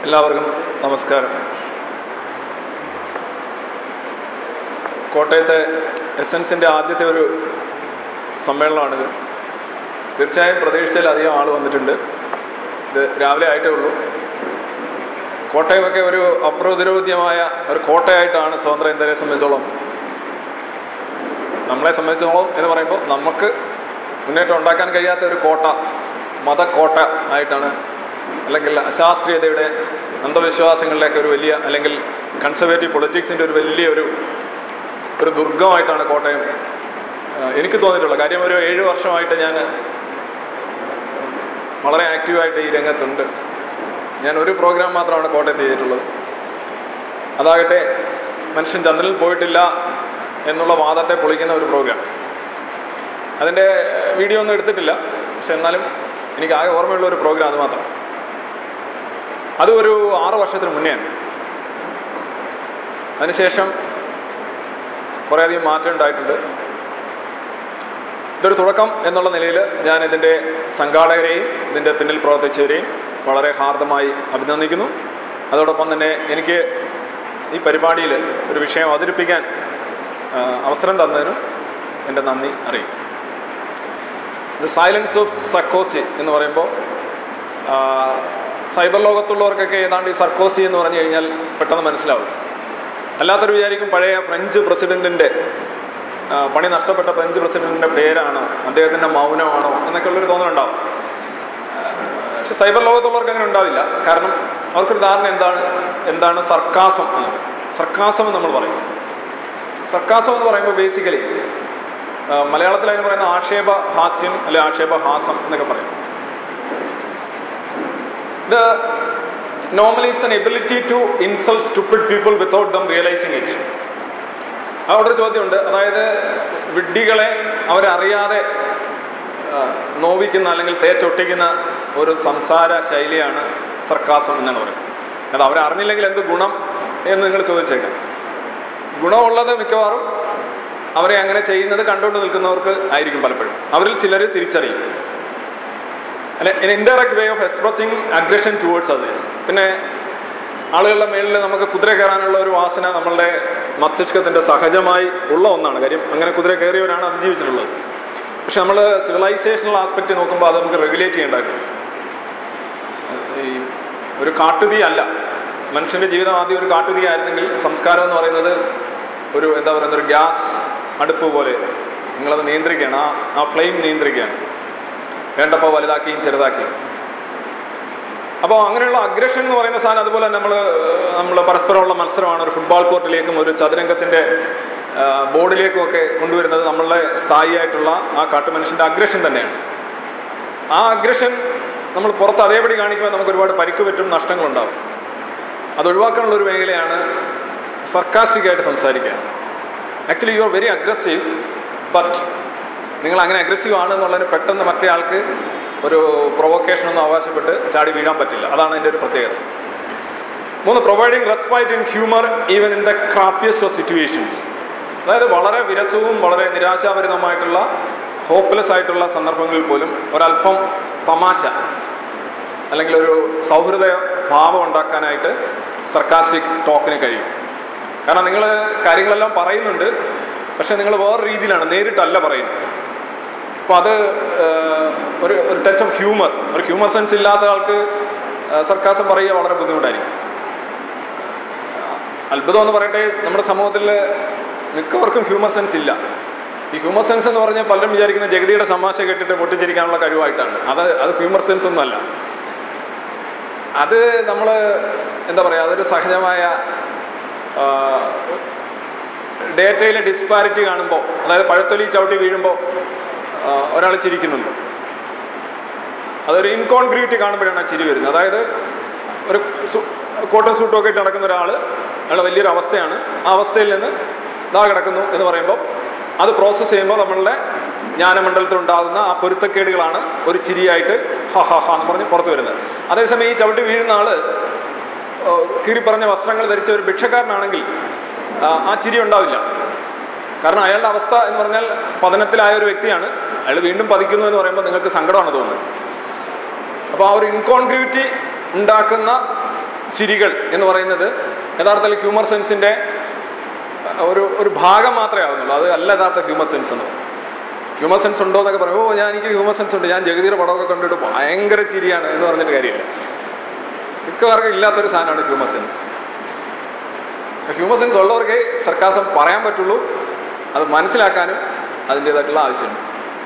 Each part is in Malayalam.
എല്ലാവർക്കും നമസ്കാരം കോട്ടയത്തെ എസൻസിൻ്റെ ആദ്യത്തെ ഒരു സമ്മേളനമാണിത് തീർച്ചയായും പ്രതീക്ഷിച്ചതിലധികം ആൾ വന്നിട്ടുണ്ട് ഇത് രാവിലെ ആയിട്ടേ ഉള്ളൂ കോട്ടയമൊക്കെ ഒരു അപ്രതിരോധ്യമായ ഒരു കോട്ടയായിട്ടാണ് സ്വതന്ത്ര ഇന്ത്യയെ സംബന്ധിച്ചോളം നമ്മളെ സംബന്ധിച്ചോളം എന്ന് പറയുമ്പോൾ നമുക്ക് മുന്നേറ്റം ഉണ്ടാക്കാൻ കഴിയാത്ത ഒരു കോട്ട മതക്കോട്ട ആയിട്ടാണ് അല്ലെങ്കിൽ അശാസ്ത്രീയതയുടെ അന്ധവിശ്വാസങ്ങളിലേക്ക് ഒരു വലിയ അല്ലെങ്കിൽ കൺസർവേറ്റീവ് പൊളിറ്റിക്സിൻ്റെ ഒരു വലിയ ഒരു ഒരു ദുർഗമായിട്ടാണ് കോട്ടയം ആ, എനിക്ക് തോന്നിയിട്ടുള്ളത് കാര്യം ഒരു ഏഴ് വർഷമായിട്ട് ഞാൻ വളരെ ആക്റ്റീവായിട്ട് ഈ രംഗത്തുണ്ട് ഞാൻ ഒരു പ്രോഗ്രാം മാത്രമാണ് കോട്ടയത്ത് ചെയ്തിട്ടുള്ളത് അതാകട്ടെ മനുഷ്യൻ ചന്ദ്രനിൽ പോയിട്ടില്ല എന്നുള്ള വാദത്തെ പൊളിക്കുന്ന ഒരു പ്രോഗ്രാം അതിൻ്റെ വീഡിയോ ഒന്നും എടുത്തിട്ടില്ല പക്ഷെ എന്നാലും എനിക്ക് ആകെ ഓർമ്മയുള്ള ഒരു പ്രോഗ്രാം അത് മാത്രം അത് ഒരു ആറ് വർഷത്തിന് മുന്നെയാണ് അതിനുശേഷം കുറേയധികം മാറ്റം ഉണ്ടായിട്ടുണ്ട് ഇതൊരു തുടക്കം എന്നുള്ള നിലയിൽ ഞാൻ ഇതിൻ്റെ സംഘാടകരെയും ഇതിൻ്റെ പിന്നിൽ പ്രവർത്തിച്ചവരെയും വളരെ ഹാർദമായി അഭിനന്ദിക്കുന്നു അതോടൊപ്പം തന്നെ എനിക്ക് ഈ പരിപാടിയിൽ ഒരു വിഷയം അവതരിപ്പിക്കാൻ ആ, അവസരം തന്നതിനും എൻ്റെ നന്ദി അറിയും ദ സൈലൻസ് ഓഫ് സക്കോസി എന്ന് പറയുമ്പോൾ ആ, സൈബർ ലോകത്തുള്ളവർക്കൊക്കെ ഏതാണ്ട് ഈ സർക്കോസി എന്ന് പറഞ്ഞു കഴിഞ്ഞാൽ പെട്ടെന്ന് മനസ്സിലാവും അല്ലാത്തൊരു വിചാരിക്കും പഴയ ഫ്രഞ്ച് പ്രസിഡന്റിൻ്റെ ആ, പണി നഷ്ടപ്പെട്ട ഫ്രഞ്ച് പ്രസിഡന്റിൻ്റെ പേരാണോ അദ്ദേഹത്തിൻ്റെ മൗനമാണോ എന്നൊക്കെ ഉള്ളൊരു തോന്നലുണ്ടാവും ആ, പക്ഷെ സൈബർ ലോകത്തുള്ളവർക്ക് അങ്ങനെ ഉണ്ടാവില്ല കാരണം അവർക്കൊരു ധാരണ എന്താണ് എന്താണ് സർക്കാസം എന്നത് സർക്കാസം എന്ന് നമ്മൾ പറയും സർക്കാസം എന്ന് പറയുമ്പോൾ ബേസിക്കലി മലയാളത്തിൽ അതിന് പറയുന്ന ആക്ഷേപ ഹാസ്യം അല്ലെ ആക്ഷേപ ഹാസം എന്നൊക്കെ പറയും ഇത് normally it's an ability to insult stupid people without them realising it അവിടെ ഒരു ചോദ്യമുണ്ട് അതായത് വിഡ്ഢികളെ അവരറിയാതെ ആ, നോവിക്കുന്ന അല്ലെങ്കിൽ തേച്ചൊട്ടിക്കുന്ന ഒരു സംസാര ശൈലിയാണ് സർക്കാസം എന്നാണ് പറയുന്നത് അത് അവരറിഞ്ഞില്ലെങ്കിൽ എന്ത് ഗുണം എന്ന് നിങ്ങൾ ചോദിച്ചേക്കാം ഗുണമുള്ളത് മിക്കവാറും അവരെ അങ്ങനെ ചെയ്യുന്നത് കണ്ടുകൊണ്ട് നിൽക്കുന്നവർക്ക് ആയിരിക്കും പലപ്പോഴും അവരിൽ ചിലർ തിരിച്ചറിയും അല്ലെ indirect way of expressing aggression towards others പിന്നെ ആളുകളുടെ മേളിൽ നമുക്ക് കുതിര കയറാനുള്ള ഒരു വാസന നമ്മളുടെ മസ്തിഷ്കത്തിൻ്റെ സഹജമായി ഉള്ള ഒന്നാണ് കാര്യം അങ്ങനെ കുതിര കയറിയവരാണ് അതിജീവിച്ചിട്ടുള്ളത് പക്ഷെ നമ്മൾ സിവിലൈസേഷണൽ ആസ്പെക്റ്റ് നോക്കുമ്പോൾ അത് നമുക്ക് റെഗുലേറ്റ് ചെയ്യേണ്ടതായിട്ടുണ്ട് ഈ ഒരു കാട്ടുതീ അല്ല മനുഷ്യൻ്റെ ജീവിതം ആദ്യം ഒരു കാട്ടുതീ ആയിരുന്നെങ്കിൽ സംസ്കാരം എന്ന് പറയുന്നത് ഒരു എന്താ പറയുന്നത് ഒരു ഗ്യാസ് അടുപ്പ് പോലെ നിങ്ങളത് നിയന്ത്രിക്കുകയാണ് ആ ആ ഫ്ലെയിം നിയന്ത്രിക്കുകയാണ് വേണ്ടപ്പോൾ വലുതാക്കിയും ചെറുതാക്കിയും അപ്പോൾ അങ്ങനെയുള്ള അഗ്രഷൻ എന്ന് പറയുന്ന സാധനം അതുപോലെ നമ്മൾ നമ്മൾ പരസ്പരമുള്ള മത്സരമാണ് ഒരു ഫുട്ബോൾ കോർട്ടിലേക്കും ഒരു ചതുരംഗത്തിൻ്റെ ബോർഡിലേക്കും ഒക്കെ കൊണ്ടുവരുന്നത് നമ്മളുടെ സ്ഥായിയായിട്ടുള്ള ആ കാട്ടുമനുഷ്യൻ്റെ അഗ്രഷൻ തന്നെയാണ് ആ അഗ്രഷൻ നമ്മൾ പുറത്ത് അതേപടി കാണിക്കുമ്പോൾ നമുക്ക് ഒരുപാട് പരിക്ക് പറ്റും നഷ്ടങ്ങളുണ്ടാവും അത് ഒഴിവാക്കാനുള്ള ഒരു മേഖലയാണ് സർക്കാസ്റ്റിക് ആയിട്ട് സംസാരിക്കുക actually you are very aggressive but നിങ്ങൾ അങ്ങനെ അഗ്രസീവ് ആണ് എന്നുള്ളതിന് പെട്ടെന്ന് മറ്റേ ആൾക്ക് ഒരു പ്രൊവോക്കേഷൻ ഒന്നും അവകാശപ്പെട്ട് ചാടി വീഴാൻ പറ്റില്ല അതാണ് എൻ്റെ ഒരു പ്രത്യേകത മൂന്ന് providing respite in humour even in the crappiest of situations അതായത് വളരെ വിരസവും വളരെ നിരാശാഭരിതമായിട്ടുള്ള ഹോപ്പ്ലെസ് ആയിട്ടുള്ള സന്ദർഭങ്ങളിൽ പോലും ഒരല്പം തമാശ അല്ലെങ്കിൽ ഒരു സൗഹൃദ ഭാവം ഉണ്ടാക്കാനായിട്ട് സർക്കാസ്റ്റിക് ടോക്കിന് കഴിയും കാരണം നിങ്ങൾ കാര്യങ്ങളെല്ലാം പറയുന്നുണ്ട് പക്ഷെ നിങ്ങൾ വേറെ രീതിയിലാണ് നേരിട്ടല്ല പറയുന്നത് അപ്പോൾ അത് ഏഹ്, ഒരു ഒരു ടച്ച് ഓഫ് ഹ്യൂമർ ഒരു ഹ്യൂമർ സെൻസ് ഇല്ലാത്ത ആൾക്ക് സർക്കാസം പറയുക വളരെ ബുദ്ധിമുട്ടായിരിക്കും അത്ഭുതം എന്ന് പറയട്ടെ നമ്മുടെ സമൂഹത്തിൽ മിക്കവർക്കും ഹ്യൂമർ സെൻസ് ഇല്ല ഈ ഹ്യൂമർ സെൻസ് എന്ന് പറഞ്ഞാൽ പലരും വിചാരിക്കുന്ന ജഗതിയുടെ തമാശ കേട്ടിട്ട് പൊട്ടിച്ചിരിക്കാനുള്ള കഴിവായിട്ടാണ് അത് അത് ഹ്യൂമർ സെൻസ് ഒന്നും അല്ല അത് നമ്മൾ എന്താ പറയുക അതൊരു സഹജമായ ഡേറ്റയിലെ ഡിസ്പാരിറ്റി കാണുമ്പോൾ അതായത് പഴത്തൊലി ചവിട്ടി വീഴുമ്പോൾ ഒരാൾ ചിരിക്കുന്നുണ്ട് അതൊരു ഇൻകോൺഗ്രീറ്റ് കാണുമ്പോഴാണ് ആ ചിരി വരുന്നത് അതായത് ഒരു സു കോട്ടൺ സൂട്ടും ഒക്കെ ഇട്ട് നടക്കുന്ന ഒരാൾ അയാളുടെ വലിയൊരു അവസ്ഥയാണ് ആ അവസ്ഥയിൽ നിന്ന് ഇതാ കിടക്കുന്നു എന്ന് പറയുമ്പോൾ അത് പ്രോസസ്സ് ചെയ്യുമ്പോൾ നമ്മളുടെ ജ്ഞാനമണ്ഡലത്തിൽ ഉണ്ടാകുന്ന ആ പൊരുത്തക്കേടുകളാണ് ഒരു ചിരിയായിട്ട് ഹ ഹ ഹ എന്ന് പറഞ്ഞ് പുറത്ത് വരുന്നത് അതേസമയം ഈ ചവിട്ടി വീഴുന്ന ആള് കീറി പറഞ്ഞ വസ്ത്രങ്ങൾ ധരിച്ച ഒരു ഭിക്ഷക്കാരനാണെങ്കിൽ ആ, ആ ചിരി ഉണ്ടാവില്ല കാരണം അയാളുടെ അവസ്ഥ എന്ന് പറഞ്ഞാൽ പതനത്തിലായ ഒരു വ്യക്തിയാണ് അയാൾ വീണ്ടും പതിക്കുന്നു എന്ന് പറയുമ്പോൾ നിങ്ങൾക്ക് സങ്കടമാണ് തോന്നുന്നത് അപ്പോൾ ആ ഒരു ഇൻകോൺഗ്രിവിറ്റി ഉണ്ടാക്കുന്ന ചിരികൾ എന്ന് പറയുന്നത് യഥാർത്ഥത്തിൽ ഹ്യൂമർ സെൻസിൻ്റെ ഒരു ഒരു ഭാഗം മാത്രമേ ആവുന്നുള്ളൂ അത് അല്ല യഥാർത്ഥ ഹ്യൂമർ സെൻസ് എന്ന് ഹ്യൂമർ സെൻസ് ഉണ്ടോ എന്നൊക്കെ പറയും ഓ ഞാൻ എനിക്ക് ഹ്യൂമർ സെൻസ് ഉണ്ട് ഞാൻ ജഗതിയുടെ പടമൊക്കെ കണ്ടിട്ട് ഭയങ്കര ചിരിയാണ് എന്ന് പറഞ്ഞിട്ട് കാര്യമില്ല മിക്കവാർക്കും ഇല്ലാത്തൊരു സാധനമാണ് ഹ്യൂമർ സെൻസ് ഹ്യൂമർ സെൻസ് ഉള്ളവർക്ക് സർക്കാസം പറയാൻ പറ്റുള്ളൂ അത് മനസ്സിലാക്കാനും അതിൻ്റേതായിട്ടുള്ള ആവശ്യമുണ്ട്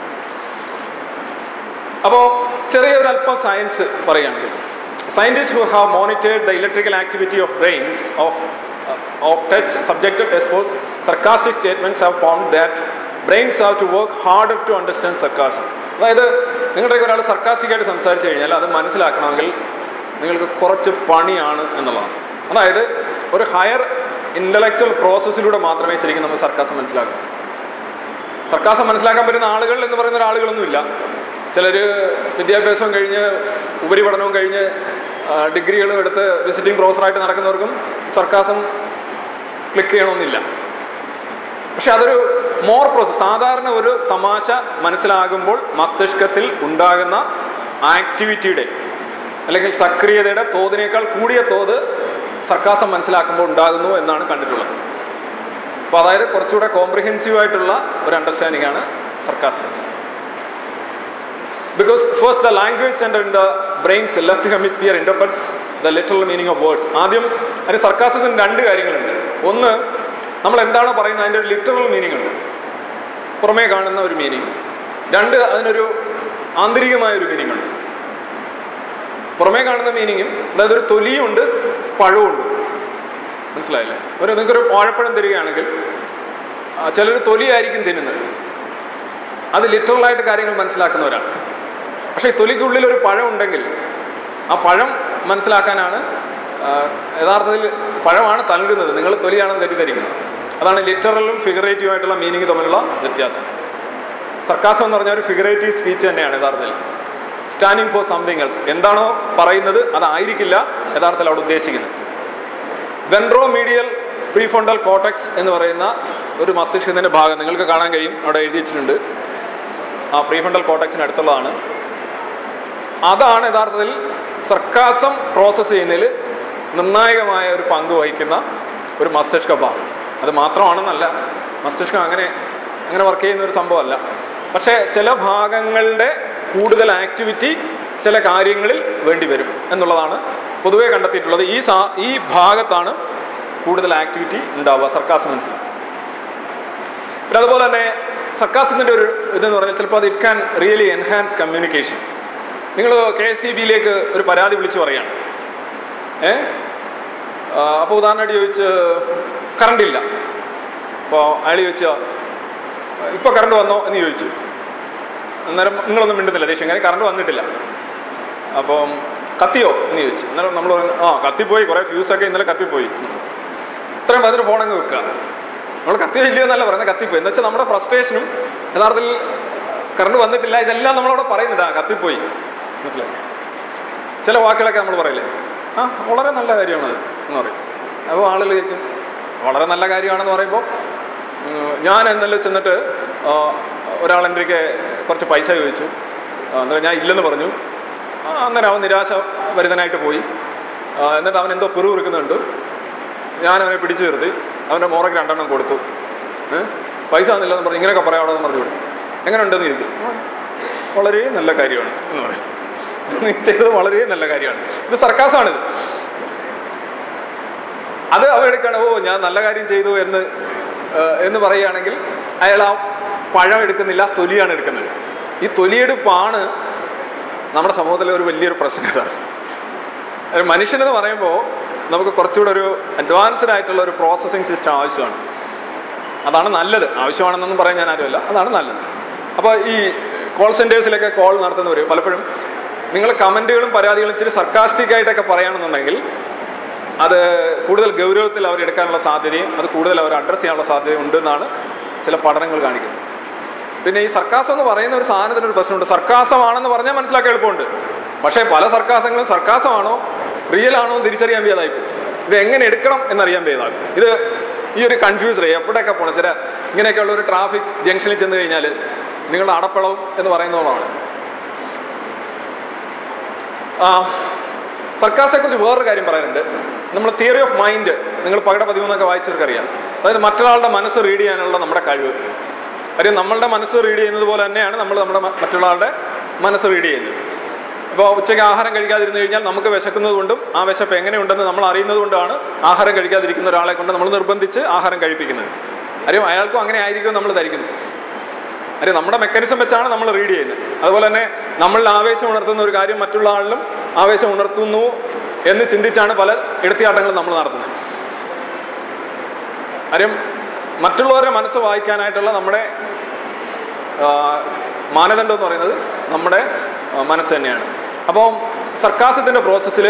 അപ്പോൾ ചെറിയൊരു അല്പം സയൻസ് പറയുകയാണെങ്കിൽ scientist who have monitored the electrical activity of brains of of touch subjected expose sarcastic statements have found that brains have to work harder to understand sarcasm അതായത് നിങ്ങളുടെയൊക്കെ ഒരാൾ സർക്കാസ്റ്റിക് ആയിട്ട് സംസാരിച്ചു കഴിഞ്ഞാൽ അത് മനസ്സിലാക്കണമെങ്കിൽ നിങ്ങൾക്ക് കുറച്ച് പണിയാണ് എന്നുള്ളതാണ് അതായത് ഒരു ഹയർ ഇൻ്റലക്ച്വൽ പ്രോസസ്സിലൂടെ മാത്രമേ ശരിക്കും നമ്മൾ സർക്കാസം മനസ്സിലാക്കൂ സർക്കാസം മനസ്സിലാക്കാൻ പറ്റുന്ന ആളുകൾ എന്ന് പറയുന്ന ഒരാളുകളൊന്നുമില്ല ചിലർ വിദ്യാഭ്യാസവും കഴിഞ്ഞ് ഉപരിപഠനവും കഴിഞ്ഞ് ആ, ഡിഗ്രികളും എടുത്ത് വിസിറ്റിംഗ് പ്രൊഫസറായിട്ട് നടക്കുന്നവർക്കും സർക്കാസം ക്ലിക്ക് ചെയ്യണമെന്നില്ല പക്ഷെ അതൊരു മോർ പ്രോസസ് സാധാരണ ഒരു തമാശ മനസ്സിലാകുമ്പോൾ മസ്തിഷ്കത്തിൽ ഉണ്ടാകുന്ന ആക്ടിവിറ്റിയുടെ അല്ലെങ്കിൽ സക്രിയതയുടെ തോതിനേക്കാൾ കൂടിയ തോത് സർക്കാസം മനസ്സിലാക്കുമ്പോൾ ഉണ്ടാകുന്നു എന്നാണ് കണ്ടിട്ടുള്ളത് അപ്പോൾ അതായത് കുറച്ചുകൂടെ കോംപ്രിഹെൻസീവ് ആയിട്ടുള്ള ഒരു അണ്ടർസ്റ്റാൻഡിംഗ് ആണ് sarcasm because first the language centre in the brain's left hemisphere interprets the literal meaning of words ആദ്യം അതിന് സർക്കാസത്തിന് രണ്ട് കാര്യങ്ങളുണ്ട് ഒന്ന് നമ്മൾ എന്താണോ പറയുന്നത് അതിൻ്റെ ഒരു ലിറ്ററൽ മീനിങ് ഉണ്ട് പുറമേ കാണുന്ന ഒരു മീനിങ് രണ്ട് അതിനൊരു ആന്തരികമായ ഒരു മീനിങ് ഉണ്ട് പുറമേ കാണുന്ന മീനിങ്ങും അതായത് ഒരു തൊലിയുണ്ട് പഴവുണ്ട് മനസ്സിലായില്ലേ ഒരു നിങ്ങൾക്കൊരു വാഴപ്പഴം തരികയാണെങ്കിൽ ചിലർ തൊലിയായിരിക്കും തിന്നുന്നത് അത് ലിറ്ററലായിട്ട് കാര്യങ്ങൾ മനസ്സിലാക്കുന്നവരാണ് പക്ഷേ ഈ തൊലിക്കുള്ളിൽ ഒരു പഴം ഉണ്ടെങ്കിൽ ആ പഴം മനസ്സിലാക്കാനാണ് ആ, യഥാർത്ഥത്തിൽ പഴമാണ് നൽകുന്നത് നിങ്ങൾ തൊലിയാണെന്ന് തെറ്റിദ്ധരിക്കുന്നത് അതാണ് ലിറ്ററലും ഫിഗറേറ്റീവ് ആയിട്ടുള്ള മീനിങ് തമ്മിലുള്ള വ്യത്യാസം സർക്കാസം എന്ന് പറഞ്ഞാൽ ഒരു ഫിഗറേറ്റീവ് സ്പീച്ച് തന്നെയാണ് യഥാർത്ഥത്തിൽ സ്റ്റാൻഡിങ് ഫോർ സംതിങ് എൽസ് എന്താണോ പറയുന്നത് അതായിരിക്കില്ല യഥാർത്ഥത്തിൽ അവിടെ ഉദ്ദേശിക്കുന്നത് വെൻട്രോ മീഡിയൽ പ്രീഫോണ്ടൽ കോട്ടക്സ് എന്ന് പറയുന്ന ഒരു മസ്തിഷ്കത്തിൻ്റെ ഭാഗം നിങ്ങൾക്ക് കാണാൻ കഴിയും അവിടെ എഴുതി വെച്ചിട്ടുണ്ട് ആ പ്രീഫണ്ടൽ കോട്ടക്സിന് അടുത്തുള്ളതാണ് അതാണ് യഥാർത്ഥത്തിൽ സർക്കാസം പ്രോസസ്സ് ചെയ്യുന്നതിൽ നിർണായകമായ ഒരു പങ്ക് വഹിക്കുന്ന ഒരു മസ്തിഷ്ക ഭാഗം അത് മാത്രമാണെന്നല്ല മസ്തിഷ്കം അങ്ങനെ അങ്ങനെ വർക്ക് ചെയ്യുന്ന ഒരു സംഭവമല്ല പക്ഷേ ചില ഭാഗങ്ങളുടെ കൂടുതൽ ആക്ടിവിറ്റി ചില കാര്യങ്ങളിൽ വേണ്ടി വരും എന്നുള്ളതാണ് പൊതുവേ കണ്ടെത്തിയിട്ടുള്ളത് ഈ സാ ഈ ഭാഗത്താണ് കൂടുതൽ ആക്ടിവിറ്റി ഉണ്ടാവുക സർക്കാസ് മനസ്സിൽ പിന്നെ അതുപോലെ തന്നെ സർക്കാസത്തിൻ്റെ ഒരു ഇതെന്ന് പറഞ്ഞാൽ ചിലപ്പോൾ അത് it can really enhance communication നിങ്ങൾ കെ എസ് സി ബിയിലേക്ക് ഒരു പരാതി വിളിച്ച് പറയാണ് ഏ അപ്പോൾ ഉദാഹരണമായിട്ട് ചോദിച്ച് കറണ്ട് ഇല്ല അപ്പോൾ അയാൾ ചോദിച്ച ഇപ്പോൾ കറണ്ട് വന്നോ എന്ന് ചോദിച്ചു അന്നേരം നിങ്ങളൊന്നും മിണ്ടുന്നില്ല ദേഷ്യം അങ്ങനെ കറണ്ട് വന്നിട്ടില്ല അപ്പം കത്തിയോ എന്ന് ചോദിച്ചു അന്നേരം നമ്മൾ പറഞ്ഞു ആ കത്തിപ്പോയി കുറേ ഫ്യൂസൊക്കെ ഇന്നലെ കത്തിപ്പോയി ഇത്രയും പറഞ്ഞിട്ട് ഫോൺ അങ്ങ് വെക്കുക നമ്മൾ കത്തിയോ ഇല്ലയോ എന്നല്ല പറയുന്നത് കത്തിപ്പോയി എന്ന് വെച്ചാൽ നമ്മുടെ ഫ്രസ്ട്രേഷനും യഥാർത്ഥത്തിൽ കറണ്ട് വന്നിട്ടില്ല ഇതെല്ലാം നമ്മളവിടെ പറയുന്നത് ആ കത്തിപ്പോയി മനസ്സിലായി ചില വാക്കുകളൊക്കെ നമ്മൾ പറയില്ലേ ആ വളരെ നല്ല കാര്യമാണത് എന്ന് പറയും അപ്പോൾ ആളുകൾ ചോദിക്കും വളരെ നല്ല കാര്യമാണെന്ന് പറയുമ്പോൾ ഉം, ഞാൻ ഇന്നലെ ചെന്നിട്ട് ആ, ഒരാൾ എൻ്റെ കുറച്ച് പൈസ ചോദിച്ചു ആ, അന്നേരം ഞാൻ ഇല്ലെന്ന് പറഞ്ഞു ആ, അന്നേരം അവൻ നിരാശ വരുന്നതിനായിട്ട് പോയി ആ, എന്നിട്ട് അവൻ എന്തോ പിറുപിറുക്കുന്നുണ്ട് ഞാൻ അവനെ പിടിച്ചു നിർത്തി അവൻ്റെ മോറയ്ക്ക് രണ്ടെണ്ണം കൊടുത്തു ഏ? പൈസ തന്നില്ലെന്ന് പറഞ്ഞു ഇങ്ങനെയൊക്കെ പറയാമോ എന്ന് പറഞ്ഞു കൊടുത്തു എങ്ങനെ ഉണ്ടെന്ന് ചോദിക്കും ആ, വളരെ നല്ല കാര്യമാണ് എന്ന് പറയും നീ ചെയ്തത് വളരെ നല്ല കാര്യമാണ് ഇത് സർക്കാസാണിത് അത് അവൻ എടുക്കുകയാണ് ഓ ഞാൻ നല്ല കാര്യം ചെയ്തു എന്ന് ആ, എന്ന് പറയുകയാണെങ്കിൽ അയാൾ ആ പഴം എടുക്കുന്നില്ല തൊലിയാണ് എടുക്കുന്നത് ഈ തൊലിയെടുപ്പാണ് നമ്മുടെ സമൂഹത്തിലെ ഒരു വലിയൊരു പ്രശ്നം യഥാർത്ഥം ഒരു മനുഷ്യനെന്ന് പറയുമ്പോൾ നമുക്ക് കുറച്ചുകൂടെ ഒരു അഡ്വാൻസ്ഡ് ആയിട്ടുള്ള ഒരു പ്രോസസ്സിങ് സിസ്റ്റം ആവശ്യമാണ് അതാണ് നല്ലത് ആവശ്യമാണെന്നൊന്നും പറയാൻ ഞാൻ ആരുമല്ല അതാണ് നല്ലത് അപ്പോൾ ഈ കോൾ സെൻറ്റേഴ്സിലൊക്കെ കോൾ നടത്തുന്നവർ പലപ്പോഴും നിങ്ങൾ കമൻറ്റുകളും പരാതികളും ഇച്ചിരി സർക്കാസ്റ്റിക് ആയിട്ടൊക്കെ പറയുകയാണെന്നുണ്ടെങ്കിൽ അത് കൂടുതൽ ഗൗരവത്തിൽ അവർ എടുക്കാനുള്ള സാധ്യതയും അത് കൂടുതൽ അവർ അഡ്രസ്സ് ചെയ്യാനുള്ള സാധ്യതയും ഉണ്ടെന്നാണ് ചില പഠനങ്ങൾ കാണിക്കുന്നത് പിന്നെ ഈ സർക്കാസം എന്ന് പറയുന്ന ഒരു സാധനത്തിന് ഒരു പ്രശ്നമുണ്ട് സർക്കാസമാണെന്ന് പറഞ്ഞാൽ മനസ്സിലാക്കാൻ എളുപ്പമുണ്ട് പക്ഷേ പല സർക്കാസങ്ങളും സർക്കാസമാണോ റിയൽ ആണോ എന്ന് തിരിച്ചറിയാൻ വേദായിപ്പോൾ ഇത് എങ്ങനെ എടുക്കണം എന്നറിയാൻ വേദാകും ഇത് ഈ ഒരു കൺഫ്യൂസ് എവിടെയൊക്കെ പോകണം ചില ഇങ്ങനെയൊക്കെയുള്ള ഒരു ട്രാഫിക് ജംഗ്ഷനിൽ ചെന്ന് കഴിഞ്ഞാൽ നിങ്ങളുടെ അടപ്പളവും എന്ന് പറയുന്നതാണ് സർക്കാസിനെ കുറിച്ച് വേറൊരു കാര്യം പറയാനുണ്ട് നമ്മൾ തിയറി ഓഫ് മൈൻഡ് നിങ്ങൾ പകട പതിമൂന്നൊക്കെ വായിച്ചവർക്കറിയാം അതായത് മറ്റൊരാളുടെ മനസ്സ് റീഡ് ചെയ്യാനുള്ള നമ്മുടെ കഴിവ് കാര്യം നമ്മളുടെ മനസ്സ് റീഡ് ചെയ്യുന്നത് പോലെ തന്നെയാണ് നമ്മൾ നമ്മുടെ മ- മറ്റുള്ള ആളുടെ മനസ്സ് റീഡ് ചെയ്യുന്നത് ഇപ്പോൾ ഉച്ചയ്ക്ക് ആഹാരം കഴിക്കാതിരുന്നു കഴിഞ്ഞാൽ നമുക്ക് വിശക്കുന്നത് കൊണ്ടും ആ വിശപ്പ് എങ്ങനെയുണ്ടെന്ന് നമ്മൾ അറിയുന്നത് കൊണ്ടാണ് ആഹാരം കഴിക്കാതിരിക്കുന്ന ഒരാളെ കൊണ്ട് നമ്മൾ നിർബന്ധിച്ച് ആഹാരം കഴിപ്പിക്കുന്നത് കാര്യം അയാൾക്കും അങ്ങനെ ആയിരിക്കും നമ്മൾ ധരിക്കുന്നത് കാര്യം നമ്മുടെ മെക്കാനിസം വെച്ചാണ് നമ്മൾ റീഡ് ചെയ്യുന്നത് അതുപോലെ തന്നെ നമ്മളിൽ ആവേശം ഉണർത്തുന്ന ഒരു കാര്യം മറ്റുള്ള ആളിലും ആവേശം ഉണർത്തുന്നു എന്ന് ചിന്തിച്ചാണ് പല എടുത്തിയാട്ടങ്ങളും നമ്മൾ നടത്തുന്നത് കാര്യം മറ്റുള്ളവരുടെ മനസ്സ് വായിക്കാനായിട്ടുള്ള നമ്മുടെ ആ, മാനദണ്ഡം എന്ന് പറയുന്നത് നമ്മുടെ ആ, മനസ്സ് തന്നെയാണ് അപ്പോൾ സർക്കാസത്തിൻ്റെ പ്രോസസ്സിൽ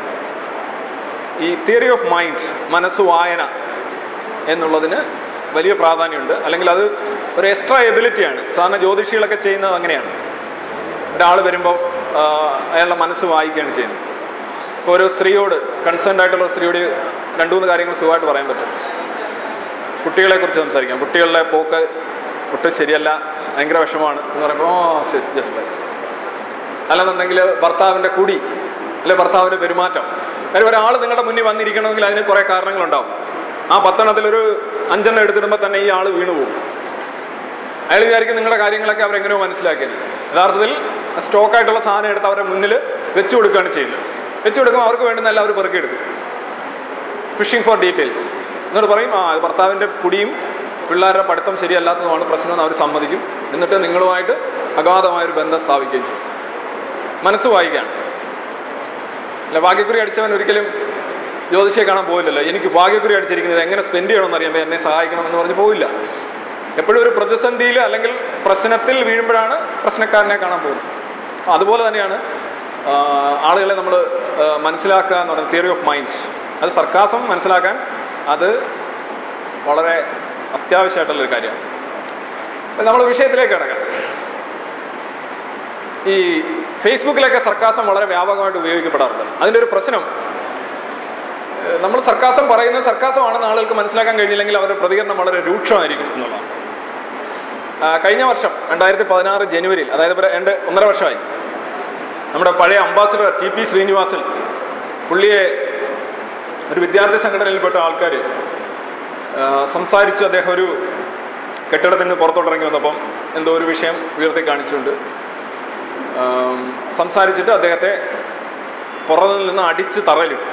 ഈ തിയറി ഓഫ് മൈൻഡ് മനസ്സ് വായന എന്നുള്ളതിന് വലിയ പ്രാധാന്യമുണ്ട് അല്ലെങ്കിൽ അത് ഒരു എക്സ്ട്രാ എബിലിറ്റിയാണ് സാധാരണ ജ്യോതിഷികളൊക്കെ ചെയ്യുന്നത് അങ്ങനെയാണ് ഒരാൾ വരുമ്പോൾ ആ, അയാളുടെ മനസ്സ് വായിക്കുകയാണ് ചെയ്യുന്നത് ഇപ്പോൾ ഒരു സ്ത്രീയോട് കൺസേൺഡ് ആയിട്ടുള്ള ഒരു സ്ത്രീയോട് രണ്ടു മൂന്ന് കാര്യങ്ങൾ സുഖമായിട്ട് പറയാൻ പറ്റും കുട്ടികളെ കുറിച്ച് സംസാരിക്കാം കുട്ടികളുടെ പോക്ക് ഒട്ടും ശരിയല്ല ഭയങ്കര വിഷമമാണ് എന്ന് പറയുമ്പോൾ ഓ ജസ്റ്റ് ലൈക്ക് അല്ലെന്നുണ്ടെങ്കിൽ ഭർത്താവിൻ്റെ കുടി അല്ലെ ഭർത്താവിൻ്റെ പെരുമാറ്റം കാര്യം ഒരാൾ നിങ്ങളുടെ മുന്നിൽ വന്നിരിക്കണമെങ്കിൽ അതിന് കുറേ കാരണങ്ങളുണ്ടാവും ആ പത്തെണ്ണത്തിലൊരു അഞ്ചെണ്ണം എടുത്തിടുമ്പോൾ തന്നെ ഈ ആൾ വീണു പോകും അയാൾ വിചാരിക്കും നിങ്ങളുടെ കാര്യങ്ങളൊക്കെ അവരെങ്ങനെയോ മനസ്സിലാക്കിയത് യഥാർത്ഥത്തിൽ സ്റ്റോക്കായിട്ടുള്ള സാധനം എടുത്ത് അവരുടെ മുന്നിൽ വെച്ചു കൊടുക്കുകയാണ് ചെയ്യുന്നത് വെച്ചു കൊടുക്കുമ്പോൾ അവർക്ക് വേണ്ടുന്ന എല്ലാം അവർ പെറുക്കിയെടുക്കും ഫിഷിംഗ് ഫോർ ഡീറ്റെയിൽസ് എന്നിട്ട് പറയും ആ ഇത് ഭർത്താവിൻ്റെ കുടിയും പിള്ളേരുടെ പഠിത്തം ശരിയല്ലാത്തതുമാണ് പ്രശ്നമെന്ന് അവർ സമ്മതിക്കും എന്നിട്ട് നിങ്ങളുമായിട്ട് അഗാധമായൊരു ബന്ധം സ്ഥാപിക്കുകയും ചെയ്യും മനസ്സ് വായിക്കുകയാണ് അല്ല ഭാഗ്യക്കുറി അടിച്ചവൻ ഒരിക്കലും ജ്യോതിഷിയെ കാണാൻ പോയില്ലല്ലോ എനിക്ക് ഭാഗ്യക്കുറി അടിച്ചിരിക്കുന്നത് എങ്ങനെ സ്പെൻഡ് ചെയ്യണമെന്ന് അറിയുമ്പോൾ എന്നെ സഹായിക്കണം എന്ന് പറഞ്ഞ് പോയില്ല എപ്പോഴും ഒരു പ്രതിസന്ധിയിൽ അല്ലെങ്കിൽ പ്രശ്നത്തിൽ വീഴുമ്പോഴാണ് പ്രശ്നക്കാരനെ കാണാൻ പോകുന്നത് അപ്പോൾ അതുപോലെ തന്നെയാണ് ആ, ആളുകളെ നമ്മൾ മനസ്സിലാക്കുക എന്ന് പറയുന്നത് തിയറി ഓഫ് മൈൻഡ് അത് സർക്കാസം മനസ്സിലാക്കാൻ അത് വളരെ അത്യാവശ്യമായിട്ടുള്ളൊരു കാര്യമാണ് അപ്പോൾ നമ്മൾ വിഷയത്തിലേക്ക് കിടക്കാം ഈ ഫേസ്ബുക്കിലൊക്കെ സർക്കാസം വളരെ വ്യാപകമായിട്ട് ഉപയോഗിക്കപ്പെടാറുണ്ട് അതിൻ്റെ ഒരു പ്രശ്നം ഏഹ് നമ്മൾ സർക്കാസം പറയുന്നത് സർക്കാസമാണെന്ന് ആളുകൾക്ക് മനസ്സിലാക്കാൻ കഴിഞ്ഞില്ലെങ്കിൽ അവരുടെ പ്രതികരണം വളരെ രൂക്ഷമായിരിക്കും എന്നുള്ളതാണ് ആ, കഴിഞ്ഞ വർഷം രണ്ടായിരത്തി പതിനാറ് ജനുവരിയിൽ അതായത് ഇപ്പോൾ രണ്ട് ഒന്നര വർഷമായി നമ്മുടെ പഴയ അംബാസിഡർ ടി പി ശ്രീനിവാസൻ പുള്ളിയെ ഒരു വിദ്യാർത്ഥി സംഘടനയിൽപ്പെട്ട ആൾക്കാർ സംസാരിച്ച് അദ്ദേഹം ഒരു കെട്ടിടത്തിൽ നിന്ന് പുറത്തോട്ടിറങ്ങി വന്നപ്പം എന്തോ ഒരു വിഷയം ഉയർത്തി കാണിച്ചുകൊണ്ട് ആം, സംസാരിച്ചിട്ട് അദ്ദേഹത്തെ പുറകിൽ നിന്ന് അടിച്ച് തറയിലിട്ടു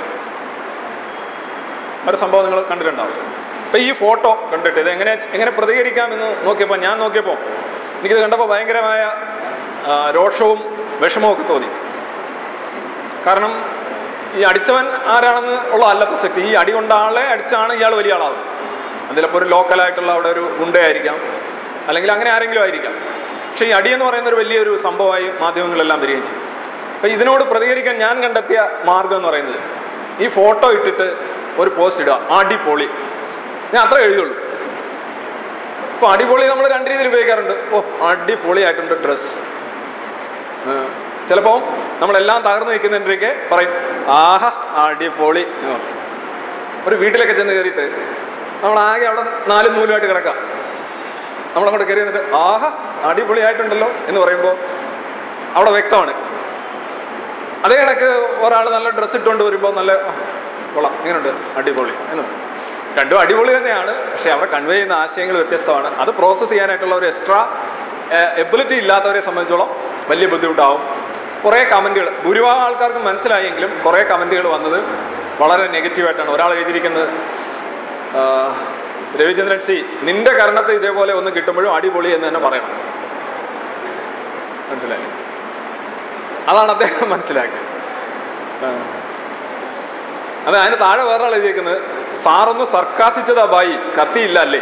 ഒരു സംഭവം നിങ്ങൾ കണ്ടിട്ടുണ്ടാവും അപ്പം ഈ ഫോട്ടോ കണ്ടിട്ട് ഇത് എങ്ങനെ എങ്ങനെ പ്രതികരിക്കാമെന്ന് നോക്കിയപ്പോൾ ഞാൻ നോക്കിയപ്പോൾ എനിക്കിത് കണ്ടപ്പോൾ ഭയങ്കരമായ ആ, രോഷവും വിഷമവും ഒക്കെ തോന്നി കാരണം ഈ അടിച്ചവൻ ആരാണെന്ന് ഉള്ള അല്ല പ്രസക്തി ഈ അടി കൊണ്ട ആളെ അടിച്ചാണ് ഇയാൾ വലിയ ആളാവുന്നത് അതിലപ്പോൾ ഒരു ലോക്കലായിട്ടുള്ള അവിടെ ഒരു ഗുണ്ടയായിരിക്കാം അല്ലെങ്കിൽ അങ്ങനെ ആരെങ്കിലും ആയിരിക്കാം പക്ഷേ ഈ അടി എന്ന് പറയുന്ന ഒരു വലിയൊരു സംഭവമായി മാധ്യമങ്ങളെല്ലാം വരികയും ചെയ്യും അപ്പം ഇതിനോട് പ്രതികരിക്കാൻ ഞാൻ കണ്ടെത്തിയ മാർഗം എന്ന് പറയുന്നത് ഈ ഫോട്ടോ ഇട്ടിട്ട് ഒരു പോസ്റ്റ് ഇടുക അടിപൊളി ഞാൻ അത്ര എഴുതിയുള്ളൂ ഇപ്പോൾ അടിപൊളി നമ്മൾ രണ്ട് രീതിയിൽ ഉപയോഗിക്കാറുണ്ട് ഓ അടിപൊളിയായിട്ടുണ്ട് ഡ്രസ്സ് ചിലപ്പോൾ നമ്മളെല്ലാം തകർന്നു നിൽക്കുന്നതിൻ്റെയൊക്കെ പറയും ആഹാ അടിപൊളി എന്ന് പറയും. ഒരു വീട്ടിലൊക്കെ ചെന്ന് കയറിയിട്ട് നമ്മൾ ആകെ അവിടെ നാലും നൂലുമായിട്ട് കിടക്കാം നമ്മളങ്ങോട്ട് കയറി എന്നിട്ട് ആഹാ അടിപൊളിയായിട്ടുണ്ടല്ലോ എന്ന് പറയുമ്പോൾ അവിടെ വ്യക്തമാണ് അതേ കണക്ക് ഒരാൾ നല്ല ഡ്രസ്സ് ഇട്ടുകൊണ്ട് വരുമ്പോൾ നല്ല "ആ, കൊള്ളാം ഇങ്ങനെയുണ്ട് അടിപൊളി എന്ന് പറയും. രണ്ടും അടിപൊളി തന്നെയാണ് പക്ഷേ അവിടെ കൺവേ ചെയ്യുന്ന ആശയങ്ങൾ വ്യത്യസ്തമാണ് അത് പ്രോസസ്സ് ചെയ്യാനായിട്ടുള്ള ഒരു എക്സ്ട്രാ എബിലിറ്റി ഇല്ലാത്തവരെ സംബന്ധിച്ചോളം വലിയ ബുദ്ധിമുട്ടാവും കുറേ കമൻറ്റുകൾ ഭൂരിഭാഗം ആൾക്കാർക്ക് മനസ്സിലായെങ്കിലും കുറേ കമൻറ്റുകൾ വന്നത് വളരെ നെഗറ്റീവായിട്ടാണ് ഒരാൾ എഴുതിയിരിക്കുന്നത് ആ, രവിചന്ദ്രൻ സി നിന്റെ കരണത്ത് ഇതേപോലെ ഒന്ന് കിട്ടുമ്പോഴും അടിപൊളി എന്ന് തന്നെ പറയണം മനസ്സിലായി അതാണ് അദ്ദേഹം മനസ്സിലാക്കിയത് ആ. അത് അതിന് താഴെ വേറൊരാൾ എഴുതിയേക്കുന്നത് സാറൊന്ന് സർക്കാസിച്ചതാ ബായി കത്തിയില്ല അല്ലേ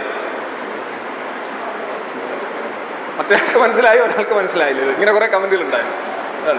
മറ്റേയാൾക്ക് മനസ്സിലായി ഒരാൾക്ക് മനസ്സിലായില്ല ഇത് ഇങ്ങനെ കുറെ കമന്റുകൾ ഉണ്ടായിരുന്നു അതാണ്.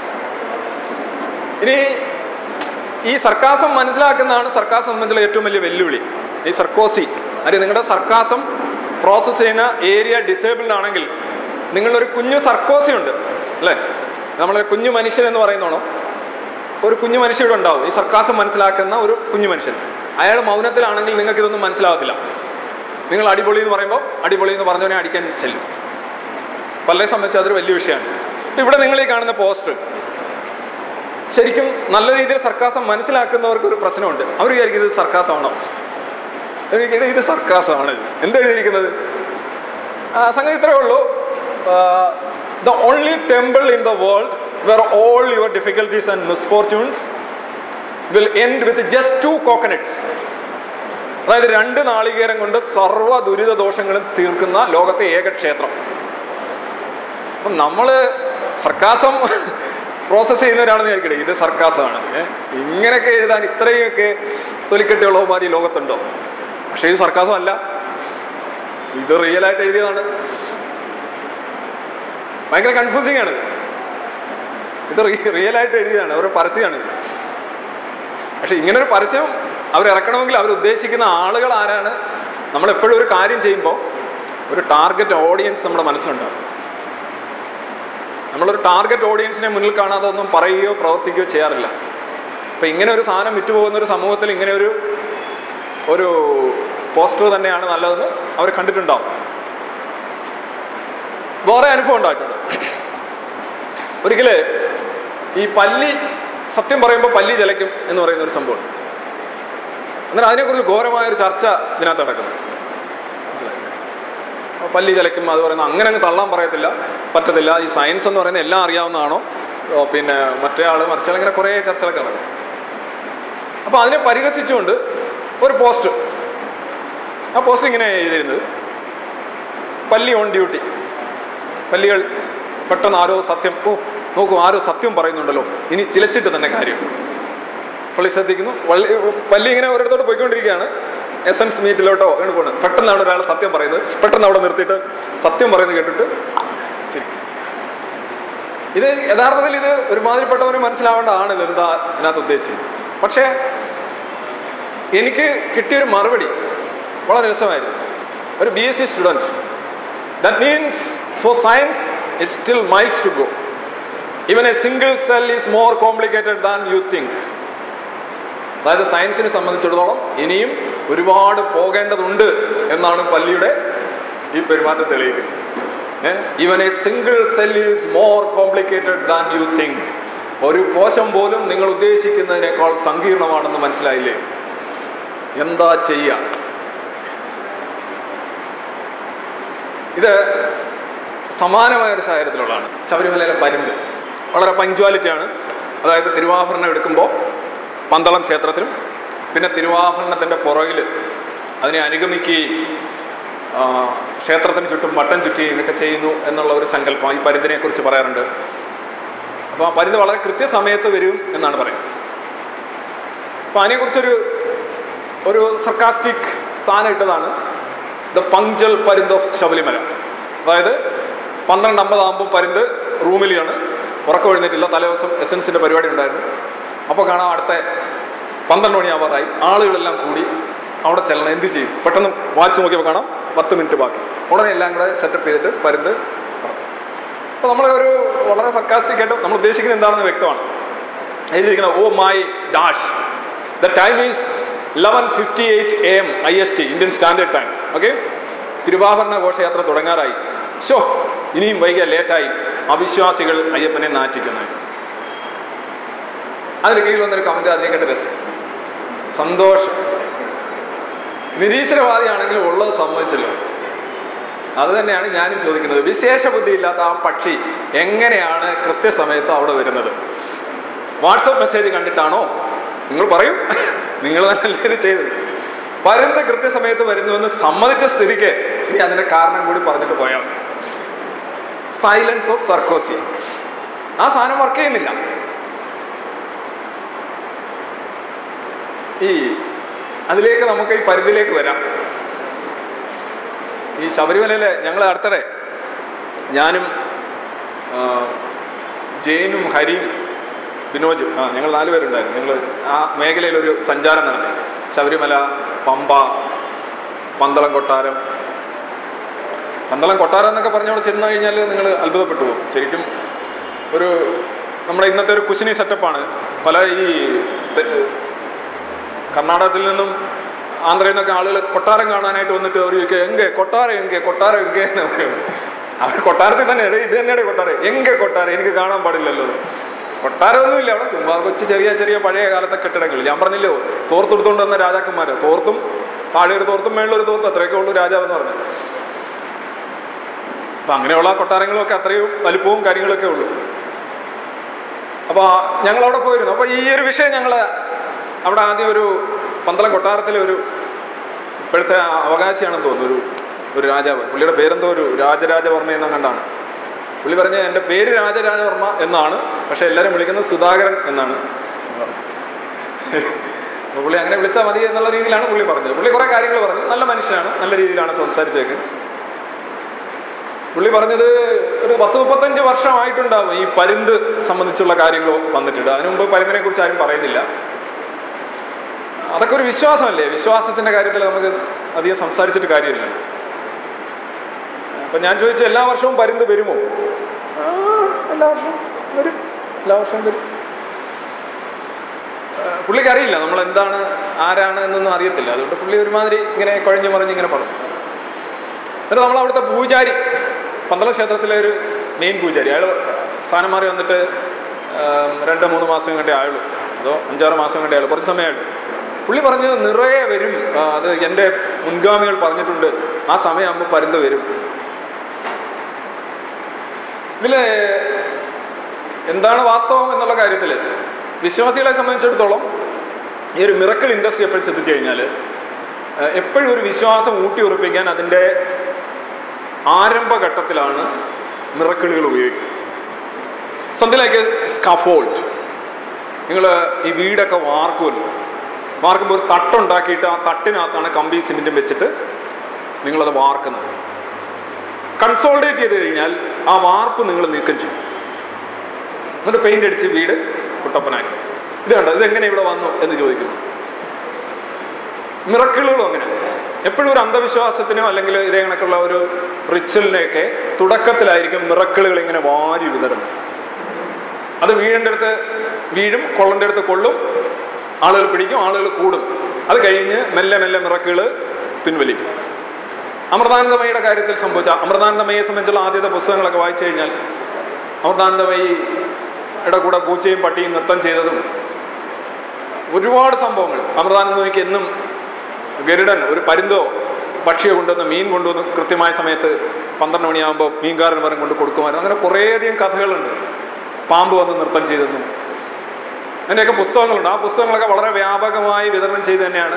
ഇനി ഈ സർക്കാസം മനസ്സിലാക്കുന്നതാണ് സർക്കാസം സംബന്ധിച്ചുള്ള ഏറ്റവും വലിയ വെല്ലുവിളി ഈ സർക്കോസി അല്ലെ നിങ്ങളുടെ സർക്കാസം പ്രോസസ്സ് ചെയ്യുന്ന ഏരിയ ഡിസേബിൾഡ് ആണെങ്കിൽ നിങ്ങളൊരു കുഞ്ഞു സർക്കോസി ഉണ്ട് അല്ലേ നമ്മളൊരു കുഞ്ഞു മനുഷ്യൻ എന്ന് പറയുന്നതാണോ ഒരു കുഞ്ഞു മനുഷ്യൻ ഇവിടെ ഉണ്ടാവും ഈ സർക്കാസം മനസ്സിലാക്കുന്ന ഒരു കുഞ്ഞു മനുഷ്യൻ അയാൾ മൗനത്തിലാണെങ്കിൽ നിങ്ങൾക്ക് ഇതൊന്നും മനസ്സിലാവത്തില്ല നിങ്ങൾ അടിപൊളി എന്ന് പറയുമ്പോൾ അടിപൊളി എന്ന് പറഞ്ഞവനെ അടിക്കാൻ ചെല്ലും പലരെ സംബന്ധിച്ച് അതൊരു വലിയ വിഷയമാണ് ഇപ്പൊ ഇവിടെ നിങ്ങൾ ഈ കാണുന്ന പോസ്റ്റർ ശരിക്കും നല്ല രീതിയിൽ സർക്കാസം മനസ്സിലാക്കുന്നവർക്ക് ഒരു പ്രശ്നമുണ്ട് അവർ വിചാരിക്കും ഇത് സർക്കാസമാണോ എനിക്ക് ഇത് സർക്കാസമാണ് എന്താ എഴുതിയിരിക്കുന്നത് ആ, സംഗതി ഇത്രയേ ഉള്ളൂ the only temple in the world where all your difficulties and misfortunes will end with just two coconuts അതായത് രണ്ട് നാളികേരം കൊണ്ട് സർവ്വ ദുരിത ദോഷങ്ങളും തീർക്കുന്ന ലോകത്തെ ഏക ക്ഷേത്രം അപ്പം നമ്മൾ സർക്കാസം പ്രോസസ്സ് ചെയ്യുന്നവരാണെന്ന് വിചാരിക്കട്ടെ ഇത് സർക്കാസമാണ് ഏ? ഇങ്ങനെയൊക്കെ എഴുതാൻ ഇത്രയൊക്കെ തൊലിക്കെട്ടിയുള്ളവന്മാർ ഈ ലോകത്തുണ്ടോ പക്ഷേ ഇത് സർക്കാസം അല്ല ഇത് റിയൽ ആയിട്ട് എഴുതിയതാണ് ഭയങ്കര കൺഫ്യൂസിങ് ആണ് ഇത് റിയൽ ആയിട്ട് എഴുതിയതാണ് അവരുടെ പരസ്യമാണ് ഇത് പക്ഷെ ഇങ്ങനെ ഒരു പരസ്യം അവർ ഇറക്കണമെങ്കിൽ അവർ ഉദ്ദേശിക്കുന്ന ആളുകൾ ആരാണ് നമ്മൾ എപ്പോഴും ഒരു കാര്യം ചെയ്യുമ്പോൾ ഒരു ടാർഗറ്റ് ഓഡിയൻസ് നമ്മുടെ മനസ്സിലുണ്ടാവും നമ്മളൊരു ടാർഗറ്റ് ഓഡിയൻസിനെ മുന്നിൽ കാണാതെ ഒന്നും പറയുകയോ പ്രവർത്തിക്കുകയോ ചെയ്യാറില്ല അപ്പം ഇങ്ങനെ ഒരു സാധനം വിറ്റുപോകുന്ന ഒരു സമൂഹത്തിൽ ഇങ്ങനെ ഒരു ഒരു പോസ്റ്റർ തന്നെയാണ് നല്ലതെന്ന് അവർ കണ്ടിട്ടുണ്ടാവും വേറെ അനുഭവം ഉണ്ടായിട്ടുണ്ട് ഒരിക്കല് ഈ പല്ലി സത്യം പറയുമ്പോൾ പല്ലി ജലയ്ക്കും എന്ന് പറയുന്ന ഒരു സംഭവം എന്നാൽ അതിനെക്കുറിച്ച് ഘോരമായ ഒരു ചർച്ച ഇതിനകത്ത് നടക്കുന്നു മനസ്സിലായോ? അപ്പോൾ പല്ലി ജലയ്ക്കും അത് പറയുന്നത് അങ്ങനെ അങ്ങ് തള്ളാൻ പറയത്തില്ല പറ്റത്തില്ല ഈ സയൻസ് എന്ന് പറയുന്നത് എല്ലാം അറിയാവുന്നതാണോ ഓ, പിന്നെ മറ്റേ ആൾ മറിച്ചാൾ ഇങ്ങനെ കുറേ ചർച്ചകളൊക്കെ നടക്കും അപ്പോൾ അതിനെ പരിഹസിച്ചുകൊണ്ട് ഒരു പോസ്റ്റ് ആ പോസ്റ്റ് ഇങ്ങനെ എഴുതിയിരുന്നത് പല്ലി ഓൺ ഡ്യൂട്ടി പല്ലികൾ പെട്ടെന്ന് ആരോ സത്യം ഓ നോക്കൂ ആരോ സത്യം പറയുന്നുണ്ടല്ലോ ഇനി ചിലച്ചിട്ട് തന്നെ കാര്യം പള്ളി ശ്രദ്ധിക്കുന്നു പള്ളി പല്ലി ഇങ്ങനെ ഓരോരുത്തോട്ട് പോയിക്കൊണ്ടിരിക്കുകയാണ് എസൻസ് മീറ്റിലോട്ടോ അങ്ങനെ പോകുന്നത് പെട്ടെന്നാണ് ഒരാൾ സത്യം പറയുന്നത് പെട്ടെന്ന് അവിടെ നിർത്തിയിട്ട് സത്യം പറയുന്നത് കേട്ടിട്ട് ശരി ഇത് യഥാർത്ഥത്തിൽ ഇത് ഒരുമാതിരിപ്പെട്ടവന് മനസ്സിലാവേണ്ടതാണ് ഇത് എന്താ ഇതിനകത്ത് ഉദ്ദേശിച്ചത് പക്ഷേ എനിക്ക് കിട്ടിയൊരു മറുപടി വളരെ രസമായിരുന്നു ഒരു B S C student that means for science it's still miles to go even a single cell is more complicated than you think അതായത് സയൻസിനെ സംബന്ധിച്ചിടത്തോളം ഇനിയും ഒരുപാട് പോകേണ്ടതുണ്ട് എന്നാണ് പല്ലിയുടെ ഈ പെരുമാറ്റം തെളിയിക്കുന്നത് even a single cell is more complicated than you think ഒരു കോശം പോലും നിങ്ങൾ ഉദ്ദേശിക്കുന്നതിനേക്കാൾ സങ്കീർണമാണെന്ന് മനസ്സിലായില്ലേ എന്താ ചെയ്യുക ഇത് സമാനമായ ഒരു സാഹചര്യത്തിലുള്ളതാണ് ശബരിമലയിലെ പരുന്ത് വളരെ പങ്ക്ച്വാലിറ്റിയാണ് അതായത് തിരുവാഭരണം എടുക്കുമ്പോൾ പന്തളം ക്ഷേത്രത്തിലും പിന്നെ തിരുവാഭരണത്തിൻ്റെ പുറകിൽ അതിനെ അനുഗമിക്കുകയും ആ, ക്ഷേത്രത്തിന് ചുറ്റും വട്ടം ചുറ്റുകയും ഒക്കെ ചെയ്യുന്നു എന്നുള്ള ഒരു സങ്കല്പം ഈ പരുന്തിനെ കുറിച്ച് പറയാറുണ്ട് അപ്പോൾ ആ പരുന്ത് വളരെ കൃത്യസമയത്ത് വരും എന്നാണ് പറയുന്നത് അപ്പോൾ അതിനെക്കുറിച്ചൊരു ഒരു സർക്കാസ്റ്റിക് സാധനം ഇട്ടതാണ് ദ പങ്ക്ചൽ പരുന്ത് ഓഫ് ശബരിമല അതായത് പന്ത്രണ്ട് അമ്പതാകുമ്പോൾ പരുന്ത് റൂമിലാണ് ഉറക്കം എഴുന്നേറ്റില്ല തലേദിവസം എസൻസിൻ്റെ പരിപാടി ഉണ്ടായിരുന്നു അപ്പോൾ കാണാം അടുത്ത പന്ത്രണ്ട് മണിയാവാറായി ആളുകളെല്ലാം കൂടി അവിടെ ചെല്ലണം എന്ത് ചെയ്യും പെട്ടെന്ന് വാച്ച് നോക്കിയപ്പോൾ കാണാം പത്ത് മിനിറ്റ് ബാക്കി ഉടനെ എല്ലാം കൂടെ സെറ്റപ്പ് ചെയ്തിട്ട് പരുന്ത് അപ്പോൾ നമ്മൾ ഒരു വളരെ സർക്കാസ്റ്റിക് ആയിട്ട് നമ്മൾ ഉദ്ദേശിക്കുന്നത് എന്താണെന്ന് വ്യക്തമാണ് എഴുതിയിരിക്കുന്നത് oh my dash the time is eleven fifty eight A M I S T Indian standard time okay തിരുവാഭരണ ഘോഷയാത്ര തുടങ്ങാറായി ഷോ ഇനിയും വൈകിയ ലേറ്റായി അവിശ്വാസികൾ അയ്യപ്പനെ നാറ്റിക്കുന്നു അതിന് കീഴിൽ വന്നൊരു കമന്റ് അതിനെക്കാട്ട് രസം സന്തോഷം നിരീശ്വരവാദിയാണെങ്കിലും ഉള്ളത് സമ്മതിച്ചല്ലോ അത് തന്നെയാണ് ഞാനും ചോദിക്കുന്നത് വിശേഷ ബുദ്ധിയില്ലാത്ത ആ പക്ഷി എങ്ങനെയാണ് കൃത്യസമയത്ത് അവിടെ വരുന്നത് വാട്സപ്പ് മെസ്സേജ് കണ്ടിട്ടാണോ നിങ്ങൾ പറയും നിങ്ങൾ തന്നെയല്ലേ ഇത് ചെയ്തത് പരുന്ത് കൃത്യസമയത്ത് വരുന്നുവെന്ന് സമ്മതിച്ച സ്ഥിതിക്ക് ഇനി അതിന്റെ കാരണം കൂടി പറഞ്ഞിട്ട് പോയാൽ മതി. സൈലൻസ് ഓഫ് സർക്കോസി ആ സാധനം വർക്ക് ചെയ്യുന്നില്ല ഈ അതിലേക്ക് നമുക്ക് ഈ പരുന്തിലേക്ക് വരാം ഈ ശബരിമലയിലെ ഞങ്ങൾ അടുത്തിടെ ഞാനും ആ, ജെയിനും ഹരിയും വിനോജും ആ ഞങ്ങൾ നാല് പേരുണ്ടായിരുന്നു ഞങ്ങൾ ആ മേഖലയിൽ ഒരു സഞ്ചാരം നടത്തി ശബരിമല പമ്പ പന്തളം കൊട്ടാരം പന്തളം കൊട്ടാരം എന്നൊക്കെ പറഞ്ഞവിടെ ചെന്ന് കഴിഞ്ഞാൽ നിങ്ങൾ അത്ഭുതപ്പെട്ടു പോകും ശരിക്കും ഒരു നമ്മുടെ ഇന്നത്തെ ഒരു കുശിനി സെറ്റപ്പാണ് പല ഈ തെ- കർണാടകത്തിൽ നിന്നും ആന്ധ്രയിൽ നിന്നൊക്കെ ആളുകൾ കൊട്ടാരം കാണാനായിട്ട് വന്നിട്ട് അവർ ചോദിക്കുക എങ്കെ കൊട്ടാരം എങ്കെ കൊട്ടാരം എങ്കെ എന്ന് പറയും അവർ കൊട്ടാരത്തിൽ തന്നെ "എടേ, ഇത് തന്നെയാണ് കൊട്ടാരം എങ്കെ കൊട്ടാരം എനിക്ക് കാണാൻ പാടില്ലല്ലോ കൊട്ടാരമൊന്നുമില്ല അവിടെ ചുമ്മാ കൊച്ചു ചെറിയ ചെറിയ പഴയ കാലത്തെ കെട്ടിടങ്ങൾ ഞാൻ പറഞ്ഞില്ലോ തോർത്തെടുത്തോണ്ട് വന്ന രാജാക്കന്മാര് തോർത്തും താഴെ ഒരു തോർത്തും മേളിൽ ഒരു തോർത്തും അത്രയൊക്കെ ഉള്ളൂ രാജാവെന്ന് പറഞ്ഞു അപ്പൊ അങ്ങനെയുള്ള കൊട്ടാരങ്ങളൊക്കെ അത്രയും വലിപ്പവും കാര്യങ്ങളൊക്കെ ഉള്ളൂ അപ്പോൾ ഞങ്ങൾ അവിടെ പോയിരുന്നു അപ്പോൾ ഈ ഒരു വിഷയം ഞങ്ങൾ അവിടെ ആദ്യം ഒരു പന്തളം കൊട്ടാരത്തിലെ ഒരു ഇപ്പോഴത്തെ അവകാശിയാണെന്ന് തോന്നുന്നു ഒരു ഒരു രാജാവ് പുള്ളിയുടെ പേരെന്തോ ഒരു രാജരാജവർമ്മ എന്നും കണ്ടാണ് പുള്ളി പറഞ്ഞ എൻ്റെ പേര് രാജരാജവർമ്മ എന്നാണ് പക്ഷെ എല്ലാവരും വിളിക്കുന്നത് സുധാകരൻ എന്നാണ് അപ്പോൾ പുള്ളി അങ്ങനെ വിളിച്ചാൽ മതി എന്നുള്ള രീതിയിലാണ് പുള്ളി പറഞ്ഞത് പുള്ളി കുറേ കാര്യങ്ങൾ പറഞ്ഞു നല്ല മനുഷ്യനാണ് നല്ല രീതിയിലാണ് സംസാരിച്ചേക്ക് പുള്ളി പറഞ്ഞത് ഒരു പത്ത് മുപ്പത്തഞ്ച് വർഷമായിട്ടുണ്ടാവും ഈ പരുന്ത് സംബന്ധിച്ചുള്ള കാര്യങ്ങൾ വന്നിട്ടുണ്ട് അതിനു മുമ്പ് പരുന്തിനെ കുറിച്ച് ആരും പറയുന്നില്ല അതൊക്കെ ഒരു വിശ്വാസമല്ലേ വിശ്വാസത്തിന്റെ കാര്യത്തിൽ നമുക്ക് അധികം സംസാരിച്ചിട്ട് കാര്യമില്ല അപ്പൊ ഞാൻ ചോദിച്ചു എല്ലാ വർഷവും പരുന്ത് വരുമോ ആ, എല്ലാ വർഷവും വരും എല്ലാ വർഷവും വരും ആ, പുള്ളിക്ക് അറിയില്ല നമ്മൾ എന്താണ് ആരാണ് എന്നൊന്നും അറിയത്തില്ല അതുകൊണ്ട് പുള്ളി ഒരുമാതിരി ഇങ്ങനെ കുഴഞ്ഞു മറിഞ്ഞ് ഇങ്ങനെ പറഞ്ഞു എന്നിട്ട് നമ്മൾ അവിടുത്തെ പൂജാരി പന്തള ക്ഷേത്രത്തിലെ ഒരു മെയിൻ പൂജാരി അയാൾ സ്ഥാനം മാറി വന്നിട്ട് ആം, രണ്ട് മൂന്ന് മാസം കണ്ടേ ആയുള്ളൂ അതോ അഞ്ചാറ് മാസം കണ്ടേ ആയുള്ളൂ കുറച്ച് സമയമായുള്ളൂ പുള്ളി പറഞ്ഞ് നിറയെ വരും ആ, അത് എൻ്റെ മുൻഗാമികൾ പറഞ്ഞിട്ടുണ്ട് ആ സമയമാകുമ്പോൾ പരുന്ത് വരും ഇതില് എന്താണ് വാസ്തവം എന്നുള്ള കാര്യത്തിൽ വിശ്വാസികളെ സംബന്ധിച്ചിടത്തോളം ഈ ഒരു മിറക്കിൾ ഇൻഡസ്ട്രി എപ്പോഴും ശ്രദ്ധിച്ചു കഴിഞ്ഞാൽ എപ്പോഴും ഒരു വിശ്വാസം ഊട്ടി ഉറപ്പിക്കാൻ അതിൻ്റെ ആരംഭഘട്ടത്തിലാണ് മിറക്കിളുകൾ ഉപയോഗിക്കുന്നത് സംതിങ് ലൈക്ക് സ്കഫോൾഡ് നിങ്ങൾ ഈ വീടൊക്കെ വാർക്കുമല്ലോ വാർക്കുമ്പോൾ ഒരു തട്ടുണ്ടാക്കിയിട്ട് ആ തട്ടിനകത്താണ് കമ്പി സിമെൻറ്റും വെച്ചിട്ട് നിങ്ങളത് വാർക്കുന്നത് കൺസോൾഡേറ്റ് ചെയ്ത് കഴിഞ്ഞാൽ ആ വാർപ്പ് നിങ്ങൾ നീക്കം ചെയ്യും എന്നിട്ട് പെയിന്റ് അടിച്ച് വീട് കുട്ടപ്പനാക്കി ഇത് കണ്ടോ ഇതെങ്ങനെ ഇവിടെ വന്നു എന്ന് ചോദിക്കുന്നു മിറക്കിളുകളും അങ്ങനെ എപ്പോഴും ഒരു അന്ധവിശ്വാസത്തിനോ അല്ലെങ്കിൽ ഇതേ കണക്കുള്ള ഒരു റിച്വലിനെയൊക്കെ തുടക്കത്തിലായിരിക്കും മിറക്കിളുകൾ ഇങ്ങനെ വാരി വിതറുന്നത് അത് വീടിൻ്റെ അടുത്ത് വീഴും കൊള്ളൻ്റെ അടുത്ത് കൊള്ളും ആളുകൾ പിടിക്കും ആളുകൾ കൂടും അത് കഴിഞ്ഞ് മെല്ലെ മെല്ലെ മിറക്കുകൾ പിൻവലിക്കും അമൃതാനന്ദമയുടെ കാര്യത്തിൽ സംഭവിച്ച അമൃതാനന്ദമയെ സംബന്ധിച്ചുള്ള ആദ്യത്തെ പുസ്തകങ്ങളൊക്കെ വായിച്ചു കഴിഞ്ഞാൽ അമൃതാനന്ദമയിയുടെ കൂടെ പൂച്ചയും പട്ടിയും നൃത്തം ചെയ്തതും ഒരുപാട് സംഭവങ്ങൾ അമൃതാനന്ദമയ്ക്ക് എന്നും ഗരുഡൻ ഒരു പരുന്തോ പക്ഷിയോ കൊണ്ടുവന്ന് മീൻ കൊണ്ടുവന്ന് കൃത്യമായ സമയത്ത് പന്ത്രണ്ട് മണിയാകുമ്പോൾ മീൻകാരൻ വരം കൊണ്ട് കൊടുക്കുമായിരുന്നു അങ്ങനെ കുറേയധികം കഥകളുണ്ട് പാമ്പ് വന്ന് നൃത്തം ചെയ്തെന്നും അതിൻ്റെയൊക്കെ പുസ്തകങ്ങളുണ്ട് ആ പുസ്തകങ്ങളൊക്കെ വളരെ വ്യാപകമായി വിതരണം ചെയ്ത് തന്നെയാണ്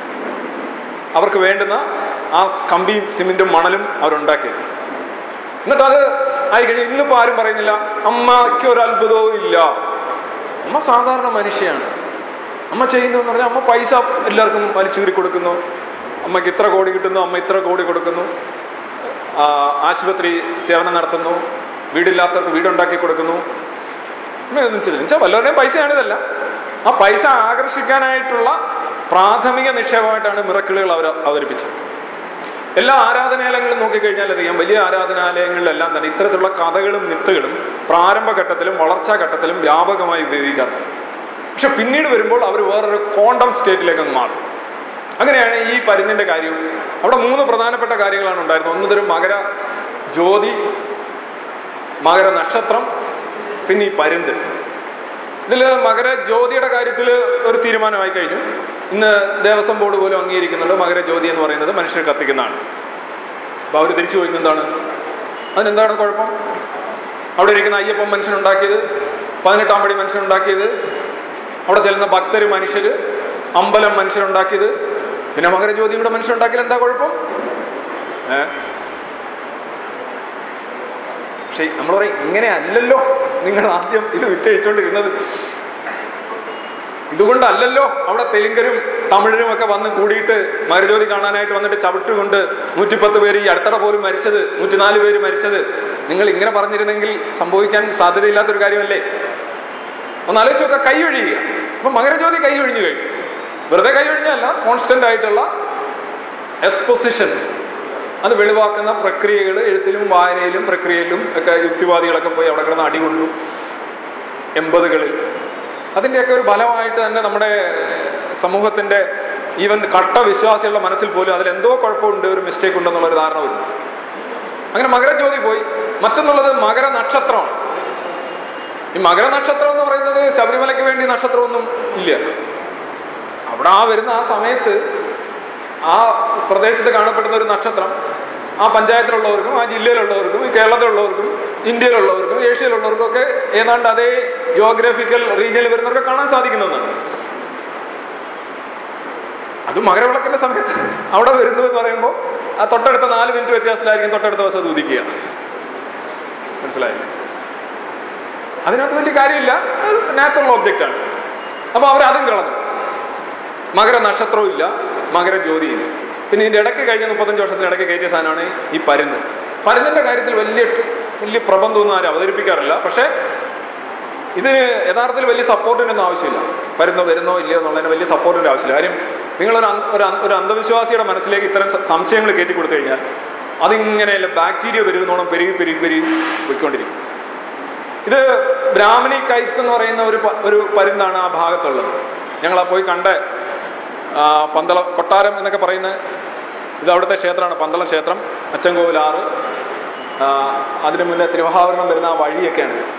അവർക്ക് വേണ്ടുന്ന ആ കമ്പിയും സിമെന്റും മണലും അവരുണ്ടാക്കിയത് എന്നിട്ട് അത് ആയി കഴിഞ്ഞു ഇന്നിപ്പോൾ ആരും പറയുന്നില്ല അമ്മയ്ക്ക് ഒരു അത്ഭുതവും ഇല്ല അമ്മ സാധാരണ മനുഷ്യയാണ് അമ്മ ചെയ്യുന്നതെന്ന് പറഞ്ഞാൽ അമ്മ പൈസ എല്ലാവർക്കും വലിച്ചൂരി കൊടുക്കുന്നു അമ്മയ്ക്ക് ഇത്ര കോടി കിട്ടുന്നു അമ്മ ഇത്ര കോടി കൊടുക്കുന്നു ആ, ആശുപത്രി സേവനം നടത്തുന്നു വീടില്ലാത്തവർക്ക് വീടുണ്ടാക്കി കൊടുക്കുന്നു അമ്മയൊന്നും ചെയ്തില്ല എന്നുവെച്ചാൽ വല്ലവരുടെയും പൈസയാണ് ഇതല്ല ആ പൈസ ആകർഷിക്കാനായിട്ടുള്ള പ്രാഥമിക നിക്ഷേപമായിട്ടാണ് മിറക്കിളുകൾ അവർ അവതരിപ്പിച്ചത് എല്ലാ ആരാധനാലയങ്ങളും നോക്കിക്കഴിഞ്ഞാൽ അറിയാം വലിയ ആരാധനാലയങ്ങളിലെല്ലാം തന്നെ ഇത്തരത്തിലുള്ള കഥകളും മിത്തുകളും പ്രാരംഭഘട്ടത്തിലും വളർച്ചാ ഘട്ടത്തിലും വ്യാപകമായി ഉപയോഗിക്കാറുണ്ട് പക്ഷെ പിന്നീട് വരുമ്പോൾ അവർ വേറൊരു ക്വാണ്ടം സ്റ്റേറ്റിലേക്ക് അങ്ങ് മാറും അങ്ങനെയാണ് ഈ പരുന്നിന്റെ കാര്യം അവിടെ മൂന്ന് പ്രധാനപ്പെട്ട കാര്യങ്ങളാണ് ഉണ്ടായിരുന്നത് ഒന്ന് തരം മകര ജ്യോതി മകര നക്ഷത്രം പിന്നെ ഈ പരുന്ത് ഇതിൽ മകര ജ്യോതിയുടെ കാര്യത്തിൽ ഒരു തീരുമാനമായി കഴിഞ്ഞു ഇന്ന് ദേവസ്വം ബോർഡ് പോലും അംഗീകരിക്കുന്നുണ്ട് മകര ജ്യോതി എന്ന് പറയുന്നത് മനുഷ്യർ കത്തിക്കുന്നതാണ് അപ്പോൾ അവർ തിരിച്ചു പോയി എന്താണ് അതിനെന്താണ് കുഴപ്പം അവിടെ ഇരിക്കുന്ന അയ്യപ്പൻ മനുഷ്യനുണ്ടാക്കിയത് പതിനെട്ടാം പടി മനുഷ്യനുണ്ടാക്കിയത് അവിടെ ചെല്ലുന്ന ഭക്തര് മനുഷ്യര് അമ്പലം മനുഷ്യരുണ്ടാക്കിയത് പിന്നെ മകരജ്യോതിയും കൂടെ മനുഷ്യരുണ്ടാക്കിയാൽ എന്താ കുഴപ്പം ഏ പക്ഷെ നമ്മൾ പറയും ഇങ്ങനെ അല്ലല്ലോ നിങ്ങൾ ആദ്യം ഇത് വിറ്റഴിച്ചുകൊണ്ടിരുന്നത് ഇതുകൊണ്ടല്ലല്ലോ അവിടെ തെലുങ്കരും തമിഴരും ഒക്കെ വന്ന് കൂടിയിട്ട് മകരജ്യോതി കാണാനായിട്ട് വന്നിട്ട് ചവിട്ടുകൊണ്ട് നൂറ്റിപ്പത്ത് പേര് ഈ അടുത്തട പോലും മരിച്ചത് നൂറ്റിനാല് പേര് മരിച്ചത് നിങ്ങൾ ഇങ്ങനെ പറഞ്ഞിരുന്നെങ്കിൽ സംഭവിക്കാൻ സാധ്യതയില്ലാത്തൊരു കാര്യമല്ലേ ഒന്ന് ആലോചിച്ച് നോക്കുക കൈ ഒഴിയുക അപ്പൊ മകരജ്യോതി കൈ ഒഴിഞ്ഞു കഴിഞ്ഞു വെറുതെ കൈ ഒഴിഞ്ഞല്ല കോൺസ്റ്റന്റ് ആയിട്ടുള്ള എക്സ്പൊസിഷൻ അത് വെളിവാക്കുന്ന പ്രക്രിയകൾ എഴുത്തിലും വായനയിലും പ്രക്രിയയിലും ഒക്കെ യുക്തിവാദികളൊക്കെ പോയി അവിടെ കിടന്ന് അടികൊണ്ടു എൺപതുകളിൽ അതിൻ്റെയൊക്കെ ഒരു ഫലമായിട്ട് തന്നെ നമ്മുടെ സമൂഹത്തിൻ്റെ ഈവൻ കട്ട വിശ്വാസികളുടെ മനസ്സിൽ പോലും അതിൽ എന്തോ കുഴപ്പമുണ്ട് ഒരു മിസ്റ്റേക്ക് ഉണ്ടെന്നുള്ള ഒരു ധാരണ വരുന്നു അങ്ങനെ മകരജ്യോതി പോയി മറ്റൊന്നുള്ളത് മകര നക്ഷത്രമാണ് ഈ മകരനക്ഷത്രം എന്ന് പറയുന്നത് ശബരിമലയ്ക്ക് വേണ്ടി നക്ഷത്രമൊന്നും ഇല്ല അവിടെ ആ വരുന്ന ആ സമയത്ത് ആ പ്രദേശത്ത് കാണപ്പെടുന്ന ഒരു നക്ഷത്രം ആ പഞ്ചായത്തിലുള്ളവർക്കും ആ ജില്ലയിലുള്ളവർക്കും ഈ കേരളത്തിലുള്ളവർക്കും ഇന്ത്യയിലുള്ളവർക്കും ഏഷ്യയിലുള്ളവർക്കും ഒക്കെ ഏതാണ്ട് അതേ ജിയോഗ്രഫിക്കൽ റീജിയനിൽ വരുന്നവർക്ക് കാണാൻ സാധിക്കുന്നതാണ് അത് മകരവിളക്കിന്റെ സമയത്ത് അവിടെ വരുന്നു എന്ന് പറയുമ്പോൾ ആ തൊട്ടടുത്ത നാല് മിനിറ്റ് വ്യത്യാസത്തിലായിരിക്കും തൊട്ടടുത്ത ദിവസം അത് ഉദിക്കുക മനസ്സിലായില്ലേ അതിനകത്ത് വലിയ കാര്യമില്ല അത് നാച്ചുറൽ ഒബ്ജക്റ്റ് ആണ് അപ്പോൾ അവരതും കളഞ്ഞു മകര നക്ഷത്രവും ഇല്ല മകര ജ്യോതിയില്ല പിന്നെ ഇതിൻ്റെ ഇടയ്ക്ക് കഴിഞ്ഞ മുപ്പത്തഞ്ച് വർഷത്തിന് ഇടയ്ക്ക് കയറ്റിയ സാധനമാണ് ഈ പരുന്ന് പരുന്നിൻ്റെ കാര്യത്തിൽ വലിയ വലിയ പ്രബന്ധമൊന്നും ആരും അവതരിപ്പിക്കാറില്ല പക്ഷേ ഇതിന് യഥാർത്ഥത്തിൽ വലിയ സപ്പോർട്ടിനൊന്നും ആവശ്യമില്ല വരുന്നോ വരുന്നോ ഇല്ലയോ എന്നുള്ളതിന് വലിയ സപ്പോർട്ടിൻ്റെ ആവശ്യമില്ല കാര്യം നിങ്ങളൊരു അന്ധ- ഒരു അന്ധ- ഒരു അന്ധവിശ്വാസിയുടെ മനസ്സിലേക്ക് ഇത്തരം സ- സംശയങ്ങൾ കയറ്റി കൊടുത്തു കഴിഞ്ഞാൽ അതിങ്ങനെയല്ല ബാക്ടീരിയ പെരുകുന്നോണം പെരുകി പെരുകി പെരുകി പോയിക്കൊണ്ടിരിക്കും ഇത് ബ്രാഹ്മണി കൈറ്റ്സ് എന്ന് പറയുന്ന ഒരു പ- ഒരു പരുന്താണ് ആ ഭാഗത്തുള്ളത് ഞങ്ങൾ ആ പോയി കണ്ട ആ, പന്തളം കൊട്ടാരം എന്നൊക്കെ പറയുന്ന ഇത് അവിടുത്തെ ക്ഷേത്രമാണ് പന്തളം ക്ഷേത്രം അച്ചൻകോവിൽ ആറ് ആ, അതിനു മുന്നേ തിരുവഹാവരണം വരുന്ന ആ വഴിയൊക്കെയാണ് ഇത്.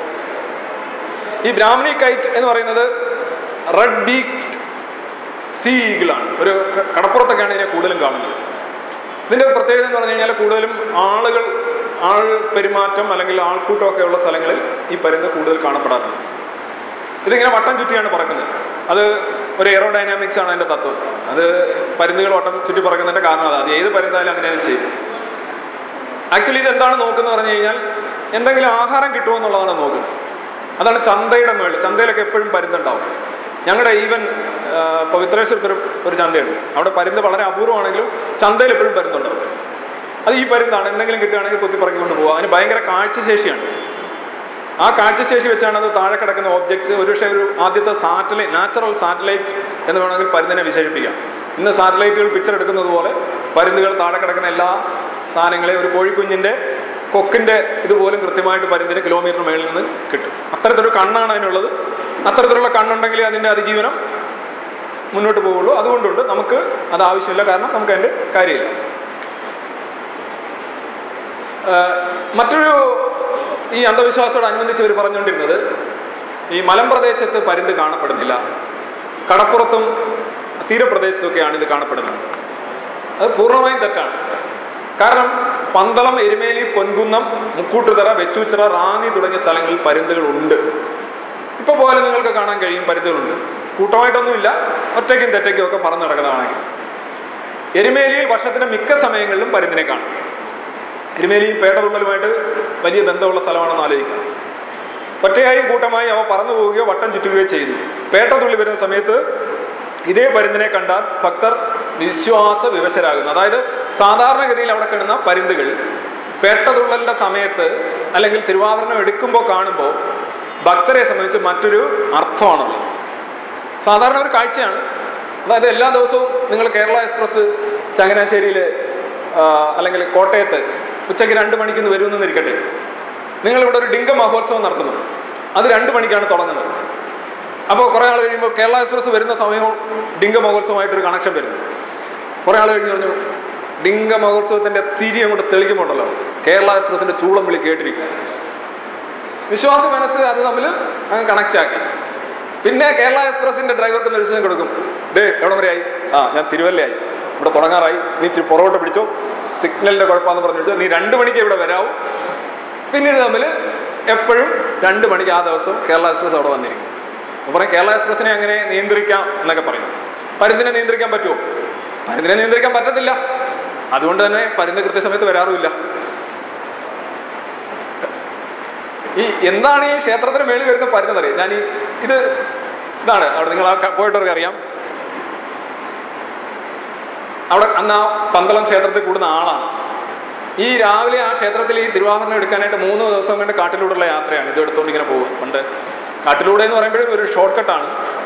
ഈ ബ്രാഹ്മണി കൈറ്റ് എന്ന് പറയുന്നത് റെഡ് ബീക്ഡ് സീ ഈഗിളാണ് ഒരു ക- കടപ്പുറത്തൊക്കെയാണ് ഇതിനെ കൂടുതലും കാണുന്നത് ഇതിൻ്റെ ഒരു പ്രത്യേകത എന്ന് പറഞ്ഞു കഴിഞ്ഞാൽ കൂടുതലും ആളുകൾ ആൾ പെരുമാറ്റം അല്ലെങ്കിൽ ആൾക്കൂട്ടമൊക്കെ ഉള്ള സ്ഥലങ്ങളിൽ ഈ പരുന്ത് കൂടുതൽ കാണപ്പെടാറുണ്ട് ഇതിങ്ങനെ വട്ടം ചുറ്റിയാണ് പറക്കുന്നത് അത് ഒരു എയറോഡൈനാമിക്സ് ആണ് അതിൻ്റെ തത്വം അത് പരുന്തുകൾ വട്ടം ചുറ്റി പറക്കുന്നതിൻ്റെ കാരണം അതാണ് അത് ഏത് പരുന്തായാലും അങ്ങനെയാണ് ചെയ്യും ആക്ച്വലി ഇത് എന്താണ് നോക്കുന്നത് പറഞ്ഞു കഴിഞ്ഞാൽ എന്തെങ്കിലും ആഹാരം കിട്ടുമോ എന്നുള്ളതാണ് നോക്കുന്നത് അതാണ് ചന്തയുടെ മേളിൽ ചന്തയിലൊക്കെ എപ്പോഴും പരുന്തുണ്ടാവും ഞങ്ങളുടെ ഈവൻ പവിത്രേശ്വരത്ത് ഒരു ഒരു ചന്തയുണ്ട് അവിടെ പരുന്ത് വളരെ അപൂർവമാണെങ്കിലും ചന്തയിൽ എപ്പോഴും പരുന്തുണ്ടാവും അത് ഈ പരുന്താണ് എന്തെങ്കിലും കിട്ടുകയാണെങ്കിൽ കുത്തിപ്പറക്കിക്കൊണ്ട് പോകുക അതിന് ഭയങ്കര കാഴ്ചശേഷിയാണ് ആ കാഴ്ചശേഷി വെച്ചാണ് അത് താഴെ കിടക്കുന്ന ഓബ്ജക്ട്സ് ഒരുപക്ഷെ ഒരു ആദ്യത്തെ സാറ്റലൈറ്റ് നാച്ചുറൽ സാറ്റലൈറ്റ് എന്ന് വേണമെങ്കിൽ പരുന്തിനെ വിശേഷിപ്പിക്കാം ഇന്ന് സാറ്റലൈറ്റുകൾ പിക്ചർ എടുക്കുന്നത് പോലെ പരുന്തുകൾ താഴെ കിടക്കുന്ന എല്ലാ സാധനങ്ങളെയും ഒരു കോഴിക്കുഞ്ഞിൻ്റെ കൊക്കിൻ്റെ ഇതുപോലും കൃത്യമായിട്ട് പരുന്തിന് കിലോമീറ്റർ മേളിൽ നിന്ന് കിട്ടും അത്തരത്തിലൊരു കണ്ണാണ് അതിനുള്ളത് അത്തരത്തിലുള്ള കണ്ണുണ്ടെങ്കിൽ അതിൻ്റെ അതിജീവനം മുന്നോട്ട് പോവുള്ളൂ അതുകൊണ്ടുണ്ട് നമുക്ക് അത് ആവശ്യമില്ല കാരണം നമുക്ക് അതിൻ്റെ കാര്യമില്ല ആഹ് മറ്റൊരു ഈ അന്ധവിശ്വാസത്തോടനുബന്ധിച്ച് ഇവർ പറഞ്ഞുകൊണ്ടിരുന്നത് ഈ മലമ്പ്രദേശത്ത് പരുന്ത് കാണപ്പെടുന്നില്ല കടപ്പുറത്തും തീരപ്രദേശത്തൊക്കെയാണ് ഇത് കാണപ്പെടുന്നത് അത് പൂർണ്ണമായും തെറ്റാണ് കാരണം പന്തളം എരുമേലി പൊൻകുന്നം മുക്കൂട്ടുതറ വെച്ചൂച്ചിറ റാന്നി തുടങ്ങിയ സ്ഥലങ്ങളിൽ പരുന്തുകൾ ഉണ്ട് ഇപ്പോൾ പോലെ നിങ്ങൾക്ക് കാണാൻ കഴിയും പരുന്തുകളുണ്ട് കൂട്ടമായിട്ടൊന്നുമില്ല ഒറ്റയ്ക്കും തെറ്റയ്ക്കും ഒക്കെ പറന്ന് നടക്കുന്നതാണെങ്കിൽ എരുമേലിയിൽ വർഷത്തിന്റെ മിക്ക സമയങ്ങളിലും പരുന്തിനെ കാണും എരുമേലിയും പേട്ടതുള്ളലുമായിട്ട് വലിയ ബന്ധമുള്ള സ്ഥലമാണെന്ന് ആലോചിക്കാം ഒറ്റയായും കൂട്ടമായും അവ പറന്നു പോവുകയോ വട്ടം ചുറ്റുകയോ ചെയ്യുന്നു പേട്ടതുള്ളി വരുന്ന സമയത്ത് ഇതേ പരുന്തിനെ കണ്ടാൽ ഭക്തർ വിശ്വാസ വിവശരാകുന്നു അതായത് സാധാരണഗതിയിൽ അവിടെ കിടന്ന പരുന്തുകൾ പേട്ടതുള്ളലിന്റെ സമയത്ത് അല്ലെങ്കിൽ തിരുവാഭരണം എടുക്കുമ്പോൾ കാണുമ്പോൾ ഭക്തരെ സംബന്ധിച്ച് മറ്റൊരു അർത്ഥമാണുള്ളത് സാധാരണ ഒരു കാഴ്ചയാണ് അതായത് എല്ലാ ദിവസവും നിങ്ങൾ കേരള എക്സ്പ്രസ് ചങ്ങനാശ്ശേരിയിൽ അല്ലെങ്കിൽ കോട്ടയത്ത് ഉച്ചയ്ക്ക് രണ്ട് മണിക്ക് ഇന്ന് വരുമെന്ന് ഇരിക്കട്ടെ നിങ്ങളിവിടെ ഒരു ഡിങ്ക മഹോത്സവം നടത്തുന്നു അത് രണ്ട് മണിക്കാണ് തുടങ്ങുന്നത് അപ്പോൾ കുറേ ആൾ കഴിയുമ്പോൾ കേരള എക്സ്പ്രസ് വരുന്ന സമയവും ഡിങ്ക മഹോത്സവമായിട്ടൊരു കണക്ഷൻ വരുന്നു കുറേ ആൾ കഴിഞ്ഞ് പറഞ്ഞു ഡിങ്ക മഹോത്സവത്തിൻ്റെ തിരി അങ്ങോട്ട് തെളിക്കുമ്പോണ്ടല്ലോ കേരള എക്സ്പ്രസിൻ്റെ ചൂളം വിളി കേട്ടിരിക്കും വിശ്വാസ മനസ്സ് അത് തമ്മിൽ അങ്ങ് കണക്റ്റ് ആക്കി പിന്നെ കേരള എക്സ്പ്രസിന്റെ ഡ്രൈവർക്ക് നിർദ്ദേശം കൊടുക്കും ഡേ എവിടെ വരെയായി ആ ഞാൻ തിരുവല്ലയായി ഇവിടെ തുടങ്ങാറായി നീ ഇച്ചിരി പുറകോട്ട് പിടിച്ചോ സിഗ്നലിന്റെ കുഴപ്പമാണെന്ന് പറഞ്ഞു വെച്ചോ നീ രണ്ട് മണിക്ക് ഇവിടെ വരാവൂ പിന്നെ ഇത് തമ്മിൽ എപ്പോഴും രണ്ട് മണിക്ക് ആ ദിവസം കേരള എക്സ്പ്രസ് അവിടെ വന്നിരിക്കും അപ്പോൾ പറയും കേരള എക്സ്പ്രസിനെ അങ്ങനെ നിയന്ത്രിക്കാം എന്നൊക്കെ പറയും പരുന്തിനെ നിയന്ത്രിക്കാൻ പറ്റുമോ പരുന്തിനെ നിയന്ത്രിക്കാൻ പറ്റത്തില്ല അതുകൊണ്ട് തന്നെ പരുന്ത് കൃത്യസമയത്ത് വരാറുമില്ല ഈ എന്താണ് ഈ ക്ഷേത്രത്തിന് മേളിൽ വരുന്ന പരുന്നതറിയാം ഞാൻ ഈ ഇത് ഇതാണ് അവിടെ നിങ്ങൾ ആ ക- പോയിട്ടവർക്ക് അറിയാം അവിടെ അന്ന് ആ പന്തളം ക്ഷേത്രത്തിൽ കൂടുന്ന ആളാണ് ഈ രാവിലെ ആ ക്ഷേത്രത്തിൽ ഈ തിരുവാഭരണം എടുക്കാനായിട്ട് മൂന്ന് ദിവസം കൊണ്ട് കാട്ടിലൂടെയുള്ള യാത്രയാണ് ഇത് എടുത്തുകൊണ്ട് ഇങ്ങനെ പോകുക പണ്ട് കാട്ടിലൂടെ എന്ന് പറയുമ്പോഴും ഒരു ഷോർട്ട് കട്ടാണ്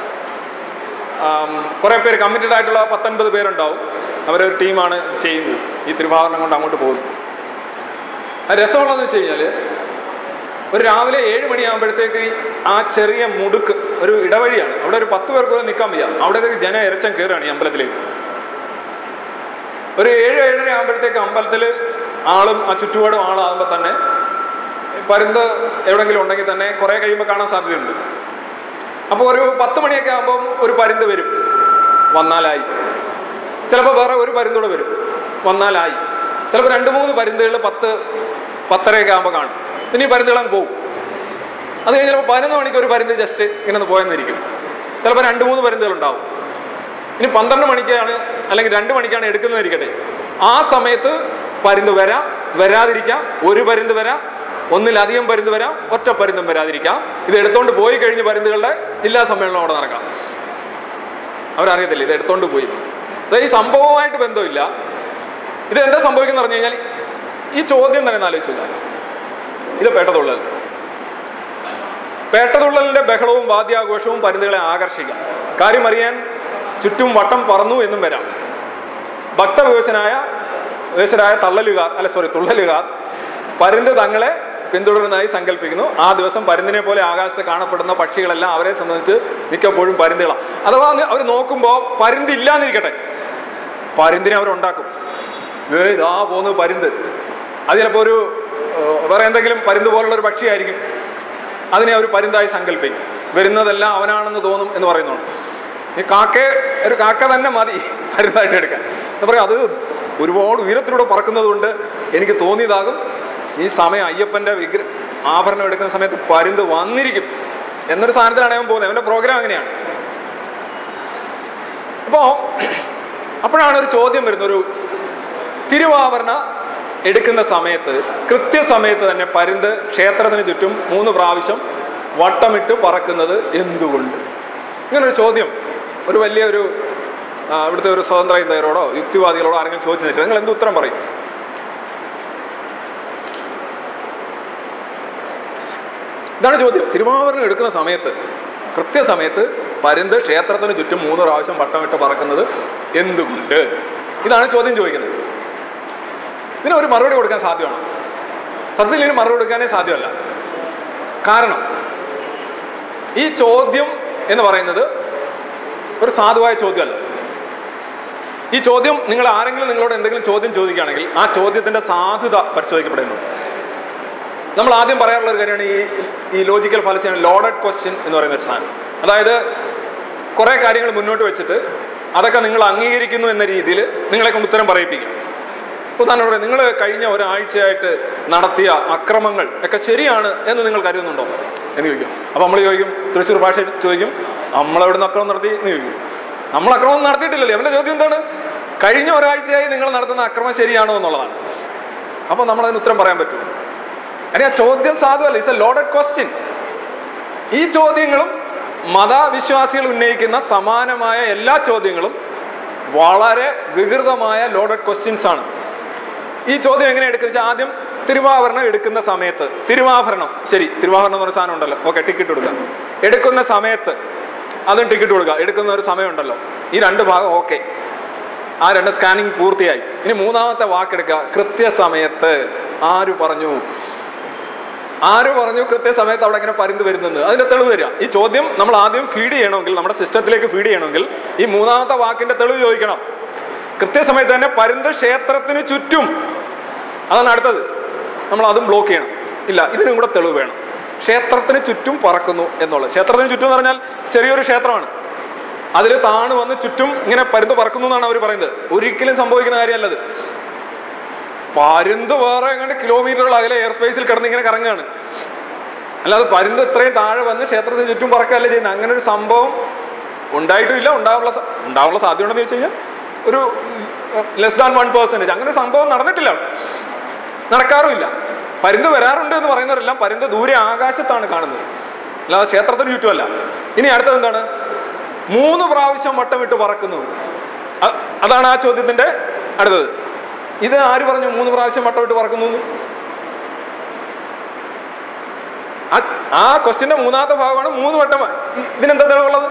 കുറേ പേര് കമ്മിറ്റഡ് ആയിട്ടുള്ള പത്തൊൻപത് പേരുണ്ടാവും അവരൊരു ടീമാണ് ഇത് ചെയ്യുന്നത് ഈ തിരുവാഭരണം കൊണ്ട് അങ്ങോട്ട് പോകുന്നത് അത് രസമുള്ളതെന്ന് വെച്ച് കഴിഞ്ഞാൽ ഒരു രാവിലെ ഏഴ് മണിയാകുമ്പോഴത്തേക്ക് ഈ ആ ചെറിയ മുടുക്ക് ഒരു ഇടവഴിയാണ് അവിടെ ഒരു പത്ത് പേർക്ക് പോലും നിൽക്കാൻ വയ്യ അവിടെ ജന ഇരച്ചം കയറുകയാണ് ഈ അമ്പലത്തിലേക്ക് ഒരു ഏഴ് ഏഴര ആകുമ്പോഴത്തേക്ക് അമ്പലത്തിൽ ആളും ആ ചുറ്റുപാടും ആളാകുമ്പോൾ തന്നെ പരുന്ത് എവിടെങ്കിലും ഉണ്ടെങ്കിൽ തന്നെ കുറേ കഴിയുമ്പോൾ കാണാൻ സാധ്യതയുണ്ട് അപ്പോൾ ഒരു പത്ത് മണിയൊക്കെ ആകുമ്പം ഒരു പരുന്ത് വരും വന്നാലായി ചിലപ്പോൾ വേറെ ഒരു പരുന്തൂടെ വരും വന്നാലായി ചിലപ്പോൾ രണ്ട് മൂന്ന് പരുന്തുകൾ പത്ത് പത്തരയൊക്കെ ആകുമ്പോൾ കാണും പിന്നെ ഈ പരുന്തുകളങ്ങ് പോകും അത് കഴിഞ്ഞ് ചിലപ്പോൾ പതിനൊന്ന് മണിക്ക് ഒരു പരുന്ത് ജസ്റ്റ് ഇങ്ങനെ ഒന്ന് പോയെന്നിരിക്കും ചിലപ്പോൾ രണ്ട് മൂന്ന് പരുന്തുകൾ ഉണ്ടാവും ഇനി പന്ത്രണ്ട് മണിക്കാണ് അല്ലെങ്കിൽ രണ്ട് മണിക്കാണ് എടുക്കുന്നതിരിക്കട്ടെ ആ സമയത്ത് പരുന്ത് വരാം വരാതിരിക്കാം ഒരു പരുന്ത് വരാം ഒന്നിലധികം പരുന്ത് വരാം ഒറ്റ പരുന്തും വരാതിരിക്കാം ഇത് എടുത്തോണ്ട് പോയി കഴിഞ്ഞ് പരുന്തുകളുടെ ജില്ലാ സമ്മേളനം അവിടെ നടക്കാം അവരറിയത്തില്ല ഇത് എടുത്തോണ്ട് പോയി അതായത് ഈ സംഭവവുമായിട്ട് ബന്ധമില്ല ഇത് എന്താ സംഭവിക്കുന്നത് പറഞ്ഞു കഴിഞ്ഞാൽ ഈ ചോദ്യം തന്നെ ഒന്ന് ആലോചിച്ചില്ല ഇത് പേട്ടതുള്ളൽ പേട്ടതുള്ളലിന്റെ ബഹളവും വാദ്യാഘോഷവും പരുന്തുകളെ ആകർഷിക്കാം കാര്യം അറിയാൻ ചുറ്റും വട്ടം പറന്നു എന്നും വരാം ഭക്തവിവശനായ വിവശരായ തള്ളലുകാർ അല്ല സോറി തുള്ളലുകാർ പരുന്ത് തങ്ങളെ പിന്തുടരുന്നതായി സങ്കല്പിക്കുന്നു ആ ദിവസം പരുന്തിനെ പോലെ ആകാശത്ത് കാണപ്പെടുന്ന പക്ഷികളെല്ലാം അവരെ സംബന്ധിച്ച് മിക്കപ്പോഴും പരുന്തുകളാണ് അഥവാ അവർ നോക്കുമ്പോൾ പരുന്ത് ഇല്ലാന്നിരിക്കട്ടെ പരുന്തിനെ അവരുണ്ടാക്കും ദേ ഇതാ പോകുന്നു പരുന്ത് അത് ചിലപ്പോൾ ഒരു ഏഹ്, വേറെ എന്തെങ്കിലും പരുന്ത് പോലുള്ള ഒരു പക്ഷിയായിരിക്കും അതിനെ അവർ പരുന്തായി സങ്കല്പിക്കും വരുന്നതെല്ലാം അവനാണെന്ന് തോന്നും എന്ന് പറയുന്നുണ്ട് ഈ കാക്കയെ ഒരു കാക്ക തന്നെ മതി പരുന്തായിട്ട് എടുക്കാൻ എന്താ പറയുക അത് ഒരുപാട് ഉയരത്തിലൂടെ പറക്കുന്നത് കൊണ്ട് എനിക്ക് തോന്നിയതാകും ഈ സമയം അയ്യപ്പൻ്റെ വിഗ്ര ആഭരണം എടുക്കുന്ന സമയത്ത് പരുന്ത് വന്നിരിക്കും എന്നൊരു സാധനത്തിലാണ് അവൻ പോകുന്നത് അവൻ്റെ പ്രോഗ്രാം അങ്ങനെയാണ് അപ്പോൾ അപ്പോഴാണ് ഒരു ചോദ്യം വരുന്നത് ഒരു തിരുവാഭരണ എടുക്കുന്ന സമയത്ത് കൃത്യസമയത്ത് തന്നെ പരുന്ത് ക്ഷേത്രത്തിന് ചുറ്റും മൂന്ന് പ്രാവശ്യം വട്ടമിട്ട് പറക്കുന്നത് എന്തുകൊണ്ട് ഇങ്ങനൊരു ചോദ്യം ഒരു വലിയ ഒരു ആ, ഇവിടുത്തെ ഒരു സ്വതന്ത്ര ചിന്തകരോടോ യുക്തിവാദികളോടോ ആരെങ്കിലും ചോദിച്ചു നിൽക്കുക നിങ്ങൾ എന്ത് ഉത്തരം പറയും ഇതാണ് ചോദ്യം തിരുവാഭരണം എടുക്കുന്ന സമയത്ത് കൃത്യസമയത്ത് പരുന്ത് ക്ഷേത്രത്തിന് ചുറ്റും മൂന്ന് പ്രാവശ്യം വട്ടമിട്ട് പറക്കുന്നത് എന്തുകൊണ്ട് ഇതാണ് ചോദ്യം ചോദിക്കുന്നത് ഇതിന് ഒരു മറുപടി കൊടുക്കാൻ സാധ്യമാണ് സത്യത്തിൽ ഇതിന് മറുപടി കൊടുക്കാനേ സാധ്യമല്ല കാരണം ഈ ചോദ്യം എന്ന് പറയുന്നത് ഒരു സാധുവായ ചോദ്യമല്ല ഈ ചോദ്യം നിങ്ങൾ ആരെങ്കിലും നിങ്ങളോട് എന്തെങ്കിലും ചോദ്യം ചോദിക്കുകയാണെങ്കിൽ ആ ചോദ്യത്തിന്റെ സാധുത പരിശോധിക്കപ്പെടുന്നു നമ്മൾ ആദ്യം പറയാറുള്ള ഒരു കാര്യമാണ് ഈ ഈ ലോജിക്കൽ ഫാലസിയാണ് ലോഡഡ് ക്വസ്റ്റ്യൻ എന്ന് പറയുന്ന ഒരു സാധനം അതായത് കുറേ കാര്യങ്ങൾ മുന്നോട്ട് വെച്ചിട്ട് അതൊക്കെ നിങ്ങൾ അംഗീകരിക്കുന്നു എന്ന രീതിയിൽ നിങ്ങളെ കൊണ്ട് ഉത്തരം പറയിപ്പിക്കുക ഇപ്പോൾ ഉദാഹരണം പറയാം നിങ്ങൾ കഴിഞ്ഞ ഒരാഴ്ചയായിട്ട് നടത്തിയ അക്രമങ്ങൾ ഒക്കെ ശരിയാണ് എന്ന് നിങ്ങൾ കരുതുന്നുണ്ടോ എന്ന് ചോദിക്കും അപ്പോൾ നമ്മൾ ചോദിക്കും തൃശ്ശൂർ ഭാഷ ചോദിക്കും നമ്മളെവിടുന്ന് അക്രമം നടത്തി എന്ന് ചോദിക്കും നമ്മൾ അക്രമം നടത്തിയിട്ടില്ലല്ലോ അവൻ്റെ ചോദ്യം എന്താണ് കഴിഞ്ഞ ഒരാഴ്ചയായി നിങ്ങൾ നടത്തുന്ന അക്രമം ശരിയാണോ എന്നുള്ളതാണ് അപ്പോൾ നമ്മൾ അതിന് ഉത്തരം പറയാൻ പറ്റുമോ അതിന് ആ ചോദ്യം സാധുവല്ല ഇറ്റ്സ് എ ലോഡഡ് ക്വസ്റ്റ്യൻ ഈ ചോദ്യങ്ങളും മതവിശ്വാസികൾ ഉന്നയിക്കുന്ന സമാനമായ എല്ലാ ചോദ്യങ്ങളും വളരെ വികൃതമായ ലോഡഡ് ക്വസ്റ്റ്യൻസ് ആണ് ഈ ചോദ്യം എങ്ങനെ എടുക്കുന്ന വെച്ചാൽ ആദ്യം തിരുവാഭരണം എടുക്കുന്ന സമയത്ത് തിരുവാഭരണം ശരി തിരുവാഭരണം എന്ന് പറഞ്ഞ സാധനം ഉണ്ടല്ലോ ഓക്കെ ടിക്കറ്റ് കൊടുക്കുക എടുക്കുന്ന സമയത്ത് അതും ടിക്കറ്റ് കൊടുക്കുക എടുക്കുന്ന ഒരു സമയമുണ്ടല്ലോ ഈ രണ്ട് ഭാഗം ഓക്കെ ആ രണ്ട് സ്കാനിങ് പൂർത്തിയായി ഇനി മൂന്നാമത്തെ വാക്കെടുക്കുക കൃത്യസമയത്ത് ആര് പറഞ്ഞു ആര് പറഞ്ഞു കൃത്യസമയത്ത് അവിടെ ഇങ്ങനെ പരുന്ത് വരുന്നത് അതിന്റെ തെളിവ് തരിക ഈ ചോദ്യം നമ്മൾ ആദ്യം ഫീഡ് ചെയ്യണമെങ്കിൽ നമ്മുടെ സിസ്റ്റത്തിലേക്ക് ഫീഡ് ചെയ്യണമെങ്കിൽ ഈ മൂന്നാമത്തെ വാക്കിന്റെ തെളിവ് ചോദിക്കണം കൃത്യസമയത്ത് തന്നെ പരുന്ത് ക്ഷേത്രത്തിന് ചുറ്റും അതാണ് അടുത്തത് നമ്മൾ അതും ബ്ലോക്ക് ചെയ്യണം ഇല്ല ഇതിനും കൂടെ തെളിവ് വേണം ക്ഷേത്രത്തിന് ചുറ്റും പറക്കുന്നു എന്നുള്ളത് ക്ഷേത്രത്തിന് ചുറ്റും എന്ന് പറഞ്ഞാൽ ചെറിയൊരു ക്ഷേത്രമാണ് അതിൽ താണ് വന്ന് ചുറ്റും ഇങ്ങനെ പരുന്ത് പറക്കുന്നു എന്നാണ് അവർ പറയുന്നത് ഒരിക്കലും സംഭവിക്കുന്ന കാര്യമല്ലത് പരുന്ത് വേറെ എങ്ങാണ്ട് കിലോമീറ്ററുകൾ അകലെ എയർ സ്പേസിൽ കിടന്ന് ഇങ്ങനെ കറങ്ങുകയാണ് അല്ലാതെ പരുന്ത് ഇത്രയും താഴെ വന്ന് ക്ഷേത്രത്തിന് ചുറ്റും പറക്കുകയല്ല ചെയ്യുന്നത് അങ്ങനെ ഒരു സംഭവം ഉണ്ടായിട്ടുമില്ല ഉണ്ടാവാനുള്ള സ- ഉണ്ടാവാനുള്ള സാധ്യത ഉണ്ടെന്ന് വെച്ച് കഴിഞ്ഞാൽ ഒരു ലെസ് ദാൻ വൺ പെർസെൻറ്റേജ് അങ്ങനെ ഒരു സംഭവം നടന്നിട്ടില്ല അവിടെ നടക്കാറുമില്ല പരുന്ത് വരാറുണ്ട് എന്ന് പറയുന്നവരെല്ലാം പരുന്ത് ദൂരെ ആകാശത്താണ് കാണുന്നത് അല്ലാതെ ക്ഷേത്രത്തിന് ചുറ്റുമല്ല ഇനി അടുത്തത് എന്താണ് മൂന്ന് പ്രാവശ്യം വട്ടം വിട്ട് പറക്കുന്നു അ- അതാണ് ആ ചോദ്യത്തിന്റെ അടുത്തത് ഇത് ആര് പറഞ്ഞു മൂന്ന് പ്രാവശ്യം വട്ടം വിട്ട് പറക്കുന്നു എന്ന്? ആ- ആ ക്വസ്റ്റ്യന്റെ മൂന്നാമത്തെ ഭാഗമാണ് മൂന്ന് വട്ടം ഇ- ഇതിനെന്താ തെളിവുള്ളത്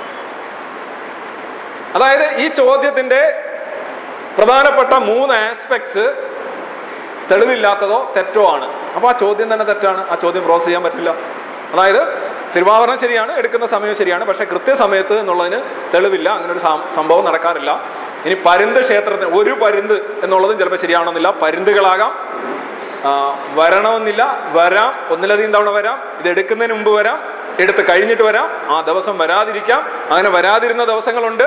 അതായത് ഈ ചോദ്യത്തിന്റെ പ്രധാനപ്പെട്ട മൂന്ന് ആസ്പെക്ട്സ് തെളിവില്ലാത്തതോ തെറ്റോ ആണ് അപ്പോൾ ആ ചോദ്യം തന്നെ തെറ്റാണ് ആ ചോദ്യം പ്രോസസ് ചെയ്യാൻ പറ്റില്ല അതായത് തിരുവാഭരണം ശരിയാണ് എടുക്കുന്ന സമയം ശരിയാണ് പക്ഷേ കൃത്യസമയത്ത് എന്നുള്ളതിന് തെളിവില്ല അങ്ങനെ ഒരു സം- സംഭവം നടക്കാറില്ല ഇനി പരുന്ത് ക്ഷേത്രത്തിന് ഒരു പരുന്ത് എന്നുള്ളതും ചിലപ്പോൾ ശരിയാവണമെന്നില്ല പരുന്തുകളാകാം ആ, വരണമെന്നില്ല വരാം ഒന്നിലധികം തവണ വരാം ഇത് എടുക്കുന്നതിന് മുമ്പ് വരാം എടുത്ത് കഴിഞ്ഞിട്ട് വരാം ആ ദിവസം വരാതിരിക്കാം അങ്ങനെ വരാതിരുന്ന ദിവസങ്ങളുണ്ട്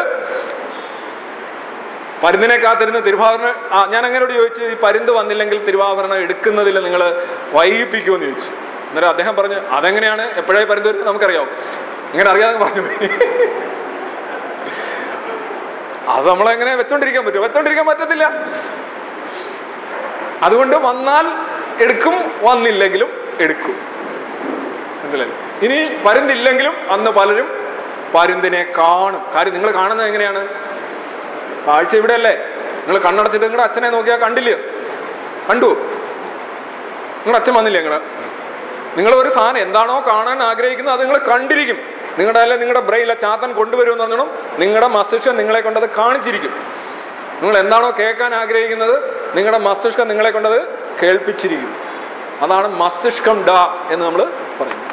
പരുന്തിനെ കാത്തിരുന്ന് തിരുവാഭരണം ആ ഞാൻ അങ്ങനോട് ചോദിച്ചു ഈ പരുന്ത് വന്നില്ലെങ്കിൽ തിരുവാഭരണം എടുക്കുന്നതിൽ നിങ്ങൾ വൈകിപ്പിക്കുമെന്ന് ചോദിച്ചു അന്നേരം അദ്ദേഹം പറഞ്ഞു അതെങ്ങനെയാണ് എപ്പോഴായി പരുന്ത് വരുന്നത് നമുക്കറിയാം ഇങ്ങനെ അറിയാതെ പറഞ്ഞു പോയി. അത് നമ്മളെങ്ങനെ വെച്ചോണ്ടിരിക്കാൻ പറ്റുമോ വെച്ചോണ്ടിരിക്കാൻ പറ്റത്തില്ല അതുകൊണ്ട് വന്നാൽ എടുക്കും വന്നില്ലെങ്കിലും എടുക്കും മനസ്സിലായി ഇനി പരുന്തില്ലെങ്കിലും അന്ന് പലരും പരുന്തിനെ കാണും കാര്യം നിങ്ങൾ കാണുന്നത് എങ്ങനെയാണ് കാഴ്ച ഇവിടെ അല്ലേ നിങ്ങൾ കണ്ണടച്ചിട്ട് നിങ്ങളുടെ അച്ഛനെ നോക്കിയാൽ കണ്ടില്ലയോ കണ്ടു നിങ്ങളുടെ അച്ഛൻ വന്നില്ലേ നിങ്ങള് നിങ്ങൾ ഒരു സാധനം എന്താണോ കാണാൻ ആഗ്രഹിക്കുന്നത് അത് നിങ്ങൾ കണ്ടിരിക്കും നിങ്ങളുടെ അല്ലെ നിങ്ങളുടെ ബ്രെയിനിലെ ചാത്തൻ കൊണ്ടുവരുമെന്ന് പറഞ്ഞാൽ നിങ്ങളുടെ മസ്തിഷ്കം നിങ്ങളെ കൊണ്ടത് കാണിച്ചിരിക്കും നിങ്ങൾ എന്താണോ കേൾക്കാൻ ആഗ്രഹിക്കുന്നത് നിങ്ങളുടെ മസ്തിഷ്കം നിങ്ങളെ കൊണ്ടത് കേൾപ്പിച്ചിരിക്കും അതാണ് മസ്തിഷ്കം ഡ എന്ന് നമ്മൾ പറയുന്നത്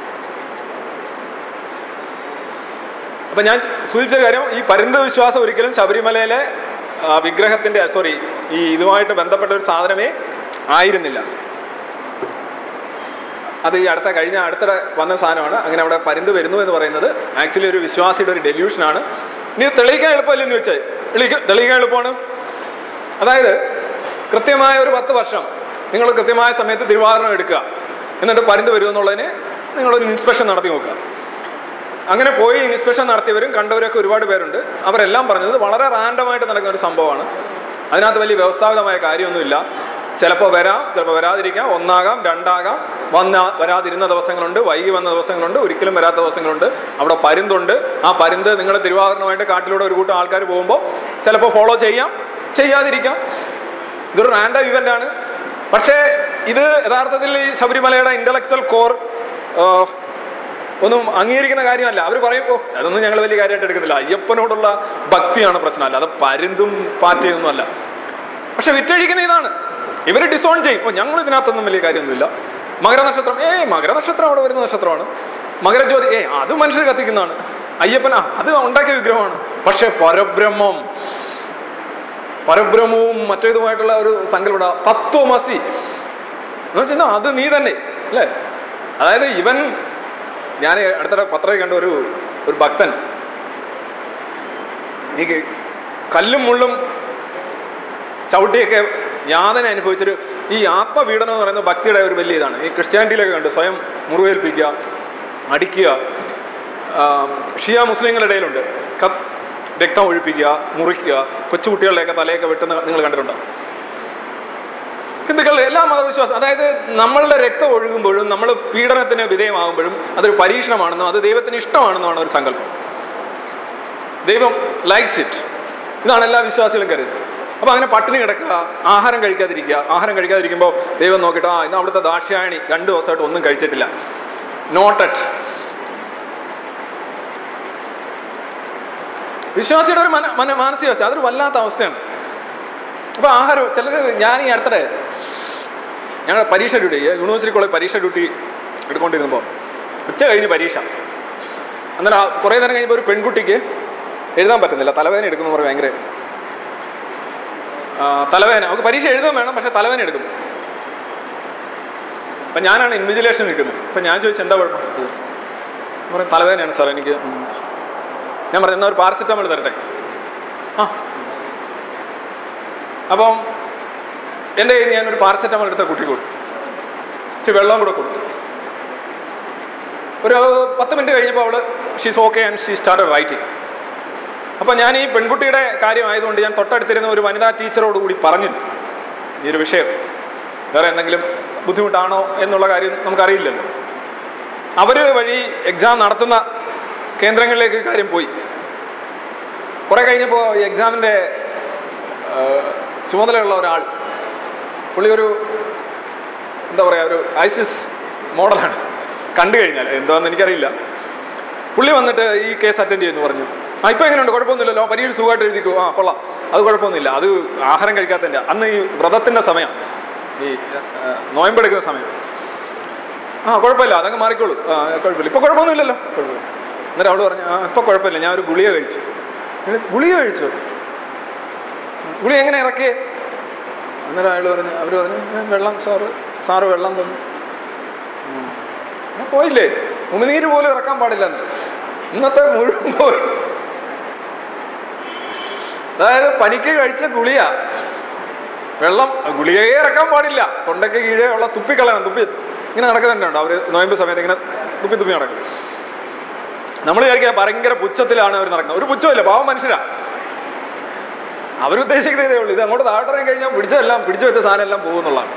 അപ്പൊ ഞാൻ സൂചിപ്പിച്ച കാര്യം ഈ പരുന്ത് വിശ്വാസം ഒരിക്കലും ശബരിമലയിലെ ആ, വിഗ്രഹത്തിന്റെ സോറി ഈ ഇതുമായിട്ട് ബന്ധപ്പെട്ട ഒരു സാധനമേ ആയിരുന്നില്ല അത് ഈ അടുത്ത കഴിഞ്ഞ അടുത്തിടെ വന്ന സാധനമാണ് അങ്ങനെ അവിടെ പരുന്ത് വരുന്നു എന്ന് പറയുന്നത് ആക്ച്വലി ഒരു വിശ്വാസിയുടെ ഒരു ഡെല്യൂഷനാണ് ഇനി ഇത് തെളിയിക്കാൻ എളുപ്പമല്ലേ എന്ന് വെച്ചാൽ തെളിയിക്കാൻ എളുപ്പമാണ് അതായത് കൃത്യമായ ഒരു പത്ത് വർഷം നിങ്ങൾ കൃത്യമായ സമയത്ത് തിരുവാഭരണം എടുക്കുക എന്നിട്ട് പരുന്ത് വരുമെന്നുള്ളതിന് നിങ്ങളൊരു ഇൻസ്പെക്ഷൻ നടത്തി നോക്കുക അങ്ങനെ പോയി ഇൻസ്പെക്ഷൻ നടത്തിയവരും കണ്ടവരൊക്കെ ഒരുപാട് പേരുണ്ട് അവരെല്ലാം പറഞ്ഞത് വളരെ റാൻഡമായിട്ട് നടക്കുന്ന ഒരു സംഭവമാണ് അതിനകത്ത് വലിയ വ്യവസ്ഥാപിതമായ കാര്യമൊന്നുമില്ല ചിലപ്പോൾ വരാം ചിലപ്പോൾ വരാതിരിക്കാം ഒന്നാകാം രണ്ടാകാം വന്ന വരാതിരുന്ന ദിവസങ്ങളുണ്ട് വൈകി വന്ന ദിവസങ്ങളുണ്ട് ഒരിക്കലും വരാത്ത ദിവസങ്ങളുണ്ട് അവിടെ പരുന്തുണ്ട് ആ പരുന്ത് നിങ്ങൾ തിരുവാഭരണമായിട്ട് കാട്ടിലൂടെ ഒരു കൂട്ടം ആൾക്കാർ പോകുമ്പോൾ ചിലപ്പോൾ ഫോളോ ചെയ്യാം ചെയ്യാതിരിക്കാം ഇതൊരു റാൻഡം ഇവന്റ് ആണ് പക്ഷേ ഇത് യഥാർത്ഥത്തിൽ ഈ ശബരിമലയുടെ ഇന്റലക്ച്വൽ കോർ ഒന്നും അംഗീകരിക്കുന്ന കാര്യമല്ല അവർ പറയും ഓ അതൊന്നും ഞങ്ങൾ വലിയ കാര്യമായിട്ട് എടുക്കുന്നില്ല അയ്യപ്പനോടുള്ള ഭക്തിയാണ് പ്രശ്നം അല്ല അത് പരുന്തും പാറ്റയൊന്നും അല്ല പക്ഷെ വിറ്റഴിക്കുന്ന ഇതാണ് ഇവർ ഡിസോൺ ചെയ്യും ഓ ഞങ്ങൾ ഇതിനകത്തൊന്നും വലിയ കാര്യമൊന്നുമില്ല മകരനക്ഷത്രം ഏയ് മകരനക്ഷത്രം അവിടെ വരുന്ന നക്ഷത്രമാണ് മകരജ്യോതി ഏ അത് മനുഷ്യർ കത്തിക്കുന്നതാണ് അയ്യപ്പൻ ആ അത് ഉണ്ടാക്കിയ വിഗ്രഹമാണ് പക്ഷെ പരബ്രഹ്മം പരബ്രഹ്മവും മറ്റേതുമായിട്ടുള്ള ഒരു സങ്കല്പം തത്വമസി എന്ന് വെച്ചാൽ അത് നീ തന്നെ അല്ലേ അതായത് ഇവൻ ഞാൻ അടുത്തിടെ പത്രത്തിൽ കണ്ട ഒരു ഒരു ഭക്തൻ ഈ കല്ലും മുള്ളും ചവിട്ടിയൊക്കെ യാതന അനുഭവിച്ചൊരു ഈ ആത്മപീഡനം എന്ന് പറയുന്ന ഭക്തിയുടെ ഒരു വലിയ ഇതാണ് ഈ ക്രിസ്ത്യാനിറ്റിയിലൊക്കെ കണ്ട് സ്വയം മുറിവേൽപ്പിക്കുക അടിക്കുക ആ, ഷിയ മുസ്ലിങ്ങളുടെ ഇടയിലുണ്ട് കത്ത് രക്തം ഒഴിപ്പിക്കുക മുറിക്കുക കൊച്ചുകുട്ടികളുടെയൊക്കെ തലയൊക്കെ വെട്ടുന്ന നിങ്ങൾ കണ്ടിട്ടുണ്ടോ ഹിന്ദുക്കളുടെ എല്ലാ മതവിശ്വാസം അതായത് നമ്മളുടെ രക്തം ഒഴുകുമ്പോഴും നമ്മൾ പീഡനത്തിന് വിധേയമാകുമ്പോഴും അതൊരു പരീക്ഷണമാണെന്നും അത് ദൈവത്തിന് ഇഷ്ടമാണെന്നുമാണ് ഒരു സങ്കല്പം ദൈവം ലൈക്സ് ഇറ്റ് ഇതാണ് എല്ലാ വിശ്വാസികളും കരുതുന്നത് അപ്പോൾ അങ്ങനെ പട്ടിണി കിടക്കുക ആഹാരം കഴിക്കാതിരിക്കുക ആഹാരം കഴിക്കാതിരിക്കുമ്പോൾ ദൈവം നോക്കിയിട്ട് ആ ഇന്ന് അവിടുത്തെ ദാക്ഷ്യായണി രണ്ട് ദിവസമായിട്ട് ഒന്നും കഴിച്ചിട്ടില്ല നോട്ടറ്റ് വിശ്വാസിയുടെ ഒരു മന മന മാനസികാവസ്ഥ അതൊരു വല്ലാത്ത അവസ്ഥയാണ് അപ്പോൾ ആഹാരം ചിലർ ഞാൻ ഈ അടുത്തിടെ ഞങ്ങൾ പരീക്ഷ ഡ്യൂട്ടി യൂണിവേഴ്സിറ്റി കോളേജ് പരീക്ഷ ഡ്യൂട്ടി എടുക്കൊണ്ടിരുന്നപ്പോൾ ഉച്ച കഴിഞ്ഞ് പരീക്ഷ അന്നേരം ആ കുറേ നേരം കഴിഞ്ഞപ്പോൾ ഒരു പെൺകുട്ടിക്ക് എഴുതാൻ പറ്റുന്നില്ല തലവേദന എടുക്കുന്നു പറയും ഭയങ്കര ആ, തലവേദന നമുക്ക് പരീക്ഷ എഴുതാൻ വേണം പക്ഷേ തലവേദന എടുക്കുന്നു അപ്പം ഞാനാണ് ഇൻവിജിലേഷൻ നിൽക്കുന്നത് അപ്പം ഞാൻ ചോദിച്ചു എന്താ കുഴപ്പം ഇത് പറയും തലവേദനയാണ് സാർ എനിക്ക് ഉം. ഞാൻ പറഞ്ഞു എന്നാൽ ഒരു പാരസെറ്റമോൾ തരട്ടെ ആ അപ്പം എൻ്റെ കയ്യിൽ ഞാനൊരു പാരസെറ്റമോൾ എടുത്ത കുട്ടി കൊടുത്തു ഇച്ചിരി വെള്ളം കൂടെ കൊടുത്തു ഒരു പത്ത് മിനിറ്റ് കഴിഞ്ഞപ്പോൾ അവൾ she's okay and she start writing അപ്പോൾ ഞാൻ ഈ പെൺകുട്ടിയുടെ കാര്യമായതുകൊണ്ട് ഞാൻ തൊട്ടടുത്തിരുന്ന ഒരു വനിതാ ടീച്ചറോട് കൂടി പറഞ്ഞിരുന്നു ഈ ഒരു വിഷയം വേറെ എന്തെങ്കിലും ബുദ്ധിമുട്ടാണോ എന്നുള്ള കാര്യം നമുക്കറിയില്ലല്ലോ അവർ വഴി എക്സാം നടത്തുന്ന കേന്ദ്രങ്ങളിലേക്ക് കാര്യം പോയി കുറേ കഴിഞ്ഞപ്പോൾ ഈ എക്സാമിൻ്റെ ചുമതലയുള്ള ഒരാൾ പുള്ളി ഒരു എന്താ പറയുക ഒരു ഐസിസ് മോഡലാണ് കണ്ടു കഴിഞ്ഞാൽ എന്താണെന്ന് എനിക്കറിയില്ല പുള്ളി വന്നിട്ട് ഈ കേസ് അറ്റൻഡ് ചെയ്യുന്നു പറഞ്ഞു ആ ഇപ്പം എങ്ങനെയുണ്ട് കുഴപ്പമൊന്നുമില്ലല്ലോ പരീക്ഷ സുഖമായിട്ട് എഴുതിക്കോ ആ കൊള്ളാം അത് കുഴപ്പമൊന്നുമില്ല അത് ആഹാരം കഴിക്കാത്തതിൻ്റെ അന്ന് ഈ വ്രതത്തിൻ്റെ സമയം ഈ ആ, നോയമ്പെടുക്കുന്ന സമയം ആ കുഴപ്പമില്ല അതങ്ങ് മാറിക്കോളൂ ആ കുഴപ്പമില്ല ഇപ്പോൾ കുഴപ്പമൊന്നുമില്ലല്ലോ കുഴപ്പമില്ല എന്നിട്ട് അവള് പറഞ്ഞു ആ ഇപ്പോൾ കുഴപ്പമില്ല ഞാൻ ഒരു ഗുളിക കഴിച്ചു ഞാൻ, ഗുളിക കഴിച്ചോ ഗുളിക എങ്ങനെ ഇറക്കിയേ അന്നേരം അയാൾ പറഞ്ഞു അവർ പറഞ്ഞു "ഞാൻ വെള്ളം സാറ് സാറ് വെള്ളം തന്നു ഉം. ഞാൻ പോയില്ലേ ഉമിനീര് പോലും ഇറക്കാൻ പാടില്ലെന്ന് ഇന്നത്തെ മുഴുവൻ പോയി അതായത് പനിക്ക് കഴിച്ച ഗുളിയ വെള്ളം ഗുളികയെ ഇറക്കാൻ പാടില്ല തൊണ്ടയ്ക്ക് കീഴേ ഉള്ള തുപ്പിക്കളയണം തുപ്പി ഇങ്ങനെ നടക്കുന്നുണ്ട് അവർ നോയമ്പ് സമയത്ത് ഇങ്ങനെ തുപ്പി തുപ്പി നടക്കും നമ്മൾ വിചാരിക്കുക ഭയങ്കര പുച്ഛത്തിലാണ് അവർ നടക്കുന്നത് ഒരു പുച്ഛമില്ല പാവം മനുഷ്യരാ അവരുദ്ദേശിക്കുന്നതേ ഉള്ളൂ ഇത് അങ്ങോട്ട് താഴ്ത്തറങ്ങി കഴിഞ്ഞാൽ പിടിച്ചതെല്ലാം പിടിച്ചു വെച്ച സാധനം എല്ലാം പോകുന്നുള്ളതാണ്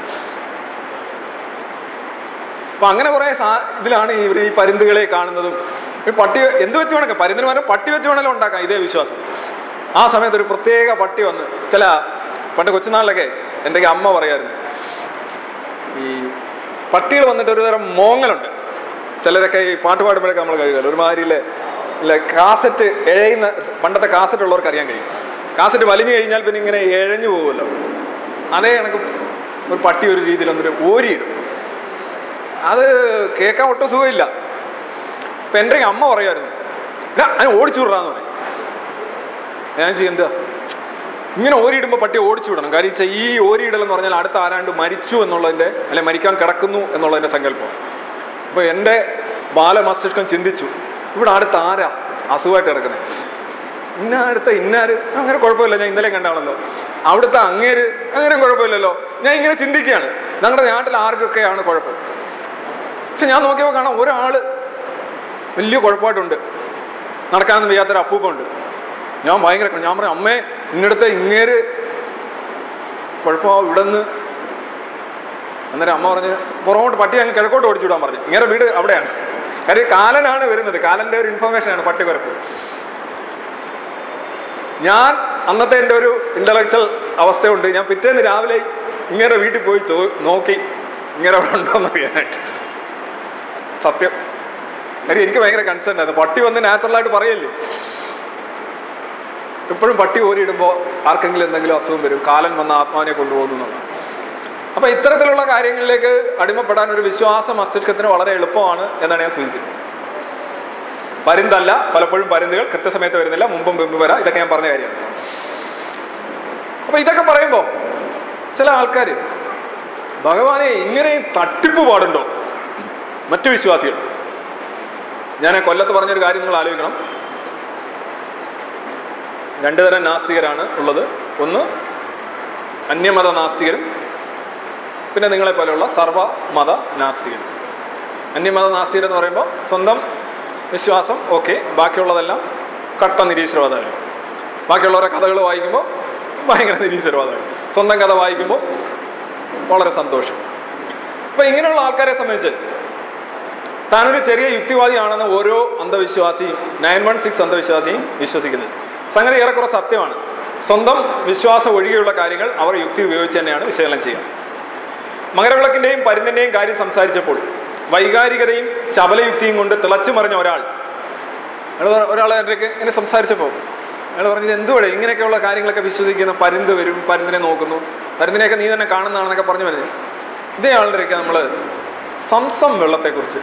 അപ്പൊ അങ്ങനെ കുറെ സാ ഇതിലാണ് ഇവർ ഈ പരുന്തുകളെ കാണുന്നതും ഈ പട്ടി എന്ത് വെച്ച് വേണമെങ്കിൽ പരുന്തിന് പകരം പട്ടി വെച്ച് വേണമെങ്കിലും ഉണ്ടാക്കാം ഇതേ വിശ്വാസം ആ സമയത്ത് ഒരു പ്രത്യേക പട്ടി വന്ന് ചില പണ്ട് കൊച്ചുനാളിലൊക്കെ എൻ്റെ അമ്മ പറയായിരുന്നു ഈ പട്ടികൾ വന്നിട്ട് ഒരു തരം മോങ്ങലുണ്ട് ചിലരൊക്കെ ഈ പാട്ട് പാടുമ്പോഴൊക്കെ നമ്മൾ കഴിയുമല്ലോ ഒരുമാതിരിയില്ലേ ഇല്ല കാസറ്റ് എഴയുന്ന പണ്ടത്തെ കാസറ്റ് ഉള്ളവർക്ക് അറിയാൻ കഴിയും കാസറ്റ് വലിഞ്ഞു കഴിഞ്ഞാൽ പിന്നെ ഇങ്ങനെ എഴഞ്ഞു പോകുമല്ലോ അതേ കണക്ക് ഒരു പട്ടി ഒരു രീതിയിൽ വന്നിട്ട് ഓരിയിടും അത് കേൾക്കാൻ ഒട്ടും സുഖമില്ല ഇപ്പം എൻ്റെ അമ്മ പറയുമായിരുന്നു "ഡാ, അതിനെ ഓടിച്ചു വിടാന്ന് പറയും ഞാൻ ചെയ്യും എന്താ ഇങ്ങനെ ഓരിയിടുമ്പോൾ പട്ടി ഓടിച്ചു വിടണം കാര്യം വെച്ചാൽ ഈ ഓരിയിടൽ എന്ന് പറഞ്ഞാൽ അടുത്ത ആരാണ്ട് മരിച്ചു എന്നുള്ളതിൻ്റെ അല്ലെ മരിക്കാൻ കിടക്കുന്നു എന്നുള്ളതിൻ്റെ സങ്കല്പം അപ്പോൾ എൻ്റെ ബാലമസ്തിഷ്കം ചിന്തിച്ചു ഇവിടെ അടുത്ത് ആരാ അസുഖമായിട്ട് കിടക്കുന്നത് ഇന്ന അടുത്ത ഇന്നാര് അങ്ങനെ കുഴപ്പമില്ല ഞാൻ ഇന്നലെ കണ്ടാണല്ലോ അവിടുത്തെ അങ്ങേര് അങ്ങനെയും കുഴപ്പമില്ലല്ലോ ഞാൻ ഇങ്ങനെ ചിന്തിക്കുകയാണ് ഞങ്ങളുടെ നാട്ടിൽ ആർക്കൊക്കെയാണ് കുഴപ്പം പക്ഷെ ഞാൻ നോക്കിയപ്പോൾ കാണാം ഒരാള് വലിയ കുഴപ്പമായിട്ടുണ്ട് നടക്കാനൊന്നും വയ്യാത്തൊരു അപ്പൂപ്പുണ്ട് ഞാൻ ഭയങ്കര ഞാൻ പറഞ്ഞു അമ്മേ ഇന്നടുത്ത് ഇങ്ങേര് കുഴപ്പമാ ഇവിടെ നിന്ന് അന്നേരം അമ്മ പറഞ്ഞ് പുറകോട്ട് പട്ടി അങ്ങ് കിഴക്കോട്ട് ഓടിച്ചു വിടാൻ പറഞ്ഞു ഇങ്ങനെ വീട് അവിടെയാണ് കാര്യം കാലനാണ് വരുന്നത് കാലന്റെ ഒരു ഇൻഫർമേഷൻ ആണ് പട്ടി കുഴപ്പം ഞാൻ അന്നത്തെ എൻ്റെ ഒരു ഇന്റലക്ച്വൽ അവസ്ഥയുണ്ട് ഞാൻ പിറ്റേന്ന് രാവിലെ ഇങ്ങനെ വീട്ടിൽ പോയി ചോ നോക്കി ഇങ്ങനെ അവിടെ ഉണ്ടോന്ന് അറിയാനായിട്ട് സത്യം കാര്യം എനിക്ക് ഭയങ്കര കൺസേൺ ആയിരുന്നു പട്ടി വന്ന് നാച്ചുറലായിട്ട് പറയല്ലേ എപ്പോഴും പട്ടി ഓരിയിടുമ്പോൾ ആർക്കെങ്കിലും എന്തെങ്കിലും അസുഖം വരും കാലൻ വന്ന ആത്മാവിനെ കൊണ്ടുപോകുന്നു എന്നുള്ളത് അപ്പൊ ഇത്തരത്തിലുള്ള കാര്യങ്ങളിലേക്ക് അടിമപ്പെടാൻ ഒരു വിശ്വാസ മസ്തിഷ്കത്തിന് വളരെ എളുപ്പമാണ് എന്നാണ് ഞാൻ സൂചിപ്പിച്ചത് പരുന്തല്ല പലപ്പോഴും പരുന്തുകൾ കൃത്യസമയത്ത് വരുന്നില്ല മുമ്പും മുമ്പ് വരാം ഇതൊക്കെ ഞാൻ പറഞ്ഞ കാര്യമാണ് അപ്പൊ ഇതൊക്കെ പറയുമ്പോൾ ചില ആൾക്കാർ ഭഗവാനെ ഇങ്ങനെയും തട്ടിപ്പ് പാടുണ്ടോ മറ്റു വിശ്വാസികൾ ഞാൻ കൊല്ലത്ത് പറഞ്ഞൊരു കാര്യം നിങ്ങൾ ആലോചിക്കണം രണ്ടു തരം നാസ്തികരാണ് ഉള്ളത് ഒന്ന് അന്യമത നാസ്തികരും പിന്നെ നിങ്ങളെ പോലെയുള്ള സർവമത നാസ്തികരും അന്യമത നാസ്തികർ എന്ന് പറയുമ്പോൾ സ്വന്തം വിശ്വാസം ഓക്കെ ബാക്കിയുള്ളതെല്ലാം കട്ട നിരീശ്വരവാദമായിരുന്നു ബാക്കിയുള്ളവരെ കഥകൾ വായിക്കുമ്പോൾ ഭയങ്കര നിരീശ്വരവാദമായിരുന്നു സ്വന്തം കഥ വായിക്കുമ്പോൾ വളരെ സന്തോഷം അപ്പം ഇങ്ങനെയുള്ള ആൾക്കാരെ സംബന്ധിച്ച് താനൊരു ചെറിയ യുക്തിവാദിയാണെന്ന് ഓരോ അന്ധവിശ്വാസിയും നയൻ വൺ സിക്സ് അന്ധവിശ്വാസിയും വിശ്വസിക്കുന്നത് സംഗതി ഏറെക്കുറെ സത്യമാണ് സ്വന്തം വിശ്വാസം ഒഴികെയുള്ള കാര്യങ്ങൾ അവർ യുക്തി ഉപയോഗിച്ച് തന്നെയാണ് വിശകലനം ചെയ്യുക മകരവിളക്കിന്റെയും പരുന്നിന്റെയും കാര്യം സംസാരിച്ചപ്പോൾ വൈകാരികതയും ചപലയുക്തിയും കൊണ്ട് തിളച്ചു മറിഞ്ഞ ഒരാൾ അയാൾ പറ- ഒരാൾ എൻ്റെ ഇങ്ങനെ സംസാരിച്ചപ്പോൾ അയാൾ പറഞ്ഞത് എന്തുവിടെ ഇങ്ങനെയൊക്കെയുള്ള കാര്യങ്ങളൊക്കെ വിശ്വസിക്കുന്ന പരുന്ത് വരും പരുന്തിനെ നോക്കുന്നു പരുന്തിനെയൊക്കെ നീ തന്നെ കാണുന്നതാണെന്നൊക്കെ പറഞ്ഞു വരുന്നത് ഇതേ ആളുടെയൊക്കെ നമ്മൾ സംസം വെള്ളത്തെക്കുറിച്ച്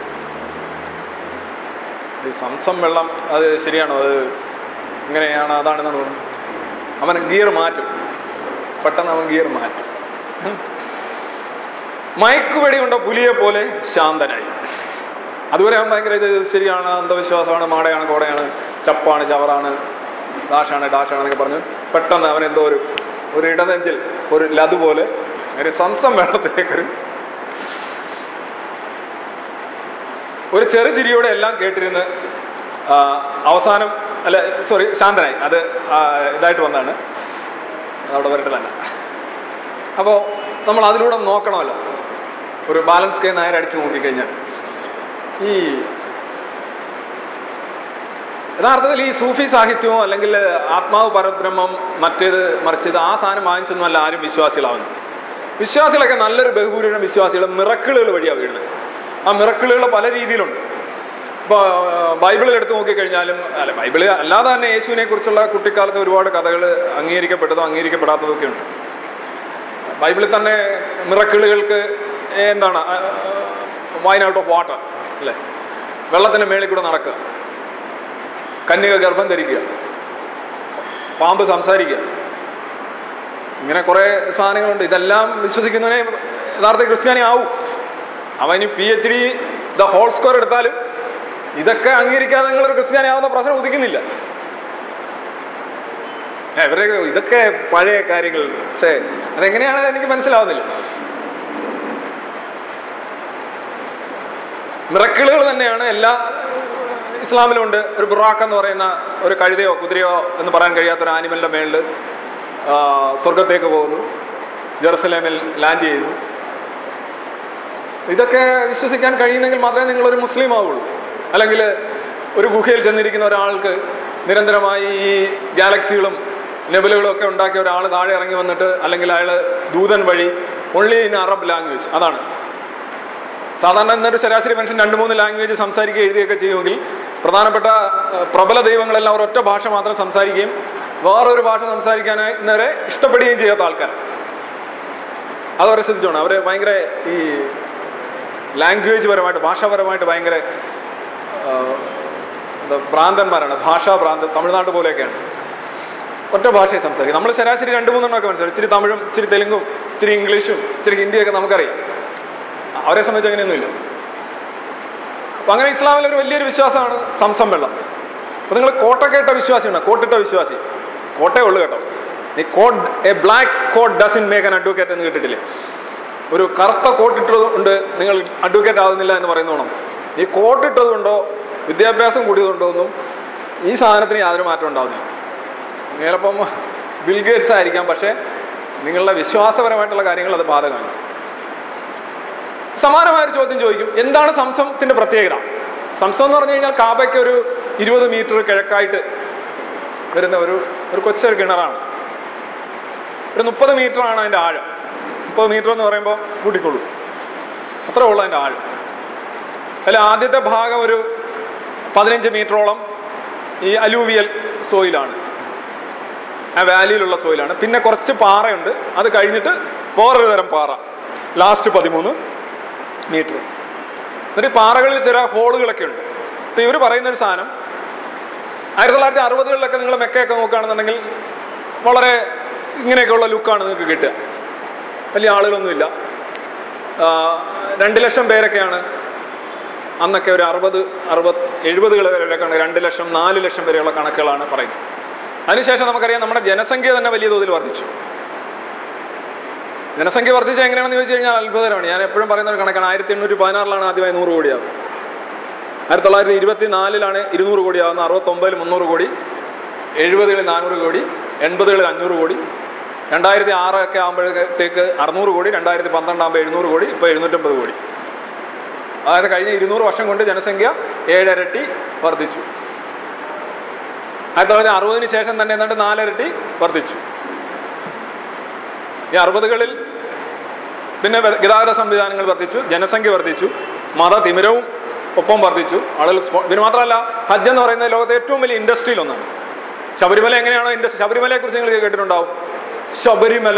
ഈ സംസം വെള്ളം അത് ശരിയാണോ അത് ഇങ്ങനെയാണ് അതാണെന്നാണ് തോന്നുന്നത് അവൻ ഗിയർ മാറ്റും പെട്ടെന്ന് അവൻ ഗിയർ മാറ്റും ഉം. മയക്കുവെടി കൊണ്ട പുലിയെ പോലെ ശാന്തനായി അതുവരെ അവൻ ഭയങ്കര ഇത് ശരിയാണ് അന്ധവിശ്വാസമാണ് മാടയാണ് കോടയാണ് ചപ്പാണ് ചവറാണ് ഡാഷാണ് ഡാഷാണ് എന്നൊക്കെ പറഞ്ഞു പെട്ടെന്ന് അവൻ എന്തോ ഒരു ഒരു ഇടനെഞ്ചിൽ ഒരു ലതു പോലെ ഒരു സംസം വെള്ളത്തിലേക്കൊരു ഒരു ചെറു ചിരിയോടെ എല്ലാം കേട്ടിരുന്ന് ആ, അവസാനം അല്ല സോറി ശാന്തനായി അത് ആ, ഇതായിട്ട് വന്നതാണ് അവിടെ വരട്ടെ തന്നെ അപ്പോൾ നമ്മൾ അതിലൂടെ നോക്കണമല്ലോ ഒരു ബാലൻസ് കെ നായർ അടിച്ചു നോക്കിക്കഴിഞ്ഞാൽ ഈ യഥാർത്ഥത്തിൽ ഈ സൂഫി സാഹിത്യവും അല്ലെങ്കിൽ ആത്മാവ് പരബ്രഹ്മം മറ്റേത് മറിച്ചത് ആ സാധനം വാങ്ങിച്ചൊന്നുമല്ല ആരും വിശ്വാസികളാവുന്നു വിശ്വാസികളൊക്കെ നല്ലൊരു ബഹുഭൂരിപക്ഷം വിശ്വാസികൾ മിറക്കിളുകൾ വഴിയാണ് വീഴുന്നത് ആ മിറക്കിളുകൾ പല രീതിയിലുണ്ട് ഇപ്പോൾ ബൈബിളിൽ എടുത്ത് നോക്കിക്കഴിഞ്ഞാലും അല്ല ബൈബിളിൽ അല്ലാതെ തന്നെ യേശുവിനെ കുറിച്ചുള്ള കുട്ടിക്കാലത്ത് ഒരുപാട് കഥകൾ അംഗീകരിക്കപ്പെട്ടതും അംഗീകരിക്കപ്പെടാത്തതും ഒക്കെ ഉണ്ട് ബൈബിളിൽ തന്നെ മിറക്കിളുകൾക്ക് എന്താണ് വൈൻ ഔട്ട് ഓഫ് വാട്ടർ അല്ലേ വെള്ളത്തിൻ്റെ മേളിൽ കൂടെ നടക്കുക കന്യക ഗർഭം ധരിക്കുക പാമ്പ് സംസാരിക്കുക ഇങ്ങനെ കുറേ സാധനങ്ങളുണ്ട് ഇതെല്ലാം വിശ്വസിക്കുന്നവനെ യഥാർത്ഥ ക്രിസ്ത്യാനി ആവും അവന് P H D the whole square എടുത്താലും ഇതൊക്കെ അംഗീകരിക്കാതെ നിങ്ങളൊരു ക്രിസ്ത്യാനി ആവുന്ന പ്രശ്നം ഉദിക്കുന്നില്ല ഏ, ഇവരെ ഇതൊക്കെ പഴയ കാര്യങ്ങൾ പക്ഷേ അതെങ്ങനെയാണ് എനിക്ക് മനസ്സിലാവുന്നില്ല മിറക്കിളുകൾ തന്നെയാണ് എല്ലാ ഇസ്ലാമിലും ഉണ്ട് ഒരു ബുറാക്ക് എന്ന് പറയുന്ന ഒരു കഴുതയോ കുതിരയോ എന്ന് പറയാൻ കഴിയാത്ത ഒരു ആനിമലിന്റെ മേളിൽ സ്വർഗത്തേക്ക് പോകുന്നു ജെറുസലേമിൽ ലാൻഡ് ചെയ്യുന്നു ഇതൊക്കെ വിശ്വസിക്കാൻ കഴിയുന്നെങ്കിൽ മാത്രമേ നിങ്ങളൊരു മുസ്ലിം ആവുള്ളൂ അല്ലെങ്കിൽ ഒരു ഗുഹയിൽ ചെന്നിരിക്കുന്ന ഒരാൾക്ക് നിരന്തരമായി ഈ ഗാലക്സികളും നെബലുകളും ഒക്കെ ഉണ്ടാക്കിയ ഒരാൾ താഴെ ഇറങ്ങി വന്നിട്ട് അല്ലെങ്കിൽ അയാൾ ദൂതൻ വഴി ഒൺലി ഇൻ അറബ് ലാംഗ്വേജ് അതാണ് സാധാരണ ഇന്നൊരു ശരാശരി മനുഷ്യൻ രണ്ട് മൂന്ന് ലാംഗ്വേജ് സംസാരിക്കുകയും എഴുതുകയൊക്കെ ചെയ്യുമെങ്കിൽ പ്രധാനപ്പെട്ട അഹ്, പ്രബല ദൈവങ്ങളെല്ലാം ഒരൊറ്റ ഭാഷ മാത്രം സംസാരിക്കുകയും വേറൊരു ഭാഷ സംസാരിക്കാനായി ഇന്നവരെ ഇഷ്ടപ്പെടുകയും ചെയ്യാത്ത ആൾക്കാർ അതവരെ ശ്രദ്ധിച്ചോണം അവർ ഭയങ്കര ഈ ലാംഗ്വേജ് പരമായിട്ട് ഭാഷാപരമായിട്ട് ഭയങ്കര ആഹ്, എന്താ ഭ്രാന്തന്മാരാണ് ഭാഷാ ഭ്രാന്ത് തമിഴ്നാട് പോലെയൊക്കെയാണ് ഒറ്റ ഭാഷയെ സംസാരിക്കും നമ്മൾ ശരാശരി രണ്ട് മൂന്നെണ്ണമൊക്കെ മനസ്സിലാവും ഇച്ചിരി തമിഴും ഇച്ചിരി തെലുങ്കും ഇച്ചിരി ഇംഗ്ലീഷും ഇച്ചിരി ഹിന്ദിയൊക്കെ നമുക്കറിയാം അവരെ സംബന്ധിച്ച് അങ്ങനെയൊന്നുമില്ല അപ്പം അങ്ങനെ ഇസ്ലാമിൽ ഒരു വലിയൊരു വിശ്വാസമാണ് സംസം വെള്ളം അപ്പം നിങ്ങൾ കോട്ടക്കേട്ട വിശ്വാസിയാണ് കോട്ടിട്ട വിശ്വാസി കോട്ടയേ ഉള്ളു കേട്ടോ ഈ coat a black coat doesn't make an advocate എന്ന് കേട്ടിട്ടില്ലേ ഒരു കറുത്ത കോട്ടിട്ടത് കൊണ്ട് നിങ്ങൾ അഡ്വക്കേറ്റ് ആവുന്നില്ല എന്ന് പറയുന്നോണം ഈ കോട്ടിട്ടത് കൊണ്ടോ വിദ്യാഭ്യാസം കൂടിയതുകൊണ്ടോ ഒന്നും ഈ സാധനത്തിന് യാതൊരു മാറ്റം ഉണ്ടാവുന്നില്ല ചിലപ്പം ബിൽഗേറ്റ്സ് ആയിരിക്കാം പക്ഷേ നിങ്ങളുടെ വിശ്വാസപരമായിട്ടുള്ള കാര്യങ്ങൾ അത് ബാധകമാണ് സമാനമായ ഒരു ചോദ്യം ചോദിക്കും എന്താണ് സംസത്തിന്റെ പ്രത്യേകത സംസം എന്ന് പറഞ്ഞു കഴിഞ്ഞാൽ കാബയ്ക്ക് ഒരു ഇരുപത് മീറ്റർ കിഴക്കായിട്ട് വരുന്ന ഒരു ഒരു കൊച്ചൊരു കിണറാണ് ഒരു മുപ്പത് ആണ് അതിൻ്റെ ആഴം മുപ്പത് മീറ്റർ എന്ന് പറയുമ്പോൾ കൂട്ടിക്കൊള്ളൂ അത്ര ഉള്ളൂ അതിൻ്റെ ആഴം അതിൽ ആദ്യത്തെ ഭാഗം ഒരു പതിനഞ്ച് മീറ്ററോളം ഈ അലൂവിയൽ സോയിലാണ് ആ വാലിയിലുള്ള സോയിലാണ് പിന്നെ കുറച്ച് പാറയുണ്ട് അത് കഴിഞ്ഞിട്ട് വേറൊരു തരം പാറ ലാസ്റ്റ് പതിമൂന്ന് മീറ്റർ എന്നിട്ട് ഈ പാറകളിൽ ചില ഹോളുകളൊക്കെ ഉണ്ട് ഇപ്പം ഇവർ പറയുന്ന ഒരു സാധനം ആയിരത്തി തൊള്ളായിരത്തി അറുപതുകളിലൊക്കെ നിങ്ങൾ മെക്കയൊക്കെ നോക്കുകയാണെന്നുണ്ടെങ്കിൽ വളരെ ഇങ്ങനെയൊക്കെയുള്ള ലുക്കാണ് നിങ്ങൾക്ക് കിട്ടുക വലിയ ആളുകളൊന്നുമില്ല ആ, രണ്ട് ലക്ഷം പേരൊക്കെയാണ് അന്നൊക്കെ ഒരു അറുപത് അറുപത് എഴുപതുകൾ വരെയൊക്കെയാണ് രണ്ട് ലക്ഷം നാല് ലക്ഷം വരെയുള്ള കണക്കുകളാണ് പറയുന്നത് അതിനുശേഷം നമുക്കറിയാം നമ്മുടെ ജനസംഖ്യ തന്നെ വലിയ തോതിൽ വർദ്ധിച്ചു ജനസംഖ്യ വർദ്ധിച്ച എങ്ങനെയാണെന്ന് ചോദിച്ചു കഴിഞ്ഞാൽ അത്ഭുതകരമാണ് ഞാൻ എപ്പോഴും പറയുന്ന ഒരു കണക്കാണ് ആയിരത്തി എണ്ണൂറ്റി പതിനാറിലാണ് ആദ്യമായി നൂറ് കോടിയാവുന്നത് ആയിരത്തി തൊള്ളായിരത്തി ഇരുപത്തി നാലിലാണ് ഇരുന്നൂറ് കോടിയാവുന്ന അറുപത്തൊമ്പതിൽ മുന്നൂറ് കോടി എഴുപതുകളിൽ നാനൂറ് കോടി എൺപതുകളിൽ അഞ്ഞൂറ് കോടി രണ്ടായിരത്തി ആറൊക്കെ ആകുമ്പോഴത്തേക്ക് അറുന്നൂറ് കോടി രണ്ടായിരത്തി പന്ത്രണ്ടാകുമ്പോൾ എഴുന്നൂറ് കോടി ഇപ്പോൾ എഴുന്നൂറ്റമ്പത് കോടി അതായത് കഴിഞ്ഞ ഇരുന്നൂറ് വർഷം കൊണ്ട് ജനസംഖ്യ ഏഴരട്ടി വർദ്ധിച്ചു ആയിരത്തി തൊള്ളായിരത്തി അറുപതിന് ശേഷം തന്നെ ഏതാണ്ട് നാലരട്ടി വർദ്ധിച്ചു ഈ അറുപതുകളിൽ പിന്നെ വെ- ഗതാഗത സംവിധാനങ്ങൾ വർദ്ധിച്ചു ജനസംഖ്യ വർദ്ധിച്ചു മതതിമിരവും ഒപ്പം വർദ്ധിച്ചു ആളുകൾ സ്പോ- പിന്നെ മാത്രമല്ല ഹജ്ജ് എന്ന് പറയുന്നത് ലോകത്തെ ഏറ്റവും വലിയ ഇൻഡസ്ട്രിയിൽ ഒന്നാണ് ശബരിമല എങ്ങനെയാണോ ഇൻഡസ്ട്രി ശബരിമലയെ കുറിച്ച് നിങ്ങൾ കേട്ടിട്ടുണ്ടാവും ശബരിമല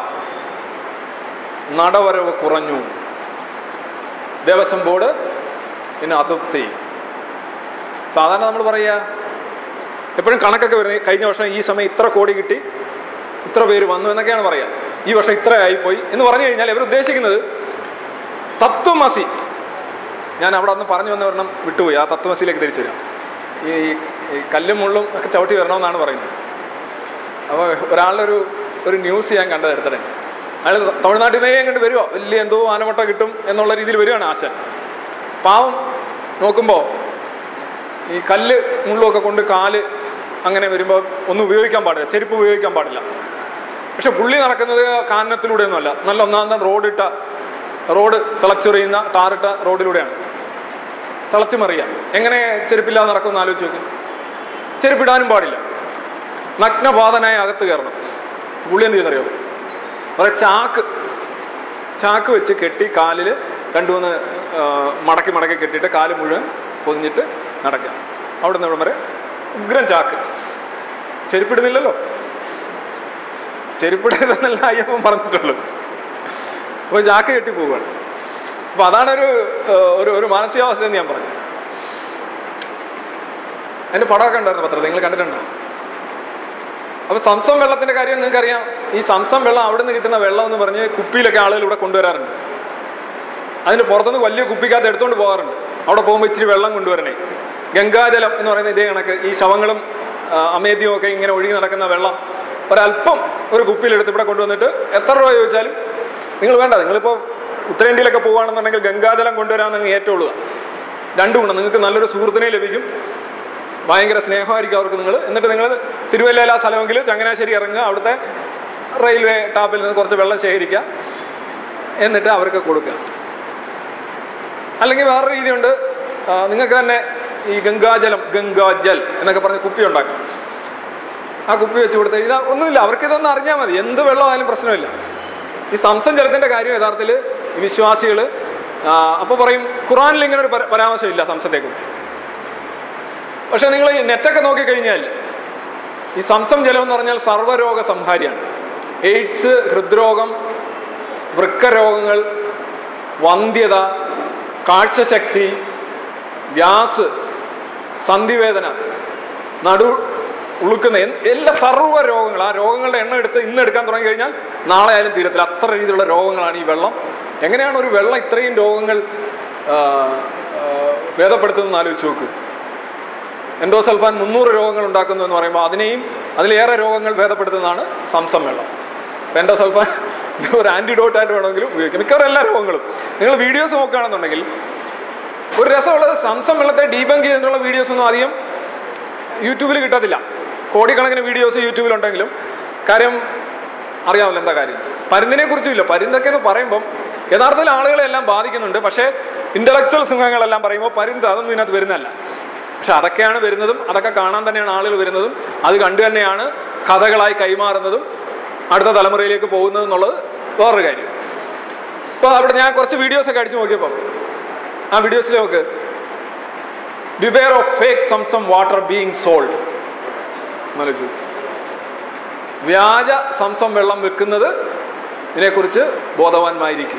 നടവരവ് കുറഞ്ഞു ദേവസ്വം ബോർഡ് പിന്നെ അതൃപ്തി സാധാരണ നമ്മൾ പറയുക എപ്പോഴും കണക്കൊക്കെ വരുന്നത് കഴിഞ്ഞ വർഷം ഈ സമയം ഇത്ര കോടി കിട്ടി ഇത്ര പേര് വന്നു എന്നൊക്കെയാണ് പറയുക ഈ വർഷം ഇത്ര ആയിപ്പോയി എന്ന് പറഞ്ഞു കഴിഞ്ഞാൽ ഇവർ ഉദ്ദേശിക്കുന്നത് തത്വമസി ഞാൻ അവിടെ അന്ന് പറഞ്ഞു വന്ന ഒരെണ്ണം വിട്ടുപോയി ആ തത്വമസിയിലേക്ക് തിരിച്ചു വരാം ഈ ഈ കല്ലും മുള്ളും ഒക്കെ ചവിട്ടി വരണമെന്നാണ് പറയുന്നത് അപ്പോൾ ഒരാളുടെ ഒരു ഒരു ന്യൂസ് ഞാൻ കണ്ടത് എടുത്തടെ അയാൾ തമിഴ്നാട്ടിൽ നിന്നേ അങ്ങോട്ട് വരുമോ വലിയ എന്തോ ആനമുട്ട കിട്ടും എന്നുള്ള രീതിയിൽ വരികയാണ് ആശാൻ പാവം നോക്കുമ്പോൾ ഈ കല്ല് മുള്ളുമൊക്കെ കൊണ്ട് കാല് അങ്ങനെ വരുമ്പോൾ ഒന്നും ഉപയോഗിക്കാൻ പാടില്ല ചെരുപ്പ് ഉപയോഗിക്കാൻ പാടില്ല പക്ഷെ പുള്ളി നടക്കുന്നത് കാനനത്തിലൂടെയൊന്നുമല്ല നല്ല ഒന്നാം തരം റോഡിട്ട റോഡ് തിളച്ചെറിയുന്ന ടാറിട്ട റോഡിലൂടെയാണ് തിളച്ചു മറിയാം എങ്ങനെ ചെരുപ്പില്ലാതെ നടക്കുമെന്ന് ആലോചിച്ച് നോക്കി ചെരുപ്പിടാനും പാടില്ല നഗ്നപാതനായി അകത്ത് കയറണം പുള്ളി എന്ത് ചെയ്യുന്നറിയോ കുറെ ചാക്ക് ചാക്ക് വെച്ച് കെട്ടി കാലിൽ രണ്ടു മൂന്ന് ആ, മടക്കി മടക്കി കെട്ടിയിട്ട് കാല് മുഴുവൻ പൊതിഞ്ഞിട്ട് നടക്കാം അവിടെ നിന്ന് ഇവിടം വരെ ഉഗ്രം ചാക്ക് ചെരുപ്പിടുന്നില്ലല്ലോ ചെരുപ്പിടരുതെന്നല്ല അയ്യപ്പൻ പറഞ്ഞിട്ടുള്ളൂ അപ്പോൾ ചാക്ക് കെട്ടി പോവുകയാണ് അപ്പോൾ അതാണൊരു ആ, ഒരു ഒരു മാനസികാവസ്ഥ എന്ന് ഞാൻ പറഞ്ഞു എൻ്റെ പടമൊക്കെ ഉണ്ടായിരുന്നു പത്രത്തിൽ നിങ്ങൾ കണ്ടിട്ടുണ്ടോ അപ്പോൾ സംസം വെള്ളത്തിൻ്റെ കാര്യം നിങ്ങൾക്കറിയാം ഈ സംസം വെള്ളം അവിടെ നിന്ന് കിട്ടുന്ന വെള്ളം എന്ന് പറഞ്ഞ് കുപ്പിയിലൊക്കെ ആളുകൾ ഇവിടെ കൊണ്ടുവരാറുണ്ട് അതിന് പുറത്തുനിന്ന് വലിയ കുപ്പിക്കകത്ത് എടുത്തുകൊണ്ട് പോകാറുണ്ട് അവിടെ പോകുമ്പോൾ ഇച്ചിരി വെള്ളം കൊണ്ടുവരണേ ഗംഗാജലം എന്ന് പറയുന്ന ഇതേ കണക്ക് ഈ ശവങ്ങളും ആ, അമേദ്യവും ഒക്കെ ഇങ്ങനെ ഒഴുകി നടക്കുന്ന വെള്ളം ഒരല്പം ഒരു കുപ്പിയിലെടുത്ത് ഇവിടെ കൊണ്ടുവന്നിട്ട് എത്ര രൂപ ചോദിച്ചാലും നിങ്ങൾ വേണ്ട നിങ്ങളിപ്പോൾ ഉത്തരേന്ത്യയിലൊക്കെ പോകുകയാണെന്നുണ്ടെങ്കിൽ ഗംഗാജലം കൊണ്ടുവരാമെന്ന് നിങ്ങൾ ഏറ്റുകൊള്ളുക രണ്ടും ഗുണം നിങ്ങൾക്ക് നല്ലൊരു സുഹൃത്തിനെ ലഭിക്കും ഭയങ്കര സ്നേഹമായിരിക്കും അവർക്ക് നിങ്ങൾ എന്നിട്ട് നിങ്ങൾ തിരുവല്ലയില സ്ഥലമെങ്കിൽ ചങ്ങനാശ്ശേരി ഇറങ്ങുക അവിടുത്തെ റെയിൽവേ ടാപ്പിൽ നിന്ന് കുറച്ച് വെള്ളം ശേഖരിക്കുക എന്നിട്ട് അവർക്ക് കൊടുക്കുക അല്ലെങ്കിൽ വേറൊരു രീതിയുണ്ട് ആ, നിങ്ങൾക്ക് തന്നെ ഈ ഗംഗാജലം ഗംഗാജൽ എന്നൊക്കെ പറഞ്ഞ് കുപ്പി ഉണ്ടാക്കാം ആ കുപ്പി വെച്ച് കൊടുത്ത് ഇത് ഒന്നുമില്ല അവർക്ക് ഇതൊന്നും അറിഞ്ഞാൽ മതി എന്ത് വെള്ളമായാലും പ്രശ്നമില്ല ഈ സംസം ജലത്തിൻ്റെ കാര്യം യഥാർത്ഥത്തിൽ ഈ വിശ്വാസികൾ അപ്പോൾ പറയും ഖുറാനിൽ ഇങ്ങനെ ഒരു പര- പരാമർശമില്ല സംസത്തെക്കുറിച്ച് പക്ഷേ നിങ്ങൾ ഈ നെറ്റൊക്കെ നോക്കിക്കഴിഞ്ഞാൽ ഈ സംസം ജലം എന്ന് പറഞ്ഞാൽ സർവ്വരോഗ സംഹാരിയാണ് എയ്ഡ്സ് ഹൃദ്രോഗം വൃക്കരോഗങ്ങൾ വന്ധ്യത കാഴ്ചശക്തി ഗ്യാസ് സന്ധിവേദന നടു ഉളുക്കുന്ന എന്ത് എല്ലാ സർവ്വ രോഗങ്ങൾ ആ രോഗങ്ങളുടെ എണ്ണം എടുത്ത് ഇന്ന് എടുക്കാൻ തുടങ്ങി കഴിഞ്ഞാൽ നാളെ ആയാലും തീരത്തില്ല അത്ര രീതിയിലുള്ള രോഗങ്ങളാണ് ഈ വെള്ളം എങ്ങനെയാണ് ഒരു വെള്ളം ഇത്രയും രോഗങ്ങൾ ആ, ആ, ഭേദപ്പെടുത്തുന്നതെന്ന് ആലോചിച്ച് നോക്കൂ എൻഡോസൾഫാൻ മുന്നൂറ് രോഗങ്ങൾ ഉണ്ടാക്കുന്നു എന്ന് പറയുമ്പോൾ അതിനെയും അതിലേറെ രോഗങ്ങൾ ഭേദപ്പെടുത്തുന്നതാണ് സംസം വെള്ളം അപ്പോൾ എൻഡോസൾഫാൻ ഒരു ആൻറ്റിഡോട്ട് ആയിട്ട് വേണമെങ്കിലും ഉപയോഗിക്കാം മിക്കവാറും എല്ലാ രോഗങ്ങളും നിങ്ങൾ വീഡിയോസ് നോക്കുകയാണെന്നുണ്ടെങ്കിൽ ഒരു രസമുള്ളത് സംസം വെള്ളത്തെ ഡീബങ്ക് ചെയ്തിട്ടുള്ള വീഡിയോസ് ഒന്നും അധികം യൂട്യൂബിൽ കിട്ടത്തില്ല കോടിക്കണക്കിന് വീഡിയോസ് യൂട്യൂബിലുണ്ടെങ്കിലും കാര്യം അറിയാമല്ലോ എന്താ കാര്യം പരുന്തിനെ കുറിച്ചുമില്ല പരുന്തൊക്കെ എന്ന് പറയുമ്പം യഥാർത്ഥത്തിൽ ആളുകളെ എല്ലാം ബാധിക്കുന്നുണ്ട് പക്ഷേ ഇൻ്റലക്ച്വൽ സിംഹങ്ങളെല്ലാം പറയുമ്പോൾ പരുന്ത് അതൊന്നും ഇതിനകത്ത് വരുന്നതല്ല പക്ഷെ അതൊക്കെയാണ് വരുന്നതും അതൊക്കെ കാണാൻ തന്നെയാണ് ആളുകൾ വരുന്നതും അത് കണ്ടു തന്നെയാണ് കഥകളായി കൈമാറുന്നതും അടുത്ത തലമുറയിലേക്ക് പോകുന്നത് എന്നുള്ളത് വേറൊരു കാര്യം ഇപ്പോൾ അവിടെ ഞാൻ കുറച്ച് വീഡിയോസൊക്കെ അടിച്ചു നോക്കിയപ്പം ആ വീഡിയോസിൽ നോക്ക് beware of fake Zamzam water being sold ആലോചിച്ചു വ്യാജ സംസം വെള്ളം വെക്കുന്നത് ഇതിനെക്കുറിച്ച് ബോധവാന്മായിരിക്കുക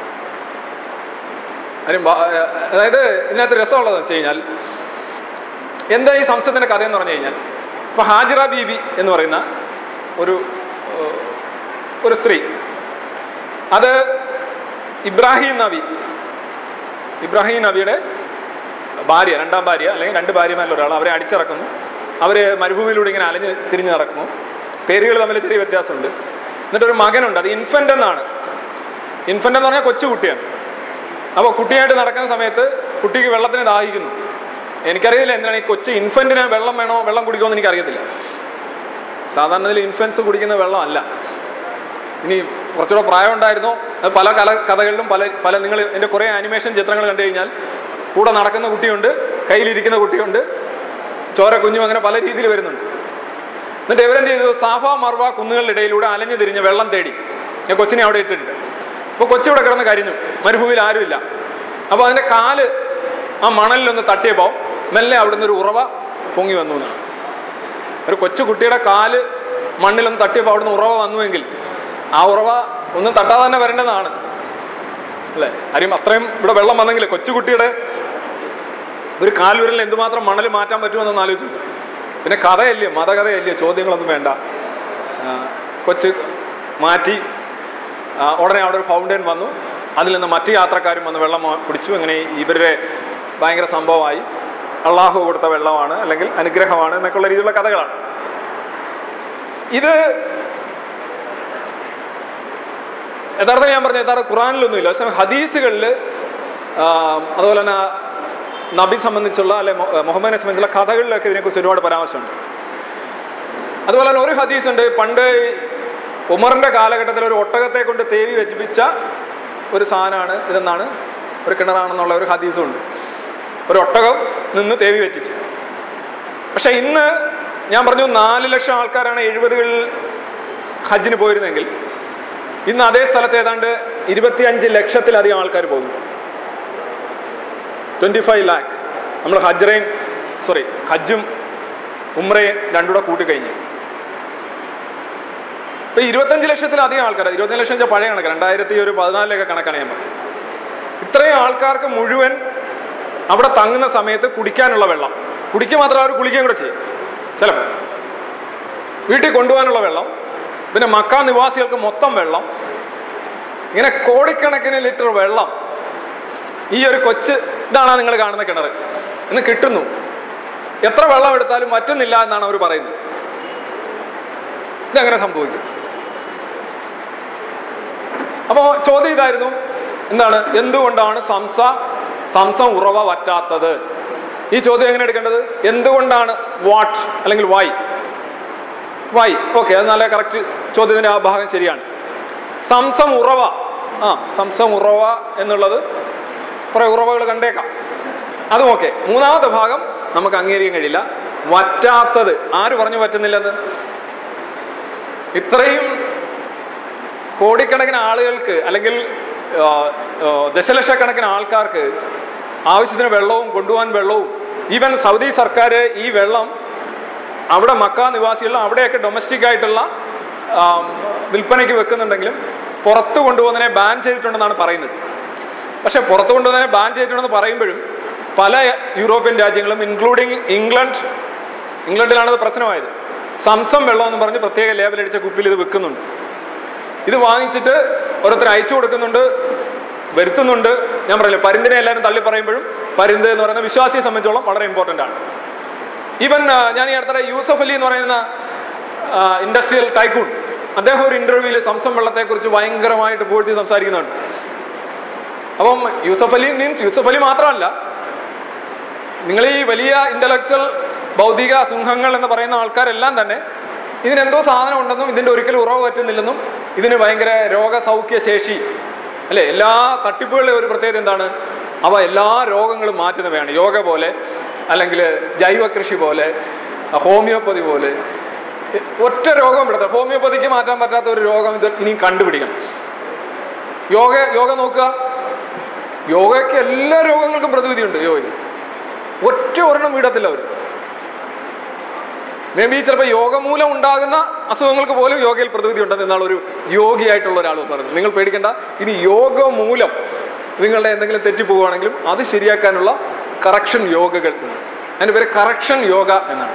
കാര്യം ബാ- അതായത് ഇതിനകത്ത് രസമുള്ളതെന്ന് വെച്ച് കഴിഞ്ഞാൽ എന്താ ഈ സംസത്തിൻ്റെ കഥ എന്ന് പറഞ്ഞു കഴിഞ്ഞാൽ ഇപ്പോൾ ഹാജിറ ബീബി എന്ന് പറയുന്ന ഒരു ഏഹ്, ഒരു സ്ത്രീ അത് ഇബ്രാഹിം നബി ഇബ്രാഹിം നബിയുടെ ഭാര്യ രണ്ടാം ഭാര്യ അല്ലെങ്കിൽ രണ്ട് ഭാര്യമാരിൽ ഒരാൾ അവരെ അടിച്ചിറക്കുന്നു അവർ മരുഭൂമിയിലൂടെ ഇങ്ങനെ അലഞ്ഞ് തിരിഞ്ഞ് നടക്കുന്നു പേരുകൾ തമ്മിൽ ചെറിയ വ്യത്യാസമുണ്ട് എന്നിട്ടൊരു മകനുണ്ട് അത് ഇൻഫൻ്റ് എന്നാണ് ഇൻഫൻ്റ് എന്ന് പറഞ്ഞാൽ കൊച്ചു കുട്ടിയാണ് അപ്പോൾ കുട്ടിയായിട്ട് നടക്കുന്ന സമയത്ത് കുട്ടിക്ക് വെള്ളത്തിന് ദാഹിക്കുന്നു എനിക്കറിയില്ല എന്തിനാണ് ഈ കൊച്ചു ഇൻഫൻറ്റിന് വെള്ളം വേണോ വെള്ളം കുടിക്കുമോ എന്ന് എനിക്കറിയത്തില്ല സാധാരണ ഇതിൽ ഇൻഫൻസ് കുടിക്കുന്ന വെള്ളമല്ല ഇനി കുറച്ചുകൂടെ പ്രായം ഉണ്ടായിരുന്നോ അത് പല കല കഥകളിലും പല പല നിങ്ങൾ എൻ്റെ കുറേ ആനിമേഷൻ ചിത്രങ്ങൾ കണ്ടു കഴിഞ്ഞാൽ കൂടെ നടക്കുന്ന കുട്ടിയുണ്ട് കയ്യിലിരിക്കുന്ന കുട്ടിയുണ്ട് ചോര കുഞ്ഞും അങ്ങനെ പല രീതിയിൽ വരുന്നുണ്ട് എന്നിട്ട് ഇവരെന്ത് ചെയ്തു സാഫ മർവ കുന്നുകളുടെ ഇടയിലൂടെ അലഞ്ഞു തിരിഞ്ഞ് വെള്ളം തേടി ഞാൻ കൊച്ചിനെ അവിടെ ഇട്ടിട്ടുണ്ട് അപ്പോൾ കൊച്ചിവിടെ കിടന്ന് കരിഞ്ഞു മരുഭൂമിയിൽ ആരുമില്ല അപ്പോൾ അതിൻ്റെ കാല് ആ മണലിലൊന്ന് തട്ടിയപ്പോൾ മെല്ലെ അവിടുന്ന് ഒരു ഉറവ പൊങ്ങി വന്നു എന്നാണ് ഒരു കൊച്ചു കുട്ടിയുടെ കാല് മണ്ണിലൊന്ന് തട്ടിയപ്പോൾ അവിടുന്ന് ഉറവ വന്നുവെങ്കിൽ ആ ഉറവ ഒന്നും തട്ടാതെ തന്നെ വരേണ്ടതാണ് അല്ലേ ആരും അത്രയും ഇവിടെ വെള്ളം വന്നെങ്കിൽ കൊച്ചുകുട്ടിയുടെ ഒരു കാൽവിരലിൽ എന്തുമാത്രം മണൽ മാറ്റാൻ പറ്റുമെന്നൊന്ന് ആലോചിച്ചു നോക്ക്. പിന്നെ കഥയല്ലേ മതകഥയല്ലേ ചോദ്യങ്ങളൊന്നും വേണ്ട ആ, കൊച്ച് മാറ്റി ആ, ഉടനെ അവിടെ ഒരു ഫൗണ്ടൈൻ വന്നു അതിൽ നിന്ന് മറ്റു യാത്രക്കാരും വന്ന് വെള്ളം വാ- കുടിച്ചു അങ്ങനെ ഇവരുടെ ഭയങ്കര സംഭവമായി അള്ളാഹു കൊടുത്ത വെള്ളമാണ് അല്ലെങ്കിൽ അനുഗ്രഹമാണ് എന്നൊക്കെയുള്ള രീതിയിലുള്ള കഥകളാണ് ഇത് യഥാർത്ഥം ഞാൻ പറഞ്ഞ യഥാർത്ഥ ഖുറാനിലൊന്നുമില്ല പക്ഷേ ഹദീസുകളിൽ അതുപോലെ തന്നെ നബി സംബന്ധിച്ചുള്ള അല്ലെ മൊ- മുഹമ്മദിനെ സംബന്ധിച്ചുള്ള കഥകളിലൊക്കെ ഇതിനെക്കുറിച്ച് ഒരുപാട് പരാമർശമുണ്ട് അതുപോലെ തന്നെ ഒരു ഹദീസ് ഉണ്ട് പണ്ട് ഉമറിന്റെ കാലഘട്ടത്തിൽ ഒരു ഒട്ടകത്തെ കൊണ്ട് തേവി വെറ്റിപ്പിച്ച ഒരു സാധനമാണ് ഇതെന്നാണ് ഒരു കിണറാണെന്നുള്ള ഒരു ഹദീസും ഉണ്ട് ഒരു ഒട്ടകം നിന്ന് തേവി വെറ്റിച്ചു പക്ഷെ ഇന്ന് ഞാൻ പറഞ്ഞു നാല് ലക്ഷം ആൾക്കാരാണ് എഴുപതുകളിൽ ഹജ്ജിന് പോയിരുന്നെങ്കിൽ ഇന്ന് അതേ സ്ഥലത്ത് ഏതാണ്ട് ഇരുപത്തിയഞ്ച് ലക്ഷത്തിലധികം ആൾക്കാർ പോകുന്നു ട്വൻറ്റി ഫൈവ് ലാക്ക് നമ്മൾ ഹജ്റയും സോറി ഹജ്ജും ഉമ്രയും രണ്ടുകൂടെ കൂട്ടിക്കഴിഞ്ഞു ഇപ്പൊ ഇരുപത്തഞ്ച് ലക്ഷത്തിലധികം ആൾക്കാർ ഇരുപത്തഞ്ച് ലക്ഷം വെച്ചാൽ പഴയ കണക്ക് രണ്ടായിരത്തി ഒരു പതിനാലിലൊക്കെ കണക്കാണ് ഞാൻ പറഞ്ഞത് ഇത്രയും ആൾക്കാർക്ക് മുഴുവൻ അവിടെ തങ്ങുന്ന സമയത്ത് കുടിക്കാനുള്ള വെള്ളം കുടിക്കുക മാത്രം അവർ കുളിക്കുകയും കൂടെ ചെയ്യും ചിലപ്പോൾ വീട്ടിൽ കൊണ്ടുപോകാനുള്ള വെള്ളം പിന്നെ മക്ക നിവാസികൾക്ക് മൊത്തം വെള്ളം ഇങ്ങനെ കോടിക്കണക്കിന് ലിറ്റർ വെള്ളം ഈ ഒരു കൊച്ച് ഇതാണ് നിങ്ങൾ കാണുന്ന കിണർ ഇന്ന് കിട്ടുന്നു എത്ര വെള്ളം എടുത്താലും വറ്റുന്നില്ല എന്നാണ് അവർ പറയുന്നത് ഇതെങ്ങനെ സംഭവിക്കും അപ്പോൾ ചോദ്യം ഇതായിരുന്നു എന്താണ് എന്തുകൊണ്ടാണ് സംസ സംസം ഉറവ വറ്റാത്തത് ഈ ചോദ്യം എങ്ങനെ എടുക്കേണ്ടത് എന്തുകൊണ്ടാണ് വാട്ട് അല്ലെങ്കിൽ വൈ വൈ ഓക്കെ അത് നല്ല കറക്റ്റ് ചോദ്യത്തിന്റെ ആ ഭാഗം ശരിയാണ് സംസം ഉറവ ആ സംസം ഉറവ എന്നുള്ളത് കുറെ ഉറവകൾ കണ്ടേക്കാം അതും ഓക്കെ മൂന്നാമത്തെ ഭാഗം നമുക്ക് അംഗീകരിക്കാൻ കഴിയില്ല വറ്റാത്തത് ആര് പറഞ്ഞു പറ്റുന്നില്ലെന്ന് ഇത്രയും കോടിക്കണക്കിന് ആളുകൾക്ക് അല്ലെങ്കിൽ ആ, ആ, ദശലക്ഷക്കണക്കിന് ആൾക്കാർക്ക് ആവശ്യത്തിന് വെള്ളവും കൊണ്ടുപോകാൻ വെള്ളവും ഈവൻ സൗദി സർക്കാർ ഈ വെള്ളം അവിടെ മക്ക നിവാസികൾ അവിടെയൊക്കെ ഡൊമസ്റ്റിക് ആയിട്ടുള്ള ആ, വിൽപ്പനയ്ക്ക് വെക്കുന്നുണ്ടെങ്കിലും പുറത്ത് കൊണ്ടുപോകുന്നതിനെ ബാൻ ചെയ്തിട്ടുണ്ടെന്നാണ് പറയുന്നത് പക്ഷെ പുറത്ത് കൊണ്ടുപോകുന്നതിനെ ബാൻ ചെയ്തിട്ടുണ്ടെന്ന് പറയുമ്പോഴും പല യൂറോപ്യൻ രാജ്യങ്ങളും ഇൻക്ലൂഡിങ് ഇംഗ്ലണ്ട് ഇംഗ്ലണ്ടിലാണത് പ്രശ്നമായത് സംസം വെള്ളം എന്ന് പറഞ്ഞ് പ്രത്യേക ലേബലടിച്ച കുപ്പിയിൽ ഇത് വെക്കുന്നുണ്ട് ഇത് വാങ്ങിച്ചിട്ട് ഓരോരുത്തർ അയച്ചു കൊടുക്കുന്നുണ്ട് വരുത്തുന്നുണ്ട് ഞാൻ പറയില്ല പരിന്തിനെ എല്ലാവരും തള്ളി പറയുമ്പോഴും പരിന്ത് എന്ന് പറയുന്ന വിശ്വാസിയെ സംബന്ധിച്ചോളം വളരെ ഇമ്പോർട്ടൻ്റ് ആണ് ഈവൻ ഞാൻ ഈ അടുത്തിടെ യൂസഫ് അലി എന്ന് പറയുന്ന ഇൻഡസ്ട്രിയൽ ടൈക്കൂൺ അദ്ദേഹം ഒരു ഇന്റർവ്യൂവിൽ സംസം വെള്ളത്തെക്കുറിച്ച് ഭയങ്കരമായിട്ട് പൂഴ്ത്തി സംസാരിക്കുന്നുണ്ട് അപ്പം യൂസഫ് അലി മീൻസ് യൂസഫ് അലി മാത്രമല്ല നിങ്ങൾ ഈ വലിയ ഇന്റലക്ച്വൽ ഭൗതിക സിംഹങ്ങൾ എന്ന് പറയുന്ന ആൾക്കാരെല്ലാം തന്നെ ഇതിനെന്തോ സാധനം ഉണ്ടെന്നും ഇതിന്റെ ഒരിക്കലും ഉറവ് പറ്റുന്നില്ലെന്നും ഇതിന് ഭയങ്കര രോഗസൗഖ്യ ശേഷി അല്ലെ എല്ലാ തട്ടിപ്പുകളുടെ ഒരു പ്രത്യേകത എന്താണ് അവ എല്ലാ രോഗങ്ങളും മാറ്റുന്നവയാണ് യോഗ പോലെ അല്ലെങ്കിൽ ജൈവ കൃഷി പോലെ ഹോമിയോപ്പതി പോലെ എ- ഒറ്റ രോഗം വിടത്ത ഹോമിയോപ്പതിക്ക് മാറ്റാൻ പറ്റാത്ത ഒരു രോഗം ഇത് ഇനി കണ്ടുപിടിക്കണം യോഗ യോഗ നോക്കുക യോഗയ്ക്ക് എല്ലാ രോഗങ്ങൾക്കും പ്രതിവിധിയുണ്ട് യോഗയ്ക്ക് ഒറ്റ ഒരെണ്ണം വീടത്തില്ല അവർ മേ ബി ചിലപ്പോൾ യോഗ മൂലം ഉണ്ടാകുന്ന അസുഖങ്ങൾക്ക് പോലും യോഗയിൽ പ്രതിവിധി ഉണ്ടെന്ന് എന്നാണ് ഒരു യോഗിയായിട്ടുള്ള ഒരാൾ പറയുന്നത് നിങ്ങൾ പേടിക്കേണ്ട ഇനി യോഗ മൂലം നിങ്ങളുടെ എന്തെങ്കിലും തെറ്റിപ്പോവുകയാണെങ്കിലും അത് ശരിയാക്കാനുള്ള കറക്ഷൻ യോഗകൾ ഉണ്ട് അതിൻ്റെ പേര് കറക്ഷൻ യോഗ എന്നാണ്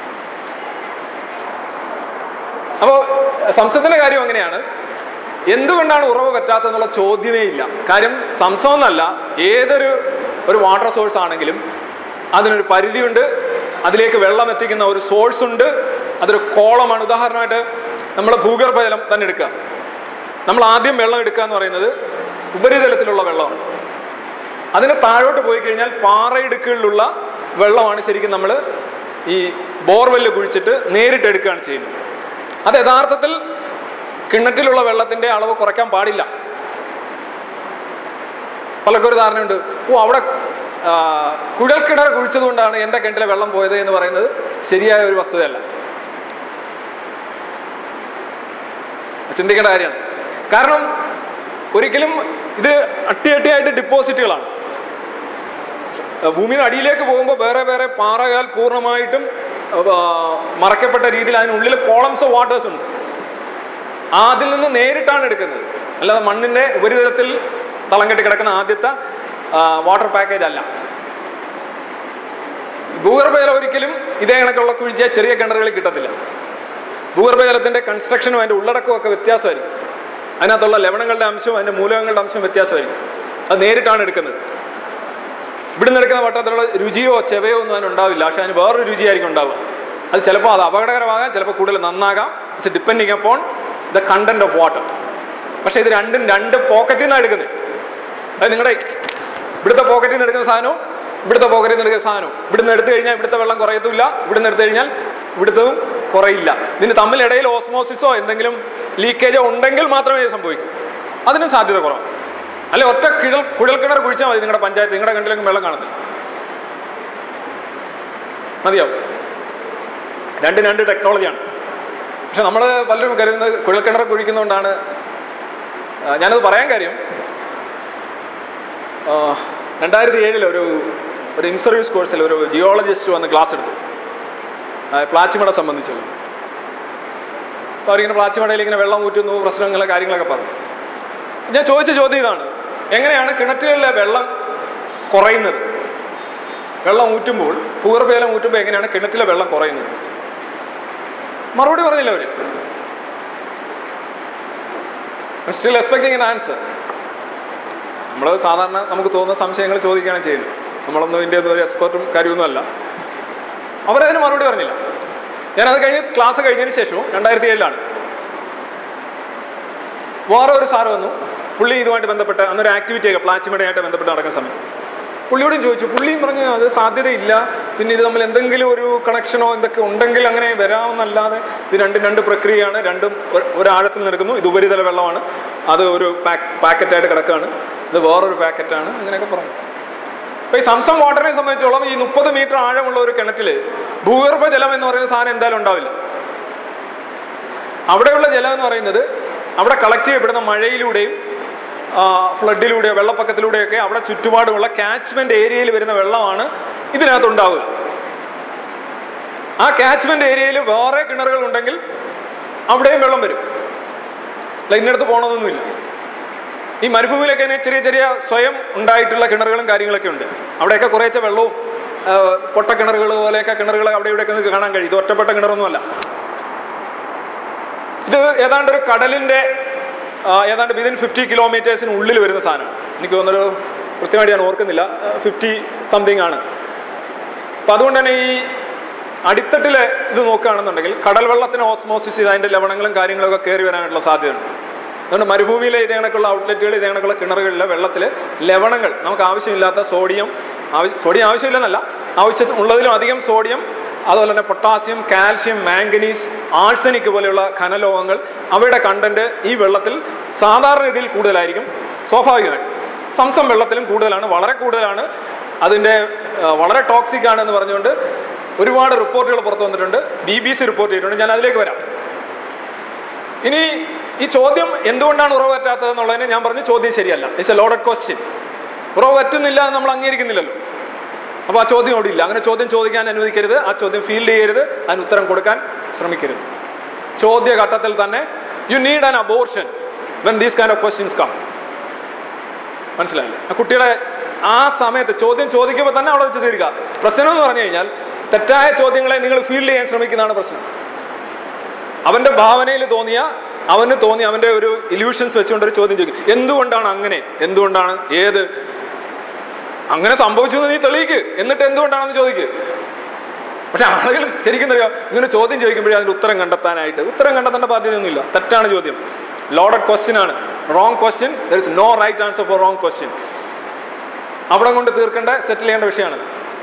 അപ്പോൾ സംശയത്തിന്റെ കാര്യം അങ്ങനെയാണ് എന്തുകൊണ്ടാണ് ഉറവ് പറ്റാത്തെന്നുള്ള ചോദ്യമേ ഇല്ല കാര്യം സംശയം എന്നല്ല ഏതൊരു ഒരു വാട്ടർ സോഴ്സ് ആണെങ്കിലും അതിനൊരു പരിധിയുണ്ട് അതിലേക്ക് വെള്ളം എത്തിക്കുന്ന ഒരു സോഴ്സ് ഉണ്ട് അതൊരു കോളമാണ് ഉദാഹരണമായിട്ട് നമ്മൾ ഭൂഗർഭജലം തന്നെ എടുക്കുക നമ്മൾ ആദ്യം വെള്ളം എടുക്കുക എന്ന് പറയുന്നത് ഉപരിതലത്തിലുള്ള വെള്ളമാണ് അതിന് താഴോട്ട് പോയി കഴിഞ്ഞാൽ പാറയിടുക്കുകളിലുള്ള വെള്ളമാണ് ശരിക്കും നമ്മൾ ഈ ബോർവെല്ല് കുഴിച്ചിട്ട് നേരിട്ട് എടുക്കുകയാണ് ചെയ്യുന്നത് അത് യഥാർത്ഥത്തിൽ കിണറ്റിലുള്ള വെള്ളത്തിന്റെ അളവ് കുറയ്ക്കാൻ പാടില്ല പലർക്കും ഒരു ധാരണയുണ്ട് ഓ അവിടെ ആ, കുഴൽക്കിണർ കുഴിച്ചതുകൊണ്ടാണ് എൻ്റെ കിണറ്റിലെ വെള്ളം പോയത് എന്ന് പറയുന്നത് ശരിയായ ഒരു വസ്തുതയല്ല ചിന്തിക്കേണ്ട കാര്യമാണ് കാരണം ഒരിക്കലും ഇത് അട്ടിയട്ടിയായിട്ട് ഡിപ്പോസിറ്റുകളാണ് ഭൂമിയുടെ അടിയിലേക്ക് പോകുമ്പോൾ വേറെ വേറെ പാറയാൽ പൂർണ്ണമായിട്ടും ആ, മറയ്ക്കപ്പെട്ട രീതിയിൽ അതിനുള്ളിൽ കോളംസ് ഓഫ് വാട്ടേഴ്സ് ഉണ്ട് അതിൽ നിന്ന് നേരിട്ടാണ് എടുക്കുന്നത് അല്ലാതെ മണ്ണിന്റെ ഉപരിതലത്തിൽ തളം കെട്ടി കിടക്കുന്ന ആദ്യത്തെ വാട്ടർ പാക്കേജ് അല്ല ഭൂഗർഭജലം ഒരിക്കലും ഇതേ കണക്കുള്ള കുഴിച്ച ചെറിയ കിണറുകളിൽ കിട്ടത്തില്ല ഭൂഗർഭജലത്തിന്റെ കൺസ്ട്രക്ഷനും അതിന്റെ ഉള്ളടക്കവും ഒക്കെ വ്യത്യാസമായിരിക്കും അതിനകത്തുള്ള ലവണങ്ങളുടെ അംശവും അതിന്റെ മൂലകങ്ങളുടെ അംശവും വ്യത്യാസമായിരിക്കും അത് നേരിട്ടാണ് എടുക്കുന്നത് ഇവിടുന്ന് എടുക്കുന്ന വട്ടത്തിലുള്ള രുചിയോ ചെവയോ ഒന്നും അതിനുണ്ടാവില്ല പക്ഷെ അതിന് വേറൊരു രുചിയായിരിക്കും ഉണ്ടാവുക അത് ചിലപ്പോൾ അത് അപകടകരമാകാം ചിലപ്പോൾ കൂടുതൽ നന്നാകാം it's depending upon the content of water പക്ഷെ ഇത് രണ്ടും രണ്ട് പോക്കറ്റിൽ നിന്നാണ് എടുക്കുന്നത് അത് നിങ്ങളുടെ ഇവിടുത്തെ പോക്കറ്റിൽ നിന്ന് എടുക്കുന്ന സാധനവും ഇവിടുത്തെ പോക്കറ്റിൽ നിന്ന് എടുക്കുന്ന സാധനവും ഇവിടുന്ന് എടുത്തു കഴിഞ്ഞാൽ ഇവിടുത്തെ വെള്ളം കുറയത്തില്ല ഇവിടുന്ന് എടുത്തു കഴിഞ്ഞാൽ ഇവിടുത്തതും കുറയില്ല ഇതിന് തമ്മിലിടയിൽ ഓസ്മോസിസോ എന്തെങ്കിലും ലീക്കേജോ ഉണ്ടെങ്കിൽ മാത്രമേ ഇത് സംഭവിക്കൂ അതിനും സാധ്യത കുറവാണ് അല്ലെ ഒറ്റ കിഴൽ കുഴൽക്കിണർ കുഴിച്ചാൽ മതി നിങ്ങളുടെ പഞ്ചായത്ത് നിങ്ങളുടെ കിണറ്റിലെങ്കിലും വെള്ളം കാണത്തില്ല മതിയാവും രണ്ട് രണ്ട് ടെക്നോളജിയാണ് പക്ഷെ നമ്മൾ പലരും കരുതുന്നത് കുഴൽക്കിണർ കുഴിക്കുന്നതുകൊണ്ടാണ് ആ, ഞാനത് പറയാൻ കാര്യം ആ, രണ്ടായിരത്തി ഏഴിൽ ഒരു ഒരു ഇൻ സർവീസ് കോഴ്സിൽ ഒരു ജിയോളജിസ്റ്റ് വന്ന് ക്ലാസ് എടുത്തു ആ, പ്ലാച്ചിമട സംബന്ധിച്ചുള്ള അപ്പോൾ അവരിങ്ങനെ പ്ലാച്ചിമടയിൽ ഇങ്ങനെ വെള്ളം ഊറ്റുന്നു പ്രശ്നങ്ങൾ കാര്യങ്ങളൊക്കെ പറഞ്ഞു ഞാൻ ചോദിച്ച ചോദ്യം ഇതാണ് എങ്ങനെയാണ് കിണറ്റുകളിലെ വെള്ളം കുറയുന്നത് വെള്ളം ഊറ്റുമ്പോൾ ഭൂഗർഭജലം ഊറ്റുമ്പോൾ എങ്ങനെയാണ് കിണറ്റിലെ വെള്ളം കുറയുന്നത് മറുപടി പറഞ്ഞില്ല അവര് സ്റ്റിൽ എക്സ്പെക്ടിങ് an ആൻസർ നമ്മൾ സാധാരണ നമുക്ക് തോന്നുന്ന സംശയങ്ങൾ ചോദിക്കുകയാണ് ചെയ്യുന്നത് നമ്മളൊന്നും ഇതിൻ്റെ ഒന്നും ഒരു എക്സ്പെർട്ടും കാര്യമൊന്നുമല്ല അവരതിന് മറുപടി പറഞ്ഞില്ല ഞാനത് കഴിഞ്ഞ് ക്ലാസ് കഴിഞ്ഞതിന് ശേഷവും രണ്ടായിരത്തി ഏഴിലാണ് വേറെ ഒരു സാറ് വന്നു പുള്ളി ഇതുമായിട്ട് ബന്ധപ്പെട്ട് അന്നൊരു ആക്ടിവിറ്റിയൊക്കെ പ്ലാച്ചിമടയായിട്ട് ബന്ധപ്പെട്ട് നടക്കുന്ന സമയം പുള്ളിയോടും ചോദിച്ചു പുള്ളിയും പറഞ്ഞു അത് സാധ്യതയില്ല പിന്നെ ഇത് തമ്മിൽ എന്തെങ്കിലും ഒരു കണക്ഷനോ എന്തൊക്കെ ഉണ്ടെങ്കിൽ അങ്ങനെ വരാമെന്നല്ലാതെ ഇത് രണ്ടും രണ്ട് പ്രക്രിയയാണ് രണ്ടും ഒരു- ഒരാഴത്തിൽ നിൽക്കുന്നു ഇത് ഉപരിതല വെള്ളമാണ് അത് ഒരു പാക്ക് പാക്കറ്റായിട്ട് കിടക്കുകയാണ് ഇത് വേറൊരു പാക്കറ്റാണ് അങ്ങനെയൊക്കെ പറഞ്ഞു അപ്പോൾ ഈ സംസം വാട്ടറിനെ സംബന്ധിച്ചോളം ഈ മുപ്പത് മീറ്റർ ആഴമുള്ള ഒരു കിണറ്റിൽ ഭൂഗർഭ ജലം എന്ന് പറയുന്ന സാധനം എന്തായാലും ഉണ്ടാവില്ല അവിടെയുള്ള ജലം എന്ന് പറയുന്നത് അവിടെ കളക്ട് ചെയ്യപ്പെടുന്ന മഴയിലൂടെയും ഫ്ലഡിലൂടെയോ വെള്ളപ്പൊക്കത്തിലൂടെയൊക്കെ അവിടെ ചുറ്റുപാടുമുള്ള കാച്ച്മെന്റ് ഏരിയയിൽ വരുന്ന വെള്ളമാണ് ഇതിനകത്ത് ഉണ്ടാവുക ആ കാച്ച്മെന്റ് ഏരിയയിൽ വേറെ കിണറുകൾ ഉണ്ടെങ്കിൽ അവിടെയും വെള്ളം വരും അല്ല ഇന്നടുത്ത് പോകണമെന്നൊന്നുമില്ല ഈ മരുഭൂമിയിലൊക്കെ തന്നെ ചെറിയ ചെറിയ സ്വയം ഉണ്ടായിട്ടുള്ള കിണറുകളും കാര്യങ്ങളൊക്കെ ഉണ്ട് അവിടെയൊക്കെ കുറേശ്ശെ വെള്ളവും ആ, പൊട്ട കിണറുകൾ പോലെയൊക്കെ കിണറുകൾ അവിടെ ഇവിടെയൊക്കെ നിങ്ങൾക്ക് കാണാൻ കഴിയും ഇത് ഒറ്റപ്പെട്ട കിണറൊന്നുമല്ല ഇത് ഏതാണ്ട് ഒരു കടലിന്റെ ആ, ഏതാണ്ട് വിതിൻ ഫിഫ്റ്റി കിലോമീറ്റേഴ്സിന് ഉള്ളിൽ വരുന്ന സാധനമാണ് എനിക്ക് തോന്നുന്നൊരു കൃത്യമായിട്ട് ഞാൻ ഓർക്കുന്നില്ല ഫിഫ്റ്റി സംതിങ് ആണ് അപ്പം അതുകൊണ്ട് തന്നെ ഈ അടിത്തട്ടിലെ ഇത് നോക്കുകയാണെന്നുണ്ടെങ്കിൽ കടൽ വെള്ളത്തിന് ഓസ്മോസിസ് ചെയ്ത് അതിൻ്റെ ലവണങ്ങളും കാര്യങ്ങളൊക്കെ കയറി വരാനായിട്ടുള്ള സാധ്യതയുണ്ട് അതുകൊണ്ട് മരുഭൂമിയിലെ ഇതേ കണക്കുള്ള ഔട്ട്ലെറ്റുകൾ ഇതേ കണക്കുള്ള കിണറുകളിലെ വെള്ളത്തിൽ ലവണങ്ങൾ നമുക്ക് ആവശ്യമില്ലാത്ത സോഡിയം ആവശ്യം സോഡിയം ആവശ്യമില്ലെന്നല്ല ആവശ്യം ഉള്ളതിലും അധികം സോഡിയം അതുപോലെ തന്നെ പൊട്ടാസ്യം കാൽഷ്യം മാംഗനീസ് ആഴ്സനിക് പോലെയുള്ള ഖനലോഹങ്ങൾ അവയുടെ കണ്ടന്റ് ഈ വെള്ളത്തിൽ സാധാരണ രീതിയിൽ കൂടുതലായിരിക്കും സ്വാഭാവികമായിട്ട് സംസം വെള്ളത്തിലും കൂടുതലാണ് വളരെ കൂടുതലാണ് അതിൻ്റെ ആ, വളരെ ടോക്സിക് ആണ് എന്ന് പറഞ്ഞുകൊണ്ട് ഒരുപാട് റിപ്പോർട്ടുകൾ പുറത്തു വന്നിട്ടുണ്ട് ബി ബി സി റിപ്പോർട്ട് ചെയ്തിട്ടുണ്ട് ഞാൻ അതിലേക്ക് വരാം ഇനി ഈ ചോദ്യം എന്തുകൊണ്ടാണ് ഉറവ് പറ്റാത്തത് എന്നുള്ളതിന് ഞാൻ പറഞ്ഞു ചോദ്യം ശരിയല്ല ഇറ്റ്സ് എ ലോഡഡ് ക്വസ്റ്റ്യൻ ഉറവ് പറ്റുന്നില്ല എന്ന് നമ്മൾ അംഗീകരിക്കുന്നില്ലല്ലോ അപ്പോൾ ആ ചോദ്യം അവിടെ ഇല്ല അങ്ങനെ ചോദ്യം ചോദിക്കാൻ അനുവദിക്കരുത് ആ ചോദ്യം ഫീൽഡ് ചെയ്യരുത് അതിന് ഉത്തരം കൊടുക്കാൻ ശ്രമിക്കരുത് ചോദ്യഘട്ടത്തിൽ തന്നെ you need an abortion when these kind of questions come മനസ്സിലായില്ലേ ആ കുട്ടിയുടെ ആ സമയത്ത് ചോദ്യം ചോദിക്കുമ്പോൾ തന്നെ അവിടെ വെച്ച് തീരുക പ്രശ്നം എന്ന് പറഞ്ഞു കഴിഞ്ഞാൽ തെറ്റായ ചോദ്യങ്ങളെ നിങ്ങൾ ഫീൽഡ് ചെയ്യാൻ ശ്രമിക്കുന്നതാണ് പ്രശ്നം അവന്റെ ഭാവനയിൽ തോന്നിയ അവന് തോന്നിയ അവന്റെ ഒരു ഇല്യൂഷൻസ് വെച്ചുകൊണ്ട് ഒരു ചോദ്യം ചോദിക്കും എന്തുകൊണ്ടാണ് അങ്ങനെ എന്തുകൊണ്ടാണ് ഏത് അങ്ങനെ സംഭവിച്ചു എന്ന് നീ തെളിയിക്ക് എന്നിട്ട് എന്തുകൊണ്ടാണെന്ന് ചോദിക്ക് പക്ഷെ ആളുകൾ ശരിക്കും അറിയാം ഇങ്ങനെ ചോദ്യം ചോദിക്കുമ്പോഴേ അതിന്റെ ഉത്തരം കണ്ടെത്താനായിട്ട് ഉത്തരം കണ്ടെത്തേണ്ട ബാധ്യതയൊന്നുമില്ല തെറ്റാണ് ചോദ്യം ലോഡഡ് ക്വസ്റ്റ്യൻ ആണ് wrong question there is no right answer for wrong question അവിടെ കൊണ്ട് തീർക്കേണ്ട സെറ്റിൽ ചെയ്യേണ്ട വിഷയമാണ്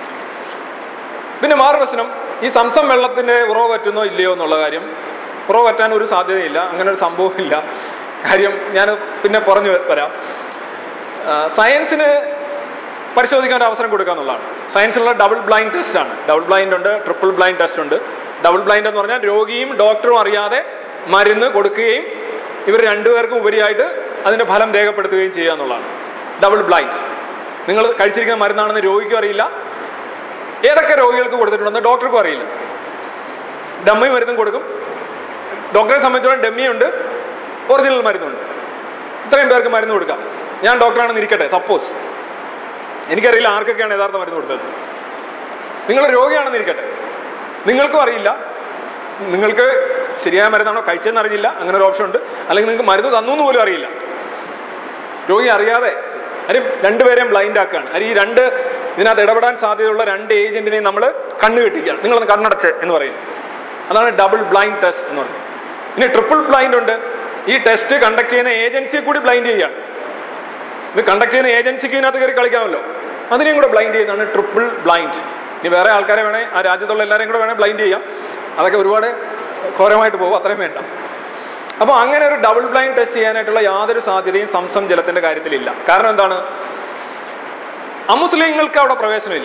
പിന്നെ മാറു പ്രശ്നം ഈ സംസം വെള്ളത്തിന്റെ ഉറവ് പറ്റുന്നോ ഇല്ലയോ എന്നുള്ള കാര്യം ഉറവ് പറ്റാൻ ഒരു സാധ്യതയില്ല അങ്ങനെ ഒരു സംഭവമില്ല കാര്യം ഞാൻ പിന്നെ പറഞ്ഞു വ- വരാം ആ, സയൻസിന് പരിശോധിക്കാൻ ഒരു അവസരം കൊടുക്കുക എന്നുള്ളതാണ് സയൻസിലുള്ള ഡബിൾ ബ്ലൈൻഡ് ടെസ്റ്റ് ആണ് ഡബിൾ ബ്ലൈൻഡ് ഉണ്ട് ട്രിപ്പിൾ ബ്ലൈൻഡ് ടെസ്റ്റ് ഉണ്ട് ഡബിൾ ബ്ലൈൻഡ് എന്ന് പറഞ്ഞാൽ രോഗിയും ഡോക്ടറും അറിയാതെ മരുന്ന് കൊടുക്കുകയും ഇവർ രണ്ടുപേർക്കും ഉപരിയായിട്ട് അതിന്റെ ഫലം രേഖപ്പെടുത്തുകയും ചെയ്യുക എന്നുള്ളതാണ് ഡബിൾ ബ്ലൈൻഡ് നിങ്ങൾ കഴിച്ചിരിക്കുന്ന മരുന്നാണെന്ന് രോഗിക്കും അറിയില്ല ഏതൊക്കെ രോഗികൾക്ക് കൊടുത്തിട്ടുണ്ടെന്ന് ഡോക്ടർക്കും അറിയില്ല ഡമ്മി മരുന്നും കൊടുക്കും ഡോക്ടറെ സംബന്ധിച്ചോളം ഡമ്മിയുണ്ട് ഒറിജിനൽ മരുന്നുണ്ട് ഇത്രയും പേർക്ക് മരുന്ന് കൊടുക്കാം ഞാൻ ഡോക്ടറാണെന്ന് ഇരിക്കട്ടെ സപ്പോസ് എനിക്കറിയില്ല ആർക്കൊക്കെയാണ് യഥാർത്ഥ മരുന്ന് കൊടുത്തത് നിങ്ങൾ രോഗിയാണെന്ന് ഇരിക്കട്ടെ നിങ്ങൾക്കും അറിയില്ല നിങ്ങൾക്ക് ശരിയായ മരുന്നാണോ കഴിച്ചതെന്ന് അറിയില്ല അങ്ങനെ ഒരു ഓപ്ഷൻ ഉണ്ട് അല്ലെങ്കിൽ നിങ്ങൾക്ക് മരുന്ന് തന്നു എന്ന് പോലും അറിയില്ല രോഗി അറിയാതെ അരി രണ്ടുപേരെയും ബ്ലൈൻഡ് ആക്കുകയാണ് അരി ഈ രണ്ട് ഇതിനകത്ത് ഇടപെടാൻ സാധ്യതയുള്ള രണ്ട് ഏജന്റിനെയും നമ്മൾ കണ്ണ് കെട്ടിക്കുകയാണ് നിങ്ങളൊന്ന് കണ്ണടച്ച് എന്ന് പറയും അതാണ് ഡബിൾ ബ്ലൈൻഡ് ടെസ്റ്റ് എന്ന് പറയുന്നത് ഇനി ട്രിപ്പിൾ ബ്ലൈൻഡ് ഉണ്ട് ഈ ടെസ്റ്റ് കണ്ടക്ട് ചെയ്യുന്ന ഏജൻസിയെ കൂടി ബ്ലൈൻഡ് ചെയ്യുകയാണ് ഇത് കണ്ടക്ട് ചെയ്യുന്ന ഏജൻസിക്ക് ഇതിനകത്ത് കയറി കളിക്കാമല്ലോ അതിനെയും കൂടെ ബ്ലൈൻഡ് ചെയ്യുന്നതാണ് ട്രിപ്പിൾ ബ്ലൈൻഡ് ഇനി വേറെ ആൾക്കാരെ വേണേൽ ആ രാജ്യത്തുള്ള എല്ലാവരെയും കൂടെ വേണേൽ ബ്ലൈൻഡ് ചെയ്യാം അതൊക്കെ ഒരുപാട് ഘോരമായിട്ട് പോകും അത്രയും വേണ്ട അപ്പോൾ അങ്ങനെ ഒരു ഡബിൾ ബ്ലൈൻഡ് ടെസ്റ്റ് ചെയ്യാനായിട്ടുള്ള യാതൊരു സാധ്യതയും സംസം ജലത്തിന്റെ കാര്യത്തിലില്ല കാരണം എന്താണ് അമുസ്ലിങ്ങൾക്ക് അവിടെ പ്രവേശനമില്ല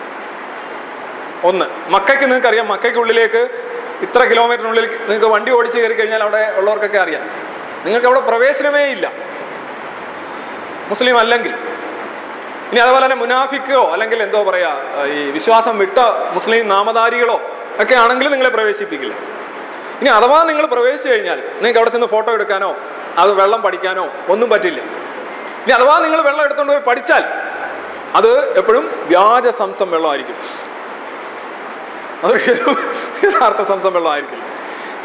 ഒന്ന് മക്കയ്ക്ക് നിങ്ങൾക്ക് അറിയാം മക്കയ്ക്കുള്ളിലേക്ക് ഇത്ര കിലോമീറ്ററിനുള്ളിൽ നിങ്ങൾക്ക് വണ്ടി ഓടിച്ച് കയറി കഴിഞ്ഞാൽ അവിടെ ഉള്ളവർക്കൊക്കെ അറിയാം നിങ്ങൾക്ക് അവിടെ പ്രവേശനമേ ഇല്ല മുസ്ലിം അല്ലെങ്കിൽ ഇനി അതുപോലെ തന്നെ മുനാഫിക്കോ അല്ലെങ്കിൽ എന്തോ പറയാ ഈ വിശ്വാസം വിട്ട മുസ്ലിം നാമധാരികളോ ഒക്കെ ആണെങ്കിൽ നിങ്ങളെ പ്രവേശിപ്പിക്കില്ല ഇനി അഥവാ നിങ്ങൾ പ്രവേശിച്ചു കഴിഞ്ഞാൽ നിങ്ങൾക്ക് അവിടെ ചെന്ന് ഫോട്ടോ എടുക്കാനോ അത് വെള്ളം പഠിക്കാനോ ഒന്നും പറ്റില്ല ഇനി അഥവാ നിങ്ങൾ വെള്ളം എടുത്തുകൊണ്ട് പോയി പഠിച്ചാൽ അത് എപ്പോഴും വ്യാജ സംസം വെള്ളമായിരിക്കും അത് ഒരു യഥാർത്ഥ സംസം വെള്ളമായിരിക്കില്ല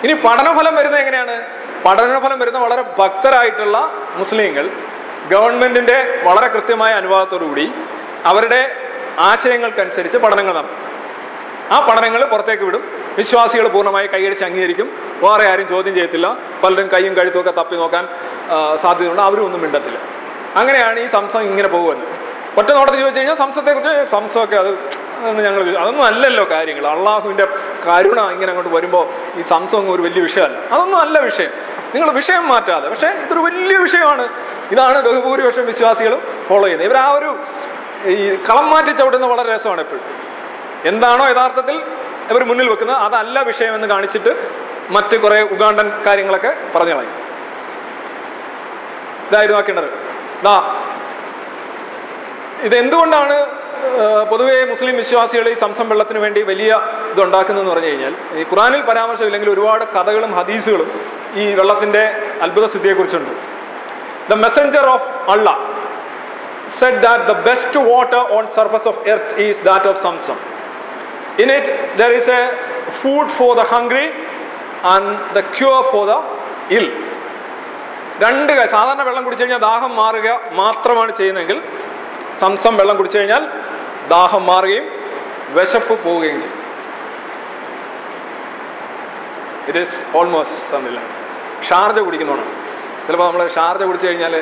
ഇനി പഠനഫലം വരുന്നത് എങ്ങനെയാണ് പഠനഫലം വരുന്ന വളരെ ഭക്തരായിട്ടുള്ള മുസ്ലിങ്ങൾ ഗവൺമെന്റിന്റെ വളരെ കൃത്യമായ അനുവാദത്തോടു കൂടി അവരുടെ ആശയങ്ങൾക്കനുസരിച്ച് പഠനങ്ങൾ നടത്തും ആ പഠനങ്ങൾ പുറത്തേക്ക് വിടും വിശ്വാസികൾ പൂർണ്ണമായി കൈയടിച്ച് അംഗീകരിക്കും വേറെ ആരും ചോദ്യം ചെയ്യത്തില്ല പലരും കൈയും കഴുത്തും ഒക്കെ തപ്പി നോക്കാൻ ആ, സാധ്യതയുണ്ട് അവരും ഒന്നും മിണ്ടത്തില്ല അങ്ങനെയാണ് ഈ സംസം ഇങ്ങനെ പോകുന്നത് ഒറ്റ നോട്ടത്തിൽ ചോദിച്ചു കഴിഞ്ഞാൽ സംസത്തെക്കുറിച്ച് സംസമൊക്കെ അത് അതൊന്നും ഞങ്ങൾ അതൊന്നും അല്ലല്ലോ കാര്യങ്ങൾ അള്ളാഹുവിൻ്റെ കരുണ ഇങ്ങനെ അങ്ങോട്ട് വരുമ്പോൾ ഈ സംസം ഒന്നും ഒരു വലിയ വിഷയമല്ല അതൊന്നും അല്ല വിഷയം നിങ്ങൾ വിഷയം മാറ്റാതെ പക്ഷേ ഇതൊരു വലിയ വിഷയമാണ് ഇതാണ് ബഹുഭൂരിപക്ഷം വിശ്വാസികളും ഫോളോ ചെയ്യുന്നത് ഇവർ ആ ഒരു ഈ കളം മാറ്റി ചവിട്ടുന്ന വളരെ രസമാണ് എപ്പോഴും എന്താണോ യഥാർത്ഥത്തിൽ ഇവർ മുന്നിൽ വെക്കുന്നത് അതല്ല വിഷയമെന്ന് കാണിച്ചിട്ട് മറ്റ് കുറേ ഉഗാണ്ടൻ കാര്യങ്ങളൊക്കെ പറഞ്ഞു കളയും ഇതായിരുന്നു ആ കിണർ ദാ ഇതെന്തുകൊണ്ടാണ് ആ, പൊതുവേ മുസ്ലിം വിശ്വാസികൾ ഈ സംസം വെള്ളത്തിന് വേണ്ടി വലിയ ഇതുണ്ടാക്കുന്നതെന്ന് പറഞ്ഞു കഴിഞ്ഞാൽ ഈ ഖുറാനിൽ പരാമർശമില്ലെങ്കിൽ ഒരുപാട് കഥകളും ഹദീസുകളും ഈ വെള്ളത്തിന്റെ അത്ഭുത സ്ഥിതിയെക്കുറിച്ചുണ്ട് the messenger of Allah said that the best water on surface of earth is that of Samsam. In it, there is a food for the hungry and the cure for the ill. രണ്ട് കാര്യം സാധാരണ വെള്ളം കുടിച്ചു കഴിഞ്ഞാൽ ദാഹം മാറുക മാത്രമാണ് ചെയ്യുന്നതെങ്കിൽ സംസം വെള്ളം കുടിച്ചു കഴിഞ്ഞാൽ ദാഹം മാറുകയും വിശപ്പ് പോവുകയും ചെയ്യും ഇറ്റ് ഈസ് ഓൾമോസ്റ്റ് സംതില്ല ഷാർജ കുടിക്കുന്നതാണ് ചിലപ്പോൾ നമ്മൾ ഷാർജ കുടിച്ചു കഴിഞ്ഞാൽ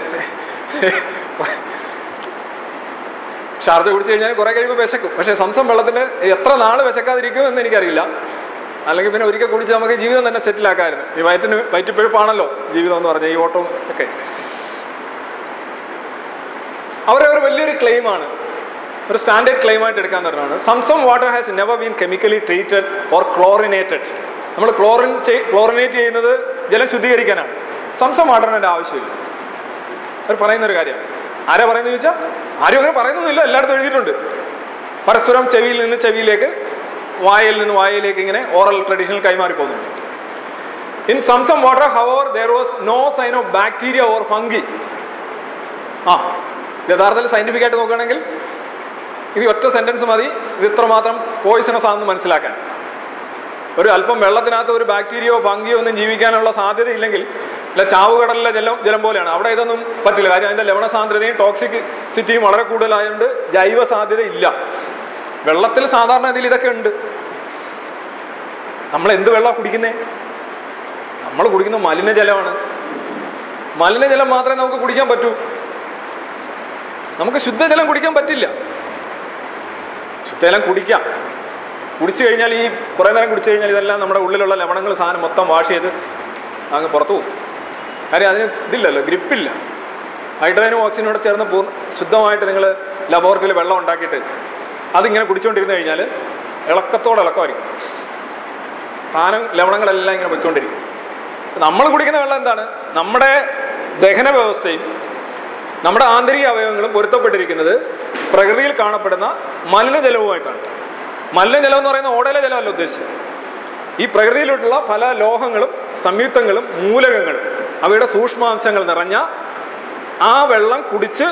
ഷാർജ കുടിച്ചു കഴിഞ്ഞാൽ കുറെ കഴിയുമ്പോൾ വിശക്കും പക്ഷേ സംസം വെള്ളത്തിന് എത്ര നാൾ വിശക്കാതിരിക്കും എന്ന് എനിക്കറിയില്ല അല്ലെങ്കിൽ പിന്നെ ഒരിക്കൽ കുടിച്ച് നമുക്ക് ജീവിതം തന്നെ സെറ്റിലാക്കാമായിരുന്നു ഈ വയറ്റിന് വയറ്റിപ്പഴുപ്പാണല്ലോ ജീവിതം എന്ന് പറഞ്ഞാൽ ഈ ഓട്ടവും ഒക്കെ അവരെ ഒരു വലിയൊരു ക്ലെയിമാണ് ഒരു സ്റ്റാൻഡേർഡ് ക്ലെയിമായിട്ട് എടുക്കാൻ തരുന്നതാണ് Zamzam water has never been chemically treated or chlorinated നമ്മൾ ക്ലോറിൻ ക്ലോറിനേറ്റ് ചെയ്യുന്നത് ജലം ശുദ്ധീകരിക്കാനാണ് സംസം വാട്ടറിന് അതിൻ്റെ ആവശ്യമില്ല അവർ പറയുന്ന ഒരു കാര്യമാണ് ആരാ പറയുന്നത് ചോദിച്ചാൽ ആരും അങ്ങനെ പറയുന്നൊന്നുമില്ല എല്ലായിടത്തും എഴുതിയിട്ടുണ്ട് പരസ്പരം ചെവിയിൽ നിന്ന് ചെവിയിലേക്ക് വായയിൽ നിന്ന് വായയിലേക്ക് ഇങ്ങനെ ഓറൽ ട്രഡീഷണൽ കൈമാറി പോകുന്നുണ്ട് in Zamzam water however there was no sign of bacteria or fungi ആ യഥാർത്ഥത്തിൽ സയന്റിഫിക് ആയിട്ട് നോക്കുകയാണെങ്കിൽ ഇത് ഒറ്റ സെന്റൻസ് മതി ഇത് ഇത്രമാത്രം പോയിസണസ് ആണെന്ന് മനസ്സിലാക്കാൻ ഒരു അല്പം വെള്ളത്തിനകത്ത് ഒരു ബാക്ടീരിയോ ഫംഗിയോ ഒന്നും ജീവിക്കാനുള്ള സാധ്യത ഇല്ലെങ്കിൽ അല്ല ചാവുകടലിലെ ജലം ജലം പോലെയാണ് അവിടെ ഇതൊന്നും പറ്റില്ല കാര്യം അതിന്റെ ലവണ സാന്ദ്രതയും ടോക്സിക് സിറ്റിയും വളരെ കൂടുതലായതുകൊണ്ട് ജൈവ സാധ്യത ഇല്ല വെള്ളത്തിൽ സാധാരണ ഇതിൽ ഇതൊക്കെ ഉണ്ട് നമ്മൾ എന്ത് വെള്ളമാണ് കുടിക്കുന്നേ നമ്മൾ കുടിക്കുന്ന മലിനജലമാണ് മലിനജലം മാത്രമേ നമുക്ക് കുടിക്കാൻ പറ്റൂ നമുക്ക് ശുദ്ധജലം കുടിക്കാൻ പറ്റില്ല ശുദ്ധജലം കുടിക്കാം കുടിച്ചു കഴിഞ്ഞാൽ ഈ കുറേ നേരം കുടിച്ചു കഴിഞ്ഞാൽ ഇതെല്ലാം നമ്മുടെ ഉള്ളിലുള്ള ലവണങ്ങൾ സാധനം മൊത്തം വാഷ് ചെയ്ത് അങ്ങ് പുറത്തു പോകും കാര്യം അതിന് ഇതില്ലല്ലോ ഗ്രിപ്പില്ല ഹൈഡ്രജനും ഓക്സിജനും കൂടെ ചേർന്ന് പൂർണ്ണ ശുദ്ധമായിട്ട് നിങ്ങൾ ലബോറട്ടറിയിൽ വെള്ളം ഉണ്ടാക്കിയിട്ട് അതിങ്ങനെ കുടിച്ചുകൊണ്ടിരുന്ന് കഴിഞ്ഞാൽ ഇളക്കത്തോടെ ഇളക്കമായിരിക്കും സാധനം ലവണങ്ങളെല്ലാം ഇങ്ങനെ പൊയ്ക്കൊണ്ടിരിക്കും നമ്മൾ കുടിക്കുന്ന വെള്ളം എന്താണ് നമ്മുടെ ദഹന വ്യവസ്ഥയും നമ്മുടെ ആന്തരിക അവയവങ്ങളും പൊരുത്തപ്പെട്ടിരിക്കുന്നത് പ്രകൃതിയിൽ കാണപ്പെടുന്ന മലിനജലവുമായിട്ടാണ് മലിനജലം എന്ന് പറയുന്ന ഓടയിലെ ജലമല്ല ഉദ്ദേശിച്ചത് ഈ പ്രകൃതിയിലുള്ള പല ലോഹങ്ങളും സംയുക്തങ്ങളും മൂലകങ്ങളും അവയുടെ സൂക്ഷ്മാംശങ്ങൾ നിറഞ്ഞ ആ വെള്ളം കുടിച്ച്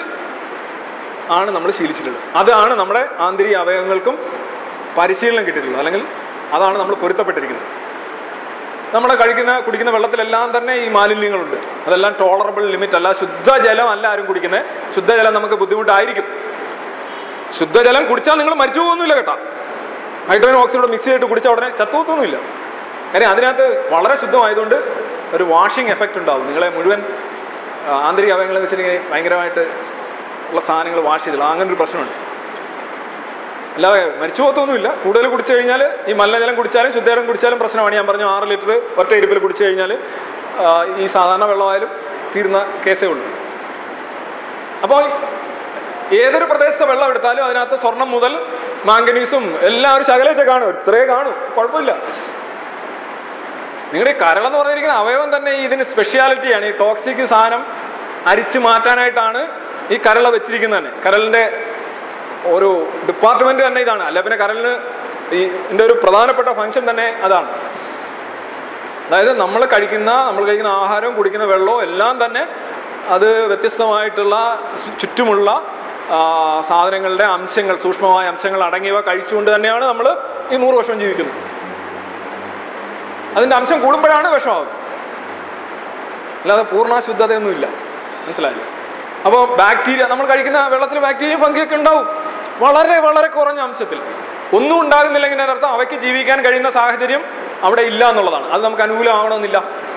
ആണ് നമ്മൾ ശീലിച്ചിട്ടുള്ളത് അതാണ് നമ്മുടെ ആന്തരിക അവയവങ്ങൾക്കും പരിശീലനം കിട്ടിയിട്ടുള്ളത് അല്ലെങ്കിൽ അതാണ് നമ്മൾ പൊരുത്തപ്പെട്ടിരിക്കുന്നത് നമ്മുടെ കഴിക്കുന്ന കുടിക്കുന്ന വെള്ളത്തിലെല്ലാം തന്നെ ഈ മാലിന്യങ്ങളുണ്ട് അതെല്ലാം ടോളറബിൾ ലിമിറ്റ് അല്ല ശുദ്ധജലം അല്ല ആരും കുടിക്കുന്നത് ശുദ്ധജലം നമുക്ക് ബുദ്ധിമുട്ടായിരിക്കും ശുദ്ധജലം കുടിച്ചാൽ നിങ്ങൾ മരിച്ചു പോകുന്നില്ല കേട്ടോ ഹൈഡ്രോജൻ ഓക്സൈഡ് മിക്സ് ചെയ്തിട്ട് കുടിച്ചാൽ ഉടനെ ചത്തുപോത്തൊന്നുമില്ല കാര്യം അതിനകത്ത് വളരെ ശുദ്ധമായതുകൊണ്ട് ഒരു വാഷിംഗ് എഫക്റ്റ് ഉണ്ടാവും നിങ്ങളെ മുഴുവൻ ആ, ആന്തരിക അവയവങ്ങളെ വെച്ചിട്ടുണ്ടെങ്കിൽ ഭയങ്കരമായിട്ട് ഉള്ള സാധനങ്ങൾ വാഷ് ചെയ്തില്ല അങ്ങനെ ഒരു പ്രശ്നമുണ്ട് അല്ലാതെ മരിച്ചു പോകത്തൊന്നുമില്ല കൂടുതൽ കുടിച്ചു കഴിഞ്ഞാൽ ഈ മലിനജലം കുടിച്ചാലും ശുദ്ധജലം കുടിച്ചാലും പ്രശ്നമാണ് ഞാൻ പറഞ്ഞു ആറ് ലിറ്റർ ഒറ്റ ഇരിപ്പിൽ കുടിച്ചു കഴിഞ്ഞാൽ ആ, ഈ സാധാരണ വെള്ളമായാലും തീർന്ന കേസേ ഉള്ളൂ അപ്പോൾ ഏതൊരു പ്രദേശത്തെ വെള്ളം എടുത്താലും അതിനകത്ത് സ്വർണം മുതൽ മാംഗനീസും എല്ലാം ഒരു ശകലേച്ച കാണും ഇത്രേ കാണും കുഴപ്പമില്ല നിങ്ങളുടെ ഈ കരളെന്ന് പറഞ്ഞിരിക്കുന്ന അവയവം തന്നെ ഇതിന് സ്പെഷ്യാലിറ്റിയാണ് ഈ ടോക്സിക് സാധനം അരിച്ചു മാറ്റാനായിട്ടാണ് ഈ കരള വെച്ചിരിക്കുന്നത് തന്നെ കരളിന്റെ ഒരു ഡിപ്പാർട്ട്മെന്റ് തന്നെ ഇതാണ് അല്ല പിന്നെ കരളിന് ഈ ഇതിന്റെ ഒരു പ്രധാനപ്പെട്ട ഫംഗ്ഷൻ തന്നെ അതാണ് അതായത് നമ്മൾ കഴിക്കുന്ന നമ്മൾ കഴിക്കുന്ന ആഹാരവും കുടിക്കുന്ന വെള്ളവും എല്ലാം തന്നെ അത് വ്യത്യസ്തമായിട്ടുള്ള ചു- ചുറ്റുമുള്ള ആ, സാധനങ്ങളുടെ അംശങ്ങൾ സൂക്ഷ്മമായ അംശങ്ങൾ അടങ്ങിയവ കഴിച്ചുകൊണ്ട് തന്നെയാണ് നമ്മൾ ഈ നൂറ് വർഷം ജീവിക്കുന്നത് അതിൻ്റെ അംശം കൂടുമ്പോഴാണ് വിഷമാകുന്നത് അല്ലാതെ പൂർണ്ണ ശുദ്ധതയൊന്നുമില്ല മനസ്സിലായില്ലേ അപ്പോൾ ബാക്ടീരിയ നമ്മൾ കഴിക്കുന്ന വെള്ളത്തിൽ ബാക്ടീരിയ ഫംഗിയൊക്കെ ഉണ്ടാവും വളരെ വളരെ കുറഞ്ഞ അംശത്തിൽ ഒന്നും ഉണ്ടാകുന്നില്ലെങ്കിൽ അതിൻ്റെ അർത്ഥം അവയ്ക്ക് ജീവിക്കാൻ കഴിയുന്ന സാഹചര്യം അവിടെ ഇല്ല എന്നുള്ളതാണ് അത് നമുക്ക് അനുകൂലമാവണമെന്നില്ല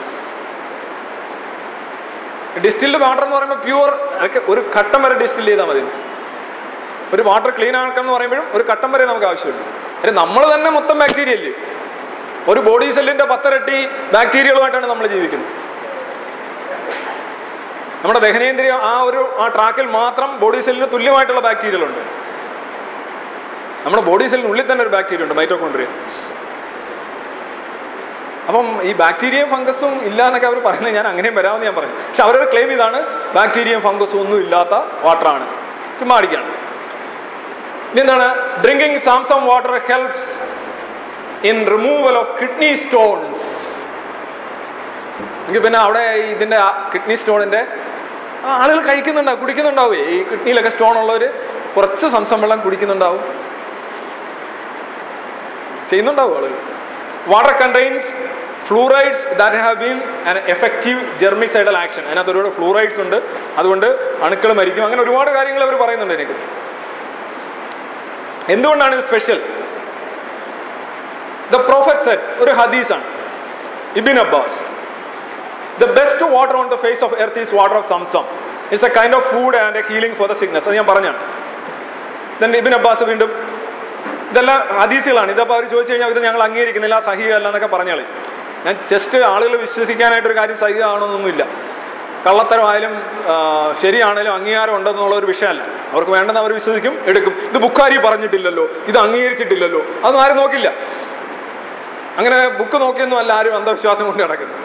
ഡിസ്റ്റിൽഡ് വാട്ടർ എന്ന് പറയുമ്പോൾ പ്യുവർ ഒരു ഘട്ടം വരെ ഡിസ്റ്റിൽ ചെയ്താൽ മതി ഒരു വാട്ടർ ക്ലീൻ ആക്കണം എന്ന് പറയുമ്പോഴും ഒരു ഘട്ടം വരെ നമുക്ക് ആവശ്യമുണ്ട് അല്ലെ നമ്മൾ തന്നെ മൊത്തം ബാക്ടീരിയ അല്ലേ ഒരു ബോഡി സെല്ലിന്റെ പത്തരട്ടി ബാക്ടീരിയകളുമായിട്ടാണ് നമ്മൾ ജീവിക്കുന്നത് നമ്മുടെ ദഹനേന്ദ്രിയ ആ ഒരു ആ ട്രാക്കിൽ മാത്രം ബോഡി സെല്ലിന് തുല്യമായിട്ടുള്ള ബാക്ടീരിയകളുണ്ട് നമ്മുടെ ബോഡി സെല്ലിനുള്ളിൽ തന്നെ ഒരു ബാക്ടീരിയ ഉണ്ട് മൈറ്റോകോൺട്രിയ അപ്പം ഈ ബാക്ടീരിയയും ഫംഗസും ഇല്ല എന്നൊക്കെ അവർ പറയുന്നത് ഞാൻ അങ്ങനെയും വരാമെന്ന് ഞാൻ പറഞ്ഞു പക്ഷെ അവരൊരു ക്ലെയിം ഇതാണ് ബാക്ടീരിയയും ഫംഗസും ഒന്നും ഇല്ലാത്ത വാട്ടറാണ് ചുമ്മാ അടിക്കാണ് ഇനി എന്താണ് drinking Zamzam water helps in removal of kidney stones എങ്കിൽ പിന്നെ അവിടെ ഇതിൻ്റെ കിഡ്നി സ്റ്റോണിൻ്റെ ആളുകൾ കഴിക്കുന്നുണ്ടാവും കുടിക്കുന്നുണ്ടാവേ ഈ കിഡ്നിയിലൊക്കെ സ്റ്റോൺ ഉള്ളവർ കുറച്ച് സംസം വെള്ളം കുടിക്കുന്നുണ്ടാവും ചെയ്യുന്നുണ്ടാവും ആളുകൾ water contains fluorides that have been an effective germicidal action അതിനകത്ത് ഒരുപാട് ഫ്ലൂറൈഡ്സ് ഉണ്ട് അതുകൊണ്ട് അണുക്കൾ മരിക്കും അങ്ങനെ ഒരുപാട് കാര്യങ്ങൾ അവർ പറയുന്നുണ്ട് അതിനെക്കുറിച്ച് എന്തുകൊണ്ടാണ് ഇത് സ്പെഷ്യൽ ദ പ്രോഫറ്റ് സെറ്റ് ഒരു ഹദീസാണ് Ibn Abbas the best water on the face of earth is water of Zamzam it's a kind of food and a healing for the sickness അത് ഞാൻ പറഞ്ഞാണ് ദെൻ ഇബിൻ അബ്ബാസ് വീണ്ടും ഇതെല്ലാം ഹദീസുകളാണ് ഇതപ്പോൾ അവർ ചോദിച്ചു കഴിഞ്ഞാൽ ഇത് ഞങ്ങൾ അംഗീകരിക്കുന്നില്ല സഹിയല്ല എന്നൊക്കെ പറഞ്ഞാളി ഞാൻ ജസ്റ്റ് ആളുകൾ വിശ്വസിക്കാനായിട്ടൊരു കാര്യം സഹിയാണെന്നൊന്നുമില്ല കള്ളത്തരമായാലും ആ, ശരിയാണേലും അംഗീകാരം ഉണ്ടെന്നുള്ള ഒരു വിഷയമല്ല അവർക്ക് വേണ്ടെന്ന് അവർ വിശ്വസിക്കും എടുക്കും ഇത് ബുക്കാരി പറഞ്ഞിട്ടില്ലല്ലോ ഇത് അംഗീകരിച്ചിട്ടില്ലല്ലോ അതൊന്നും ആരും നോക്കില്ല അങ്ങനെ ബുക്ക് നോക്കിയൊന്നും അല്ല ആരും അന്ധവിശ്വാസം കൊണ്ട് കിടക്കുന്നത്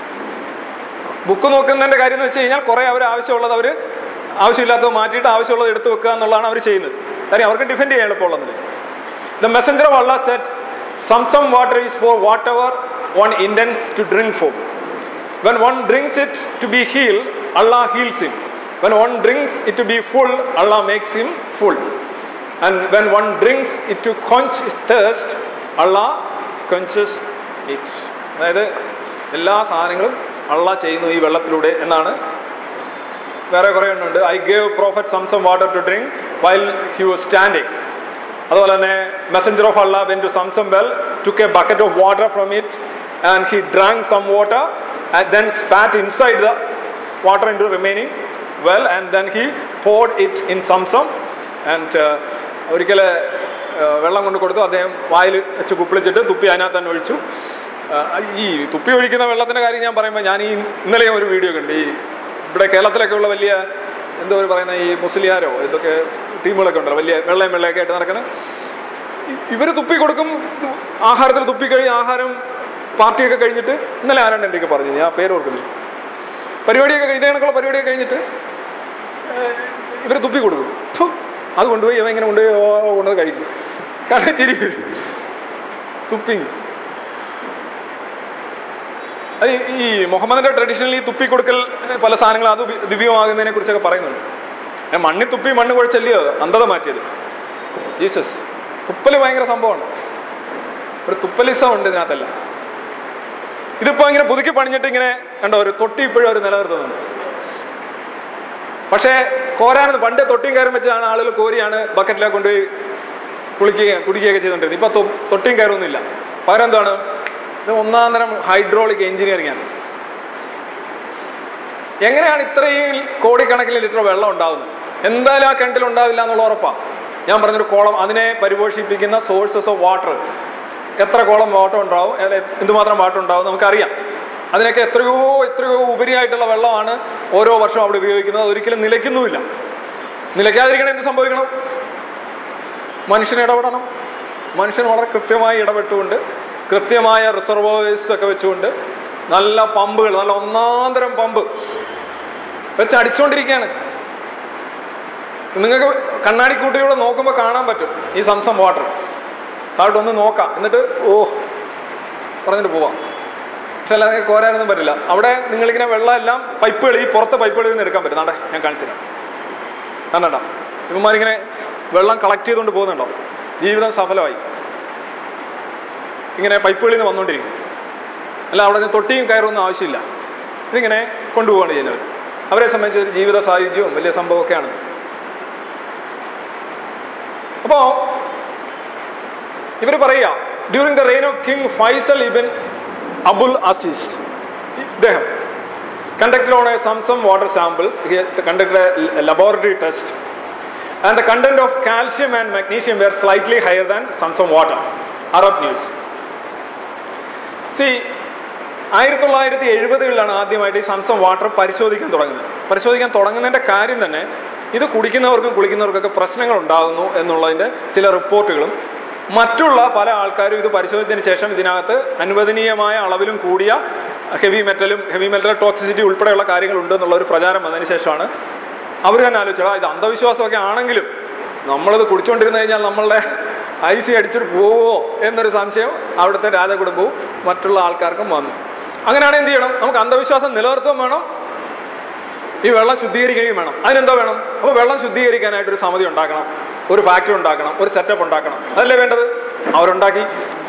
ബുക്ക് നോക്കുന്നതിന്റെ കാര്യം എന്ന് വെച്ച് കഴിഞ്ഞാൽ കുറെ അവർ ആവശ്യമുള്ളത് അവർ ആവശ്യമില്ലാത്തത് മാറ്റിയിട്ട് ആവശ്യമുള്ളത് എടുത്തു വെക്കുക എന്നുള്ളതാണ് അവർ ചെയ്യുന്നത് കാര്യം അവർക്ക് ഡിഫെൻഡ് ചെയ്യാൻ എളുപ്പമുള്ളത് the messenger of Allah said Zamzam water is for whatever one intends to drink for When one drinks it to be healed, Allah heals him. When one drinks it to be full, Allah makes him full. And when one drinks it to quench his thirst, Allah quenches it. അതായത് എല്ലാ സാധനങ്ങളും അള്ളാഹ് ചെയ്യുന്നു ഈ വെള്ളത്തിലൂടെ എന്നാണ് വേറെ കുറേ എണ്ണമുണ്ട് I gave prophet Zamzam water to drink while he was standing അതുപോലെ തന്നെ messenger of Allah went to Zamzam well took a bucket of water from it and he drank some water and then spat inside the water into remaining well and then he poured it in Zamzam and ഒരിക്കൽ വെള്ളം കൊണ്ട് കൊടുത്തു അദ്ദേഹം വായിൽ വെച്ച് കുപ്പിളിച്ചിട്ട് തുപ്പി അതിനകത്ത് തന്നെ ഒഴിച്ചു ആ, ഈ തുപ്പി ഒഴിക്കുന്ന വെള്ളത്തിൻ്റെ കാര്യം ഞാൻ പറയുമ്പോൾ ഞാൻ ഈ ഇന്നലെ ഒരു വീഡിയോ കണ്ടു ഈ ഇവിടെ കേരളത്തിലൊക്കെ ഉള്ള വലിയ എന്തോ ഒരു പറയുന്ന ഈ മുസ്ലിയാരോ ഇതൊക്കെ ടീമുകളൊക്കെ ഉണ്ടല്ലോ വലിയ വെള്ളയും വെള്ളയൊക്കെ ആയിട്ട് നടക്കുന്നത് ഇവർ തുപ്പി കൊടുക്കും ഇത് ആഹാരത്തിൽ തുപ്പി കഴിഞ്ഞ് ആഹാരം പാർട്ടിയൊക്കെ കഴിഞ്ഞിട്ട് ഇന്നലെ ആരാണ്ട് എൻ്റെ പറഞ്ഞു ഞാൻ പേര് ഓർക്കുന്നില്ല പരിപാടിയൊക്കെ കഴിഞ്ഞ കണക്കുള്ള പരിപാടിയൊക്കെ കഴിഞ്ഞിട്ട് ഇവർ തുപ്പി കൊടുക്കും ഫു, അത് കൊണ്ടുപോയി ഇവ ഇങ്ങനെ കൊണ്ടുപോയി ഓ ഓ കൊണ്ടുപോയി കഴിക്കും കാരണം ചിരി വരും തുപ്പിങ് അത് ഈ- ഈ മുഹമ്മദിന്റെ ട്രഡീഷണലി തുപ്പി കൊടുക്കൽ ഏഹ്, പല സാധനങ്ങൾ അത് ദി- ദിവ്യമാകുന്നതിനെ കുറിച്ചൊക്കെ പറയുന്നുണ്ട് ഏ, മണ്ണിൽ തുപ്പി മണ്ണ് കുഴച്ചല്ലയോ അന്ധത മാറ്റിയത് ജീസസ് തുപ്പൽ ഭയങ്കര സംഭവമാണ് ഒരു തുപ്പലിസം ഉണ്ട് ഇതിനകത്തല്ല ഇതിപ്പോ ഇങ്ങനെ പുതുക്കി പണിഞ്ഞിട്ട് ഇങ്ങനെ കണ്ടോ ഒരു തൊട്ടി ഇപ്പോഴും അവർ നിലനിർത്തുന്നുണ്ട് പക്ഷേ കോരാനെന്ന് പണ്ട് തൊട്ടിയും കയറും വെച്ചാണ് ആളുകൾ കോരിയാണ് ബക്കറ്റിലൊക്കെ കൊണ്ടുപോയി കുളിക്കുകയും കുടിക്കുകയൊക്കെ ചെയ്തുകൊണ്ടിരുന്നത് ഇപ്പൊ തൊ- തൊട്ടിയും കയറൊന്നുമില്ല പകരം എന്താണ് ഇത് ഒന്നാം തരം ഹൈഡ്രോളിക് എഞ്ചിനീയറിംഗ് ആണ് എങ്ങനെയാണ് ഇത്രയും കോടിക്കണക്കിന് ലിറ്റർ വെള്ളം ഉണ്ടാവുന്നത് എന്തായാലും ആ കിണറ്റിൽ ഉണ്ടാവില്ല എന്നുള്ള ഉറപ്പാണ് ഞാൻ പറഞ്ഞൊരു കോളം അതിനെ പരിപോഷിപ്പിക്കുന്ന സോഴ്സസ് ഓഫ് വാട്ടർ എത്ര കോളം വാട്ടർ ഉണ്ടാവും അല്ലെ എന്തുമാത്രം വാട്ടർ ഉണ്ടാവും നമുക്കറിയാം അതിനൊക്കെ എത്രയോ എത്രയോ ഉപരിയായിട്ടുള്ള വെള്ളമാണ് ഓരോ വർഷവും അവിടെ ഉപയോഗിക്കുന്നത് ഒരിക്കലും നിലയ്ക്കുന്നുമില്ല നിലയ്ക്കാതിരിക്കണം എന്ത് സംഭവിക്കണം മനുഷ്യൻ ഇടപെടണം മനുഷ്യൻ വളരെ കൃത്യമായി ഇടപെട്ടുകൊണ്ട് കൃത്യമായ റിസർവോയേഴ്സ് ഒക്കെ വെച്ചുകൊണ്ട് നല്ല പമ്പുകൾ നല്ല ഒന്നാന്തരം പമ്പ് വെച്ച് അടിച്ചുകൊണ്ടിരിക്കുകയാണ് നിങ്ങൾക്ക് കണ്ണാടിക്കൂട്ടിലൂടെ നോക്കുമ്പോൾ കാണാൻ പറ്റും ഈ സംസം വാട്ടർ താഴോട്ട് ഒന്ന് നോക്കാം എന്നിട്ട് ഓ പറഞ്ഞിട്ട് പോവാം പക്ഷെ അല്ലാതെ കോരാനൊന്നും പറ്റില്ല അവിടെ നിങ്ങളിങ്ങനെ വെള്ളം എല്ലാം പൈപ്പുകൾ ഈ പുറത്തെ പൈപ്പുകളിൽ നിന്ന് എടുക്കാൻ പറ്റും നാട്ടെ ഞാൻ കാണിച്ചു തരാം കണ്ടോ ഇവന്മാരിങ്ങനെ വെള്ളം കളക്ട് ചെയ്തുകൊണ്ട് പോകുന്നുണ്ടോ ജീവിതം സഫലമായി ഇങ്ങനെ പൈപ്പുകളിൽ നിന്ന് വന്നുകൊണ്ടിരിക്കും അല്ല അവിടെ നിന്ന് തൊട്ടിയും കയറൊന്നും ആവശ്യമില്ല ഇതിങ്ങനെ കൊണ്ടുപോവാണ് ചെയ്യുന്നവർ അവരെ സംബന്ധിച്ച് ഒരു ജീവിത സാഹിത്യവും വലിയ സംഭവമൊക്കെയാണ് അപ്പോൾ ഇവർ പറയുക during the reign of King Faisal Ibn Abdul Aziz ഇദ്ദേഹം conducted on a Samsung water samples. He conducted a laboratory test, and the content of calcium and magnesium were slightly higher than Samsung water. Arab News. See, ആയിരത്തി തൊള്ളായിരത്തി എഴുപതുകളിലാണ് ആദ്യമായിട്ട് ഈ സംസം വാട്ടർ പരിശോധിക്കാൻ തുടങ്ങുന്നത് പരിശോധിക്കാൻ തുടങ്ങുന്നതിൻ്റെ കാര്യം തന്നെ ഇത് കുടിക്കുന്നവർക്കും കുളിക്കുന്നവർക്കൊക്കെ പ്രശ്നങ്ങൾ ഉണ്ടാകുന്നു എന്നുള്ളതിൻ്റെ ചില റിപ്പോർട്ടുകളും മറ്റുള്ള പല ആൾക്കാരും ഇത് പരിശോധിച്ചതിന് ശേഷം ഇതിനകത്ത് അനുവദനീയമായ അളവിലും കൂടിയ ഹെവി മെറ്റലും ഹെവി മെറ്റൽ ടോക്സിസിറ്റി ഉൾപ്പെടെയുള്ള കാര്യങ്ങളുണ്ട് എന്നുള്ള ഒരു പ്രചാരം വന്നതിന് ശേഷമാണ് അവർ തന്നെ ആലോചിച്ചത് ഇത് അന്ധവിശ്വാസമൊക്കെ ആണെങ്കിലും നമ്മളിത് കുടിച്ചുകൊണ്ടിരുന്നു കഴിഞ്ഞാൽ നമ്മളുടെ ഐ സി അടിച്ചിട്ട് പോവോ എന്നൊരു സംശയം അവിടുത്തെ രാജകുടുംബവും മറ്റുള്ള ആൾക്കാർക്കും വന്നു അങ്ങനെയാണെങ്കിൽ എന്ത് ചെയ്യണം നമുക്ക് അന്ധവിശ്വാസം നിലനിർത്തുകയും വേണം ഈ വെള്ളം ശുദ്ധീകരിക്കുകയും വേണം അതിനെന്താ വേണം അപ്പോൾ വെള്ളം ശുദ്ധീകരിക്കാനായിട്ട് ഒരു സമിതി ഉണ്ടാക്കണം ഒരു ഫാക്ടറി ഉണ്ടാക്കണം ഒരു സെറ്റപ്പ് ഉണ്ടാക്കണം അതല്ലേ വേണ്ടത് അവരുണ്ടാക്കി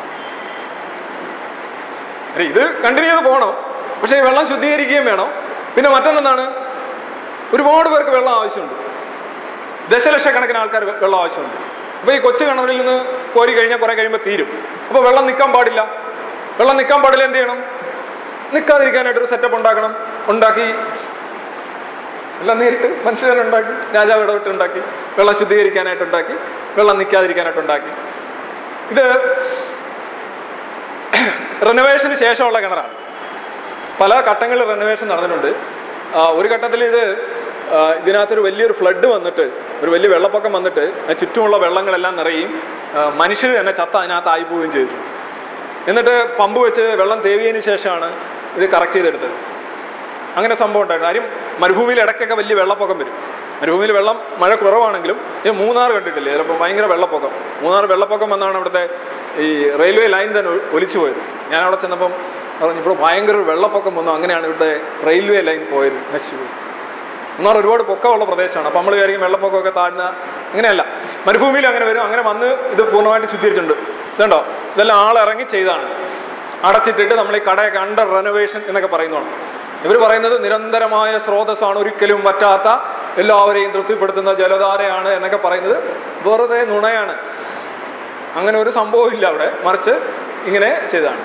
അല്ല, ഇത് കണ്ടിന്യൂ ചെയ്ത് പോകണം പക്ഷേ ഈ വെള്ളം ശുദ്ധീകരിക്കുകയും വേണം പിന്നെ മറ്റൊന്നെന്താണ് ഒരുപാട് പേർക്ക് വെള്ളം ആവശ്യമുണ്ട് ദശലക്ഷക്കണക്കിന് ആൾക്കാർ വെ- വെള്ളം ആവശ്യമുണ്ട് അപ്പോൾ ഈ കൊച്ചു കിണറിൽ നിന്ന് കോരി കഴിഞ്ഞാൽ കുറേ കഴിയുമ്പോൾ തീരും അപ്പോൾ വെള്ളം നിൽക്കാൻ പാടില്ല വെള്ളം നിൽക്കാൻ പാടില്ല എന്ത് ചെയ്യണം നിൽക്കാതിരിക്കാനായിട്ടൊരു സെറ്റപ്പ് ഉണ്ടാക്കണം ഉണ്ടാക്കി എല്ലാം നേരിട്ട് മനുഷ്യൻ ഉണ്ടാക്കി രാജാവ് ഇടപെട്ട് ഉണ്ടാക്കി വെള്ളം ശുദ്ധീകരിക്കാനായിട്ട് ഉണ്ടാക്കി വെള്ളം നിൽക്കാതിരിക്കാനായിട്ട് ഉണ്ടാക്കി ഇത് റെനോവേഷന് ശേഷമുള്ള കിണറാണ് പല ഘട്ടങ്ങളിൽ റെനോവേഷൻ നടന്നിട്ടുണ്ട് ആ, ഒരു ഘട്ടത്തിൽ ഇത് ആ, ഇതിനകത്തൊരു വലിയൊരു ഫ്ലഡ് വന്നിട്ട് ഒരു വലിയ വെള്ളപ്പൊക്കം വന്നിട്ട് ആ ചുറ്റുമുള്ള വെള്ളങ്ങളെല്ലാം നിറയും മനുഷ്യർ തന്നെ ചത്ത അതിനകത്ത് ആയിപ്പോവുകയും ചെയ്തു എന്നിട്ട് പമ്പ് വെച്ച് വെള്ളം തേവിയതിന് ശേഷമാണ് ഇത് കറക്റ്റ് ചെയ്തെടുത്തത് അങ്ങനെ സംഭവം ഉണ്ടായിരുന്നു കാര്യം മരുഭൂമിയിൽ ഇടയ്ക്കൊക്കെ വലിയ വെള്ളപ്പൊക്കം വരും മരുഭൂമിയിൽ വെള്ളം മഴ കുറവാണെങ്കിലും ഈ മൂന്നാർ കണ്ടിട്ടില്ലേ ചിലപ്പോൾ ഭയങ്കര വെള്ളപ്പൊക്കം മൂന്നാർ വെള്ളപ്പൊക്കം വന്നാണ് അവിടുത്തെ ഈ റെയിൽവേ ലൈൻ തന്നെ ഒ- ഒലിച്ചു പോയത് ഞാൻ അവിടെ ചെന്നപ്പം പറഞ്ഞു ഇവിടെ ഭയങ്കര ഒരു വെള്ളപ്പൊക്കം വന്നു അങ്ങനെയാണ് ഇവിടുത്തെ റെയിൽവേ ലൈൻ പോയത് നശിച്ചു പോയി മൂന്നാർ ഒരുപാട് പൊക്കമുള്ള പ്രദേശമാണ് അപ്പം നമ്മൾ വിചാരിക്കും വെള്ളപ്പൊക്കമൊക്കെ താഴ്ന്ന അങ്ങനെയല്ല മരുഭൂമിയിൽ അങ്ങനെ വരും അങ്ങനെ വന്ന് ഇത് പൂർണ്ണമായിട്ട് ശുദ്ധീകരിച്ചിട്ടുണ്ട് ഇതുണ്ടോ ഇതെല്ലാം ആളിറങ്ങി ചെയ്താണ് അടച്ചിട്ടിട്ട് നമ്മൾ ഈ കടയൊക്കെ അണ്ടർ റെനോവേഷൻ എന്നൊക്കെ പറയുന്നതാണ് ഇവർ പറയുന്നത് നിരന്തരമായ സ്രോതസ്സാണ് ഒരിക്കലും പറ്റാത്ത എല്ലാവരെയും തൃപ്തിപ്പെടുത്തുന്ന ജലധാരയാണ് എന്നൊക്കെ പറയുന്നത് വെറുതെ നുണയാണ് അങ്ങനെ ഒരു സംഭവം ഇല്ല അവിടെ മറിച്ച് ഇങ്ങനെ ചെയ്തതാണ്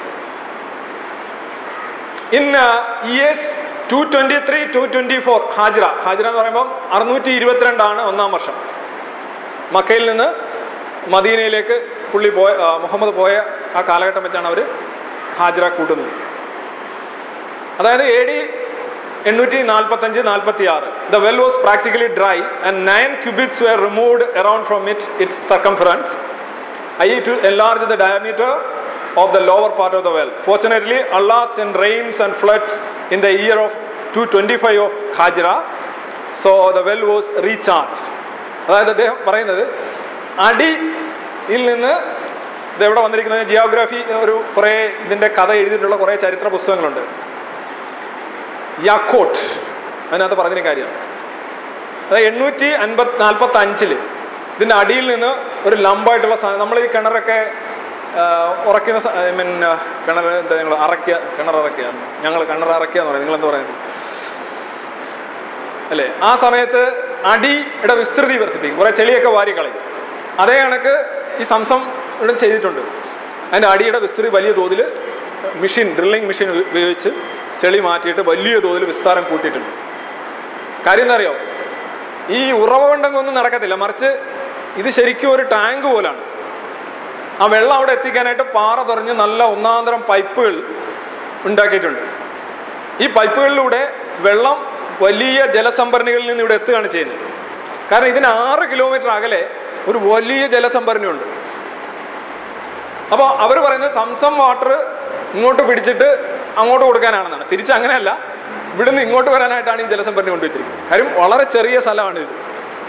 in years two twenty three two twenty four Hajira Hajira എന്ന് പറയുമ്പോൾ അറുന്നൂറ്റി ഇരുപത്തിരണ്ടാണ് ഒന്നാം വർഷം മക്കയിൽ നിന്ന് മദീനയിലേക്ക് പുള്ളി പോയ ആ, മുഹമ്മദ് പോയ ആ കാലഘട്ടം വെച്ചാണ് അവർ ഹാജിറ കൂട്ടുന്നത് അതായത് എ ഡി എണ്ണൂറ്റി നാൽപ്പത്തഞ്ച് നാൽപ്പത്തി ആറ് the well was practically dry and nine cubits were removed around from it its circumference I to enlarge the diameter of the lower part of the well. Fortunately, Allah sent rains and floods in the year of 225 of Hajra, so the well was recharged. അതായത് അദ്ദേഹം പറയുന്നത് അടിയിൽ നിന്ന് ഇത് എവിടെ വന്നിരിക്കുന്നത് ജിയോഗ്രാഫി ഒരു കുറേ ഇതിൻ്റെ കഥ എഴുതിയിട്ടുള്ള കുറേ ചരിത്ര പുസ്തകങ്ങളുണ്ട് യാക്കോട്ട് അതിനകത്ത് പറഞ്ഞൊരു കാര്യം അതായത് എണ്ണൂറ്റി അൻപത് നാൽപ്പത്തി അഞ്ചില് ഇതിൻ്റെ അടിയിൽ നിന്ന് ഒരു ലംബായിട്ടുള്ള സാധനം നമ്മൾ ഈ കിണറൊക്കെ ആ, ഉറക്കുന്ന ഐ മീൻ കിണർ എന്താ ഞങ്ങൾ അറക്കുക കിണർ ഇറക്കുക ഞങ്ങൾ കിണർ ഇറക്കുക എന്ന് പറയുന്നത് നിങ്ങൾ എന്താ പറയുന്നത് അല്ലേ ആ സമയത്ത് അടിയുടെ വിസ്തൃതി വർദ്ധിപ്പിക്കും കുറേ ചെളിയൊക്കെ വാരി കളയും അതേ കണക്ക് ഈ സംസം ഇവിടെ ചെയ്തിട്ടുണ്ട് അതിൻ്റെ അടിയുടെ വിസ്തൃതി വലിയ തോതിൽ മെഷീൻ ഡ്രില്ലിംഗ് മെഷീൻ ഉപയോഗിച്ച് ചെളി മാറ്റിയിട്ട് വലിയ തോതിൽ വിസ്താരം കൂട്ടിയിട്ടുണ്ട് കാര്യം എന്താ അറിയോ ഈ ഉറവ കൊണ്ടൊന്നും ഒന്നും നടക്കത്തില്ല മറിച്ച് ഇത് ശരിക്കും ഒരു ടാങ്ക് പോലാണ് ആ വെള്ളം അവിടെ എത്തിക്കാനായിട്ട് പാറ തുറഞ്ഞ് നല്ല ഒന്നാന്തരം പൈപ്പുകൾ ഉണ്ടാക്കിയിട്ടുണ്ട് ഈ പൈപ്പുകളിലൂടെ വെള്ളം വലിയ ജലസംഭരണികളിൽ നിന്ന് ഇവിടെ എത്തുകയാണ് ചെയ്യുന്നത് കാരണം ഇതിന് ആറ് കിലോമീറ്റർ അകലെ ഒരു വലിയ ജലസംഭരണിയുണ്ട് അപ്പോൾ അവർ പറയുന്നത് സംസം വാട്ടർ ഇങ്ങോട്ട് പിടിച്ചിട്ട് അങ്ങോട്ട് കൊടുക്കാനാണെന്നാണ് തിരിച്ച് അങ്ങനെയല്ല ഇവിടുന്ന് ഇങ്ങോട്ട് വരാനായിട്ടാണ് ഈ ജലസംഭരണി കൊണ്ടുവച്ചിരിക്കുന്നത് കാര്യം വളരെ ചെറിയ സ്ഥലമാണ് ഇത്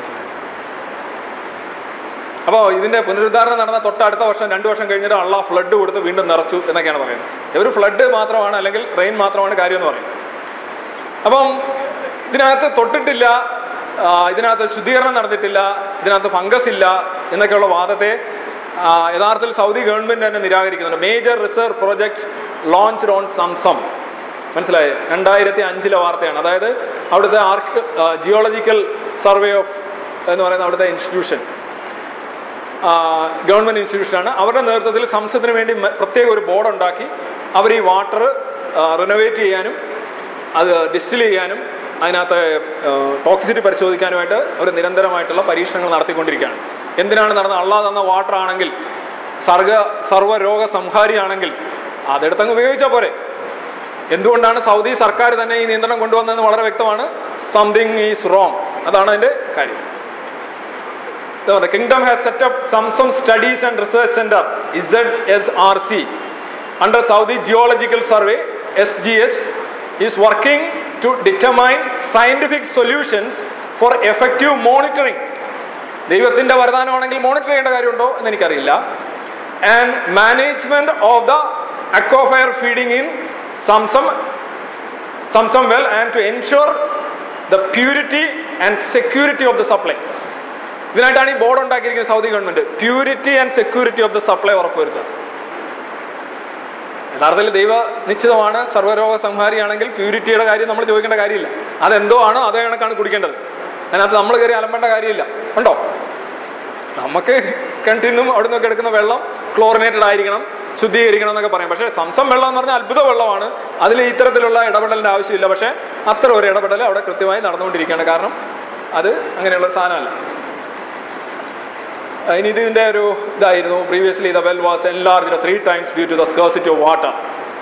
അപ്പോൾ ഇതിന്റെ പുനരുദ്ധാരണം നടന്ന തൊട്ടടുത്ത വർഷം രണ്ട് വർഷം കഴിഞ്ഞിട്ട് അള്ള ഫ്ലഡ് കൊടുത്ത് വീണ്ടും നിറച്ചു എന്നൊക്കെയാണ് പറയുന്നത് ഇവർ ഫ്ലഡ് മാത്രമാണ് അല്ലെങ്കിൽ റെയിൻ മാത്രമാണ് കാര്യം എന്ന് പറയും അപ്പം ഇതിനകത്ത് തൊട്ടിട്ടില്ല ആ, ഇതിനകത്ത് ശുദ്ധീകരണം നടന്നിട്ടില്ല ഇതിനകത്ത് ഫംഗസ് ഇല്ല എന്നൊക്കെയുള്ള വാദത്തെ ആ, യഥാർത്ഥത്തിൽ സൗദി ഗവൺമെന്റ് തന്നെ നിരാകരിക്കുന്നുണ്ട് major research project launched on Zamzam മനസ്സിലായി രണ്ടായിരത്തി അഞ്ചിലെ വാർത്തയാണ് അതായത് അവിടുത്തെ ആർക്ക് ജിയോളജിക്കൽ സർവേ ഓഫ് എന്ന് പറയുന്ന അവിടുത്തെ ഇൻസ്റ്റിറ്റ്യൂഷൻ ഗവൺമെൻറ് ഇൻസ്റ്റിറ്റ്യൂഷനാണ് അവരുടെ നേതൃത്വത്തിൽ സംസത്തിന് വേണ്ടി മ- പ്രത്യേക ഒരു ബോർഡ് ഉണ്ടാക്കി അവർ ഈ വാട്ടർ റിനോവേറ്റ് ചെയ്യാനും അത് ഡിസ്റ്റിൽ ചെയ്യാനും അതിനകത്ത് ടോക്സിസിറ്റി പരിശോധിക്കാനുമായിട്ട് അവർ നിരന്തരമായിട്ടുള്ള പരീക്ഷണങ്ങൾ നടത്തിക്കൊണ്ടിരിക്കുകയാണ് എന്തിനാണ് നടന്നത് അള്ളാഹ് തന്ന വാട്ടർ ആണെങ്കിൽ സർഗ സർവ്വരോഗ സംഹാരിയാണെങ്കിൽ അതെടുത്തങ്ങ് ഉപയോഗിച്ചാൽ പോരെ എന്തുകൊണ്ടാണ് സൗദി സർക്കാർ തന്നെ ഈ നിയന്ത്രണം കൊണ്ടുവന്നതെന്ന് വളരെ വ്യക്തമാണ് സംതിങ് ഈസ് റോങ് അതാണ് അതിൻ്റെ കാര്യം the kingdom has set up Samsung Studies and Research Center ZSRC under Saudi Geological Survey SGS is working to determine scientific solutions for effective monitoring ദൈവത്തിൻ്റെ വരദാനമാണെങ്കിൽ മോണിറ്റർ ചെയ്യേണ്ട കാര്യമുണ്ടോ എന്ന് എനിക്കറിയില്ല and management of the aquifer feeding in Zamzam Zamzam well and to ensure the purity and security of the supply ഇതിനായിട്ടാണ് ഈ ബോർഡ് ഉണ്ടാക്കിയിരിക്കുന്നത് Saudi government purity and security of the supply ഉറപ്പുവരുത്തുക യഥാർത്ഥത്തിൽ ദൈവ നിശ്ചിതമാണ് സർവ്വരോഗ സംഹാരിയാണെങ്കിൽ പ്യൂരിറ്റിയുടെ കാര്യം നമ്മൾ ചോദിക്കേണ്ട കാര്യമില്ല അതെന്തോ ആണോ അതേ കണക്കാണ് കുടിക്കേണ്ടത് അതിനകത്ത് നമ്മൾ കയറി അലമ്പേണ്ട കാര്യമില്ല ഉണ്ടോ നമുക്ക് കിണറ്റിന്നും അവിടെ നിന്നൊക്കെ എടുക്കുന്ന വെള്ളം ക്ലോറിനേറ്റഡ് ആയിരിക്കണം ശുദ്ധീകരിക്കണം എന്നൊക്കെ പറയും പക്ഷേ സംസം വെള്ളം എന്ന് പറഞ്ഞാൽ അത്ഭുത വെള്ളമാണ് അതിൽ ഇത്തരത്തിലുള്ള ഇടപെടലിൻ്റെ ആവശ്യമില്ല പക്ഷേ അത്ര ഒരു ഇടപെടൽ അവിടെ കൃത്യമായി നടന്നുകൊണ്ടിരിക്കുകയാണ് കാരണം അത് അങ്ങനെയുള്ള ഒരു സാധനമല്ല ഇനി ഇതിൻ്റെ ഒരു ഇതായിരുന്നു previously the well was enlarge three times due to the scarcity of water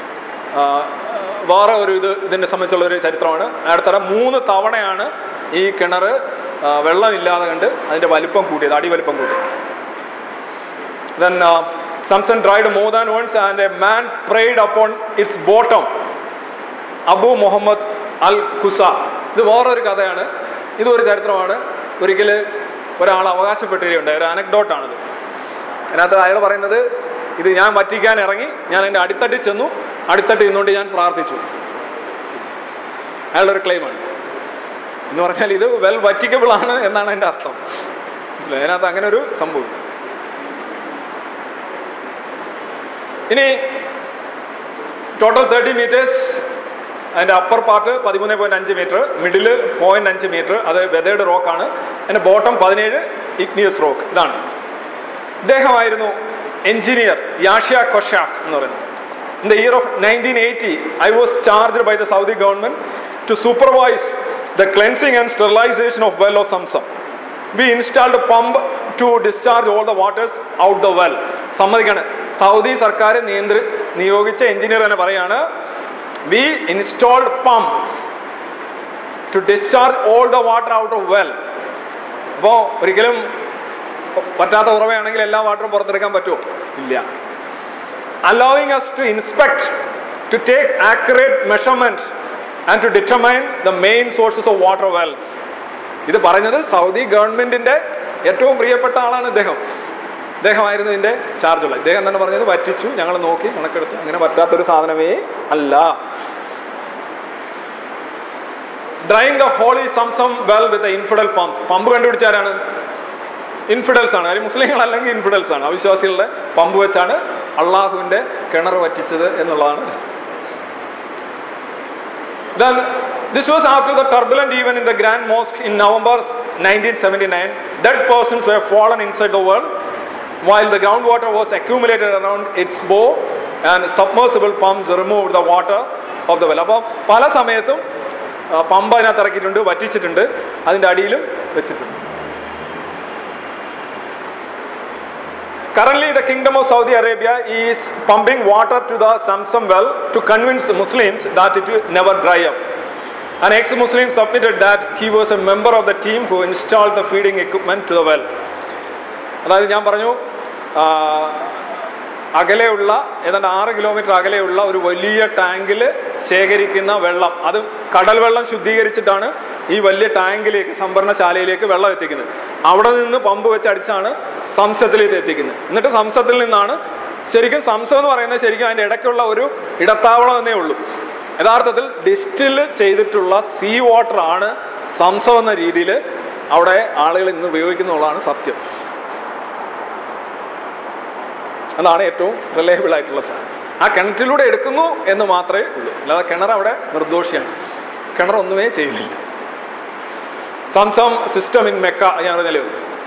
വേറെ ഒരു ഇത് ഇതിനെ സംബന്ധിച്ചുള്ള ഒരു ചരിത്രമാണ് അടുത്തട മൂന്ന് തവണയാണ് ഈ കിണർ ആ, വെള്ളമില്ലാതെ കണ്ട് അതിൻ്റെ വലിപ്പം കൂട്ടിയത് അടിവലിപ്പം കൂട്ടിയത് then Zamzam dried more than once and a man prayed upon its bottom Abu Muhammad al Khuza ഇത് വേറൊരു കഥയാണ് ഇത് ഒരു ചരിത്രമാണ് ഒരിക്കൽ ഒരാൾ അവകാശപ്പെട്ടിരിക്കുണ്ടായ ഒരു അനക്ഡോട്ടാണിത് അതിനകത്ത് അയാൾ പറയുന്നത് ഇത് ഞാൻ വറ്റിക്കാൻ ഇറങ്ങി ഞാൻ എൻ്റെ അടിത്തട്ടിൽ ചെന്നു അടിത്തട്ടിൽ നിന്നുകൊണ്ട് ഞാൻ പ്രാർത്ഥിച്ചു അയാളുടെ ഒരു ക്ലെയിമാണ് എന്ന് പറഞ്ഞാൽ ഇത് വെൽ വറ്റിക്കബിൾ ആണ് എന്നാണ് എൻ്റെ അർത്ഥം മനസ്സിലായി അതിനകത്ത് അങ്ങനെ ഒരു സംഭവം ഇനി ടോട്ടൽ തേർട്ടി മീറ്റേഴ്സ് അതിൻ്റെ അപ്പർ പാർട്ട് പതിമൂന്ന് പോയിന്റ് അഞ്ച് മീറ്റർ മിഡില് പോയിന്റ് അഞ്ച് മീറ്റർ അത് വെതേഡ് റോക്കാണ് അതിൻ്റെ ബോട്ടം പതിനേഴ് ഇഗ്നിയസ് റോക്ക് ഇതാണ് ഇദ്ദേഹമായിരുന്നു എഞ്ചിനീയർ യാഷ്യ കൊഷാക് എന്ന് പറയുന്നത് in the year of nineteen eighty I was charged by the Saudi government to supervise the cleansing and sterilization of well of Zamzam we installed pump to discharge all the waters out the well സമ്മതിക്കാണ് സൗദി സർക്കാർ നിയന്ത്രി നിയോഗിച്ച എഞ്ചിനീയർ തന്നെ പറയാണ് we installed pumps to discharge all the water out of well അപ്പോൾ ഒരിക്കലും പറ്റാത്ത ഉറവയാണെങ്കിൽ എല്ലാ വാട്ടറും പുറത്തെടുക്കാൻ പറ്റുമോ ഇല്ല allowing us to inspect, to take accurate measurement and to determine the main sources of water wells. ഇത് പറഞ്ഞത് സൗദി ഗവൺമെന്റിന്റെ ഏറ്റവും പ്രിയപ്പെട്ട ആളാണ് ഇദ്ദേഹം ഇദ്ദേഹമായിരുന്നു ഇതിന്റെ ചാർജുള്ള ഇദ്ദേഹം തന്നെ പറഞ്ഞത് പറ്റിച്ചു ഞങ്ങൾ നോക്കി കണക്കെടുത്തു അങ്ങനെ പറ്റാത്തൊരു സാധനമേ അല്ല drying the holy Zamzam well with infidel pumps pump കണ്ടുപിടിച്ചാരാണ് ഇൻഫിഡൽസ് ആണ് കാര്യം മുസ്ലിങ്ങൾ അല്ലെങ്കിൽ ഇൻഫിഡൽസ് ആണ് അവിശ്വാസികളുടെ പമ്പ് വെച്ചാണ് അള്ളാഹുവിന്റെ കിണർ വറ്റിച്ചത് എന്നുള്ളതാണ് രസം. Then this was after the turbulent event in the Grand Mosque in November 1979. Dead persons were fallen inside the well while the groundwater was accumulated around its bow and submersible pumps removed the water of the well. അപ്പോൾ പല സമയത്തും ആ, പമ്പ് അതിനകത്ത് ഇറക്കിയിട്ടുണ്ട് വറ്റിച്ചിട്ടുണ്ട് അതിൻ്റെ അടിയിലും വെച്ചിട്ടുണ്ട് Currently, the Kingdom of Saudi Arabia is pumping water to the Samsam well to convince the Muslims that it will never dry up. An ex-Muslim submitted that he was a member of the team who installed the feeding equipment to the well. അതായത് ഞാൻ പറഞ്ഞു ആ, അകലെയുള്ള ഏതാണ്ട് ആറ് കിലോമീറ്റർ അകലെയുള്ള ഒരു വലിയ ടാങ്കിൽ ശേഖരിക്കുന്ന വെള്ളം അത് കടൽ വെള്ളം ശുദ്ധീകരിച്ചിട്ടാണ് ഈ വലിയ ടാങ്കിലേക്ക് സംഭരണശാലയിലേക്ക് വെള്ളം എത്തിക്കുന്നത് അവിടെ നിന്ന് പമ്പ് വെച്ച് അടിച്ചാണ് സംസത്തിലേക്ക് എത്തിക്കുന്നത് എന്നിട്ട് സംസത്തിൽ നിന്നാണ് ശരിക്കും സംസം എന്ന് പറയുന്നത് ശരിക്കും അതിൻ്റെ ഇടയ്ക്കുള്ള ഒരു ഇടത്താവളം എന്നേ ഉള്ളൂ യഥാർത്ഥത്തിൽ ഡിസ്റ്റിൽ ചെയ്തിട്ടുള്ള സീ വാട്ടർ ആണ് സംസം എന്ന രീതിയിൽ അവിടെ ആളുകൾ ഇന്ന് ഉപയോഗിക്കുന്നുള്ളതാണ് സത്യം അതാണ് ഏറ്റവും റിലയബിൾ ആയിട്ടുള്ള സാധനം ആ കിണറ്റിലൂടെ എടുക്കുന്നു എന്ന് മാത്രമേ ഉള്ളൂ അല്ലാതെ കിണർ അവിടെ നിർദോഷിയാണ് കിണർ ഒന്നുമേ ചെയ്യുന്നില്ല സംസം സിസ്റ്റം ഇൻ മെക്ക ഞാൻ പറഞ്ഞാൽ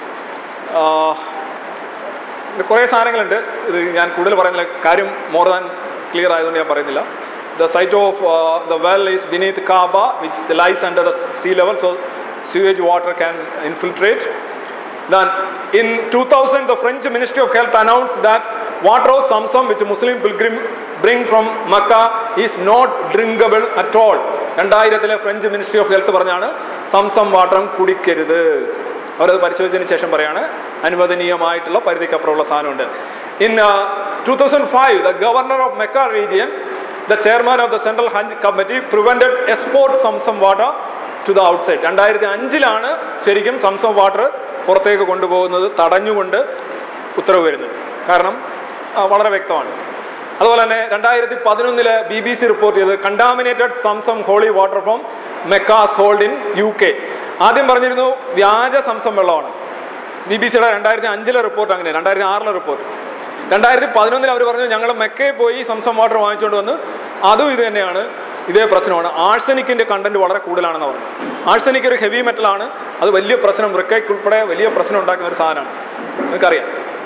കുറേ സാധനങ്ങളുണ്ട് ഇത് ഞാൻ കൂടുതൽ പറയുന്നില്ല കാര്യം മോർ ദാൻ ക്ലിയർ ആയതുകൊണ്ട് ഞാൻ പറയുന്നില്ല the site of the well is beneath Kaaba which lies under the sea level so sewage water can infiltrate. Then in 2000, the French Ministry of Health announced that water of Samsam, which Muslim pilgrim bring from Makkah, is not drinkable at all. രണ്ടായിരത്തിലെ ഫ്രഞ്ച് മിനിസ്ട്രി ഓഫ് ഹെൽത്ത് പറഞ്ഞാണ് സംസം വാട്ടറും കുടിക്കരുത് അവരത് പരിശോധിച്ചതിന് ശേഷം പറയാണ് അനുവദനീയമായിട്ടുള്ള പരിധിക്കപ്പുറമുള്ള സാധനമുണ്ട് in two thousand five the governor of Mecca region the chairman of the central Hajj committee prevented export Zamzam water to the outside രണ്ടായിരത്തി അഞ്ചിലാണ് ശരിക്കും സംസം വാട്ടർ പുറത്തേക്ക് കൊണ്ടുപോകുന്നത് തടഞ്ഞുകൊണ്ട് ഉത്തരവ് വരുന്നത് കാരണം ആ, വളരെ വ്യക്തമാണ് അതുപോലെ തന്നെ രണ്ടായിരത്തി പതിനൊന്നില് ബി ബി സി റിപ്പോർട്ട് ചെയ്ത് contaminated Zamzam holy water from Mecca sold in U K ആദ്യം പറഞ്ഞിരുന്നു വ്യാജ സംസം വെള്ളമാണ് ബി ബി സിയുടെ രണ്ടായിരത്തി അഞ്ചിലെ റിപ്പോർട്ട് അങ്ങനെ രണ്ടായിരത്തി ആറിലെ റിപ്പോർട്ട് രണ്ടായിരത്തി പതിനൊന്നിൽ അവർ പറഞ്ഞു ഞങ്ങൾ മെക്കയിൽ പോയി സംസം വാട്ടർ വാങ്ങിച്ചുകൊണ്ട് വന്ന് അതും ഇത് തന്നെയാണ് ഇതേ പ്രശ്നമാണ് ആഴ്സനിക്കിന്റെ കണ്ടന്റ് വളരെ കൂടുതലാണെന്ന് പറഞ്ഞു ആഴ്സനിക് ഒരു ഹെവി മെറ്റലാണ് അത് വലിയ പ്രശ്നം വൃക്കയ്ക്ക് ഉൾപ്പെടെ വലിയ പ്രശ്നം ഉണ്ടാക്കുന്ന ഒരു സാധനമാണ് നിങ്ങൾക്കറിയാം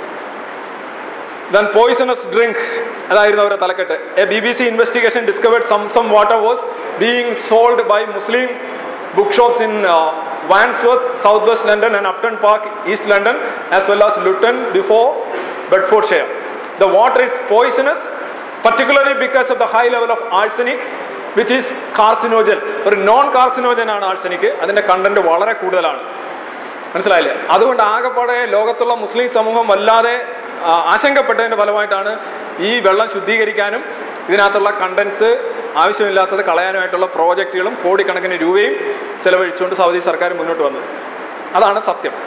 ദൻ പോയിസണസ് ഡ്രിങ്ക് അതായിരുന്നു അവരുടെ തലക്കെട്ട് a B B C investigation discovered Zamzam water was being sold by Muslim book shops in Wandsworth south west London and Upton Park east London as well as Luton before Bedfordshire the water is poisonous particularly because of the high level of arsenic which is carcinogen ഒരു നോൺ കാർസിനോജൻ ആണ് ആഴ്സനിക് അതിന്റെ കണ്ടന്റ് വളരെ കൂടുതലാണ് മനസ്സിലായില്ലേ അതുകൊണ്ട് ആകെപ്പാടെ ലോകത്തുള്ള മുസ്ലിം സമൂഹം വല്ലാതെ ആ, ആശങ്കപ്പെട്ടതിന്റെ ഫലമായിട്ടാണ് ഈ വെള്ളം ശുദ്ധീകരിക്കാനും ഇതിനകത്തുള്ള കണ്ടൻസ് ആവശ്യമില്ലാത്തത് കളയാനുമായിട്ടുള്ള പ്രോജക്റ്റുകളും കോടിക്കണക്കിന് രൂപയും ചെലവഴിച്ചുകൊണ്ട് സൗദി സർക്കാർ മുന്നോട്ട് വന്നത് അതാണ് സത്യം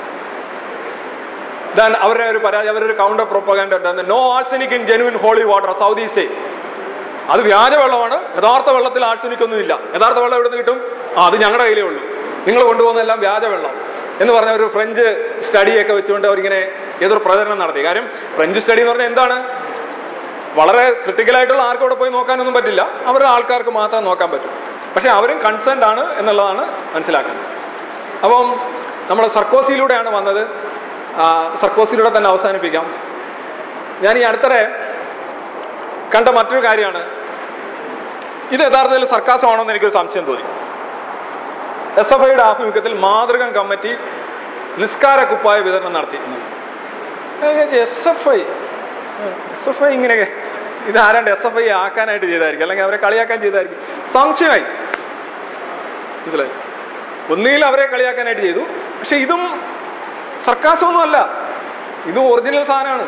ദാൻ അവരുടെ ഒരു പരാതി അവരൊരു കൗണ്ടർ പ്രൊപ്പഗാൻഡ ഉണ്ടായിരുന്നു no arsenic in genuine holy water Saudi say അത് വ്യാജ വെള്ളമാണ് യഥാർത്ഥ വെള്ളത്തിൽ ആഴ്സനിക് ഒന്നും ഇല്ല യഥാർത്ഥ വെള്ളം എവിടെ നിന്ന് കിട്ടും ആ അത് ഞങ്ങളുടെ കയ്യിലേ ഉള്ളൂ നിങ്ങൾ കൊണ്ടുപോകുന്നതെല്ലാം വ്യാജ വെള്ളം എന്ന് പറഞ്ഞ ഒരു ഫ്രഞ്ച് സ്റ്റഡിയൊക്കെ വെച്ചുകൊണ്ട് അവരിങ്ങനെ എതിർ പ്രചരണം നടത്തി കാര്യം ഫ്രഞ്ച് സ്റ്റഡി എന്ന് പറഞ്ഞാൽ എന്താണ് വളരെ ക്രിട്ടിക്കലായിട്ടുള്ള ആർക്കും അവിടെ പോയി നോക്കാനൊന്നും പറ്റില്ല അവരുടെ ആൾക്കാർക്ക് മാത്രം നോക്കാൻ പറ്റും പക്ഷേ അവരും കൺസേൺഡ് ആണ് എന്നുള്ളതാണ് മനസ്സിലാക്കുന്നത് അപ്പം നമ്മൾ സർക്കോസിയിലൂടെയാണ് വന്നത് ആ, സർക്കോസിയിലൂടെ തന്നെ അവസാനിപ്പിക്കാം ഞാൻ ഈ അടുത്തിടെ കണ്ട മറ്റൊരു കാര്യമാണ് ഇത് യഥാർത്ഥത്തിൽ സർക്കാസമാണോ എന്ന് എനിക്കൊരു സംശയം തോന്നി എസ് എഫ് ഐയുടെ ആഭിമുഖ്യത്തിൽ മാതൃകം കമ്മിറ്റി നിസ്കാര കുപ്പായ വിതരണം നടത്തി S F I S F I ഇങ്ങനെ ഇത് ആരാണ്ട് എസ് എഫ് ഐ ആക്കാനായിട്ട് ചെയ്തായിരിക്കും അല്ലെങ്കിൽ അവരെ കളിയാക്കാൻ ചെയ്തായിരിക്കും സംശയമായി മനസ്സിലായി ഒന്നുകിൽ അവരെ കളിയാക്കാനായിട്ട് ചെയ്തു പക്ഷെ ഇതും സർക്കാസമൊന്നും അല്ല ഇതും ഒറിജിനൽ സാധനമാണ്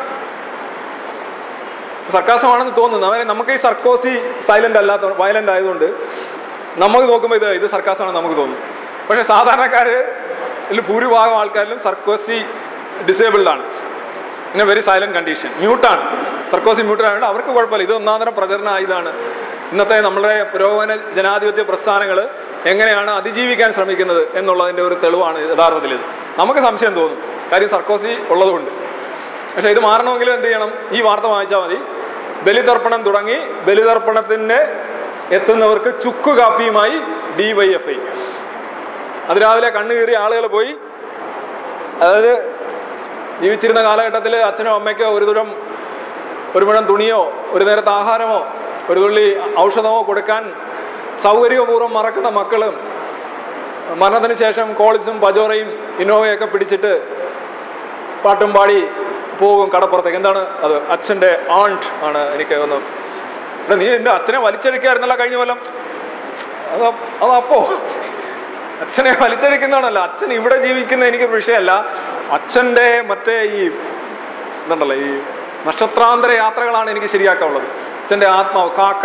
സർക്കാസമാണെന്ന് തോന്നുന്നു അവരെ നമുക്ക് ഈ സർക്കോസി സൈലന്റ് അല്ലാത്ത വയലന്റ് ആയതുകൊണ്ട് നമുക്ക് നോക്കുമ്പോൾ ഇത് ഇത് സർക്കാസമാണെന്ന് നമുക്ക് തോന്നും പക്ഷെ സാധാരണക്കാര് ഇതിൽ ഭൂരിഭാഗം ആൾക്കാരിലും സർക്കോസി ഡിസേബിൾഡ് ആണ് in a very silent condition മ്യൂട്ടാണ് സർക്കോസി മ്യൂട്ടഡ് ആയതുകൊണ്ട് അവർക്ക് കുഴപ്പമില്ല ഇത് ഒന്നാന്തരം പ്രചരണ ആയുധമാണ് ഇന്നത്തെ നമ്മുടെ പുരോഗമന ജനാധിപത്യ പ്രസ്ഥാനങ്ങൾ എങ്ങനെയാണ് അതിജീവിക്കാൻ ശ്രമിക്കുന്നത് എന്നുള്ളതിൻ്റെ ഒരു തെളിവാണ് യഥാർത്ഥത്തിൽ ഇത് നമുക്ക് സംശയം തോന്നും കാര്യം സർക്കോസി ഉള്ളതുകൊണ്ട് പക്ഷെ ഇത് മാറണമെങ്കിലും എന്ത് ചെയ്യണം ഈ വാർത്ത വായിച്ചാൽ മതി ബലിതർപ്പണം തുടങ്ങി ബലിതർപ്പണത്തിൻ്റെ എത്തുന്നവർക്ക് ചുക്ക് കാപ്പിയുമായി ഡി വൈ എഫ് ഐ അത് രാവിലെ കണ്ണു കീറിയ ആളുകൾ പോയി അതായത് ജീവിച്ചിരുന്ന കാലഘട്ടത്തിൽ അച്ഛനോ അമ്മയ്ക്കോ ഒരു ദൂരം ഒരു മുഴം തുണിയോ ഒരു നേരത്തെ ആഹാരമോ ഒരു തുള്ളി ഔഷധമോ കൊടുക്കാൻ സൗകര്യപൂർവ്വം മറക്കുന്ന മക്കളും മരണത്തിന് ശേഷം കോളിസും പജോറയും ഇന്നോവയൊക്കെ പിടിച്ചിട്ട് പാട്ടും പാടി പോകും കടപ്പുറത്തേക്ക് എന്താണ് അത് അച്ഛൻ്റെ ആണ്ട് ആണ് എനിക്ക് ഒന്ന് എടാ, നീ എൻ്റെ അച്ഛനെ വലിച്ചെടുക്കായിരുന്നല്ല കഴിഞ്ഞ കൊല്ലം അത് അതപ്പോ അച്ഛനെ വലിച്ചെടുക്കുന്നതാണല്ലോ അച്ഛൻ ഇവിടെ ജീവിക്കുന്ന എനിക്കൊരു വിഷയമല്ല അച്ഛൻ്റെ മറ്റേ ഈ ഇതുണ്ടല്ലോ ഈ നക്ഷത്രാന്തര യാത്രകളാണ് എനിക്ക് ശരിയാക്കാനുള്ളത് അച്ഛൻ്റെ ആത്മാവ് കാക്ക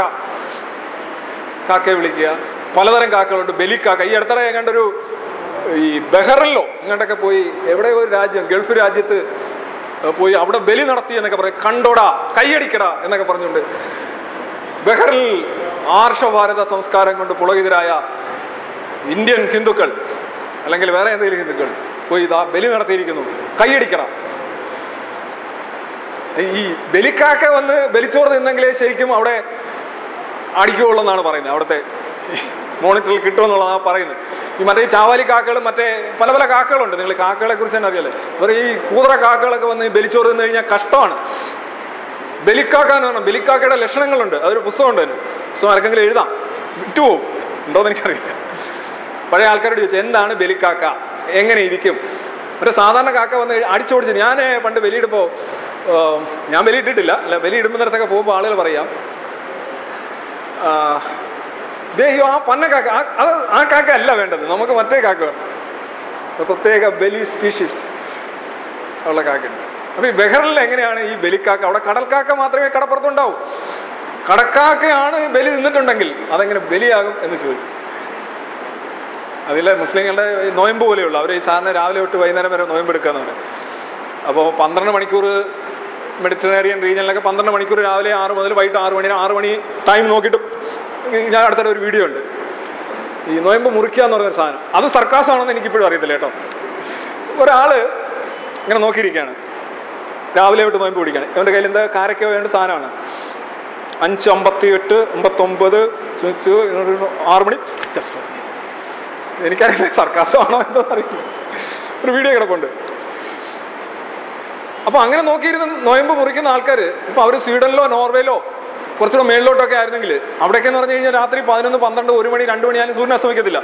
കാക്കയെ വിളിക്കുക പലതരം കാക്കകളുണ്ട് ബലിക്കാക്ക ഈ അടുത്തിടെ എങ്ങാണ്ടൊരു ഈ ബഹറിലോ ഇങ്ങോട്ടൊക്കെ പോയി എവിടെ ഒരു രാജ്യം ഗൾഫ് രാജ്യത്ത് പോയി അവിടെ ബലി നടത്തി എന്നൊക്കെ പറയും കണ്ടോടാ കൈയടിക്കടാ എന്നൊക്കെ പറഞ്ഞുകൊണ്ട് ബഹറിൽ ആർഷഭാരത സംസ്കാരം കൊണ്ട് പുളകിതരായ ഇന്ത്യൻ ഹിന്ദുക്കൾ അല്ലെങ്കിൽ വേറെ എന്തെങ്കിലും ഹിന്ദുക്കൾ പോയി ഇതാ ബലി നടത്തിയിരിക്കുന്നു കൈയടിക്കട ഈ ബലിക്കാക്ക വന്ന് ബലിച്ചോറ് തിന്നെങ്കിലേ ശരിക്കും അവിടെ അടിക്കുകയുള്ളൂ എന്നാണ് പറയുന്നത് അവിടുത്തെ മോണിറ്ററിൽ കിട്ടുമെന്നുള്ളതാണ് പറയുന്നത് ഈ മറ്റേ ഈ ചാവാലി കാക്കകളും മറ്റേ പല പല കാക്കകളുണ്ട് നിങ്ങൾ കാക്കകളെ കുറിച്ച് തന്നെ അറിയാലേ ഇവർ ഈ കൂതറ കാക്കകളൊക്കെ വന്ന് ഈ ബലിച്ചോറ് തിന്നു കഴിഞ്ഞാൽ കഷ്ടമാണ് ബലിക്കാക്ക എന്ന് പറഞ്ഞാൽ ബലിക്കാക്കയുടെ ലക്ഷണങ്ങളുണ്ട് അതൊരു പുസ്തകമുണ്ട് അതിന് പുസ്തകം ആർക്കെങ്കിലും എഴുതാം വിട്ടുപോകും ഉണ്ടോയെന്ന് എനിക്കറിയില്ല പഴയ ആൾക്കാരോട് ചോദിച്ചു എന്താണ് ബലിക്കാക്ക എങ്ങനെ ഇരിക്കും മറ്റേ സാധാരണ കാക്ക വന്ന് അടിച്ചോടിച്ച് ഞാൻ പണ്ട് ബലിയിടുമ്പോൾ ഞാൻ ബലിയിട്ടിട്ടില്ല അല്ല ബലിയിടുമ്പോൾ നേരത്തൊക്കെ പോകുമ്പോൾ ആളുകൾ പറയാം ആ, ദേ അയ്യോ ആ പന്ന കാക്ക ആ- അത് ആ കാക്ക അല്ല വേണ്ടത് നമുക്ക് മറ്റേ കാക്ക വേണം ഒരു പ്രത്യേക ബലി സ്പീഷീസ് ഉള്ള കാക്കുണ്ട് അപ്പൊ ഈ ബെഹറിൽ എങ്ങനെയാണ് ഈ ബലിക്കാക്ക അവിടെ കടൽക്കാക്ക മാത്രമേ കടപ്പുറത്തുണ്ടാവൂ കടക്കാക്കയാണ് ഈ ബലി നിന്നിട്ടുണ്ടെങ്കിൽ അതെങ്ങനെ ബലിയാകും എന്ന് ചോദിച്ചു അതിലെ മുസ്ലിങ്ങളുടെ ഈ നോയമ്പ് പോലെയുള്ള അവർ ഈ സാറിന് രാവിലെ തൊട്ട് വൈകുന്നേരം വരെ നോയമ്പ് എടുക്കാന്ന് പറയും അപ്പോൾ പന്ത്രണ്ട് മണിക്കൂർ മെഡിറ്ററേറിയൻ റീജിയനിലൊക്കെ പന്ത്രണ്ട് മണിക്കൂർ രാവിലെ ആറ് മുതൽ വൈകിട്ട് ആറ് മണി ആറ് മണി ടൈം നോക്കിയിട്ട് ഞാൻ അടുത്തിടെ ഒരു വീഡിയോ ഉണ്ട് ഈ നോയമ്പ് മുറിക്കുക എന്ന് പറഞ്ഞൊരു സാധനം അത് സർക്കാസാണെന്ന് എനിക്കിപ്പോഴും അറിയത്തില്ല കേട്ടോ ഒരാള് ഇങ്ങനെ നോക്കിയിരിക്കുകയാണ് രാവിലെ തൊട്ട് നോയമ്പ് പിടിക്കുകയാണ് ഇവൻ്റെ കയ്യിൽ എന്താ കാരക്കോ വേണ്ട സാധനമാണ് അഞ്ച് അമ്പത്തി എട്ട് അമ്പത്തൊമ്പത് ചുച്ചു, ആറ് മണി just. എനിക്കറിയില്ല സർക്കാസമാണോ എന്തോ അറിയില്ല ഒരു വീഡിയോ കിടപ്പുണ്ട് അപ്പൊ അങ്ങനെ നോക്കിയിരുന്ന് നോയമ്പ് മുറിക്കുന്ന ആൾക്കാർ ഇപ്പൊ അവർ സ്വീഡനിലോ നോർവേയിലോ കുറച്ചുകൂടെ മേളിലോട്ടൊക്കെ ആയിരുന്നെങ്കിൽ അവിടെയൊക്കെ എന്ന് പറഞ്ഞു കഴിഞ്ഞാൽ രാത്രി പതിനൊന്ന് പന്ത്രണ്ട് ഒരു മണി രണ്ട് മണി ആയാലും സൂര്യൻ അസ്തമിക്കത്തില്ല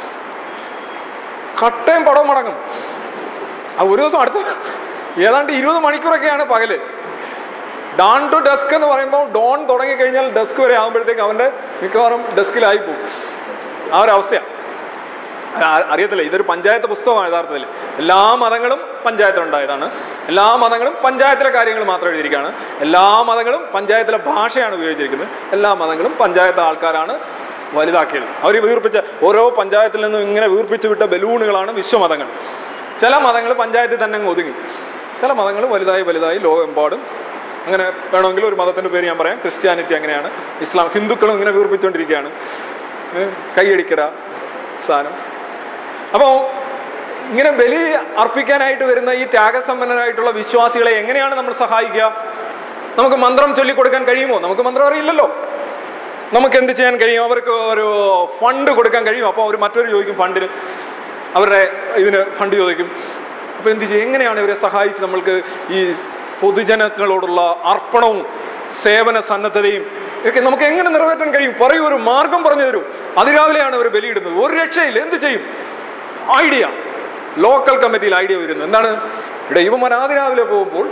കട്ടയും പടവും മടങ്ങും ആ ഒരു ദിവസം അടുത്ത ഏതാണ്ട് ഇരുപത് മണിക്കൂറൊക്കെയാണ് പകല് ഡാൺ ടു ഡെസ്ക് എന്ന് പറയുമ്പോൾ ഡോൺ തുടങ്ങി കഴിഞ്ഞാൽ ഡെസ്ക് വരെ ആകുമ്പോഴത്തേക്ക് അവൻ്റെ മിക്കവാറും ഡെസ്കിലായി പോകും ആ ഒരു അവസ്ഥയാണ് ആ- അറിയത്തില്ല ഇതൊരു പഞ്ചായത്ത് പുസ്തകമാണ് യഥാർത്ഥത്തിൽ എല്ലാ മതങ്ങളും പഞ്ചായത്തിലുണ്ടായതാണ് എല്ലാ മതങ്ങളും പഞ്ചായത്തിലെ കാര്യങ്ങൾ മാത്രം എഴുതിയിരിക്കുകയാണ് എല്ലാ മതങ്ങളും പഞ്ചായത്തിലെ ഭാഷയാണ് ഉപയോഗിച്ചിരിക്കുന്നത് എല്ലാ മതങ്ങളും പഞ്ചായത്ത് ആൾക്കാരാണ് വലുതാക്കിയത് അവർ വീർപ്പിച്ച ഓരോ പഞ്ചായത്തിൽ നിന്നും ഇങ്ങനെ വീർപ്പിച്ച് വിട്ട ബലൂണുകളാണ് വിശ്വമതങ്ങൾ ചില മതങ്ങൾ പഞ്ചായത്തിൽ തന്നെ അങ്ങ് ഒതുങ്ങി ചില മതങ്ങൾ വലുതായി വലുതായി ലോകമെമ്പാടും അങ്ങനെ വേണമെങ്കിൽ ഒരു മതത്തിൻ്റെ പേര് ഞാൻ പറയാം ക്രിസ്ത്യാനിറ്റി അങ്ങനെയാണ് ഇസ്ലാം ഹിന്ദുക്കളും ഇങ്ങനെ വീർപ്പിച്ചുകൊണ്ടിരിക്കുകയാണ് ഏ, കൈയടിക്കട സാധനം അപ്പോൾ ഇങ്ങനെ ബലി അർപ്പിക്കാനായിട്ട് വരുന്ന ഈ ത്യാഗസമ്പന്നരായിട്ടുള്ള വിശ്വാസികളെ എങ്ങനെയാണ് നമ്മൾ സഹായിക്കുക നമുക്ക് മന്ത്രം ചൊല്ലിക്കൊടുക്കാൻ കഴിയുമോ നമുക്ക് മന്ത്രം അറിയില്ലല്ലോ നമുക്ക് എന്ത് ചെയ്യാൻ കഴിയും അവർക്ക് ഒരു ഫണ്ട് കൊടുക്കാൻ കഴിയും അപ്പോൾ അവർ മറ്റൊരു ചോദിക്കും ഫണ്ടിന് അവരുടെ ഇതിന് ഫണ്ട് ചോദിക്കും അപ്പോൾ എന്ത് ചെയ്യും എങ്ങനെയാണ് ഇവരെ സഹായിച്ച് നമ്മൾക്ക് ഈ പൊതുജനങ്ങളോടുള്ള അർപ്പണവും സേവന സന്നദ്ധതയും ഒക്കെ നമുക്ക് എങ്ങനെ നിറവേറ്റാൻ കഴിയും പറയൂ ഒരു മാർഗം പറഞ്ഞു തരൂ അതിരാവിലെയാണ് അവർ ബലിയിടുന്നത് ഒരു രക്ഷയില്ല എന്ത് ചെയ്യും ഐഡിയ ലോക്കൽ കമ്മിറ്റിയിൽ ഐഡിയ വരുന്നത് എന്താണ് ഇവിടെ ഇവന്മാർ അതിരാവിലെ പോകുമ്പോൾ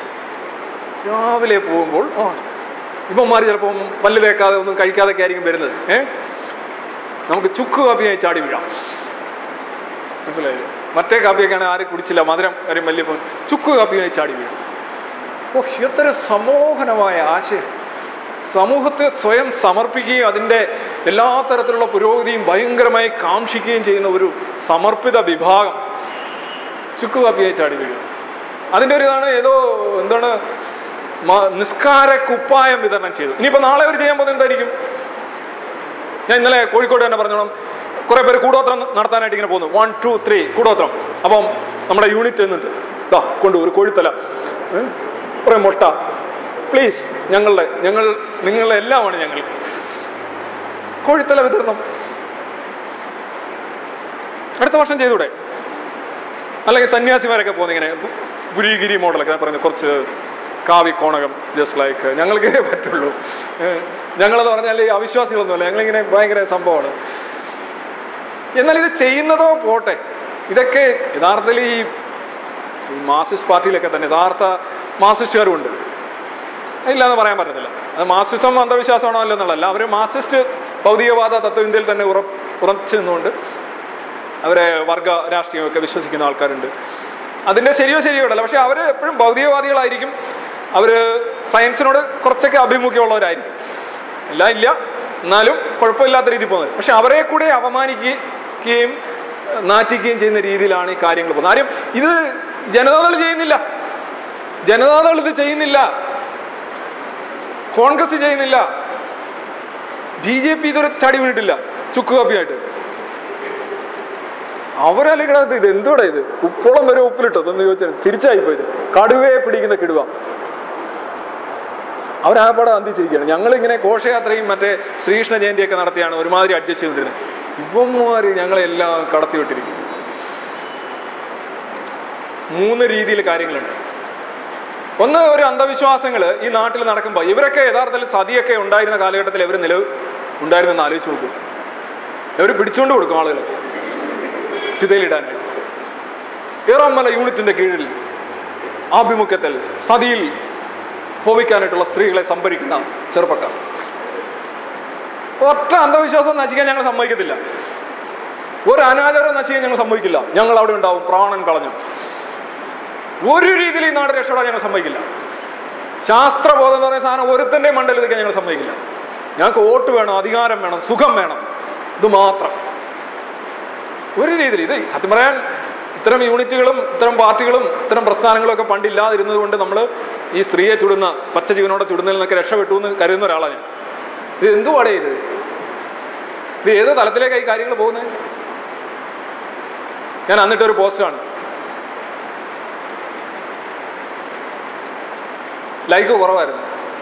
രാവിലെ പോകുമ്പോൾ ആ ഇവന്മാർ ചിലപ്പം പല്ല് തേക്കാതെ ഒന്നും കഴിക്കാതൊക്കെ ആയിരിക്കും വരുന്നത് ഏ നമുക്ക് ചുക്ക് കാപ്പിയായി ചാടി വീഴാം മനസ്സിലായില്ലേ മറ്റേ കാപ്പിയൊക്കെയാണ് ആരും കുടിച്ചില്ല മധുരം കാര്യം വലിയ പോ- ചുക്ക് കാപ്പിയായി ചാടി വീഴും ഓ എത്ര സമോഹനമായ ആശയം സമൂഹത്തെ സ്വയം സമർപ്പിക്കുകയും അതിൻ്റെ എല്ലാ തരത്തിലുള്ള പുരോഗതിയും ഭയങ്കരമായി കാക്ഷിക്കുകയും ചെയ്യുന്ന ഒരു സമർപ്പിത വിഭാഗം ചുക്ക് കാപ്പിയായി ചാടി വീഴും അതിൻ്റെ ഒരു ഇതാണ് ഏതോ എന്താണ് മ- നിസ്കാര കുപ്പായം വിതരണം ചെയ്തു ഇനിയിപ്പോൾ നാളെ അവർ ചെയ്യാൻ പോകുന്നത് എന്തായിരിക്കും ഞാൻ ഇന്നലെ കോഴിക്കോട് തന്നെ പറഞ്ഞോളാം കുറെ പേര് കൂടോത്രം നടത്താനായിട്ട് ഇങ്ങനെ പോകുന്നു വൺ ടു ത്രീ കൂടോത്രം അപ്പം നമ്മുടെ യൂണിറ്റ് എന്നിട്ട് ദാ കൊണ്ടു ഒരു കോഴിത്തല ഏ? കുറെ മുട്ട പ്ലീസ് ഞങ്ങളുടെ ഞങ്ങൾ നിങ്ങളുടെ എല്ലാമാണ് ഞങ്ങൾക്ക് കോഴിത്തല വിതരണം അടുത്ത വർഷം ചെയ്തൂടെ അല്ലെങ്കിൽ സന്യാസിമാരൊക്കെ പോകുന്ന ഇങ്ങനെ പു- പുരീഗിരി മോഡലൊക്കെ ഞാൻ പറഞ്ഞു കുറച്ച് കാവി കോണകം ജസ്റ്റ് ലൈക്ക് ഞങ്ങൾക്ക് പറ്റുള്ളൂ ഏഹ് ഞങ്ങളെന്ന് പറഞ്ഞാൽ ഈ അവിശ്വാസികളൊന്നുമല്ല ഞങ്ങളിങ്ങനെ ഭയങ്കര സംഭവമാണ് എന്നാൽ ഇത് ചെയ്യുന്നതോ പോട്ടെ ഇതൊക്കെ യഥാർത്ഥത്തിൽ ഈ ഈ മാർസിസ്റ്റ് പാർട്ടിയിലൊക്കെ തന്നെ യഥാർത്ഥ മാർസിസ്റ്റുകാരും ഉണ്ട് ഇല്ല എന്ന് പറയാൻ പറ്റത്തില്ല അത് മാർസിസം അന്ധവിശ്വാസമാണോ അല്ലോ എന്നുള്ളതല്ല അവർ മാർസിസ്റ്റ് ഭൗതികവാദ തത്വചിന്തയിൽ തന്നെ ഉറ ഉറച്ചു നിന്നുകൊണ്ട് അവരെ വർഗ രാഷ്ട്രീയമൊക്കെ വിശ്വസിക്കുന്ന ആൾക്കാരുണ്ട് അതിൻ്റെ ശരിയോ ശരിയോ അല്ല പക്ഷെ അവർ എപ്പോഴും ഭൗതികവാദികളായിരിക്കും അവർ സയൻസിനോട് കുറച്ചൊക്കെ അഭിമുഖ്യമുള്ളവരായിരിക്കും എല്ലാം ഇല്ല എന്നാലും കുഴപ്പമില്ലാത്ത രീതിയിൽ പോകുന്നത് പക്ഷെ അവരെ കൂടെ അപമാനിക്കുകയും നാറ്റിക്കുകയും ചെയ്യുന്ന രീതിയിലാണ് ഈ കാര്യങ്ങൾ പോകുന്നത് ആരും ഇത് ജനതാദൾ ചെയ്യുന്നില്ല ജനതാദൾ ഇത് ചെയ്യുന്നില്ല കോൺഗ്രസ് ചെയ്യുന്നില്ല ബി ജെ പി ഇതുവരെ ചാടി വീണിട്ടില്ല ചുക്ക് കാപ്പിയായിട്ട് അവരല്ലെങ്കിൽ അത് ഇത് എന്തോടാ ഇത് ഉപ്പോളം വരെ ഉപ്പിലിട്ടോ എന്ന് ചോദിച്ചാൽ തിരിച്ചായി പോയത് കടുവയെ പിടിക്കുന്ന കിടുവ അവരാപാടെ അന്തിച്ചിരിക്കുകയാണ് ഞങ്ങളിങ്ങനെ ഘോഷയാത്രയും മറ്റേ ശ്രീകൃഷ്ണ ജയന്തിയൊക്കെ നടത്തിയാണ് ഒരുമാതിരി അഡ്ജസ്റ്റ് ചെയ്തിരുന്നത് ഇവന്മാർ ഞങ്ങളെല്ലാം കടത്തിവിട്ടിരിക്കും മൂന്ന് രീതിയിൽ കാര്യങ്ങളുണ്ട് ഒന്ന് ഒരു അന്ധവിശ്വാസങ്ങൾ ഈ നാട്ടിൽ നടക്കുമ്പോൾ ഇവരൊക്കെ യഥാർത്ഥത്തിൽ സതിയൊക്കെ ഉണ്ടായിരുന്ന കാലഘട്ടത്തിൽ ഇവർ നിലവ് ഉണ്ടായിരുന്നെന്ന് ആലോചിച്ച് നോക്കും ഇവർ പിടിച്ചുകൊണ്ട് കൊടുക്കും ആളുകൾ ചിതയിലിടാനായിട്ട് ഏറാമല യൂണിറ്റിന്റെ കീഴിൽ ആഭിമുഖ്യത്തിൽ സതിയിൽ ഹോമിക്കാനായിട്ടുള്ള സ്ത്രീകളെ സംഭരിക്കുന്ന ചെറുപ്പക്കാർ ഒറ്റ അന്ധവിശ്വാസം നശിക്കാൻ ഞങ്ങൾ സമ്മതിക്കത്തില്ല ഒരു അനാചാരം നശിക്കാൻ ഞങ്ങൾ സമ്മതിക്കില്ല ഞങ്ങൾ അവിടെ ഉണ്ടാവും പ്രാണൻ കളഞ്ഞു ഒരു രീതിയിൽ ഈ നാട് രക്ഷപ്പെടാൻ ഞങ്ങൾ സമ്മതിക്കില്ല ശാസ്ത്രബോധം എന്ന് പറയുന്ന സാധനം ഒരുത്തൻ്റെ മണ്ടയിൽ നിൽക്കാൻ ഞങ്ങൾ സമ്മതിക്കില്ല ഞങ്ങൾക്ക് വോട്ട് വേണം അധികാരം വേണം സുഖം വേണം ഇത് മാത്രം ഒരു രീതിയിൽ ഇത് സത്യം പറയാൻ ഇത്തരം യൂണിറ്റുകളും ഇത്തരം പാർട്ടികളും ഇത്തരം പ്രസ്ഥാനങ്ങളും ഒക്കെ പണ്ടില്ലാതിരുന്നത് കൊണ്ട് നമ്മൾ ഈ സ്ത്രീയെ ചുടുന്ന പച്ച ജീവനോടെ ചുടുന്നതിൽ നിന്നൊക്കെ രക്ഷപ്പെട്ടു എന്ന് കരുതുന്ന ഒരാളാണ് ഞാൻ ഇത് എന്തുവാടേ ഇത് ഇത് ഏത് തലത്തിലേക്കാണ് ഈ കാര്യങ്ങൾ പോകുന്നത് ഞാൻ അന്നിട്ടൊരു പോസ്റ്റാണ് ലൈക്ക് കുറവായിരുന്നു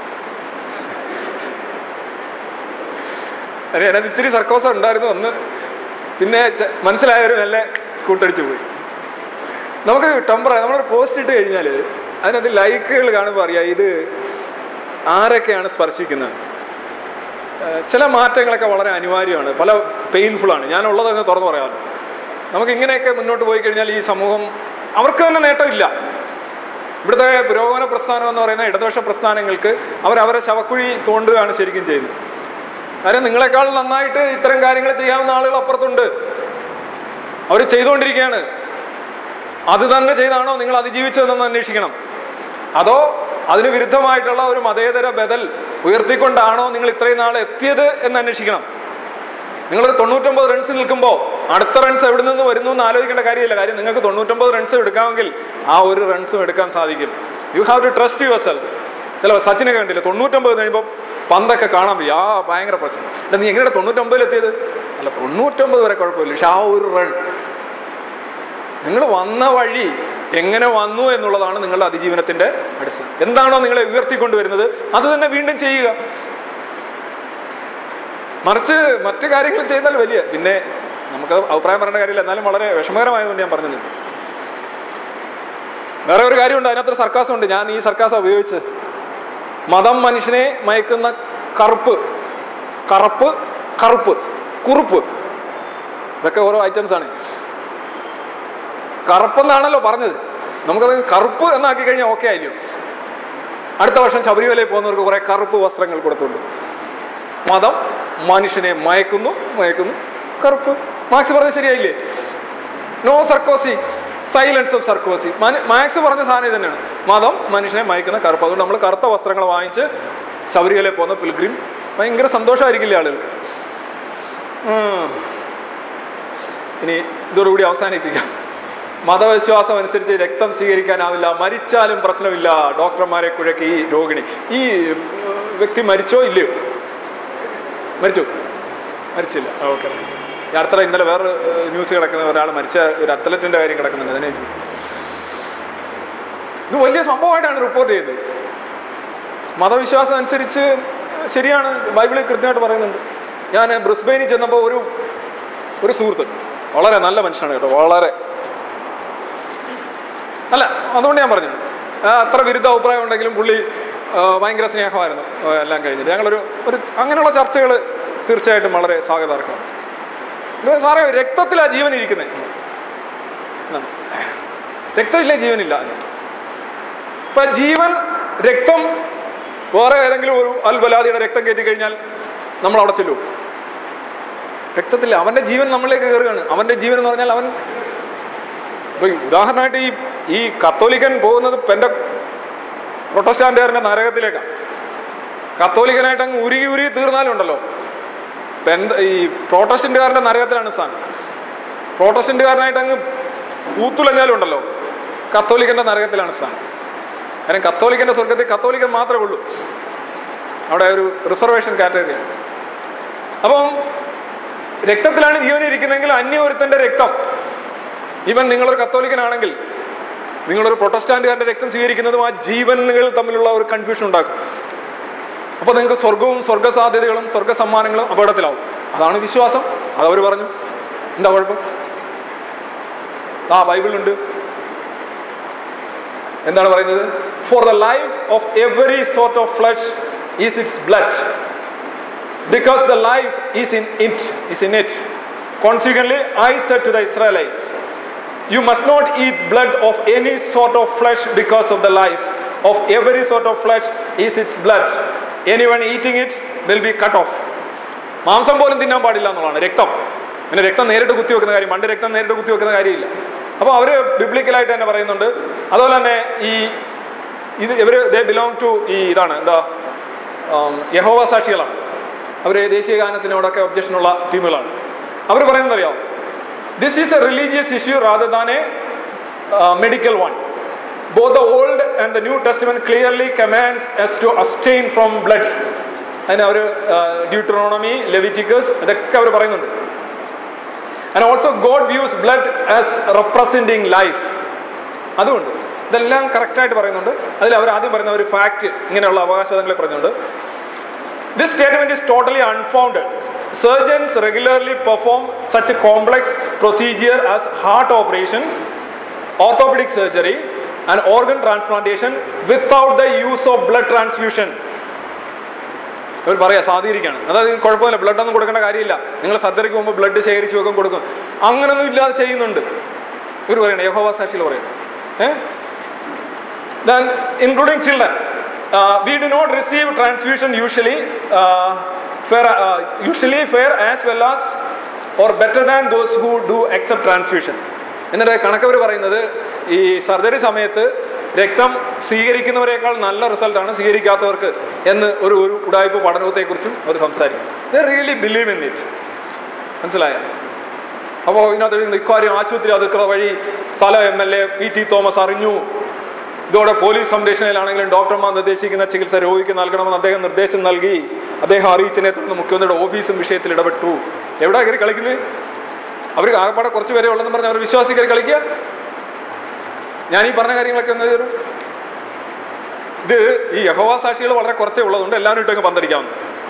അതിന് അതിനകത്ത് ഇച്ചിരി സർക്കോസം ഉണ്ടായിരുന്നു ഒന്ന് പിന്നെ ചെ- മനസ്സിലായവരും നല്ല സ്കൂട്ടടിച്ച് പോയി നമുക്ക് ടെമ്പറ നമ്മളൊരു പോസ്റ്റ് ഇട്ട് കഴിഞ്ഞാൽ അതിനകത്ത് ലൈക്കുകൾ കാണുമ്പോൾ അറിയാം ഇത് ആരൊക്കെയാണ് സ്പർശിക്കുന്നത് ഏഹ് ചില മാറ്റങ്ങളൊക്കെ വളരെ അനിവാര്യമാണ് പല പെയിൻഫുള്ളാണ് ഞാനുള്ളതൊക്കെ തുറന്നു പറയാമല്ലോ നമുക്ക് ഇങ്ങനെയൊക്കെ മുന്നോട്ട് പോയി കഴിഞ്ഞാൽ ഈ സമൂഹം അവർക്ക് തന്നെ നേട്ടമില്ല ഇവിടുത്തെ പുരോഗമന പ്രസ്ഥാനം എന്ന് പറയുന്ന ഇടതുപക്ഷ പ്രസ്ഥാനങ്ങൾക്ക് അവർ അവരെ ശവക്കുഴി തോണ്ടുകയാണ് ശരിക്കും ചെയ്യുന്നത് കാര്യം നിങ്ങളെക്കാൾ നന്നായിട്ട് ഇത്തരം കാര്യങ്ങൾ ചെയ്യാവുന്ന ആളുകൾ അപ്പുറത്തുണ്ട് അവർ ചെയ്തുകൊണ്ടിരിക്കുകയാണ് അത് തന്നെ ചെയ്താണോ നിങ്ങൾ അതിജീവിച്ചതെന്ന് അന്വേഷിക്കണം അതോ അതിന് വിരുദ്ധമായിട്ടുള്ള ഒരു മതേതര ബദൽ ഉയർത്തിക്കൊണ്ടാണോ നിങ്ങൾ ഇത്രയും നാൾ എത്തിയത് എന്ന് അന്വേഷിക്കണം നിങ്ങളൊരു തൊണ്ണൂറ്റൊമ്പത് റൺസ് നിൽക്കുമ്പോൾ അടുത്ത റൺസ് എവിടെ നിന്ന് വരുന്നു എന്ന് ആലോചിക്കേണ്ട കാര്യമില്ല കാര്യം നിങ്ങൾക്ക് തൊണ്ണൂറ്റൊമ്പത് റൺസ് എടുക്കാമെങ്കിൽ ആ ഒരു റൺസും എടുക്കാൻ സാധിക്കും you have to trust yourself ചില സച്ചിനൊക്കെ കണ്ടില്ല തൊണ്ണൂറ്റൊമ്പത് കഴിയുമ്പോൾ പന്തൊക്കെ കാണാൻ വയ്യ ആ ഭയങ്കര പ്രശ്നം അല്ല നീ എങ്ങനെയാണ് തൊണ്ണൂറ്റൊമ്പതിൽ എത്തിയത് അല്ല തൊണ്ണൂറ്റൊമ്പത് വരെ കുഴപ്പമില്ല പക്ഷെ ആ ഒരു റൺ നിങ്ങൾ വന്ന വഴി എങ്ങനെ വന്നു എന്നുള്ളതാണ് നിങ്ങളുടെ അതിജീവനത്തിന്റെ അടിസ്ഥാനം എന്താണോ നിങ്ങളെ ഉയർത്തിക്കൊണ്ടുവരുന്നത് അത് തന്നെ വീണ്ടും ചെയ്യുക മറിച്ച് മറ്റു കാര്യങ്ങൾ ചെയ്താൽ വലിയ പിന്നെ നമുക്ക് അഭിപ്രായം പറയേണ്ട കാര്യമില്ല എന്നാലും വളരെ വിഷമകരമായതുകൊണ്ട് ഞാൻ പറഞ്ഞത് വേറെ ഒരു കാര്യമുണ്ട് അതിനകത്തൊരു സർക്കാസം ഉണ്ട് ഞാൻ ഈ സർക്കാസം ഉപയോഗിച്ച് മതം മനുഷ്യനെ മയക്കുന്ന കറുപ്പ് കറുപ്പ് കറുപ്പ് കുറുപ്പ് ഇതൊക്കെ ഓരോ ഐറ്റംസ് ആണ് കറുപ്പെന്നാണല്ലോ പറഞ്ഞത് നമുക്കത് കറുപ്പ് എന്നാക്കി കഴിഞ്ഞാൽ ഓക്കെ ആയില്ലോ അടുത്ത വർഷം ശബരിമലയിൽ പോകുന്നവർക്ക് കുറെ കറുപ്പ് വസ്ത്രങ്ങൾ കൊടുത്തുണ്ട് മതം മനുഷ്യനെ മയക്കുന്നു മയക്കുന്നു കറുപ്പ് മാർക്സ് പറഞ്ഞത് ശരിയായില്ലേ നോ സർക്കോസി സൈലൻസ് ഓഫ് സർക്കോസി മാക്സ് പറഞ്ഞ സാധനം ഇത് തന്നെയാണ് മതം മനുഷ്യനെ മയക്കുന്ന കറുപ്പ് അതുകൊണ്ട് നമ്മൾ കറുത്ത വസ്ത്രങ്ങൾ വാങ്ങിച്ച് ശബരിമലയിൽ പോകുന്ന പിൽഗ്രിം ഭയങ്കര സന്തോഷമായിരിക്കില്ലേ ആളുകൾക്ക് ഉം. ഇനി ഇതോടുകൂടി അവസാനിപ്പിക്കാം മതവിശ്വാസം അനുസരിച്ച് രക്തം സ്വീകരിക്കാനാവില്ല മരിച്ചാലും പ്രശ്നമില്ല ഡോക്ടർമാരെ കുഴക്കി ഈ രോഗിണി ഈ ഉം, വ്യക്തി മരിച്ചോ ഇല്ലയോ മരിച്ചു മരിച്ചില്ല ഓക്കെ അടുത്ത ഇന്നലെ വേറെ ന്യൂസ് കിടക്കുന്ന ഒരാൾ മരിച്ച ഒരു അത്ലറ്റിന്റെ കാര്യം കിടക്കുന്നുണ്ട് അതിനെ ചോദിച്ചു ഇത് വലിയ സംഭവമായിട്ടാണ് റിപ്പോർട്ട് ചെയ്തത് മതവിശ്വാസം അനുസരിച്ച് ശരിയാണ് ബൈബിളിൽ കൃത്യമായിട്ട് പറയുന്നുണ്ട് ഞാൻ ബ്രിസ്ബെയിനിൽ ചെന്നപ്പോൾ ഒരു ഒരു സുഹൃത്ത് വളരെ നല്ല മനുഷ്യനാണ് കേട്ടോ വളരെ അല്ല അതുകൊണ്ട് ഞാൻ പറഞ്ഞത് ആ, അത്ര വിരുദ്ധ അഭിപ്രായം ഉണ്ടെങ്കിലും പുള്ളി ആ, ഭയങ്കര സ്നേഹമായിരുന്നു ആ, എല്ലാം കഴിഞ്ഞിട്ട് ഞങ്ങളൊരു ഒരു അങ്ങനെയുള്ള ചർച്ചകൾ തീർച്ചയായിട്ടും വളരെ സ്വാഗതാർഹമാണ് ഇത് സാറേ രക്തത്തിലാ ജീവൻ ഇരിക്കുന്നത് രക്തമില്ലേ ജീവനില്ല ഇപ്പൊ ജീവൻ രക്തം വേറെ ഏതെങ്കിലും ഒരു അൽബലാദിയുടെ രക്തം കയറ്റി കഴിഞ്ഞാൽ നമ്മൾ അവിടെ ചെല്ലും രക്തത്തിൽ അവന്റെ ജീവൻ നമ്മളിലേക്ക് കയറുകയാണ് അവന്റെ ജീവൻ എന്ന് പറഞ്ഞാൽ അവൻ ഇപ്പൊ ഈ ഉദാഹരണമായിട്ട് ഈ ഈ കത്തോലിക്കൻ പോകുന്നത് പെന്റെ പ്രൊട്ടസ്റ്റാൻറ്റുകാരൻ്റെ നരകത്തിലേക്കാണ് കത്തോലിക്കനായിട്ട് അങ്ങ് ഉരുകി ഉരുകി തീർന്നാലുണ്ടല്ലോ പെന്ത ഈ പ്രോട്ടസ്റ്റന്റുകാരൻ്റെ നരകത്തിലാണ് സ്ഥാനം പ്രോട്ടസ്റ്റന്റുകാരനായിട്ട് അങ്ങ് പൂത്തുലഞ്ഞാലും ഉണ്ടല്ലോ കത്തോലിക്കൻ്റെ നരകത്തിലാണ് സ്ഥാനം കാരണം കത്തോലിക്കൻ്റെ സ്വർഗത്തിൽ കത്തോലിക്കൻ മാത്രമേ ഉള്ളൂ അവിടെ ഒരു റിസർവേഷൻ കാറ്റഗറിയാണ് അപ്പം രക്തത്തിലാണ് ജീവൻ ഇരിക്കുന്നതെങ്കിൽ അന്യ ഒരുത്തൻ്റെ രക്തം ഈവൻ നിങ്ങളൊരു കത്തോലിക്കനാണെങ്കിൽ നിങ്ങളൊരു പ്രൊട്ടസ്റ്റാൻറ്റുകാരൻ്റെ രക്തം സ്വീകരിക്കുന്നതും ആ ജീവനുകൾ തമ്മിലുള്ള ഒരു കൺഫ്യൂഷൻ ഉണ്ടാക്കും അപ്പോൾ നിങ്ങൾക്ക് സ്വർഗവും സ്വർഗ സാധ്യതകളും സ്വർഗ സമ്മാനങ്ങളും അപകടത്തിലാവും അതാണ് വിശ്വാസം അതവർ പറഞ്ഞു എന്താ കുഴപ്പം ആ ബൈബിളുണ്ട് എന്താണ് പറയുന്നത് for the life of every sort of flesh is its blood because the life is in it is in it consequently i said to the israelites you must not eat blood of any sort of flesh because of the life of every sort of flesh is its blood anyone eating it will be cut off മാംസം പോലും തിന്നാൻ പാടില്ല എന്നുള്ളതാണ് രക്തം പിന്നെ രക്തം നേരിട്ട് കുത്തിവെക്കുന്ന കാര്യം പണ്ട് രക്തം നേരിട്ട് കുത്തിവെക്കുന്ന കാര്യമില്ല അപ്പോൾ അവർ ബിബ്ലിക്കലായിട്ട് തന്നെ പറയുന്നുണ്ട് അതുപോലെ തന്നെ ഈ ഇത് ഇവർ ദേ ബിലോങ് ടു ഈ ഇതാണ് എന്താ ആം, യഹോവ സാക്ഷികളാണ് അവർ ദേശീയ ഗാനത്തിനോടൊക്കെ ഒബ്ജക്ഷനുള്ള ടീമുകളാണ് അവർ പറയുന്നത് അറിയാം this is a religious issue rather than a medical one both the old and the new testament clearly commands us to abstain from blood അതിന് അവർ ഡ്യൂട്രോണമി ലെവിറ്റിക്കസ് ഇതൊക്കെ അവർ പറയുന്നുണ്ട് and also God views blood as representing life അതുകൊണ്ട് ഇതെല്ലാം കറക്റ്റായിട്ട് പറയുന്നുണ്ട് അതിൽ അവർ ആദ്യം പറയുന്ന ഒരു ഫാക്റ്റ് ഇങ്ങനെയുള്ള അവകാശങ്ങളെ പറഞ്ഞുകൊണ്ട് This statement is totally unfounded. Surgeons regularly perform such a complex procedure as heart operations, orthopedic surgery, and organ transplantation without the use of blood transfusion. അവർ പറയാ സാധീകരിക്കാണ് അതായത് കുഴപ്പമില്ല ബ്ലഡ് ഒന്നും കൊടുക്കേണ്ട കാര്യമില്ല നിങ്ങൾ സർജറിക്ക് പോകുമ്പോൾ ബ്ലഡ് ശേഖരിച്ച് വെക്കും കൊടുക്കും അങ്ങനൊന്നും ഇല്ലാതെ ചെയ്യുന്നുണ്ട് ഇവർ പറയണേ യഹോവ സാക്ഷിയിൽ പറയണം ഏഹ് then including children uh, we do not receive transfusion usually uh, fair, uh, usually fair as well as or better than those who do accept transfusion എന്നിട്ട് കണക്കവർ പറയുന്നത് ഈ സർജറി സമയത്ത് രക്തം സ്വീകരിക്കുന്നവരെക്കാൾ നല്ല റിസൾട്ടാണ് സ്വീകരിക്കാത്തവർക്ക് എന്ന് ഒരു ഒരു ഉടായ്പ പഠനത്തെക്കുറിച്ചും അവർ സംസാരിക്കും they really believe in it മനസ്സിലായോ അപ്പോൾ ഇതിനകത്ത് എഴുതുന്നു, ഇക്കാര്യം ആശുപത്രി അധികൃതർ വഴി സ്ഥല M L A P T Thomas അറിഞ്ഞു ഇതോടെ പോലീസ് സംരക്ഷണയിലാണെങ്കിലും ഡോക്ടർമാർ നിർദ്ദേശിക്കുന്ന ചികിത്സ രോഗിക്ക് നൽകണമെന്ന് അദ്ദേഹം നിർദ്ദേശം നൽകി അദ്ദേഹം അറിയിച്ചതിനെ തുടർന്ന് മുഖ്യമന്ത്രിയുടെ ഓഫീസും വിഷയത്തിൽ ഇടപെട്ടു എവിടെ കയറി കളിക്കുന്നത് അവർ ആകപ്പാടെ കുറച്ച് പേരെ ഉള്ളതെന്ന് പറഞ്ഞ് അവർ വിശ്വാസി കയറി കളിക്കുക ഞാൻ ഈ പറഞ്ഞ കാര്യങ്ങളൊക്കെ ഒന്ന് തരും ഇത് ഈ യഹോവ സാക്ഷികൾ വളരെ കുറച്ചേ ഉള്ളതുകൊണ്ട് എല്ലാവരും ഇട്ടങ്ങ് പന്തടിക്കാവുന്നു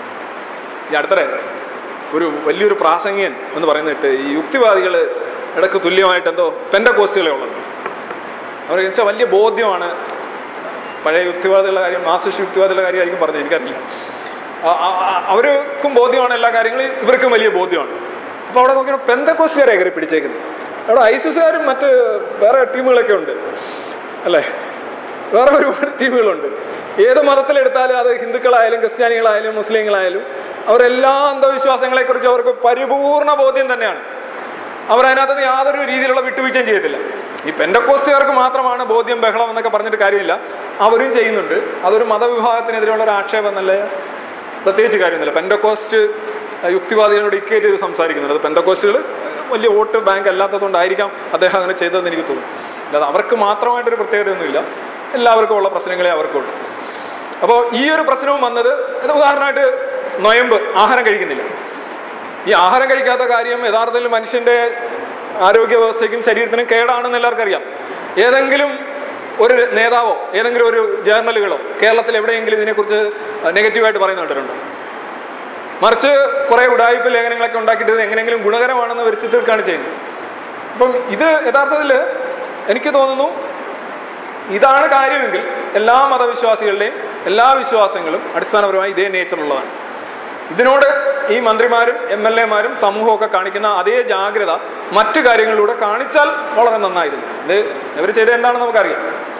ഈ അടുത്തിടെ ഒരു വലിയൊരു പ്രാസംഗികൻ എന്ന് പറയുന്നിട്ട് ഈ യുക്തിവാദികൾ ഇടക്ക് തുല്യമായിട്ട് എന്തോ പെൻഡകോസ്റ്റുകളെ ഉള്ളത് അവർ വെച്ചാൽ വലിയ ബോധ്യമാണ് പഴയ യുക്തിവാദികളുടെ കാര്യം മാർസിസ്റ്റ് യുക്തിവാദികളുടെ കാര്യമായിരിക്കും പറഞ്ഞത് എനിക്കറിയില്ല ആ- ആ- ആ- അവർക്കും ബോധ്യമാണ് എല്ലാ കാര്യങ്ങളും ഇവർക്കും വലിയ ബോധ്യമാണ് അപ്പോൾ അവിടെ നോക്കിയാൽ പെന്തക്കോസ്റ്റുകാരെ കയറി പിടിച്ചേക്കുന്നത് അവിടെ ഐസിസുകാരും മറ്റ് വേറെ ടീമുകളൊക്കെ ഉണ്ട് അല്ലേ വേറെ ഒരുപാട് ടീമുകളുണ്ട് ഏത് മതത്തിലെടുത്താലും അത് ഹിന്ദുക്കളായാലും ക്രിസ്ത്യാനികളായാലും മുസ്ലിങ്ങളായാലും അവരെല്ലാ അന്ധവിശ്വാസങ്ങളെക്കുറിച്ച് അവർക്ക് പരിപൂർണ ബോധ്യം തന്നെയാണ് അവരതിനകത്ത് നിന്ന് യാതൊരു രീതിയിലുള്ള വിട്ടുവീഴ്ചയും ചെയ്യത്തില്ല ഈ പെൻഡക്കോസ്റ്റുകാർക്ക് മാത്രമാണ് ബോധ്യം ബഹളം എന്നൊക്കെ പറഞ്ഞിട്ട് കാര്യമില്ല അവരും ചെയ്യുന്നുണ്ട് അതൊരു മതവിഭാഗത്തിനെതിരെയുള്ള ഒരു ആക്ഷേപം എന്നല്ല പ്രത്യേകിച്ച് കാര്യമൊന്നുമില്ല പെൻഡക്കോസ്റ്റ് യുക്തിവാദികളോട് ഇക്കേറ്റ് ചെയ്ത് സംസാരിക്കുന്നുണ്ട് അത് പെൻഡക്കോസ്റ്റുകൾ വലിയ വോട്ട് ബാങ്ക് അല്ലാത്തതുകൊണ്ടായിരിക്കാം അദ്ദേഹം അങ്ങനെ ചെയ്തതെന്ന് എനിക്ക് തോന്നുന്നു അല്ലാതെ അവർക്ക് മാത്രമായിട്ടൊരു പ്രത്യേകതയൊന്നുമില്ല എല്ലാവർക്കും ഉള്ള പ്രശ്നങ്ങളെ അവർക്കുള്ളൂ അപ്പോൾ ഈ ഒരു പ്രശ്നവും വന്നത് ഇത് ഉദാഹരണമായിട്ട് നൊയമ്പ് ആഹാരം കഴിക്കുന്നില്ല ഈ ആഹാരം കഴിക്കാത്ത കാര്യം യഥാർത്ഥത്തിൽ മനുഷ്യന്റെ ആരോഗ്യ വ്യവസ്ഥയ്ക്കും ശരീരത്തിനും കേടാണെന്ന് എല്ലാവർക്കും അറിയാം ഏതെങ്കിലും ഒരു നേതാവോ ഏതെങ്കിലും ഒരു ജേർണലുകളോ കേരളത്തിൽ എവിടെയെങ്കിലും ഇതിനെക്കുറിച്ച് നെഗറ്റീവായിട്ട് പറയുന്ന കണ്ടിട്ടുണ്ടോ മറിച്ച് കുറേ ഉടായ്പ ലേഖനങ്ങളൊക്കെ ഉണ്ടാക്കിയിട്ട് ഇത് എങ്ങനെയെങ്കിലും ഗുണകരമാണെന്ന് വരുത്തി തീർക്കാണ് ചെയ്യുന്നത് അപ്പം ഇത് യഥാർത്ഥത്തിൽ എനിക്ക് തോന്നുന്നു ഇതാണ് കാര്യമെങ്കിൽ എല്ലാ മതവിശ്വാസികളുടെയും എല്ലാ വിശ്വാസങ്ങളും അടിസ്ഥാനപരമായി ഇതേ നേച്ചറുള്ളതാണ് ഇതിനോട് ഈ മന്ത്രിമാരും എം എൽ എമാരും സമൂഹമൊക്കെ കാണിക്കുന്ന അതേ ജാഗ്രത മറ്റു കാര്യങ്ങളിലൂടെ കാണിച്ചാൽ വളരെ നന്നായിരുന്നു ഇത് ഇവർ ചെയ്തത് എന്താണെന്ന് നമുക്കറിയാം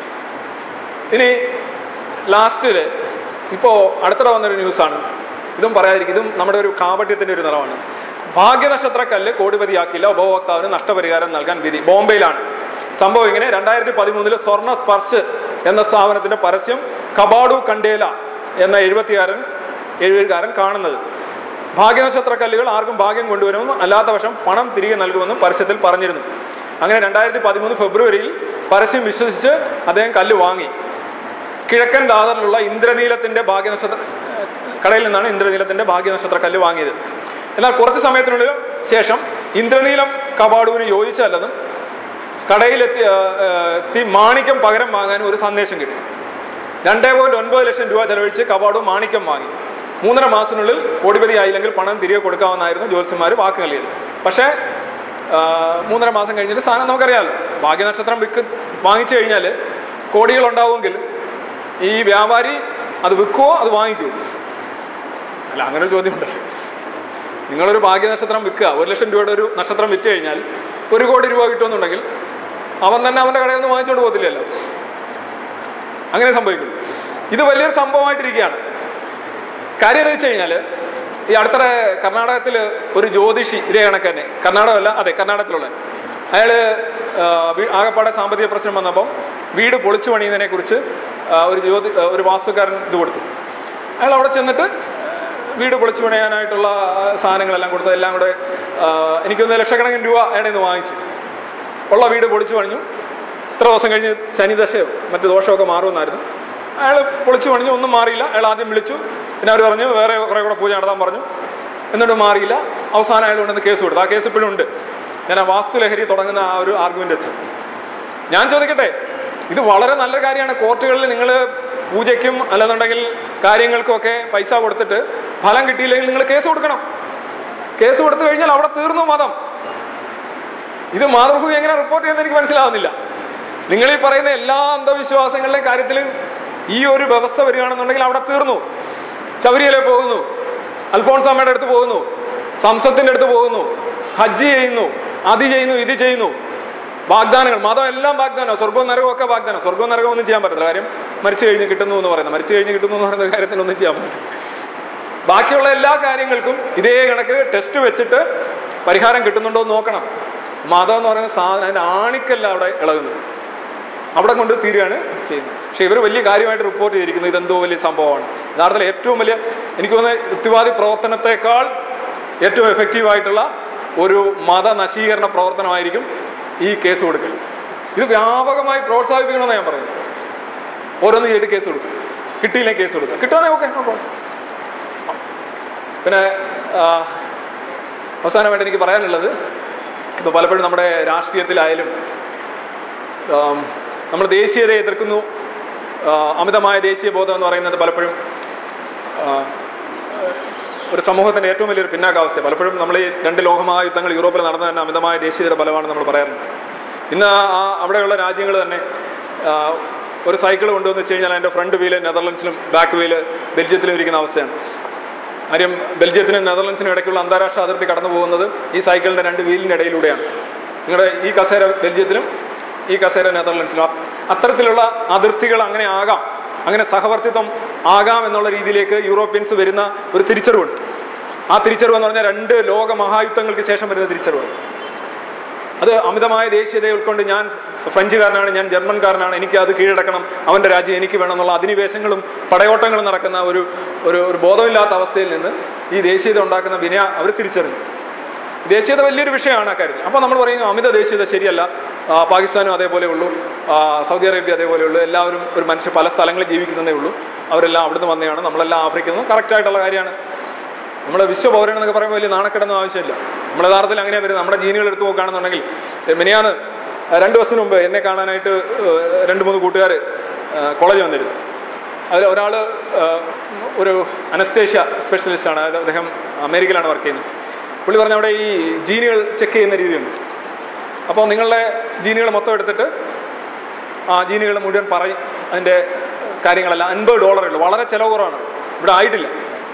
ഇനി ലാസ്റ്റിൽ ഇപ്പോൾ അടുത്തിടെ വന്നൊരു ന്യൂസാണ് ഇതും പറയാതിരിക്കും ഇതും നമ്മുടെ ഒരു കാപട്യത്തിൻ്റെ ഒരു നിറമാണ് ഭാഗ്യനക്ഷത്രക്കല്ല് കോടിപതിയാക്കില്ല ഉപഭോക്താവിന് നഷ്ടപരിഹാരം നൽകാൻ വിധി ബോംബെയിലാണ് സംഭവം ഇങ്ങനെ രണ്ടായിരത്തി പതിമൂന്നില് സ്വർണ്ണ സ്പർശ് എന്ന സ്ഥാപനത്തിന്റെ പരസ്യം കബാഡു കണ്ടേല എന്ന എഴുപത്തിക്കാരൻ എഴുപതുകാരൻ കാണുന്നത് ഭാഗ്യനക്ഷത്ര കല്ലുകൾ ആർക്കും ഭാഗ്യം കൊണ്ടുവരുമെന്നും അല്ലാത്ത പക്ഷം പണം തിരികെ നൽകുമെന്നും പരസ്യത്തിൽ പറഞ്ഞിരുന്നു അങ്ങനെ രണ്ടായിരത്തി പതിമൂന്ന് ഫെബ്രുവരിയിൽ പരസ്യം വിശ്വസിച്ച് അദ്ദേഹം കല്ല് വാങ്ങി കിഴക്കൻ ദാദറിലുള്ള ഇന്ദ്രനീലത്തിന്റെ ഭാഗ്യനക്ഷത്ര കടയിൽ നിന്നാണ് ഇന്ദ്രനീലത്തിന്റെ ഭാഗ്യനക്ഷത്ര കല്ല് വാങ്ങിയത് എന്നാൽ കുറച്ച് സമയത്തിനുള്ളിൽ ശേഷം ഇന്ദ്രനീലം കബാഡുവിന് യോജിച്ചല്ലെന്നും കടയിലെത്തി ആ, ആ, എത്തി മാണിക്യം പകരം വാങ്ങാനും ഒരു സന്ദേശം കിട്ടി രണ്ടേ പോയിന്റ് ഒൻപത് ലക്ഷം രൂപ ചെലവഴിച്ച് കവാടവും മാണിക്യം വാങ്ങി മൂന്നര മാസത്തിനുള്ളിൽ കോടിപതി ആയില്ലെങ്കിൽ പണം തിരികെ കൊടുക്കാമെന്നായിരുന്നു ജ്യോത്സ്യന്മാർ വാക്ക് നൽകിയത് പക്ഷേ ആ, മൂന്നര മാസം കഴിഞ്ഞിട്ട് സാധനം നമുക്കറിയാമല്ലോ ഭാഗ്യനക്ഷത്രം വിൽക്ക് വാങ്ങിച്ചു കഴിഞ്ഞാൽ കോടികൾ ഉണ്ടാവുമെങ്കിൽ ഈ വ്യാപാരി അത് വിൽക്കുവോ അത് വാങ്ങിക്കുമോ അല്ല അങ്ങനെ ഒരു ചോദ്യമുണ്ട് നിങ്ങളൊരു ഭാഗ്യനക്ഷത്രം വിൽക്കുക ഒരു ലക്ഷം രൂപയുടെ ഒരു നക്ഷത്രം വിറ്റ് കഴിഞ്ഞാൽ ഒരു കോടി രൂപ കിട്ടുമെന്നുണ്ടെങ്കിൽ അവൻ തന്നെ അവൻ്റെ കടയിൽ നിന്ന് വാങ്ങിച്ചുകൊണ്ട് പോകത്തില്ലല്ലോ അങ്ങനെ സംഭവിക്കും ഇത് വലിയൊരു സംഭവമായിട്ടിരിക്കുകയാണ് കാര്യം എന്ന് വെച്ച് കഴിഞ്ഞാൽ ഈ അടുത്തിടെ കർണാടകത്തിൽ ഒരു ജ്യോതിഷി ഇതേ കണക്ക് തന്നെ കർണാടകമല്ല അതെ കർണാടകത്തിലുള്ള അയാൾ ആകപ്പാടെ സാമ്പത്തിക പ്രശ്നം വന്നപ്പം വീട് പൊളിച്ചു പണിയുന്നതിനെ കുറിച്ച് ഒരു ജ്യോതി ആ, ഒരു വാസ്തുക്കാരൻ ഇത് കൊടുത്തു അയാൾ അവിടെ ചെന്നിട്ട് വീട് പൊളിച്ചു പണിയാനായിട്ടുള്ള ആ, സാധനങ്ങളെല്ലാം കൊടുത്തു എല്ലാം കൂടെ ആ, എനിക്കൊന്ന് ലക്ഷക്കണക്കിന് രൂപ അയാളെ നിന്ന് വാങ്ങിച്ചു ഉള്ള വീട് പൊളിച്ചു പണിഞ്ഞു ഇത്ര ദിവസം കഴിഞ്ഞ് ശനിദശയോ മറ്റു ദോഷമൊക്കെ മാറുമെന്നായിരുന്നു അയാൾ പൊളിച്ചു പണിഞ്ഞു ഒന്നും മാറിയില്ല അയാൾ ആദ്യം വിളിച്ചു പിന്നെ അവർ പറഞ്ഞു വേറെ കുറേ കൂടെ പൂജ നടത്താൻ പറഞ്ഞു എന്നിട്ട് മാറിയില്ല അവസാനം അയാൾ കൊണ്ടുവന്ന് കേസ് കൊടുത്തു ആ കേസ് ഇപ്പോഴും ഉണ്ട് ഞാൻ ആ വാസ്തുലഹരി തുടങ്ങുന്ന ആ ഒരു ആർഗ്യുമെന്റ് വെച്ച് ഞാൻ ചോദിക്കട്ടെ ഇത് വളരെ നല്ല കാര്യമാണ് കോർട്ടുകളിൽ നിങ്ങൾ പൂജയ്ക്കും അല്ലെന്നുണ്ടെങ്കിൽ കാര്യങ്ങൾക്കും ഒക്കെ പൈസ കൊടുത്തിട്ട് ഫലം കിട്ടിയില്ലെങ്കിൽ നിങ്ങൾ കേസ് കൊടുക്കണം കേസ് കൊടുത്തു കഴിഞ്ഞാൽ അവിടെ തീർന്നു മതം ഇത് മാതൃഭൂമി എങ്ങനെ റിപ്പോർട്ട് ചെയ്യുന്നത് എനിക്ക് മനസ്സിലാവുന്നില്ല നിങ്ങൾ ഈ പറയുന്ന എല്ലാ അന്ധവിശ്വാസങ്ങളുടെയും കാര്യത്തിൽ ഈ ഒരു വ്യവസ്ഥ വരികയാണെന്നുണ്ടെങ്കിൽ അവിടെ തീർന്നു ശബരിമല പോകുന്നു അൽഫോൺസാമ്മയുടെ അടുത്ത് പോകുന്നു സംസത്തിന്റെ അടുത്ത് പോകുന്നു ഹജ്ജ് ചെയ്യുന്നു അത് ചെയ്യുന്നു ഇത് ചെയ്യുന്നു വാഗ്ദാനങ്ങൾ മതം എല്ലാം വാഗ്ദാനം സ്വർഗവും നരകവും ഒക്കെ വാഗ്ദാനം സ്വർഗവും നരകവും ഒന്നും ചെയ്യാൻ പറ്റില്ല കാര്യം മരിച്ചു കഴിഞ്ഞ് കിട്ടുന്നു എന്ന് പറയുന്നത് മരിച്ചു കഴിഞ്ഞ് കിട്ടുന്നു എന്ന് പറയുന്ന കാര്യത്തിനൊന്നും ചെയ്യാൻ പറ്റില്ല ബാക്കിയുള്ള എല്ലാ കാര്യങ്ങൾക്കും ഇതേ കണക്ക് ടെസ്റ്റ് വെച്ചിട്ട് പരിഹാരം കിട്ടുന്നുണ്ടോ എന്ന് നോക്കണം മതം എന്ന് പറയുന്ന സാധനം അതിൻ്റെ ആണിക്കല്ല അവിടെ ഇളകുന്നത് അവിടെ കൊണ്ട് തീരുകയാണ് ചെയ്യുന്നത് പക്ഷേ ഇവർ വലിയ കാര്യമായിട്ട് റിപ്പോർട്ട് ചെയ്തിരിക്കുന്നത് ഇതെന്തോ വലിയ സംഭവമാണ് യഥാർത്ഥത്തിൽ ഏറ്റവും വലിയ എനിക്ക് തോന്നുന്നത് യുക്തിവാദി പ്രവർത്തനത്തെക്കാൾ ഏറ്റവും എഫക്റ്റീവായിട്ടുള്ള ഒരു മത നശീകരണ പ്രവർത്തനമായിരിക്കും ഈ കേസ് കൊടുക്കൽ ഇത് വ്യാപകമായി പ്രോത്സാഹിപ്പിക്കണമെന്ന് ഞാൻ പറയുന്നത് ഓരോന്ന് ചെയ്തിട്ട് കേസ് കൊടുക്കും കിട്ടിയില്ലേ കേസ് കൊടുക്കുക കിട്ടുവാണെങ്കിൽ ഓക്കെ നോക്കാം പിന്നെ ആ, അവസാനമായിട്ട് എനിക്ക് പറയാനുള്ളത് ഇപ്പോൾ പലപ്പോഴും നമ്മുടെ രാഷ്ട്രീയത്തിലായാലും ആം, നമ്മൾ ദേശീയതയെ എതിർക്കുന്നു ആ, അമിതമായ ദേശീയ ബോധം എന്ന് പറയുന്നത് പലപ്പോഴും ആ, ഒരു സമൂഹത്തിൻ്റെ ഏറ്റവും വലിയൊരു പിന്നാക്കാവസ്ഥ പലപ്പോഴും നമ്മൾ ഈ രണ്ട് ലോകമഹായുദ്ധങ്ങൾ യൂറോപ്പിൽ നടന്ന തന്നെ അമിതമായ ദേശീയതയുടെ ഫലമാണ് നമ്മൾ പറയാറുണ്ട് ഇന്ന് ആ അവിടെയുള്ള രാജ്യങ്ങൾ തന്നെ ആ, ഒരു സൈക്കിൾ കൊണ്ടുവന്ന് വെച്ച് കഴിഞ്ഞാൽ അതിൻ്റെ ഫ്രണ്ട് വീല് നെതർലൻഡ്സിലും ബാക്ക് വീല് ബെൽജിയത്തിലും ഇരിക്കുന്ന അവസ്ഥയാണ് കാര്യം ബെൽജിയത്തിനും നെതർലൻഡ്സിനും ഇടയ്ക്കുള്ള അന്താരാഷ്ട്ര അതിർത്തി കടന്നു പോകുന്നത് ഈ സൈക്കിളിൻ്റെ രണ്ട് വീലിൻ്റെ ഇടയിലൂടെയാണ് നിങ്ങളുടെ ഈ കസേര ബെൽജിയത്തിലും ഈ കസേര നെതർലൻഡ്സിലും അ- അത്തരത്തിലുള്ള അതിർത്തികൾ അങ്ങനെ ആകാം അങ്ങനെ സഹവർത്തിത്വം ആകാം എന്നുള്ള രീതിയിലേക്ക് യൂറോപ്യൻസ് വരുന്ന ഒരു തിരിച്ചറിവുണ്ട് ആ തിരിച്ചറിവ് എന്ന് പറഞ്ഞാൽ രണ്ട് ലോക മഹായുദ്ധങ്ങൾക്ക് ശേഷം വരുന്ന തിരിച്ചറിവാണ് അത് അമിതമായ ദേശീയതയെ ഉൾക്കൊണ്ട് ഞാൻ ഫ്രഞ്ചുകാരനാണ് ഞാൻ ജർമ്മൻകാരനാണ് എനിക്ക് അത് കീഴടക്കണം അവൻ്റെ രാജ്യം എനിക്ക് വേണം എന്നുള്ള അധിനിവേശങ്ങളും പടയോട്ടങ്ങളും നടക്കുന്ന ഒരു ഒരു ഒരു ബോധമില്ലാത്ത അവസ്ഥയിൽ നിന്ന് ഈ ദേശീയത ഉണ്ടാക്കുന്ന വിനയ അവർ തിരിച്ചറിഞ്ഞു ദേശീയത വലിയൊരു വിഷയമാണ് അക്കാര്യത്തിൽ അപ്പോൾ നമ്മൾ പറയുന്നത് അമിത ദേശീയത ശരിയല്ല ആ, പാകിസ്ഥാനും അതേപോലെ ഉള്ളൂ ആ, സൗദി അറേബ്യ അതേപോലെ ഉള്ളൂ എല്ലാവരും ഒരു മനുഷ്യ പല സ്ഥലങ്ങളിൽ ജീവിക്കുന്നതേ ഉള്ളൂ അവരെല്ലാം അവിടുന്ന് വന്നതാണ് നമ്മളെല്ലാം ആഫ്രിക്കയിൽ നിന്ന് കറക്റ്റായിട്ടുള്ള കാര്യമാണ് നമ്മൾ വിശ്വപൗരൻ എന്നൊക്കെ പറയുമ്പോൾ വലിയ നാണക്കെടൊന്നും ആവശ്യമില്ല നമ്മൾ യഥാർത്ഥത്തിൽ അങ്ങനെ വരുന്നത് നമ്മുടെ ജീനുകൾ എടുത്ത് നോക്കുകയാണെന്നുണ്ടെങ്കിൽ മിനിയാന്ന് രണ്ട് ദിവസത്തിന് മുമ്പ് എന്നെ കാണാനായിട്ട് ഏഹ്, രണ്ട് മൂന്ന് കൂട്ടുകാർ കോളേജ് വന്നിരുന്നു അതിൽ ഒരാൾ ഒരു അനസ്തേഷ്യ സ്പെഷ്യലിസ്റ്റാണ് അതായത് അദ്ദേഹം അമേരിക്കയിലാണ് വർക്ക് ചെയ്യുന്നത് പുള്ളി പറഞ്ഞ അവിടെ ഈ ജീനുകൾ ചെക്ക് ചെയ്യുന്ന രീതിയുണ്ട് അപ്പോൾ നിങ്ങളുടെ ജീനുകൾ മൊത്തം എടുത്തിട്ട് ആ ജീനുകൾ മുഴുവൻ പറയും അതിൻ്റെ കാര്യങ്ങളെല്ലാം അൻപത് ഡോളറേ ഉള്ളൂ വളരെ ചിലവ് കുറവാണ് ഇവിടെ ആയിട്ടില്ല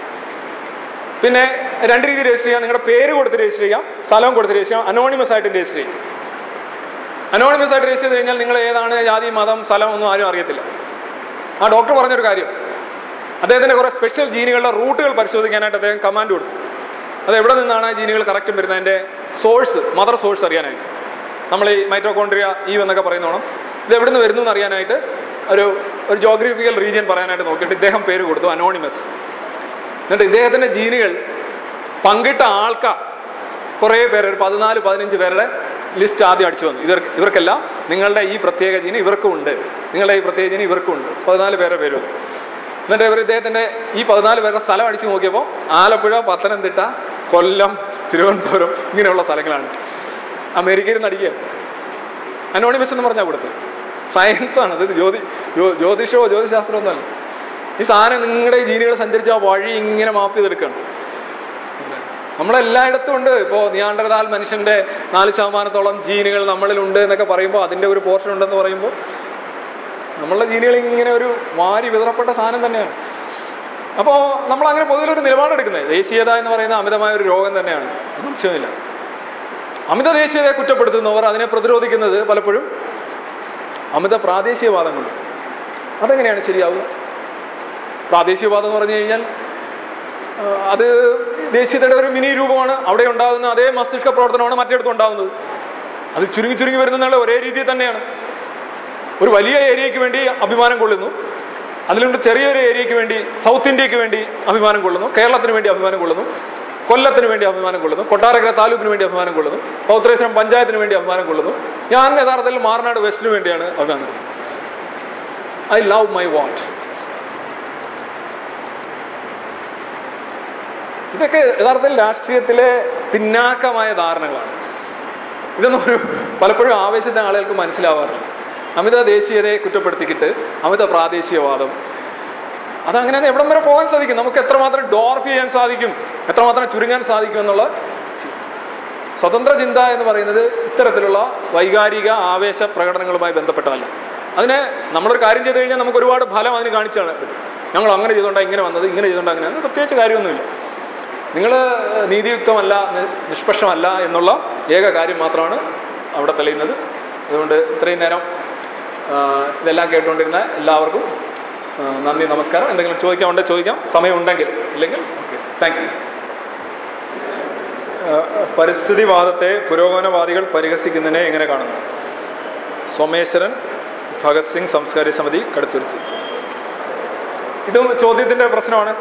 പിന്നെ രണ്ട് രീതിയിൽ രജിസ്റ്റർ ചെയ്യാം നിങ്ങളുടെ പേര് കൊടുത്ത് രജിസ്റ്റർ ചെയ്യാം സ്ഥലം കൊടുത്ത് രജിസ്റ്റർ ചെയ്യാം അനോണിമസ് ആയിട്ട് രജിസ്റ്റർ ചെയ്യും അനോണിമസ് ആയിട്ട് രജിസ്റ്റർ ചെയ്ത് കഴിഞ്ഞാൽ നിങ്ങൾ ഏതാണ് ജാതി മതം സ്ഥലം ഒന്നും ആരും അറിയത്തില്ല ആ ഡോക്ടർ പറഞ്ഞൊരു കാര്യം അദ്ദേഹത്തിൻ്റെ കുറേ സ്പെഷ്യൽ ജീനുകളുടെ റൂട്ടുകൾ പരിശോധിക്കാനായിട്ട് അദ്ദേഹം കമാൻഡ് കൊടുത്തു അത് എവിടെ നിന്നാണ് ആ ജീനുകൾ കറക്റ്റും വരുന്നതിൻ്റെ സോഴ്സ് മദർ സോഴ്സ് അറിയാനായിട്ട് നമ്മൾ ഈ മൈറ്റോകോൺട്രിയ ഈ എന്നൊക്കെ പറയുന്നോണം ഇത് എവിടെ നിന്ന് വരുന്നു എന്ന് അറിയാനായിട്ട് ഒരു ഒരു ജോഗ്രഫിക്കൽ റീജിയൻ പറയാനായിട്ട് നോക്കിയിട്ട് ഇദ്ദേഹം പേര് കൊടുത്തു അനോണിമസ് എന്നിട്ട് ഇദ്ദേഹത്തിൻ്റെ ജീനുകൾ പങ്കിട്ട ആൾക്കാർ കുറേ പേര് ഒരു പതിനാല് പതിനഞ്ച് പേരുടെ ലിസ്റ്റ് ആദ്യം അടിച്ചു വന്നു ഇവർക്ക് ഇവർക്കെല്ലാം നിങ്ങളുടെ ഈ പ്രത്യേക ജീന് ഇവർക്കും ഉണ്ട് നിങ്ങളുടെ ഈ പ്രത്യേക ജീന് ഇവർക്കും ഉണ്ട് പതിനാല് പേരെ പേര് വന്നു എന്നിട്ട് ഇവർ ഇദ്ദേഹത്തിൻ്റെ ഈ പതിനാല് പേരുടെ സ്ഥലം അടിച്ചു നോക്കിയപ്പോൾ ആലപ്പുഴ പത്തനംതിട്ട കൊല്ലം തിരുവനന്തപുരം ഇങ്ങനെയുള്ള സ്ഥലങ്ങളാണ് അമേരിക്കയിൽ നിന്ന് അടിക്കുക അനോണിമസ് എന്ന് പറഞ്ഞാൽ കൊടുത്തത് സയൻസാണ് അത് ജ്യോതി ജ്യോ- ജ്യോതിഷമോ ജ്യോതിശാസ്ത്രമൊന്നുമല്ല ഈ സാധനം നിങ്ങളുടെ ഈ ജീനുകൾ സഞ്ചരിച്ച ആ വഴി ഇങ്ങനെ മാപ്പ് ചെയ്തെടുക്കണം നമ്മളെല്ലായിടത്തും ഉണ്ട് ഇപ്പോൾ നിയാണ്ടർതാൽ മനുഷ്യൻ്റെ നാല് ശതമാനത്തോളം ജീനുകൾ നമ്മളിലുണ്ട് എന്നൊക്കെ പറയുമ്പോൾ അതിൻ്റെ ഒരു പോർഷൻ ഉണ്ടെന്ന് പറയുമ്പോൾ നമ്മളുടെ ജീനുകൾ ഇങ്ങനെ ഒരു വാരി വിതറപ്പെട്ട സാധനം തന്നെയാണ് അപ്പോൾ നമ്മൾ അങ്ങനെ പൊതുവിലൊരു നിലപാടെടുക്കുന്നത് ദേശീയത എന്ന് പറയുന്ന അമിതമായ ഒരു രോഗം തന്നെയാണ് അത് സംശയമില്ല അമിത ദേശീയതയെ കുറ്റപ്പെടുത്തുന്നവർ അതിനെ പ്രതിരോധിക്കുന്നത് പലപ്പോഴും അമിത പ്രാദേശികവാദം കൊണ്ട് അതെങ്ങനെയാണ് ശരിയാവുക പ്രാദേശികവാദം എന്ന് പറഞ്ഞു കഴിഞ്ഞാൽ ആ, അത് ദേശീയതയുടെ ഒരു മിനി രൂപമാണ് അവിടെ ഉണ്ടാകുന്ന അതേ മസ്തിഷ്ക പ്രവർത്തനമാണ് മറ്റിടത്തും ഉണ്ടാകുന്നത് അത് ചുരുങ്ങി ചുരുങ്ങി വരുന്നുള്ള ഒരേ രീതിയിൽ തന്നെയാണ് ഒരു വലിയ ഏരിയയ്ക്ക് വേണ്ടി അഭിമാനം കൊള്ളുന്നു അതിലുണ്ട് ചെറിയൊരു ഏരിയയ്ക്ക് വേണ്ടി സൗത്ത് ഇന്ത്യക്ക് വേണ്ടി അഭിമാനം കൊള്ളുന്നു കേരളത്തിന് വേണ്ടി അഭിമാനം കൊള്ളുന്നു കൊല്ലത്തിന് വേണ്ടി അഭിമാനം കൊള്ളുന്നു കൊട്ടാരക്കര താലൂക്കിന് വേണ്ടി അഭിമാനം കൊള്ളുന്നു പൗത്രേശ്വരം പഞ്ചായത്തിന് വേണ്ടി അഭിമാനം കൊള്ളുന്നു ഞാൻ യഥാർത്ഥത്തിൽ മാറനാട് വെസ്റ്റിന് വേണ്ടിയാണ് അഭിമാനം കൊള്ളുന്നത് ഐ ലവ് മൈ വാട്ട് ഇതൊക്കെ യഥാർത്ഥത്തിൽ രാഷ്ട്രീയത്തിലെ പിന്നാക്കമായ ധാരണകളാണ് ഇതൊന്നും ഒരു പലപ്പോഴും ആവേശത്തിന് ആളുകൾക്ക് മനസ്സിലാവാറില്ല അമിത ദേശീയതയെ കുറ്റപ്പെടുത്തിക്കിട്ട് അമിത പ്രാദേശികവാദം അതങ്ങനെ എവിടം വരെ പോകാൻ സാധിക്കും നമുക്ക് എത്രമാത്രം ഡോർഫ് ചെയ്യാൻ സാധിക്കും എത്രമാത്രം ചുരുങ്ങാൻ സാധിക്കും എന്നുള്ള സ്വതന്ത്ര ചിന്ത എന്ന് പറയുന്നത് ഇത്തരത്തിലുള്ള വൈകാരിക ആവേശ പ്രകടനങ്ങളുമായി ബന്ധപ്പെട്ടതല്ല അതിനെ നമ്മളൊരു കാര്യം ചെയ്തു കഴിഞ്ഞാൽ നമുക്ക് ഒരുപാട് ഫലം അതിന് കാണിച്ചാണ് പറ്റും ഞങ്ങൾ അങ്ങനെ ചെയ്തുകൊണ്ടാണ് ഇങ്ങനെ വന്നത് ഇങ്ങനെ ചെയ്തുകൊണ്ട് അങ്ങനെ അത് പ്രത്യേകിച്ച് കാര്യമൊന്നുമില്ല നിങ്ങൾ നീതിയുക്തമല്ല നി- നിഷ്പക്ഷമല്ല എന്നുള്ള ഏക കാര്യം മാത്രമാണ് അവിടെ തെളിയുന്നത് അതുകൊണ്ട് ഇത്രയും നേരം ആ, ഇതെല്ലാം കേട്ടുകൊണ്ടിരുന്ന എല്ലാവർക്കും ആ, നന്ദി നമസ്കാരം എന്തെങ്കിലും ചോദിക്കാനുണ്ടെങ്കിൽ ചോദിക്കാം സമയമുണ്ടെങ്കിൽ ഇല്ലെങ്കിൽ ഓക്കെ താങ്ക് യു പരിസ്ഥിതിവാദത്തെ പുരോഗമനവാദികൾ പരിഹസിക്കുന്നതിനെ എങ്ങനെ കാണുന്നു സോമേശ്വരൻ ഭഗത് സിംഗ് സംസ്കാര സമിതി കടുത്തുരുത്തി ഇതും ചോദ്യത്തിൻ്റെ പ്രശ്നമാണ്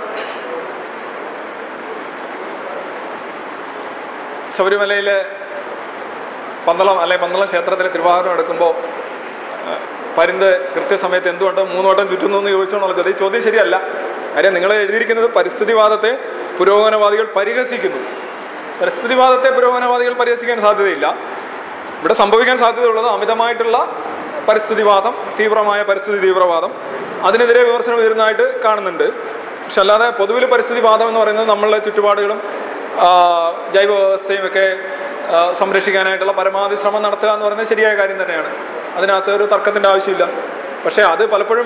ശബരിമലയിലെ പന്തളം അല്ലെ പന്തളം ക്ഷേത്രത്തിലെ തിരുവാഭരണം എടുക്കുമ്പോൾ പരുന്ത് കൃത്യസമയത്ത് എന്തുകൊണ്ട് മൂന്ന് വട്ടം ചുറ്റുന്നു എന്ന് ചോദിച്ചോന്നുള്ള ചോദ്യം ഈ ചോദ്യം ശരിയല്ല കാര്യം നിങ്ങൾ എഴുതിയിരിക്കുന്നത് പരിസ്ഥിതിവാദത്തെ പുരോഗമനവാദികൾ പരിഹസിക്കുന്നു പരിസ്ഥിതിവാദത്തെ പുരോഗമനവാദികൾ പരിഹസിക്കാൻ സാധ്യതയില്ല ഇവിടെ സംഭവിക്കാൻ സാധ്യതയുള്ളത് അമിതമായിട്ടുള്ള പരിസ്ഥിതിവാദം തീവ്രമായ പരിസ്ഥിതി തീവ്രവാദം അതിനെതിരെ വിമർശനം ഉയരുന്നതായിട്ട് കാണുന്നുണ്ട് പക്ഷെ അല്ലാതെ പൊതുവിൽ പരിസ്ഥിതിവാദം എന്ന് പറയുന്നത് നമ്മളുടെ ചുറ്റുപാടുകളും ആ, ജൈവ വ്യവസ്ഥയും ഒക്കെ ആ, സംരക്ഷിക്കാനായിട്ടുള്ള പരമാവധി ശ്രമം നടത്തുക എന്ന് പറയുന്നത് ശരിയായ കാര്യം തന്നെയാണ് അതിനകത്ത് ഒരു തർക്കത്തിൻ്റെ ആവശ്യമില്ല പക്ഷേ അത് പലപ്പോഴും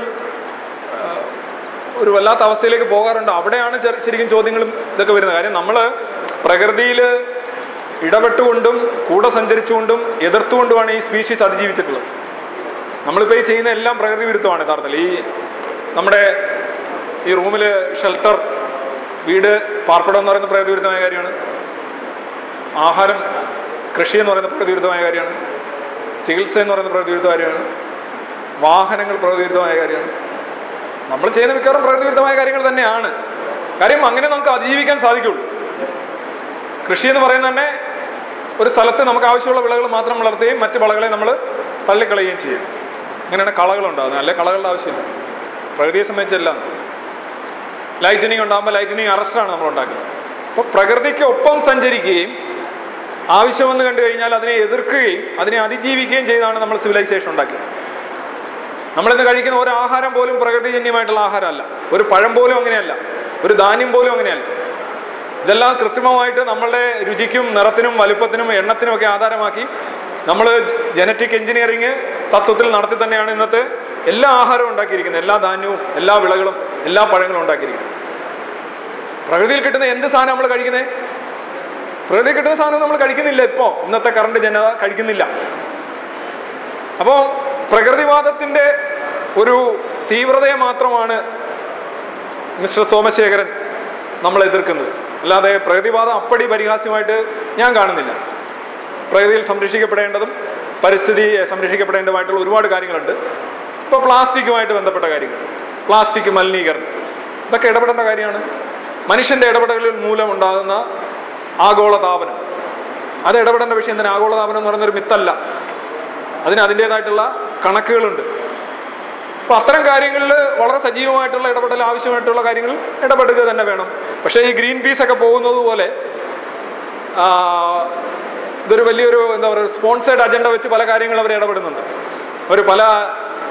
ഒരു വല്ലാത്ത അവസ്ഥയിലേക്ക് പോകാറുണ്ട് അവിടെയാണ് ചെറു- ശരിക്കും ചോദ്യങ്ങളും ഇതൊക്കെ വരുന്നത് കാര്യം നമ്മൾ പ്രകൃതിയിൽ ഇടപെട്ടുകൊണ്ടും കൂടെ സഞ്ചരിച്ചുകൊണ്ടും എതിർത്തുകൊണ്ടുമാണ് ഈ സ്പീഷീസ് അതിജീവിച്ചിട്ടുള്ളത് നമ്മളിപ്പോൾ ഈ ചെയ്യുന്ന എല്ലാം പ്രകൃതി വിരുദ്ധമാണ് യഥാർത്ഥത്തിൽ ഈ നമ്മുടെ ഈ റൂമിൽ ഷെൽട്ടർ വീട് പാർപ്പിടം എന്ന് പറയുന്നത് പ്രകൃതി വിരുദ്ധമായ കാര്യമാണ് ആഹാരം കൃഷി എന്ന് പറയുന്നത് പ്രകൃതി വിരുദ്ധമായ കാര്യമാണ് ചികിത്സ എന്ന് പറയുന്നത് പ്രകൃതി വിരുദ്ധമായ കാര്യമാണ് വാഹനങ്ങൾ പ്രകൃതി വിരുദ്ധമായ കാര്യമാണ് നമ്മൾ ചെയ്യുന്ന മിക്കവാറും പ്രകൃതി വിരുദ്ധമായ കാര്യങ്ങൾ തന്നെയാണ് കാര്യം അങ്ങനെ നമുക്ക് അതിജീവിക്കാൻ സാധിക്കുള്ളൂ കൃഷി എന്ന് പറയുന്നത് തന്നെ ഒരു സ്ഥലത്ത് നമുക്ക് ആവശ്യമുള്ള വിളകൾ മാത്രം വളർത്തുകയും മറ്റ് വിളകളെ നമ്മൾ തള്ളിക്കളയുകയും ചെയ്യും അങ്ങനെയാണ് കളകളുണ്ടാകുന്നത് അല്ലെ കളകളുടെ ആവശ്യമില്ല പ്രകൃതിയെ സംബന്ധിച്ചെല്ലാം ലൈറ്റനിങ് ഉണ്ടാകുമ്പോൾ ലൈറ്റനിങ് അറസ്റ്റാണ് നമ്മൾ ഉണ്ടാക്കുന്നത് അപ്പോൾ പ്രകൃതിക്ക് ഒപ്പം സഞ്ചരിക്കുകയും ആവശ്യമെന്ന് കണ്ടു കഴിഞ്ഞാൽ അതിനെ എതിർക്കുകയും അതിനെ അതിജീവിക്കുകയും ചെയ്താണ് നമ്മൾ സിവിലൈസേഷൻ ഉണ്ടാക്കിയത് നമ്മളിന്ന് കഴിക്കുന്ന ഒരു ആഹാരം പോലും പ്രകൃതിജന്യമായിട്ടുള്ള ആഹാരമല്ല ഒരു പഴം പോലും അങ്ങനെയല്ല ഒരു ധാന്യം പോലും അങ്ങനെയല്ല ഇതെല്ലാം കൃത്രിമമായിട്ട് നമ്മളുടെ രുചിക്കും നിറത്തിനും വലുപ്പത്തിനും എണ്ണത്തിനും ഒക്കെ ആധാരമാക്കി നമ്മൾ ജനറ്റിക് എഞ്ചിനീയറിങ് തത്വത്തിൽ നടത്തി തന്നെയാണ് ഇന്നത്തെ എല്ലാ ആഹാരവും ഉണ്ടാക്കിയിരിക്കുന്നത് എല്ലാ ധാന്യവും എല്ലാ വിളകളും എല്ലാ പഴങ്ങളും ഉണ്ടാക്കിയിരിക്കുന്നത് പ്രകൃതിയിൽ കിട്ടുന്ന എന്ത് സാധനം നമ്മൾ കഴിക്കുന്നത് പ്രകൃതിയിൽ കിട്ടുന്ന സാധനം നമ്മൾ കഴിക്കുന്നില്ല ഇപ്പോൾ ഇന്നത്തെ കറണ്ട് ജനത കഴിക്കുന്നില്ല അപ്പോൾ പ്രകൃതിവാദത്തിൻ്റെ ഒരു തീവ്രതയെ മാത്രമാണ് മിസ്റ്റർ സോമശേഖരൻ നമ്മൾ എതിർക്കുന്നത് അല്ലാതെ പ്രകൃതിവാദം അപ്പടി പരിഹാസ്യമായിട്ട് ഞാൻ കാണുന്നില്ല പ്രകൃതിയിൽ സംരക്ഷിക്കപ്പെടേണ്ടതും പരിസ്ഥിതിയെ സംരക്ഷിക്കപ്പെടേണ്ടതുമായിട്ടുള്ള ഒരുപാട് കാര്യങ്ങളുണ്ട് ഇപ്പോൾ പ്ലാസ്റ്റിക്കുമായിട്ട് ബന്ധപ്പെട്ട കാര്യങ്ങൾ പ്ലാസ്റ്റിക് മലിനീകരണം ഇതൊക്കെ ഇടപെടേണ്ട കാര്യമാണ് മനുഷ്യൻ്റെ ഇടപെടലുകൾ മൂലം ഉണ്ടാകുന്ന ആഗോളതാപനം അത് ഇടപെടേണ്ട വിഷയം തന്നെ ആഗോളതാപനം എന്ന് പറയുന്നൊരു മിത്തല്ല അതിന് അതിൻ്റേതായിട്ടുള്ള കണക്കുകളുണ്ട് അപ്പോൾ അത്തരം കാര്യങ്ങളിൽ വളരെ സജീവമായിട്ടുള്ള ഇടപെടൽ ആവശ്യമായിട്ടുള്ള കാര്യങ്ങൾ ഇടപെടുക തന്നെ വേണം പക്ഷേ ഈ ഗ്രീൻ പീസ് ഒക്കെ പോകുന്നത് പോലെ ആ, ഇതൊരു വലിയൊരു എന്താ പറയുക സ്പോൺസേഡ് അജണ്ട വെച്ച് പല കാര്യങ്ങളും അവർ ഇടപെടുന്നുണ്ട് അവർ പല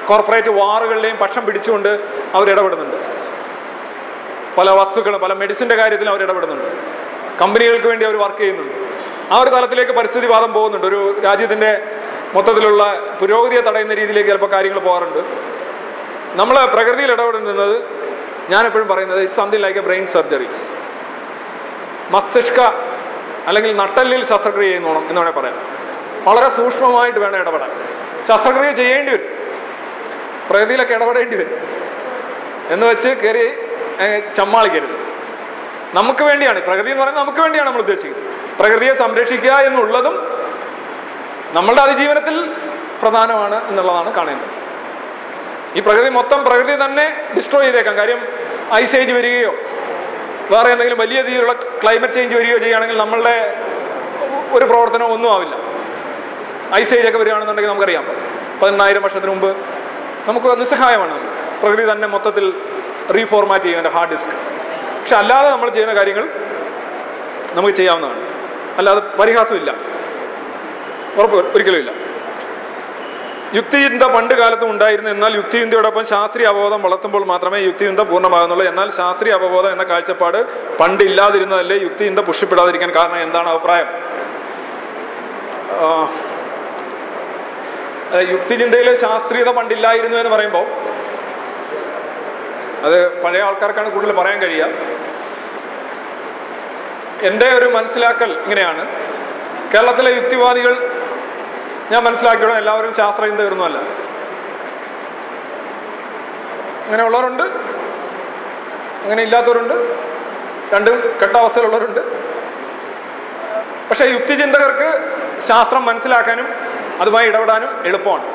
കോർപ്പറേറ്റ് വാറുകളിലെയും പക്ഷം പിടിച്ചുകൊണ്ട് അവർ ഇടപെടുന്നുണ്ട് പല വസ്തുക്കളും പല മെഡിസിൻ്റെ കാര്യത്തിൽ അവർ ഇടപെടുന്നുണ്ട് കമ്പനികൾക്ക് വേണ്ടി അവർ വർക്ക് ചെയ്യുന്നുണ്ട് ആ ഒരു തലത്തിലേക്ക് പരിസ്ഥിതിവാദം പോകുന്നുണ്ട് ഒരു രാജ്യത്തിൻ്റെ മൊത്തത്തിലുള്ള പുരോഗതിയെ തടയുന്ന രീതിയിലേക്ക് ചിലപ്പോൾ കാര്യങ്ങൾ പോകാറുണ്ട് നമ്മൾ പ്രകൃതിയിൽ ഇടപെടുന്നത് ഞാൻ എപ്പോഴും പറയുന്നത് it's something like a brain surgery മസ്തിഷ്ക അല്ലെങ്കിൽ നട്ടല്ലിൽ ശസ്ത്രക്രിയ ചെയ്യുന്നോണം എന്ന് വേണേൽ പറയാം വളരെ സൂക്ഷ്മമായിട്ട് വേണം ഇടപെടാൻ ശസ്ത്രക്രിയ ചെയ്യേണ്ടി വരും പ്രകൃതിയിലൊക്കെ ഇടപെടേണ്ടി വരും എന്ന് വെച്ച് കയറി ഏഹ്, ചമ്മാളിക്കരുത് നമുക്ക് വേണ്ടിയാണ് പ്രകൃതി എന്ന് പറയുന്നത് നമുക്ക് വേണ്ടിയാണ് നമ്മൾ ഉദ്ദേശിക്കുന്നത് പ്രകൃതിയെ സംരക്ഷിക്കുക എന്നുള്ളതും നമ്മളുടെ അതിജീവനത്തിൽ പ്രധാനമാണ് എന്നുള്ളതാണ് കാണേണ്ടത് ഈ പ്രകൃതി മൊത്തം പ്രകൃതി തന്നെ ഡിസ്ട്രോയ് ചെയ്തേക്കാം കാര്യം ഐസ് ഏജ് വരികയോ വേറെ എന്തെങ്കിലും വലിയ രീതിയിലുള്ള ക്ലൈമറ്റ് ചേഞ്ച് വരികയോ ചെയ്യുകയാണെങ്കിൽ നമ്മളുടെ ഒരു പ്രവർത്തനവും ഒന്നും ആവില്ല ഐസ് ഏജ് ഒക്കെ വരികയാണെന്നുണ്ടെങ്കിൽ നമുക്കറിയാം പതിനെണ്ണായിരം വർഷത്തിന് മുമ്പ് നമുക്ക് നിസ്സഹായമാണ് പ്രകൃതി തന്നെ മൊത്തത്തിൽ റീഫോർമാറ്റ് ചെയ്യും എൻ്റെ ഹാർഡ് ഡിസ്ക് പക്ഷെ അല്ലാതെ നമ്മൾ ചെയ്യുന്ന കാര്യങ്ങൾ നമുക്ക് ചെയ്യാവുന്നതാണ് അല്ലാതെ പരിഹാസമില്ല ഉറപ്പ് ഒരിക്കലും ഇല്ല യുക്തിചിന്ത പണ്ട് കാലത്തും ഉണ്ടായിരുന്നു എന്നാൽ യുക്തിചിന്തയോടൊപ്പം ശാസ്ത്രീയ അവബോധം വളർത്തുമ്പോൾ മാത്രമേ യുക്തിചിന്ത പൂർണ്ണമാകുന്നുള്ളൂ എന്നാൽ ശാസ്ത്രീയ അവബോധം എന്ന കാഴ്ചപ്പാട് പണ്ട് ഇല്ലാതിരുന്നതല്ലേ യുക്തിചിന്ത പുഷ്ടിപ്പെടാതിരിക്കാൻ കാരണം എന്താണ് അഭിപ്രായം ആ, അഹ് യുക്തിചിന്തയിൽ ശാസ്ത്രീയത പണ്ടില്ലായിരുന്നു എന്ന് പറയുമ്പോൾ അത് പഴയ ആൾക്കാർക്കാണ് കൂടുതൽ പറയാൻ കഴിയുക എൻ്റെ ഒരു മനസ്സിലാക്കൽ ഇങ്ങനെയാണ് കേരളത്തിലെ യുക്തിവാദികൾ ഞാൻ മനസ്സിലാക്കിയോളം എല്ലാവരും ശാസ്ത്രചിന്തകരൊന്നുമല്ല അങ്ങനെയുള്ളവരുണ്ട് അങ്ങനെ ഇല്ലാത്തവരുണ്ട് രണ്ടും കെട്ട അവസ്ഥയിലുള്ളവരുണ്ട് പക്ഷേ യുക്തിചിന്തകർക്ക് ശാസ്ത്രം മനസ്സിലാക്കാനും അതുമായി ഇടപെടാനും എളുപ്പമാണ്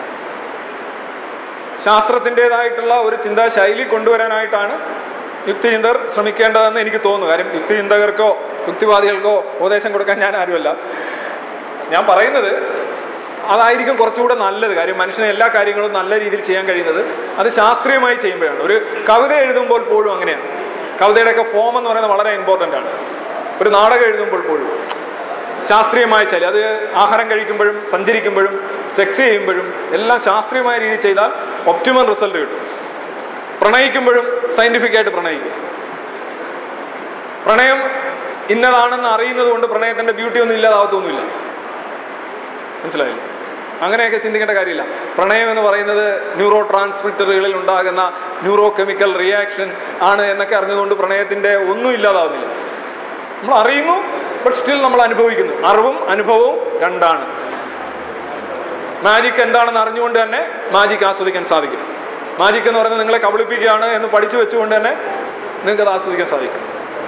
ശാസ്ത്രത്തിൻ്റെതായിട്ടുള്ള ഒരു ചിന്താശൈലി കൊണ്ടുവരാനായിട്ടാണ് യുക്തിചിന്തകർ ശ്രമിക്കേണ്ടതെന്ന് എനിക്ക് തോന്നുന്നു കാര്യം യുക്തിചിന്തകർക്കോ യുക്തിവാദികൾക്കോ ഉപദേശം കൊടുക്കാൻ ഞാൻ ആരുമല്ല ഞാൻ പറയുന്നത് അതായിരിക്കും കുറച്ചുകൂടെ നല്ലത് കാര്യം മനുഷ്യന് എല്ലാ കാര്യങ്ങളും നല്ല രീതിയിൽ ചെയ്യാൻ കഴിയുന്നത് അത് ശാസ്ത്രീയമായി ചെയ്യുമ്പോഴാണ് ഒരു കവിത എഴുതുമ്പോൾ പോലും അങ്ങനെയാണ് കവിതയുടെയൊക്കെ ഫോം എന്ന് പറയുന്നത് വളരെ ഇമ്പോർട്ടൻ്റ് ആണ് ഒരു നാടകം എഴുതുമ്പോൾ പോലും ശാസ്ത്രീയമായ ശൈലി അത് ആഹാരം കഴിക്കുമ്പോഴും സഞ്ചരിക്കുമ്പോഴും സെക്സ് ചെയ്യുമ്പോഴും എല്ലാം ശാസ്ത്രീയമായ രീതിയിൽ ചെയ്താൽ ഒപ്റ്റിമൽ റിസൾട്ട് കിട്ടും പ്രണയിക്കുമ്പോഴും സയന്റിഫിക് ആയിട്ട് പ്രണയിക്കും പ്രണയം ഇന്നതാണെന്ന് അറിയുന്നത് കൊണ്ട് പ്രണയത്തിന്റെ ബ്യൂട്ടി ഒന്നും ഇല്ലാതാവത്തൊന്നുമില്ല മനസ്സിലായില്ലേ അങ്ങനെയൊക്കെ ചിന്തിക്കേണ്ട കാര്യമില്ല പ്രണയം എന്ന് പറയുന്നത് ന്യൂറോ ട്രാൻസ്മിറ്ററുകളിൽ ഉണ്ടാകുന്ന ന്യൂറോ കെമിക്കൽ റിയാക്ഷൻ ആണ് എന്നൊക്കെ അറിഞ്ഞതുകൊണ്ട് പ്രണയത്തിന്റെ ഒന്നും ഇല്ലാതാവുന്നില്ല നമ്മൾ അറിയുന്നു ബട്ട് സ്റ്റിൽ നമ്മൾ അനുഭവിക്കുന്നു അറിവും അനുഭവവും രണ്ടാണ് മാജിക് എന്താണെന്ന് അറിഞ്ഞുകൊണ്ട് തന്നെ മാജിക് ആസ്വദിക്കാൻ സാധിക്കും മാജിക് എന്ന് പറയുന്നത് നിങ്ങളെ കബളിപ്പിക്കുകയാണ് എന്ന് പഠിച്ചു വെച്ചുകൊണ്ട് തന്നെ നിങ്ങൾക്ക് അത് ആസ്വദിക്കാൻ സാധിക്കും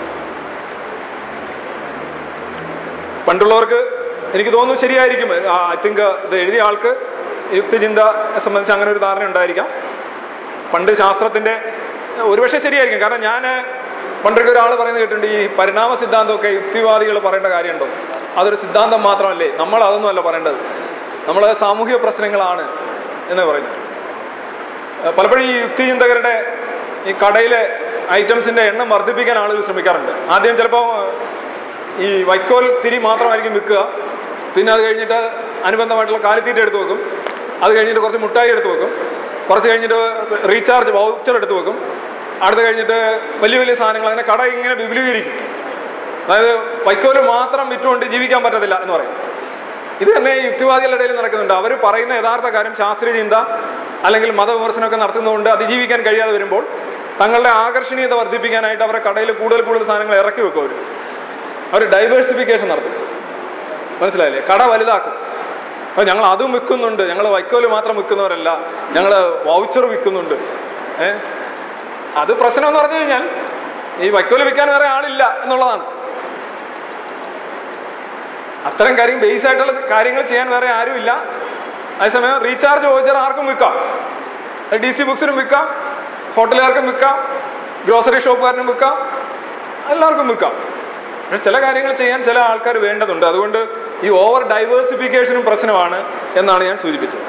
പണ്ടുള്ളവർക്ക് എനിക്ക് തോന്നുന്നു ശരിയായിരിക്കും ഐ തിങ്ക് ഇത് എഴുതിയ ആൾക്ക് യുക്തിചിന്തയെ സംബന്ധിച്ച് അങ്ങനെ ഒരു ധാരണ ഉണ്ടായിരിക്കാം പണ്ട് ശാസ്ത്രത്തിൻ്റെ ഒരുപക്ഷെ ശരിയായിരിക്കും കാരണം ഞാൻ പണ്ടൊക്കെ ഒരാൾ പറയുന്നത് കേട്ടിട്ടുണ്ട് ഈ പരിണാമ സിദ്ധാന്തമൊക്കെ യുക്തിവാദികൾ പറയേണ്ട കാര്യമുണ്ടോ അതൊരു സിദ്ധാന്തം മാത്രമല്ലേ നമ്മൾ അതൊന്നും അല്ല പറയേണ്ടത് നമ്മൾ സാമൂഹിക പ്രശ്നങ്ങളാണ് എന്ന് പറയുന്നത് ഏഹ് പലപ്പോഴും ഈ യുക്തിചിന്തകരുടെ ഈ കടയിലെ ഐറ്റംസിന്റെ എണ്ണം വർദ്ധിപ്പിക്കാൻ ആളുകൾ ശ്രമിക്കാറുണ്ട് ആദ്യം ചിലപ്പോൾ ഈ വൈക്കോൽ തിരി മാത്രമായിരിക്കും വിൽക്കുക പിന്നെ അത് കഴിഞ്ഞിട്ട് അനുബന്ധമായിട്ടുള്ള കാലിത്തീറ്റ എടുത്ത് വെക്കും അത് കഴിഞ്ഞിട്ട് കുറച്ച് മുട്ടായി എടുത്ത് വെക്കും കുറച്ച് കഴിഞ്ഞിട്ട് റീചാർജ് വൗച്ചർ എടുത്ത് വെക്കും അടുത്ത് കഴിഞ്ഞിട്ട് വലിയ വലിയ സാധനങ്ങൾ അങ്ങനെ കട ഇങ്ങനെ വിപുലീകരിക്കും അതായത് വൈക്കോല് മാത്രം വിറ്റുകൊണ്ട് ജീവിക്കാൻ പറ്റത്തില്ല എന്ന് പറയും ഇത് തന്നെ ഈ യുക്തിവാദികളുടെ ഇടയിൽ നടക്കുന്നുണ്ട് അവർ പറയുന്ന യഥാർത്ഥ കാര്യം ശാസ്ത്രീയ ചിന്ത അല്ലെങ്കിൽ മതവിമർശനമൊക്കെ നടത്തുന്നതുകൊണ്ട് അതിജീവിക്കാൻ കഴിയാതെ വരുമ്പോൾ തങ്ങളുടെ ആകർഷണീയത വർദ്ധിപ്പിക്കാനായിട്ട് അവരുടെ കടയിൽ കൂടുതൽ കൂടുതൽ സാധനങ്ങൾ ഇറക്കി വെക്കും അവർ അവർ ഡൈവേഴ്സിഫിക്കേഷൻ നടത്തും മനസ്സിലായില്ലേ കട വലുതാക്കും അപ്പോൾ ഞങ്ങൾ അതും വിൽക്കുന്നുണ്ട് ഞങ്ങൾ വൈക്കോല് മാത്രം വിൽക്കുന്നവരല്ല ഞങ്ങൾ വൗച്ചർ വിൽക്കുന്നുണ്ട് ഏ അത് പ്രശ്നം എന്ന് പറഞ്ഞു കഴിഞ്ഞാൽ ഈ വൈക്കോല് വിൽക്കാൻ വേറെ ആളില്ല എന്നുള്ളതാണ് അത്തരം കാര്യം ബേസ് ആയിട്ടുള്ള കാര്യങ്ങൾ ചെയ്യാൻ വേറെ ആരുമില്ല അതേസമയം റീചാർജ് വോച്ചർ ആർക്കും വിൽക്കാം ഡി സി ബുക്സിനും വിൽക്കാം ഹോട്ടലുകാർക്കും വിൽക്കാം ഗ്രോസറി ഷോപ്പുകാരനും വിൽക്കാം എല്ലാവർക്കും വിൽക്കാം പക്ഷെ ചില കാര്യങ്ങൾ ചെയ്യാൻ ചില ആൾക്കാർ വേണ്ടതുണ്ട് അതുകൊണ്ട് ഈ ഓവർ ഡൈവേഴ്സിഫിക്കേഷനും പ്രശ്നമാണ് എന്നാണ് ഞാൻ സൂചിപ്പിച്ചത്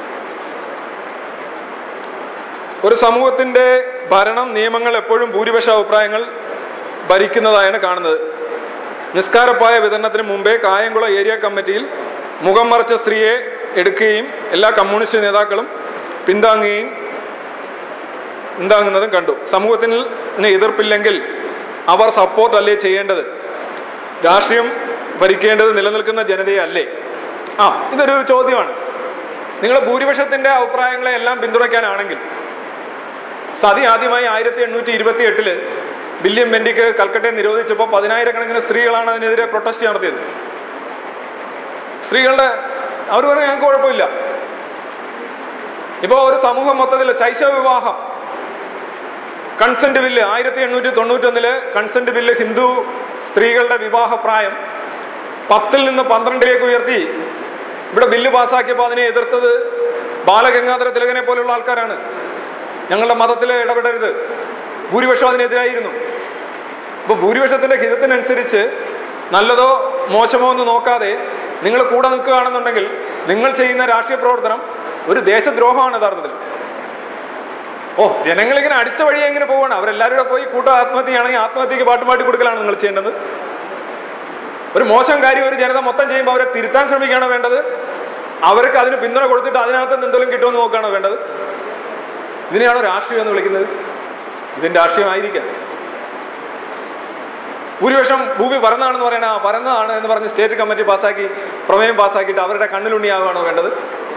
ഒരു സമൂഹത്തിന്റെ ഭരണം നിയമങ്ങൾ എപ്പോഴും ഭൂരിപക്ഷ അഭിപ്രായങ്ങൾ ഭരിക്കുന്നതായാണ് കാണുന്നത് നിസ്കാരപ്പായ വിതരണത്തിന് മുമ്പേ കായംകുളം ഏരിയ കമ്മിറ്റിയിൽ മുഖം മറച്ച സ്ത്രീയെ എടുക്കുകയും എല്ലാ കമ്മ്യൂണിസ്റ്റ് നേതാക്കളും പിന്താങ്ങുകയും പിന്താങ്ങുന്നതും കണ്ടു സമൂഹത്തിന് എതിർപ്പില്ലെങ്കിൽ അവർ സപ്പോർട്ട് അല്ലേ ചെയ്യേണ്ടത് രാഷ്ട്രീയം ഭരിക്കേണ്ടത് നിലനിൽക്കുന്ന ജനതയെ അല്ലേ ആ ഇതൊരു ചോദ്യമാണ് നിങ്ങൾ ഭൂരിപക്ഷത്തിന്റെ അഭിപ്രായങ്ങളെ എല്ലാം പിന്തുണയ്ക്കാനാണെങ്കിൽ സതി ആദ്യമായി ആയിരത്തി എണ്ണൂറ്റി ഇരുപത്തി എട്ടില് വില്യം ബെൻഡിക്ക് കൽക്കട്ടയെ നിരോധിച്ചപ്പോൾ പതിനായിരക്കണക്കിന് സ്ത്രീകളാണ് അതിനെതിരെ പ്രൊട്ടസ്റ്റ് നടത്തിയത് സ്ത്രീകളുടെ അവർ പറഞ്ഞു ഞങ്ങൾക്ക് കുഴപ്പമില്ല ഇപ്പോൾ ഒരു സമൂഹം മൊത്തത്തിൽ ശൈശവ വിവാഹം കൺസെന്റ് ബില്ല് ആയിരത്തി എണ്ണൂറ്റി തൊണ്ണൂറ്റൊന്നില് കൺസെന്റ് ബില്ല് ഹിന്ദു സ്ത്രീകളുടെ വിവാഹ പ്രായം പത്തിൽ നിന്ന് പന്ത്രണ്ടിലേക്ക് ഉയർത്തി ഇവിടെ ബില്ല് പാസ്സാക്കിയപ്പോൾ അതിനെ എതിർത്തത് ബാലഗംഗാധര തിലകനെ പോലെയുള്ള ആൾക്കാരാണ് ഞങ്ങളുടെ മതത്തിൽ ഇടപെടരുത് ഭൂരിപക്ഷം അതിനെതിരായിരുന്നു അപ്പോൾ ഭൂരിപക്ഷത്തിന്റെ ഹിതത്തിനനുസരിച്ച് നല്ലതോ മോശമോ എന്ന് നോക്കാതെ നിങ്ങൾ കൂടെ നിൽക്കുകയാണെന്നുണ്ടെങ്കിൽ നിങ്ങൾ ചെയ്യുന്ന രാഷ്ട്രീയ പ്രവർത്തനം ഒരു ദേശദ്രോഹമാണ് യഥാർത്ഥത്തിൽ ഓ ജനങ്ങളിങ്ങനെ അടിച്ച വഴി എങ്ങനെ പോവാണ് അവരെല്ലാവരും കൂടെ പോയി കൂട്ടം ആത്മഹത്യയാണെങ്കിൽ ആത്മഹത്യക്ക് പാട്ട് പാട്ടി കൊടുക്കലാണ് നിങ്ങൾ ചെയ്യേണ്ടത് ഒരു മോശം കാര്യം ഒരു ജനത മൊത്തം ചെയ്യുമ്പോൾ അവരെ തിരുത്താൻ ശ്രമിക്കുകയാണോ വേണ്ടത് അവർക്ക് അതിന് പിന്തുണ കൊടുത്തിട്ട് അതിനകത്ത് നിന്ന് എന്തെങ്കിലും കിട്ടുമെന്ന് നോക്കുകയാണോ വേണ്ടത് ഇതിനെയാണോ രാഷ്ട്രീയം എന്ന് വിളിക്കുന്നത് ഇതിന്റെ രാഷ്ട്രീയമായിരിക്കാം ഭൂരിപക്ഷം ഭൂമി പരന്നാണെന്ന് പറയണ ആ പരന്നതാണ് എന്ന് പറഞ്ഞ് സ്റ്റേറ്റ് കമ്മിറ്റി പാസ്സാക്കി പ്രമേയം പാസ്സാക്കിയിട്ട് അവരുടെ കണ്ണിലുണ്ണിയാവുകയാണോ വേണ്ടത്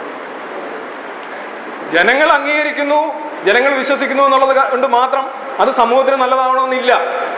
ജനങ്ങൾ അംഗീകരിക്കുന്നു ജനങ്ങൾ വിശ്വസിക്കുന്നു എന്നുള്ളത് കൊണ്ട് മാത്രം അത് സമൂഹത്തിന് നല്ലതാവണമെന്നില്ല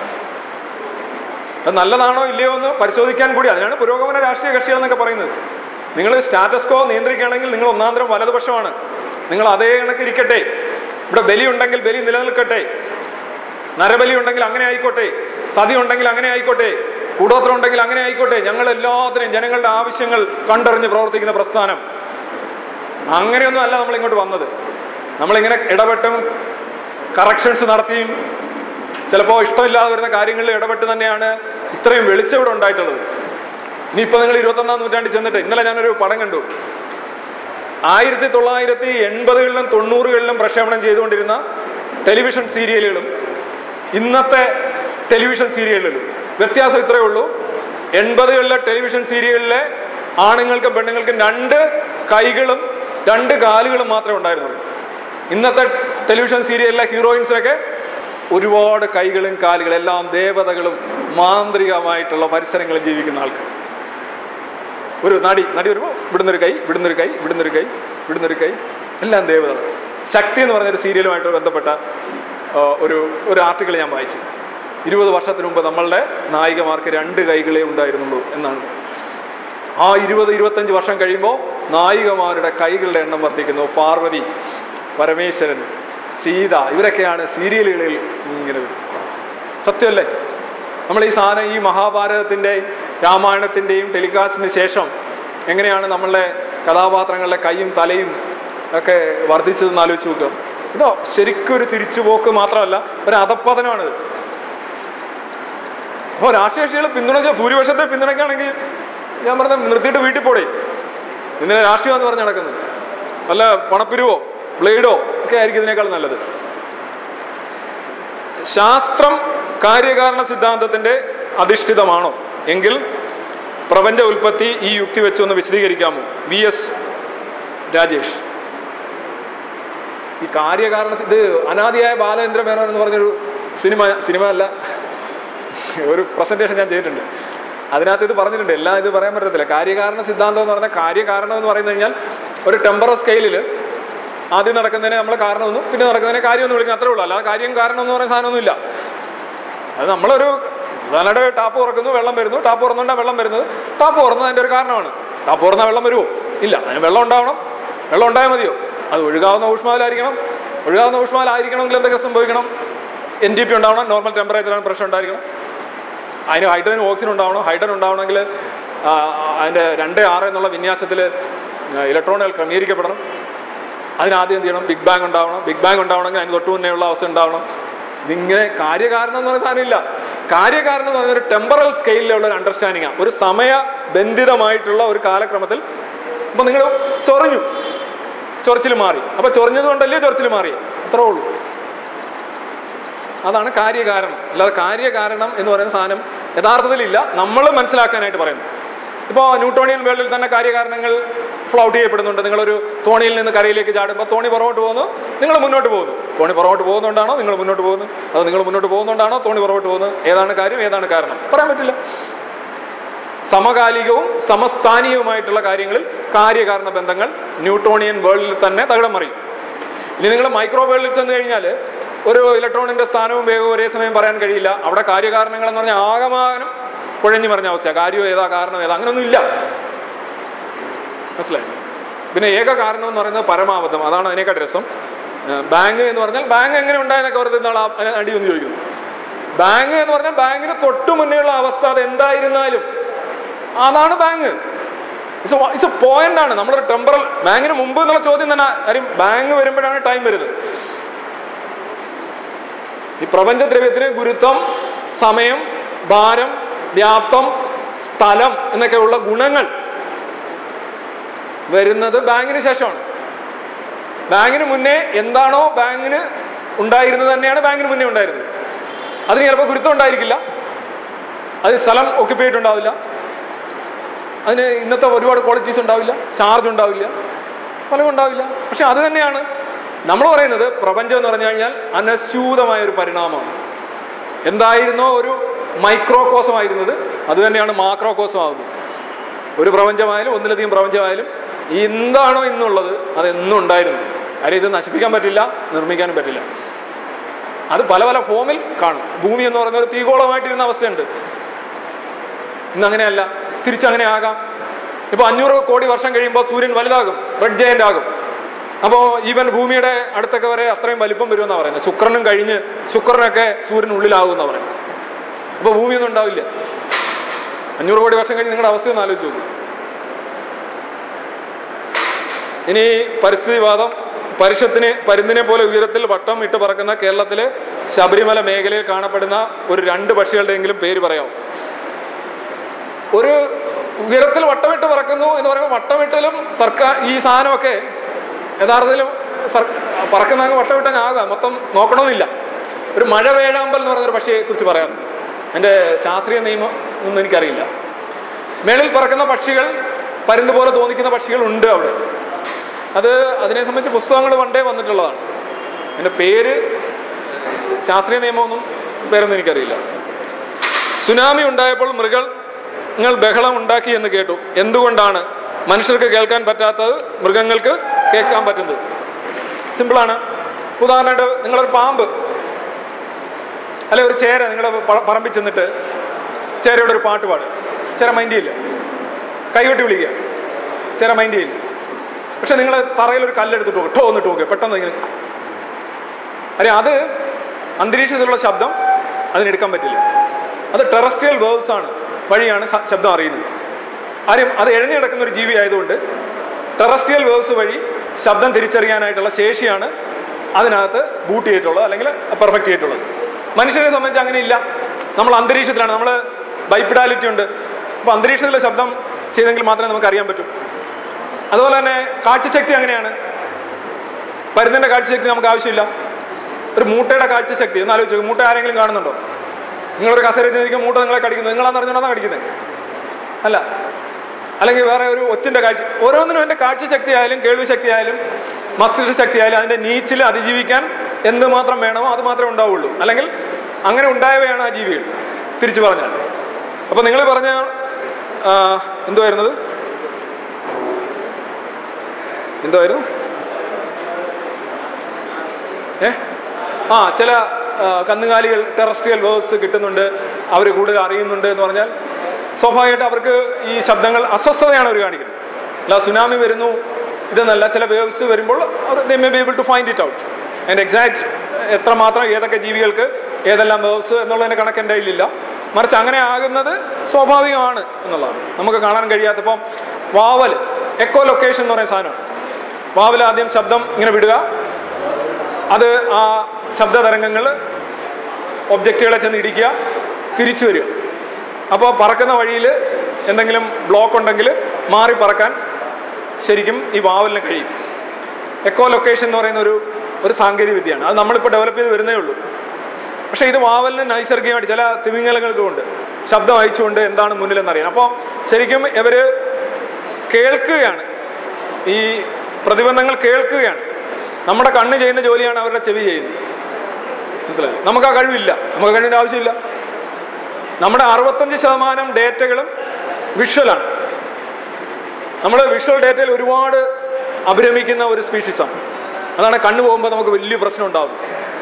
അത് നല്ലതാണോ ഇല്ലയോ എന്ന് പരിശോധിക്കാൻ കൂടി അതിനാണ് പുരോഗമന രാഷ്ട്രീയ കക്ഷികൾ എന്നൊക്കെ പറയുന്നത് നിങ്ങൾ സ്റ്റാറ്റസ് കോ നിയന്ത്രിക്കുകയാണെങ്കിൽ നിങ്ങൾ ഒന്നാന്തരം വലതുപക്ഷമാണ് നിങ്ങൾ അതേ കണക്ക് ഇരിക്കട്ടെ ഇവിടെ ബലി ഉണ്ടെങ്കിൽ ബലി നിലനിൽക്കട്ടെ നരബലി ഉണ്ടെങ്കിൽ അങ്ങനെ ആയിക്കോട്ടെ സതി ഉണ്ടെങ്കിൽ അങ്ങനെ ആയിക്കോട്ടെ കൂടോത്രം ഉണ്ടെങ്കിൽ അങ്ങനെ ആയിക്കോട്ടെ ഞങ്ങൾ എല്ലാത്തിനും ജനങ്ങളുടെ ആവശ്യങ്ങൾ കണ്ടറിഞ്ഞ് പ്രവർത്തിക്കുന്ന പ്രസ്ഥാനം അങ്ങനെയൊന്നും അല്ല നമ്മൾ ഇങ്ങോട്ട് വന്നത് നമ്മളിങ്ങനെ ഇടപെട്ടും കറക്ഷൻസ് നടത്തിയും ചിലപ്പോൾ ഇഷ്ടമില്ലാതെ വരുന്ന കാര്യങ്ങളിൽ ഇടപെട്ട് തന്നെയാണ് ഇത്രയും വെളിച്ചം ഇവിടെ ഉണ്ടായിട്ടുള്ളത് ഇനിയിപ്പോൾ നിങ്ങൾ ഇരുപത്തൊന്നാം നൂറ്റാണ്ടിൽ ചെന്നിട്ട് ഇന്നലെ ഞാനൊരു പടം കണ്ടു ആയിരത്തി തൊള്ളായിരത്തി എൺപതുകളിലും തൊണ്ണൂറുകളിലും പ്രക്ഷേപണം ചെയ്തുകൊണ്ടിരുന്ന ടെലിവിഷൻ സീരിയലുകളും ഇന്നത്തെ ടെലിവിഷൻ സീരിയലുകളും വ്യത്യാസം ഇത്രയേ ഉള്ളൂ എൺപതുകളിലെ ടെലിവിഷൻ സീരിയലിലെ ആണുങ്ങൾക്കും പെണ്ണുങ്ങൾക്കും രണ്ട് കൈകളും രണ്ട് കാലുകളും മാത്രമേ ഉണ്ടായിരുന്നുള്ളൂ ഇന്നത്തെ ടെലിവിഷൻ സീരിയലിലെ ഹീറോയിൻസിനൊക്കെ ഒരുപാട് കൈകളും കാലുകളും എല്ലാം ദേവതകളും മാന്ത്രികമായിട്ടുള്ള പരിസരങ്ങളിൽ ജീവിക്കുന്ന ആൾക്കാർ ഒരു നടി നടി വരുമ്പോൾ ഇവിടുന്നൊരു കൈ ഇവിടുന്നൊരു കൈ ഇവിടുന്നൊരു കൈ ഇവിടുന്നൊരു കൈ എല്ലാം ദേവതകൾ ശക്തി എന്ന് പറഞ്ഞൊരു സീരിയലുമായിട്ട് ബന്ധപ്പെട്ട ആ, ഒരു ഒരു ആർട്ടിക്കിൾ ഞാൻ വായിച്ചു ഇരുപത് വർഷത്തിന് മുമ്പ് നമ്മളുടെ നായികമാർക്ക് രണ്ട് കൈകളേ ഉണ്ടായിരുന്നുള്ളൂ എന്നാണ് ആ ഇരുപത് ഇരുപത്തഞ്ച് വർഷം കഴിയുമ്പോൾ നായികമാരുടെ കൈകളുടെ എണ്ണം വർദ്ധിക്കുന്നു പാർവതി പരമേശ്വരൻ സീത ഇവരൊക്കെയാണ് സീരിയലുകളിൽ ഇങ്ങനെ വരുന്നത് സത്യമല്ലേ നമ്മൾ ഈ സാധനം ഈ മഹാഭാരതത്തിൻ്റെയും രാമായണത്തിൻ്റെയും ടെലികാസ്റ്റിന് ശേഷം എങ്ങനെയാണ് നമ്മളുടെ കഥാപാത്രങ്ങളുടെ കൈയും തലയും ഒക്കെ വർദ്ധിച്ചതെന്ന് ആലോചിച്ച് നോക്കുക ഇതോ ശരിക്കും ഒരു തിരിച്ചുപോക്ക് മാത്രമല്ല ഒരു അധപ്പതനമാണിത് അപ്പോൾ രാഷ്ട്രീയ കക്ഷികൾ പിന്തുണച്ച ഭൂരിപക്ഷത്തെ പിന്തുണയ്ക്കുകയാണെങ്കിൽ ഞാൻ പറഞ്ഞ നിർത്തിയിട്ട് വീട്ടിൽ പോടേ ഇങ്ങനെ രാഷ്ട്രീയം എന്ന് പറഞ്ഞ് നടക്കുന്നത് വല്ല പണപ്പിരിവോ ബ്ലേഡോ ഒക്കെ ആയിരിക്കും ഇതിനേക്കാൾ നല്ലത് ശാസ്ത്രം കാര്യകാരണ സിദ്ധാന്തത്തിന്റെ അധിഷ്ഠിതമാണോ എങ്കിൽ പ്രപഞ്ച ഉൽപ്പത്തി ഈ യുക്തി വെച്ചൊന്ന് വിശദീകരിക്കാമോ വി എസ് രാജേഷ് ഈ കാര്യകാരണ സി- ഇത് അനാദിയായ ബാലചന്ദ്ര മേനോൻ എന്ന് പറഞ്ഞൊരു സിനിമ സിനിമ അല്ല ഒരു പ്രസന്റേഷൻ ഞാൻ ചെയ്തിട്ടുണ്ട് അതിനകത്ത് ഇത് പറഞ്ഞിട്ടുണ്ട് എല്ലാം ഇത് പറയാൻ പറ്റത്തില്ല കാര്യകാരണ സിദ്ധാന്തം എന്ന് പറഞ്ഞാൽ കാര്യകാരണം എന്ന് പറയുന്നത് കഴിഞ്ഞാൽ ഒരു ടെമ്പറൽ സ്കെയിലിൽ ആദ്യം നടക്കുന്നതിനെ നമ്മൾ കാരണമെന്നും പിന്നെ നടക്കുന്നതിനെ കാര്യമെന്ന് വിളിക്കുന്നത് അത്രേ ഉള്ളൂ അല്ലാതെ കാര്യം കാരണം എന്ന് പറയുന്ന സാധനമൊന്നുമില്ല അത് നമ്മളൊരു ഉദാഹരണമായിട്ട് ടാപ്പ് തുറക്കുന്നു വെള്ളം വരുന്നു ടാപ്പ് തുറന്നുകൊണ്ടാണ് വെള്ളം വരുന്നത് ടാപ്പ് തുറന്നത് അതിൻ്റെ ഒരു കാരണമാണ് ടാപ്പ് തുറന്നാൽ വെള്ളം വരുമോ ഇല്ല അതിന് വെള്ളം ഉണ്ടാവണം വെള്ളം ഉണ്ടായാൽ മതിയോ അത് ഒഴുകാവുന്ന ഊഷ്മാവിലായിരിക്കണം ഒഴുകാവുന്ന ഊഷ്മാവിലായിരിക്കണമെങ്കിൽ എന്തൊക്കെ സംഭവിക്കണം എൻ ടി പി ഉണ്ടാവണം നോർമൽ ടെമ്പറേച്ചറാണ് പ്രഷർ ഉണ്ടായിരിക്കണം അതിന് ഹൈഡ്രജൻ ഓക്സിജൻ ഉണ്ടാവണം ഹൈഡ്രജൻ ഉണ്ടാവണമെങ്കിൽ ആ, അതിൻ്റെ രണ്ട് ആറ് എന്നുള്ള വിന്യാസത്തിൽ ഇലക്ട്രോണുകൾ ക്രമീകരിക്കപ്പെടണം അതിനാദ്യം എന്ത് ചെയ്യണം ബിഗ് ബാങ് ഉണ്ടാവണം ബിഗ് ബാങ് ഉണ്ടാവണമെങ്കിൽ അതിന് തൊട്ട് മുന്നേ ഉള്ള അവസ്ഥ ഉണ്ടാവണം ഇതിങ്ങനെ കാര്യകാരണം എന്ന് പറയുന്ന സാധനമില്ല കാര്യകാരണം എന്ന് പറയുന്ന ഒരു ടെമ്പറൽ സ്കെയിലുള്ള ഒരു അണ്ടർസ്റ്റാൻഡിങ് ആണ് ഒരു സമയബന്ധിതമായിട്ടുള്ള ഒരു കാലക്രമത്തിൽ അപ്പൊ നിങ്ങൾ ചൊറിഞ്ഞു ചൊറിച്ചിൽ മാറി അപ്പൊ ചൊറിഞ്ഞത് കൊണ്ടല്ലേ ചൊറിച്ചിൽ മാറി അത്രേ ഉള്ളൂ അതാണ് കാര്യകാരണം അല്ലാതെ കാര്യകാരണം എന്ന് പറയുന്ന സാധനം യഥാർത്ഥത്തിലില്ല നമ്മൾ മനസ്സിലാക്കാനായിട്ട് പറയുന്നു ഇപ്പോൾ ന്യൂട്ടോണിയൻ വേൾഡിൽ തന്നെ കാര്യകാരണങ്ങൾ ഫ്ലൗട്ട് ചെയ്യപ്പെടുന്നുണ്ട് നിങ്ങളൊരു തോണിയിൽ നിന്ന് കരയിലേക്ക് ചാടുമ്പോൾ തോണി പുറകോട്ട് പോകുന്നു നിങ്ങൾ മുന്നോട്ട് പോകുന്നു തോണി പുറകോട്ട് പോകുന്നതുകൊണ്ടാണോ നിങ്ങൾ മുന്നോട്ട് പോകുന്നു അത് നിങ്ങൾ മുന്നോട്ട് പോകുന്നതുകൊണ്ടാണോ തോണി പുറകോട്ട് പോകുന്നത് ഏതാണ് കാര്യം ഏതാണ് കാരണം പറയാൻ പറ്റില്ല സമകാലികവും സമസ്ഥാനീയവുമായിട്ടുള്ള കാര്യങ്ങളിൽ കാര്യകാരണ ബന്ധങ്ങൾ ന്യൂട്ടോണിയൻ വേൾഡിൽ തന്നെ തകിടം മറിയും ഇനി നിങ്ങൾ മൈക്രോ വേൾഡിൽ ചെന്ന് കഴിഞ്ഞാൽ ഒരു ഇലക്ട്രോണിന്റെ സ്ഥാനവും വേഗവും ഒരേ സമയം പറയാൻ കഴിയില്ല അവിടെ കാര്യകാരണങ്ങൾ എന്ന് പറഞ്ഞാൽ ആകമാനം കുഴഞ്ഞു മറിഞ്ഞ അവസ്ഥയാണ് കാര്യം ഏതാ കാരണം ഏതാ അങ്ങനെയൊന്നും ഇല്ല മനസ്സിലായി പിന്നെ ഏക കാരണം എന്ന് പറയുന്നത് പരമാവധം അതാണ് അതിനേക്കാട്ട് രസം ഏഹ് ബാങ്ക് എന്ന് പറഞ്ഞാൽ ബാങ്ക് എങ്ങനെ ഉണ്ടായെന്നൊക്കെ വെറുതെ ഇന്നാൾ ആ- അതിന് അടി ഒന്ന് ചോദിക്കുന്നു ബാങ്ക് എന്ന് പറഞ്ഞാൽ ബാങ്കിന് തൊട്ടു മുന്നേയുള്ള അവസ്ഥ അത് എന്തായിരുന്നാലും അതാണ് bang it's it's a point ആണ് നമ്മളൊരു ടെമ്പറൽ ബാങ്കിന് മുമ്പ് എന്നുള്ള ചോദ്യം തന്നെ കാര്യം ബാങ്ക് വരുമ്പോഴാണ് ടൈം വരുന്നത് ഈ പ്രപഞ്ചദ്രവ്യത്തിന് ഗുരുത്വം സമയം ഭാരം വ്യാപ്തം സ്ഥലം എന്നൊക്കെയുള്ള ഗുണങ്ങൾ വരുന്നത് ബാങ്കിന് ശേഷമാണ് ബാങ്കിന് മുന്നേ എന്താണോ ബാങ്കിന് ഉണ്ടായിരുന്നത് തന്നെയാണ് ബാങ്കിന് മുന്നേ ഉണ്ടായിരുന്നത് അതിന് ചിലപ്പോൾ ഗുരുത്വം ഉണ്ടായിരിക്കില്ല അതിന് സ്ഥലം ഒക്യുപ്പൈ ചെയ്തിട്ടുണ്ടാവില്ല അതിന് ഇന്നത്തെ ഒരുപാട് ക്വാളിറ്റീസ് ഉണ്ടാവില്ല ചാർജ് ഉണ്ടാവില്ല പലതും ഉണ്ടാവില്ല പക്ഷെ അത് തന്നെയാണ് നമ്മൾ പറയുന്നത് പ്രപഞ്ചം എന്ന് പറഞ്ഞു കഴിഞ്ഞാൽ അനസ്യൂതമായ ഒരു പരിണാമമാണ് എന്തായിരുന്നോ ഒരു മൈക്രോകോസം ആയിരുന്നത് അത് തന്നെയാണ് മാക്രോകോസം ആകുന്നത് ഒരു പ്രപഞ്ചമായാലും ഒന്നിലധികം പ്രപഞ്ചമായാലും എന്താണോ ഇന്നുള്ളത് അത് എന്നും ഉണ്ടായിരുന്നു കാര്യം ഇത് നശിപ്പിക്കാൻ പറ്റില്ല നിർമ്മിക്കാനും പറ്റില്ല അത് പല പല ഫോമിൽ കാണും ഭൂമി എന്ന് പറയുന്നത് ഒരു തീഗോളമായിട്ടിരുന്ന അവസ്ഥയുണ്ട് ഇന്ന് അങ്ങനെയല്ല തിരിച്ചങ്ങനെ ആകാം ഇപ്പോൾ അഞ്ഞൂറ് കോടി വർഷം കഴിയുമ്പോൾ സൂര്യൻ വലുതാകും റെഡ് ജയന്റ് ആകും അപ്പോൾ ഈവൻ ഭൂമിയുടെ അടുത്തൊക്കെ വരെ അത്രയും വലിപ്പം വരുമെന്നാണ് പറയുന്നത് ശുക്രനും കഴിഞ്ഞ് ശുക്രനൊക്കെ സൂര്യനുള്ളിലാകും എന്നാണ് പറയുന്നത് അപ്പോൾ ഭൂമിയൊന്നും ഉണ്ടാവില്ല അഞ്ഞൂറ് കോടി വർഷം കഴിഞ്ഞ് നിങ്ങളുടെ അവസ്ഥ ഒന്ന് ആലോചിച്ച് നോക്കൂ ഇനി പരിസ്ഥിതിവാദം പരിഷത്തിന് പരുന്തിനെ പോലെ ഉയരത്തിൽ വട്ടം ഇട്ട് പറക്കുന്ന കേരളത്തിലെ ശബരിമല മേഖലയിൽ കാണപ്പെടുന്ന ഒരു രണ്ട് പക്ഷികളുടെയെങ്കിലും പേര് പറയാം ഒരു ഉയരത്തിൽ വട്ടമിട്ട് പറക്കുന്നു എന്ന് പറയുമ്പോൾ വട്ടമിട്ടലും സർക്കാർ ഈ സാധനമൊക്കെ യഥാർത്ഥത്തിലും സർ പറക്കുന്ന അങ്ങ് വട്ടമിട്ടങ്ങാകാം മൊത്തം നോക്കണമെന്നില്ല ഒരു മഴ വേഴാമ്പൽ എന്ന് പറയുന്നൊരു പക്ഷിയെ കുറിച്ച് പറയാറുണ്ട് എൻ്റെ ശാസ്ത്രീയ നിയമം ഒന്നും എനിക്കറിയില്ല മേളിൽ പറക്കുന്ന പക്ഷികൾ പരുന്ത് പോലെ തോന്നിക്കുന്ന പക്ഷികൾ ഉണ്ട് അവിടെ അത് അതിനെ സംബന്ധിച്ച് പുസ്തകങ്ങൾ പണ്ടേ വന്നിട്ടുള്ളതാണ് എൻ്റെ പേര് ശാസ്ത്രീയ നിയമമൊന്നും പേരൊന്നും എനിക്കറിയില്ല സുനാമി ഉണ്ടായപ്പോൾ മൃഗങ്ങൾ ബഹളം ഉണ്ടാക്കി എന്ന് കേട്ടു എന്തുകൊണ്ടാണ് മനുഷ്യർക്ക് കേൾക്കാൻ പറ്റാത്തത് മൃഗങ്ങൾക്ക് കേൾക്കാൻ പറ്റുന്നത് സിമ്പിളാണ് ഉദാഹരണമായിട്ട് നിങ്ങളൊരു പാമ്പ് അല്ലെ ഒരു ചേര നിങ്ങളുടെ പ- പറമ്പിൽ ചെന്നിട്ട് ചേരയുടെ ഒരു പാട്ട് പാടുക ചേര മൈൻഡ് ചെയ്യില്ല കൈകൊട്ടി വിളിക്കുക ചേര മൈൻഡ് ചെയ്യില്ല പക്ഷെ നിങ്ങൾ തറയിൽ ഒരു കല്ലെടുത്തിട്ട് പോകും ടോ എന്നിട്ട് പോകുക പെട്ടെന്ന് ഇങ്ങനെ അല്ലെ അത് അന്തരീക്ഷത്തിലുള്ള ശബ്ദം അതിനെടുക്കാൻ പറ്റില്ല അത് ടെറസ്ട്രിയൽ വേർബ്സ് ആണ് വഴിയാണ് സ- ശബ്ദം അറിയുന്നത് ആരും അത് എഴഞ്ഞു കിടക്കുന്ന ഒരു ജീവി ആയതുകൊണ്ട് ടെറസ്ട്രിയൽ വേർബ്സ് വഴി ശബ്ദം തിരിച്ചറിയാനായിട്ടുള്ള ശേഷിയാണ് അതിനകത്ത് ബൂട്ട് ചെയ്തിട്ടുള്ളത് അല്ലെങ്കിൽ പെർഫെക്റ്റ് ചെയ്തിട്ടുള്ളത് മനുഷ്യനെ സംബന്ധിച്ച് അങ്ങനെ ഇല്ല നമ്മൾ അന്തരീക്ഷത്തിലാണ് നമ്മൾ ബൈപ്പിഡാലിറ്റി ഉണ്ട് അപ്പോൾ അന്തരീക്ഷത്തിലെ ശബ്ദം ചെയ്തെങ്കിൽ മാത്രമേ നമുക്ക് അറിയാൻ പറ്റൂ അതുപോലെ തന്നെ കാഴ്ചശക്തി അങ്ങനെയാണ് പരുന്നിൻ്റെ കാഴ്ചശക്തി നമുക്ക് ആവശ്യമില്ല ഒരു മൂട്ടയുടെ കാഴ്ചശക്തി ഒന്ന് ആലോചിച്ച് നോക്ക്. മൂട്ട ആരെങ്കിലും കാണുന്നുണ്ടോ നിങ്ങളൊരു കസേരയിൽ നിന്നിരിക്കും മൂട്ട നിങ്ങളെ കടിക്കുന്നത് നിങ്ങളാന്ന് അറിഞ്ഞോണ്ടാണ് കടിക്കുന്നത് അല്ല അല്ലെങ്കിൽ വേറെ ഒരു ഒച്ചിൻ്റെ കാഴ്ച ഓരോന്നിനും എൻ്റെ കാഴ്ചശക്തി ആയാലും കേൾവി ശക്തി ആയാലും മസ്തിഷ്ക ശക്തി ആയാലും അതിൻ്റെ നീച്ചിൽ അതിജീവിക്കാൻ എന്ത് മാത്രം വേണമോ അത് മാത്രമേ ഉണ്ടാവുള്ളൂ അല്ലെങ്കിൽ അങ്ങനെ ഉണ്ടായവയാണ് ആ ജീവികൾ തിരിച്ചു പറഞ്ഞാൽ അപ്പോൾ നിങ്ങൾ പറഞ്ഞ ആ, എന്തുവായിരുന്നത് എന്തുവായിരുന്നു ഏ ആ ചില ആ, കന്നുകാലികൾ ടെറസ്ട്രിയൽ വേർബ്സ് കിട്ടുന്നുണ്ട് അവർ കൂടുതൽ അറിയുന്നുണ്ട് എന്ന് പറഞ്ഞാൽ സ്വാഭാവികമായിട്ട് അവർക്ക് ഈ ശബ്ദങ്ങൾ അസ്വസ്ഥതയാണ് അവർ കാണിക്കുന്നത് അല്ല സുനാമി വരുന്നു ഇതെന്നല്ല ചില വേവ്സ് വരുമ്പോൾ അവർ they may be able to find it out അതിൻ്റെ എക്സാക്ട് എത്രമാത്രം ഏതൊക്കെ ജീവികൾക്ക് ഏതെല്ലാം വേവ്സ് എന്നുള്ളതിൻ്റെ കണക്ക് എൻ്റെ കയ്യിലില്ല മറിച്ച് അങ്ങനെ ആകുന്നത് സ്വാഭാവികമാണ് എന്നുള്ളതാണ് നമുക്ക് കാണാൻ കഴിയാത്തപ്പം വാവൽ എക്കോ ലൊക്കേഷൻ എന്ന് പറയുന്ന സാധനമാണ് വാവൽ ആദ്യം ശബ്ദം ഇങ്ങനെ വിടുക അത് ആ ശബ്ദ തരംഗങ്ങൾ ഒബ്ജക്റ്റുകളെ ചെന്ന് ഇടിക്കുക തിരിച്ചു വരിക അപ്പോൾ പറക്കുന്ന വഴിയിൽ എന്തെങ്കിലും ബ്ലോക്ക് ഉണ്ടെങ്കിൽ മാറി പറക്കാൻ ശരിക്കും ഈ വാവലിന് കഴിയും എക്കോ ലൊക്കേഷൻ എന്ന് പറയുന്ന ഒരു ഒരു സാങ്കേതിക വിദ്യയാണ് അത് നമ്മളിപ്പോൾ ഡെവലപ്പ് ചെയ്ത് വരുന്നേ ഉള്ളൂ പക്ഷേ ഇത് വാവലിന് നൈസർഗികമായിട്ട് ചില തിമിംഗലങ്ങൾക്കും ഉണ്ട് ശബ്ദം അയച്ചുകൊണ്ട് എന്താണ് മുന്നിലെന്നറിയാൻ അപ്പോൾ ശരിക്കും ഇവർ കേൾക്കുകയാണ് ഈ പ്രതിബന്ധങ്ങൾ കേൾക്കുകയാണ് നമ്മുടെ കണ്ണ് ചെയ്യുന്ന ജോലിയാണ് അവരുടെ ചെവി ചെയ്യുന്നത് മനസ്സിലായി നമുക്ക് ആ കഴിവില്ല നമുക്ക് ആ കഴിവിൻ്റെ ആവശ്യമില്ല നമ്മുടെ അറുപത്തഞ്ച് ശതമാനം ഡേറ്റകളും വിഷ്വലാണ് നമ്മൾ വിഷ്വൽ ഡേറ്റയിൽ ഒരുപാട് അഭിരമിക്കുന്ന ഒരു സ്പീഷീസാണ് അതാണ് കണ്ണു പോകുമ്പോൾ നമുക്ക് വലിയ പ്രശ്നം ഉണ്ടാകും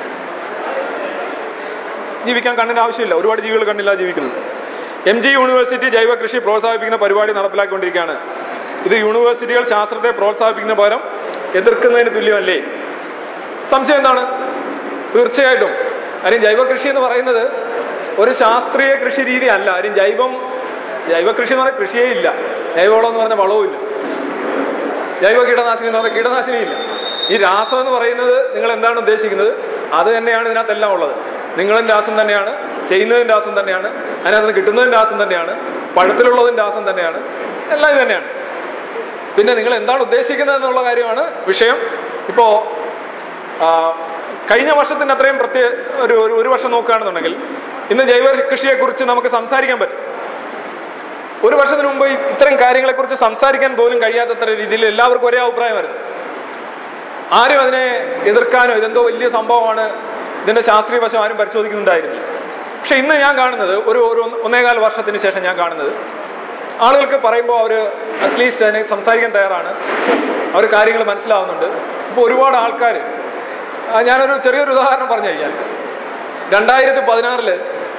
ജീവിക്കാൻ കണ്ണിന് ആവശ്യമില്ല ഒരുപാട് ജീവികൾ കണ്ണില്ലാതെ ജീവിക്കുന്നുണ്ട് എം ജി യൂണിവേഴ്സിറ്റി ജൈവ കൃഷി പ്രോത്സാഹിപ്പിക്കുന്ന പരിപാടി നടപ്പിലാക്കിക്കൊണ്ടിരിക്കുകയാണ് ഇത് യൂണിവേഴ്സിറ്റികൾ ശാസ്ത്രത്തെ പ്രോത്സാഹിപ്പിക്കുന്ന പകരം എതിർക്കുന്നതിന് തുല്യമല്ലേ സംശയം എന്താണ് തീർച്ചയായിട്ടും കാര്യം ജൈവ കൃഷി എന്ന് പറയുന്നത് ഒരു ശാസ്ത്രീയ കൃഷി രീതി അല്ല കാര്യം ജൈവം ജൈവ കൃഷി എന്ന് പറഞ്ഞാൽ കൃഷിയേ ഇല്ല ജൈവവളം എന്ന് പറഞ്ഞാൽ വളവും ഇല്ല ജൈവ കീടനാശിനി എന്ന് പറഞ്ഞാൽ കീടനാശിനി ഇല്ല ഈ രാസം എന്ന് പറയുന്നത് നിങ്ങൾ എന്താണ് ഉദ്ദേശിക്കുന്നത് അത് തന്നെയാണ് ഇതിനകത്തെല്ലാം ഉള്ളത് നിങ്ങളും രാസം തന്നെയാണ് ചെയ്യുന്നതിൻ്റെ രാസം തന്നെയാണ് അതിനകത്ത് നിന്ന് കിട്ടുന്നതിൻ്റെ രാസം തന്നെയാണ് പഴത്തിലുള്ളതിൻ്റെ രാസം തന്നെയാണ് എല്ലാം ഇത് തന്നെയാണ് പിന്നെ നിങ്ങൾ എന്താണ് ഉദ്ദേശിക്കുന്നത് എന്നുള്ള കാര്യമാണ് വിഷയം ഇപ്പോൾ കഴിഞ്ഞ വർഷത്തിൻ്റെ അത്രയും പ്രത്യേക ഒരു ഒരു- ഒരു വർഷം നോക്കുകയാണെന്നുണ്ടെങ്കിൽ ഇന്ന് ജൈവ കൃഷിയെക്കുറിച്ച് നമുക്ക് സംസാരിക്കാൻ പറ്റും ഒരു വർഷത്തിന് മുമ്പ് ഇ- ഇത്തരം കാര്യങ്ങളെക്കുറിച്ച് സംസാരിക്കാൻ പോലും കഴിയാത്തത്ര രീതിയിൽ എല്ലാവർക്കും ഒരേ അഭിപ്രായമായിരുന്നു ആരും അതിനെ എതിർക്കാനോ ഇതെന്തോ വലിയ സംഭവമാണ് ഇതിന്റെ ശാസ്ത്രീയ വശം ആരും പരിശോധിക്കുന്നുണ്ടായിരുന്നില്ല പക്ഷെ ഇന്ന് ഞാൻ കാണുന്നത് ഒരു ഒരു ഒന്ന് ഒന്നേകാൽ വർഷത്തിന് ശേഷം ഞാൻ കാണുന്നത് ആളുകൾക്ക് പറയുമ്പോൾ അവർ അറ്റ്ലീസ്റ്റ് അതിനെ സംസാരിക്കാൻ തയ്യാറാണ് അവർ കാര്യങ്ങൾ മനസ്സിലാവുന്നുണ്ട് ഇപ്പോൾ ഒരുപാട് ആൾക്കാർ ഞാനൊരു ചെറിയൊരു ഉദാഹരണം പറഞ്ഞു കഴിഞ്ഞാൽ രണ്ടായിരത്തി പതിനാറില്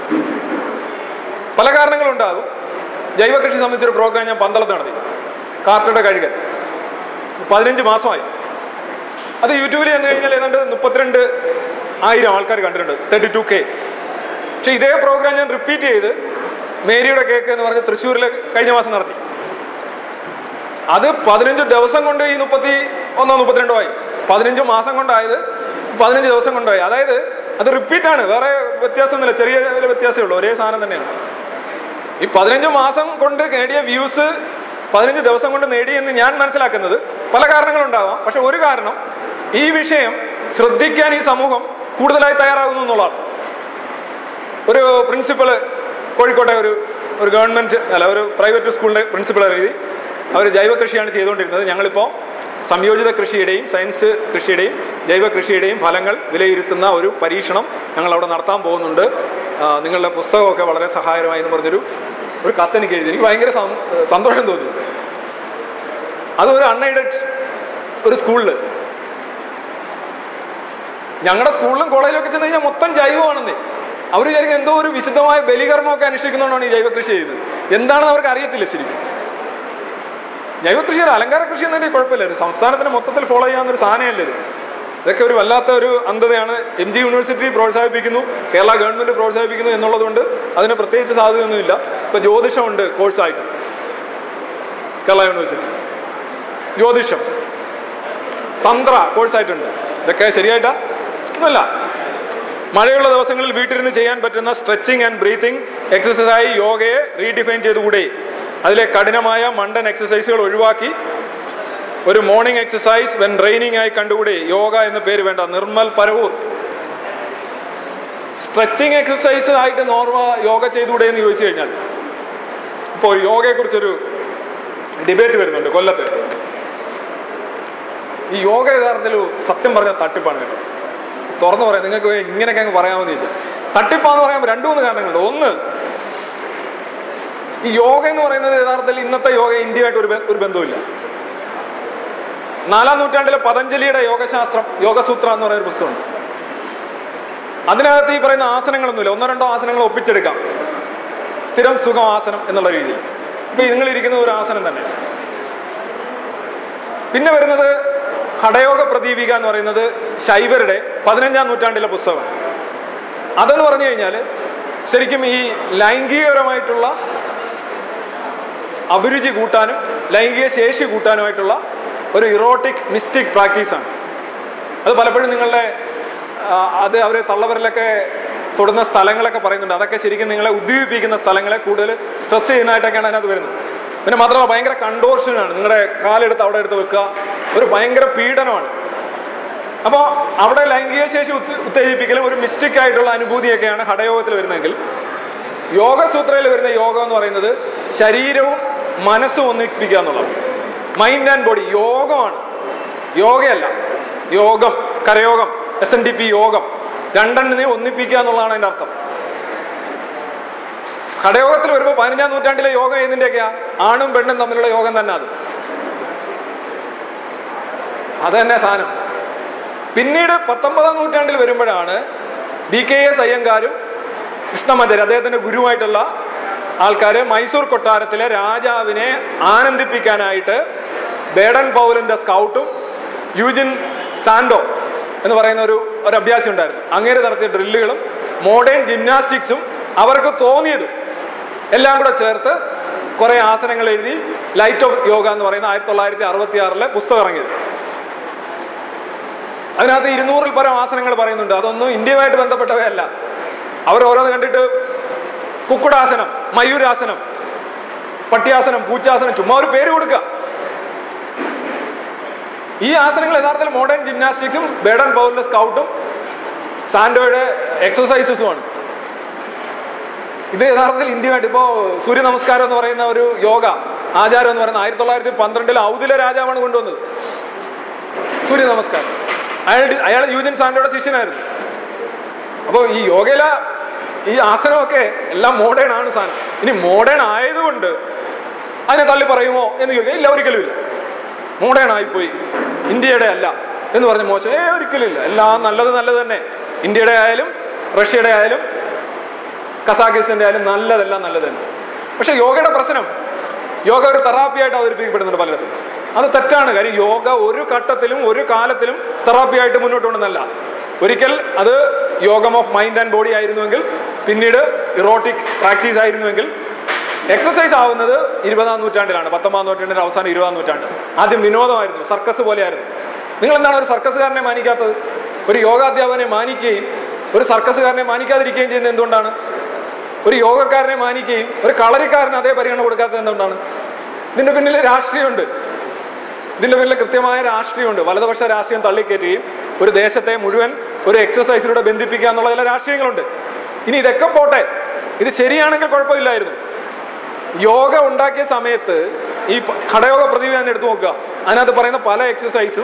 പല കാരണങ്ങളുണ്ടാകും ജൈവ കൃഷി സംബന്ധിച്ചൊരു പ്രോഗ്രാം ഞാൻ പന്തളത്ത് നടത്തി കാർട്ടയുടെ കഴുകൽ പതിനഞ്ച് മാസമായി അത് യൂട്യൂബിൽ ചെന്ന് കഴിഞ്ഞാൽ ഏതാണ്ട് മുപ്പത്തിരണ്ട് ആയിരം ആൾക്കാർ കണ്ടിട്ടുണ്ട് തേർട്ടി ടു കെ പക്ഷെ ഇതേ പ്രോഗ്രാം ഞാൻ റിപ്പീറ്റ് ചെയ്ത് മേരിയുടെ കേക്ക് എന്ന് പറഞ്ഞ് തൃശ്ശൂരിൽ കഴിഞ്ഞ മാസം നടത്തി അത് പതിനഞ്ച് ദിവസം കൊണ്ട് ഈ മുപ്പത്തി ഒന്നോ മുപ്പത്തിരണ്ടോ ആയി പതിനഞ്ച് മാസം കൊണ്ടായത് പതിനഞ്ച് ദിവസം കൊണ്ടായി അതായത് അത് റിപ്പീറ്റാണ് വേറെ വ്യത്യാസമൊന്നുമില്ല ചെറിയ ചെറിയ വ്യത്യാസമേ ഉള്ളൂ ഒരേ സാധനം തന്നെയാണ് ഈ പതിനഞ്ച് മാസം കൊണ്ട് നേടിയ വ്യൂസ് പതിനഞ്ച് ദിവസം കൊണ്ട് നേടി എന്ന് ഞാൻ മനസ്സിലാക്കുന്നത് പല കാരണങ്ങളുണ്ടാവാം പക്ഷെ ഒരു കാരണം ഈ വിഷയം ശ്രദ്ധിക്കാൻ ഈ സമൂഹം കൂടുതലായി തയ്യാറാകുന്നു എന്നുള്ളതാണ് ഒരു പ്രിൻസിപ്പള് കോഴിക്കോട്ടെ ഒരു ഒരു ഗവൺമെന്റ് അല്ല ഒരു പ്രൈവറ്റ് സ്കൂളിന്റെ പ്രിൻസിപ്പൾ രീതി അവർ ജൈവ കൃഷിയാണ് ചെയ്തുകൊണ്ടിരുന്നത് ഞങ്ങളിപ്പോൾ സംയോജിത കൃഷിയുടെയും സയൻസ് കൃഷിയുടെയും ജൈവ കൃഷിയുടെയും ഫലങ്ങൾ വിലയിരുത്തുന്ന ഒരു പരീക്ഷണം ഞങ്ങൾ അവിടെ നടത്താൻ പോകുന്നുണ്ട് ആ, നിങ്ങളുടെ പുസ്തകമൊക്കെ വളരെ സഹായകരമായി എന്ന് പറഞ്ഞൊരു ഒരു കത്ത് എനിക്ക് എഴുതി എനിക്ക് ഭയങ്കര സം- സന്തോഷം തോന്നി അത് ഒരു അൺഎയ്ഡഡ് ഒരു സ്കൂളിൽ ഞങ്ങളുടെ സ്കൂളിലും കോളേജിലും ഒക്കെ ചെന്ന് കഴിഞ്ഞാൽ മൊത്തം ജൈവമാണെന്നേ അവർ വിചാരിക്കും എന്തോ ഒരു വിശുദ്ധമായ ബലികർമ്മമൊക്കെ അനുഷ്ഠിക്കുന്നതുകൊണ്ടാണ് ഈ ജൈവ കൃഷി ചെയ്യുന്നത് എന്താണെന്ന് അവർക്ക് അറിയത്തില്ല ശരിക്കും ജൈവ കൃഷി ഒരു അലങ്കാര കൃഷി എന്നതിന്റെ കുഴപ്പമില്ല ഒരു സംസ്ഥാനത്തിന് മൊത്തത്തിൽ ഫോളോ ചെയ്യാവുന്ന ഒരു സാധനമല്ലേ ഇത് ഇതൊക്കെ ഒരു വല്ലാത്ത ഒരു അന്ധതയാണ് എം ജി യൂണിവേഴ്സിറ്റി പ്രോത്സാഹിപ്പിക്കുന്നു കേരള ഗവൺമെന്റ് പ്രോത്സാഹിപ്പിക്കുന്നു എന്നുള്ളതുകൊണ്ട് അതിന് പ്രത്യേകിച്ച് സാധ്യതയൊന്നുമില്ല ഇപ്പൊ ജ്യോതിഷമുണ്ട് കോഴ്സായിട്ട് കേരള യൂണിവേഴ്സിറ്റി ജ്യോതിഷം തന്ത്ര കോഴ്സായിട്ടുണ്ട് ഇതൊക്കെ ശരിയായിട്ടാ ഒന്നുമല്ല മഴയുള്ള ദിവസങ്ങളിൽ വീട്ടിലിരുന്ന് ചെയ്യാൻ പറ്റുന്ന സ്ട്രെച്ചിങ് ആൻഡ് ബ്രീത്തിങ് എക്സസൈസായി യോഗയെ റീഡിഫൈൻ ചെയ്തുകൂടെ അതിലെ കഠിനമായ മണ്ടൻ എക്സസൈസുകൾ ഒഴിവാക്കി ഒരു മോർണിംഗ് എക്സസൈസ് വെൻ ട്രെയിനിങ് ആയി കണ്ടുകൂടെ യോഗ എന്ന പേര് വേണ്ട നിർമ്മൽ പരവൂർ സ്ട്രെച്ചിങ് എക്സസൈസ് ആയിട്ട് നോർമ യോഗ ചെയ്തുകൂടെ എന്ന് ചോദിച്ചു കഴിഞ്ഞാൽ ഇപ്പോൾ യോഗയെക്കുറിച്ചൊരു ഡിബേറ്റ് വരുന്നുണ്ട് കൊല്ലത്ത് ഈ യോഗ യഥാർത്ഥത്തിൽ സത്യം പറഞ്ഞ തട്ടിപ്പാണ് കേട്ടോ തുറന്നു പറയാം നിങ്ങൾക്ക് ഇങ്ങനെയൊക്കെ അങ്ങ് പറയാമെന്ന് ചോദിച്ചാൽ തട്ടിപ്പാന്ന് പറയാൻ രണ്ട് മൂന്ന് കാരണങ്ങളുണ്ട് ഒന്ന് ഈ യോഗ എന്ന് പറയുന്നത് യഥാർത്ഥത്തിൽ ഇന്നത്തെ യോഗ ഇന്ത്യയായിട്ട് ഒരു ബ- ഒരു ബന്ധവുമില്ല നാലാം നൂറ്റാണ്ടിലെ പതഞ്ജലിയുടെ യോഗശാസ്ത്രം യോഗസൂത്ര എന്ന് പറയുന്ന ഒരു പുസ്തകമുണ്ട് അതിനകത്ത് ഈ പറയുന്ന ആസനങ്ങളൊന്നുമില്ല ഒന്നോ രണ്ടോ ആസനങ്ങൾ ഒപ്പിച്ചെടുക്കാം സ്ഥിരം സുഖം ആസനം എന്നുള്ള രീതിയിൽ ഇപ്പൊ നിങ്ങൾ ഇരിക്കുന്ന ഒരു ആസനം തന്നെ പിന്നെ വരുന്നത് ഹടയോഗ പ്രദീപിക എന്ന് പറയുന്നത് ശൈവരുടെ പതിനഞ്ചാം നൂറ്റാണ്ടിലെ പുസ്തകമാണ് അതെന്ന് പറഞ്ഞു കഴിഞ്ഞാൽ ശരിക്കും ഈ ലൈംഗികപരമായിട്ടുള്ള അഭിരുചി കൂട്ടാനും ലൈംഗിക ശേഷി കൂട്ടാനുമായിട്ടുള്ള ഒരു ഇറോട്ടിക് മിസ്റ്റിക് പ്രാക്ടീസാണ് അത് പലപ്പോഴും നിങ്ങളുടെ ആ, അത് അവർ തള്ളവരിലൊക്കെ തൊടുന്ന സ്ഥലങ്ങളൊക്കെ പറയുന്നുണ്ട് അതൊക്കെ ശരിക്കും നിങ്ങളെ ഉദ്ദീപിപ്പിക്കുന്ന സ്ഥലങ്ങളെ കൂടുതൽ സ്ട്രെസ് ചെയ്യുന്നതായിട്ടൊക്കെയാണ് അതിനകത്ത് വരുന്നത് പിന്നെ മാത്രമല്ല ഭയങ്കര കണ്ടോർഷനാണ് നിങ്ങളുടെ കാലെടുത്ത് അവിടെ എടുത്ത് വെക്കുക ഒരു ഭയങ്കര പീഡനമാണ് അപ്പോൾ അവിടെ ലൈംഗിക ശേഷി ഉത്ത- ഉത്തേജിപ്പിക്കലും ഒരു മിസ്റ്റിക് ആയിട്ടുള്ള അനുഭൂതിയൊക്കെയാണ് ഹടയോഗത്തിൽ വരുന്നതെങ്കിൽ യോഗസൂത്രയിൽ വരുന്ന യോഗം എന്ന് പറയുന്നത് ശരീരവും മനസ്സും ഒന്നിപ്പിക്കുക എന്നുള്ളത് മൈൻഡ് ആൻഡ് ബോഡി യോഗമാണ് യോഗയല്ല യോഗം കരയോഗം എസ് എൻ ഡി പി യോഗം രണ്ടെണ്ണിനെ ഒന്നിപ്പിക്കുക എന്നുള്ളതാണ് അതിൻ്റെ അർത്ഥം ഘടയോഗത്തിൽ വരുമ്പോൾ പതിനഞ്ചാം നൂറ്റാണ്ടിലെ യോഗം ഏതിൻ്റെയൊക്കെയാ ആണും പെണ്ണും തമ്മിലുള്ള യോഗം തന്നെ അത് അത് തന്നെ സാധനം പിന്നീട് പത്തൊമ്പതാം നൂറ്റാണ്ടിൽ വരുമ്പോഴാണ് ഡി കെ എസ് അയ്യങ്കാരും കൃഷ്ണമഞ്ചരി അദ്ദേഹത്തിന്റെ ഗുരുവായിട്ടുള്ള ആൾക്കാർ മൈസൂർ കൊട്ടാരത്തിലെ രാജാവിനെ ആനന്ദിപ്പിക്കാനായിട്ട് ബേഡൻ പൗലിന്റെ സ്കൗട്ടും യൂജിൻ സാൻഡോ എന്ന് പറയുന്ന ഒരു ഒരു അഭ്യാസം ഉണ്ടായിരുന്നു അങ്ങേര് നടത്തിയ ഡ്രില്ലുകളും മോഡേൺ ജിംനാസ്റ്റിക്സും അവർക്ക് തോന്നിയത് എല്ലാം കൂടെ ചേർത്ത് കുറെ ആസനങ്ങൾ എഴുതി ലൈറ്റ് ഓഫ് യോഗ എന്ന് പറയുന്ന ആയിരത്തി തൊള്ളായിരത്തി അറുപത്തി ആറിലെ പുസ്തകം ഇറങ്ങിയത് അതിനകത്ത് ഇരുന്നൂറിൽ പരം ആസനങ്ങൾ പറയുന്നുണ്ട് അതൊന്നും ഇന്ത്യയുമായിട്ട് ബന്ധപ്പെട്ടവയല്ല അവർ ഓരോന്ന് കണ്ടിട്ട് കുക്കുടാസനം മയൂരാസനം പട്ടിയാസനം പൂച്ചാസനം ചുമ്മാ ഒരു പേര് കൊടുക്കുക ഈ ആസനങ്ങൾ യഥാർത്ഥത്തിൽ മോഡേൺ ജിംനാസ്റ്റിക്സും ബേഡൻ പൗലിന്റെ സ്കൗട്ടും സാൻഡോയുടെ എക്സസൈസസുമാണ് ഇത് യഥാർത്ഥത്തിൽ ഇന്ത്യയുമായിട്ട് ഇപ്പോൾ സൂര്യ നമസ്കാരം എന്ന് പറയുന്ന ഒരു യോഗ ആചാരം എന്ന് പറയുന്ന ആയിരത്തി തൊള്ളായിരത്തി പന്ത്രണ്ടിൽ ഔദില രാജാവാണ് കൊണ്ടുവന്നത് സൂര്യ നമസ്കാരം അയാൾ അയാൾ യൂജൻ സാൻഡോയുടെ ശിഷ്യനായിരുന്നു അപ്പോൾ ഈ യോഗയില ഈ ആസനമൊക്കെ എല്ലാം മോഡേൺ ആണ് സാധനം ഇനി മോഡേൺ ആയതുകൊണ്ട് അതിനെ തള്ളി പറയുമോ എന്ന് ചോദിക്കുക ഇല്ല ഒരിക്കലും ഇല്ല മോഡേൺ ആയിപ്പോയി ഇന്ത്യയുടെ അല്ല എന്ന് പറഞ്ഞ മോശം ഏ ഒരിക്കലും ഇല്ല എല്ലാം നല്ലത് നല്ലത് തന്നെ ഇന്ത്യയുടെ ആയാലും റഷ്യയുടെ ആയാലും കസാഖിസ്ഥാൻ്റെ ആയാലും നല്ലതെല്ലാം നല്ലത് തന്നെ പക്ഷെ യോഗയുടെ പ്രശ്നം യോഗ ഒരു തെറാപ്പിയായിട്ട് അവതരിപ്പിക്കപ്പെടുന്നുണ്ട് പലയിടത്തും അത് തെറ്റാണ് കാര്യം യോഗ ഒരു ഘട്ടത്തിലും ഒരു കാലത്തിലും തെറാപ്പിയായിട്ട് മുന്നോട്ട് കൊണ്ടുവന്നല്ല ഒരിക്കൽ അത് യോഗം ഓഫ് മൈൻഡ് ആൻഡ് ബോഡി ആയിരുന്നുവെങ്കിൽ പിന്നീട് ഇറോട്ടിക് പ്രാക്ടീസ് ആയിരുന്നുവെങ്കിൽ എക്സസൈസ് ആവുന്നത് ഇരുപതാം നൂറ്റാണ്ടിലാണ് പത്തൊമ്പതാം നൂറ്റാണ്ടിന്റെ അവസാനം ഇരുപതാം നൂറ്റാണ്ട് ആദ്യം വിനോദമായിരുന്നു സർക്കസ് പോലെയായിരുന്നു നിങ്ങൾ എന്താണ് ഒരു സർക്കസുകാരനെ മാനിക്കാത്തത് ഒരു യോഗാധ്യാപകനെ മാനിക്കുകയും ഒരു സർക്കസുകാരനെ മാനിക്കാതിരിക്കുകയും ചെയ്യുന്നത് എന്തുകൊണ്ടാണ് ഒരു യോഗക്കാരനെ മാനിക്കുകയും ഒരു കളരിക്കാരന് അതേ പരിഗണന കൊടുക്കാത്തത് എന്തുകൊണ്ടാണ് ഇതിന്റെ പിന്നിൽ രാഷ്ട്രീയമുണ്ട് ഇതിന്റെ പിന്നിൽ കൃത്യമായ രാഷ്ട്രീയമുണ്ട് വലതുപക്ഷ രാഷ്ട്രീയം തള്ളിക്കയറ്റുകയും ഒരു ദേശത്തെ മുഴുവൻ ഒരു എക്സസൈസിലൂടെ ബന്ധിപ്പിക്കുക എന്നുള്ള ചില രാഷ്ട്രീയങ്ങളുണ്ട് ഇനി ഇതൊക്കെ പോട്ടെ ഇത് ശരിയാണെങ്കിൽ കുഴപ്പമില്ലായിരുന്നു യോഗ ഉണ്ടാക്കിയ സമയത്ത് ഈ പ- ഘടയോഗ പ്രതിഭ തന്നെ എടുത്തു നോക്കുക അതിനകത്ത് പറയുന്ന പല എക്സസൈസും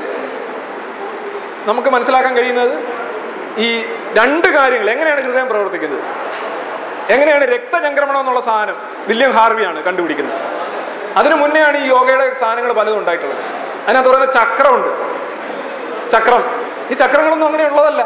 നമുക്ക് മനസ്സിലാക്കാൻ കഴിയുന്നത് ഈ രണ്ട് കാര്യങ്ങൾ എങ്ങനെയാണ് ഹൃദയം പ്രവർത്തിക്കുന്നത് എങ്ങനെയാണ് രക്തചംക്രമണം എന്നുള്ള സാധനം വില്യം ഹാർവിയാണ് കണ്ടുപിടിക്കുന്നത് അതിനു മുന്നെയാണ് ഈ യോഗയുടെ സാധനങ്ങൾ പലതും ഉണ്ടായിട്ടുള്ളത് അതിനകത്ത് പറയുന്ന ചക്രമുണ്ട് ചക്രം ഈ ചക്രങ്ങളൊന്നും അങ്ങനെയുള്ളതല്ല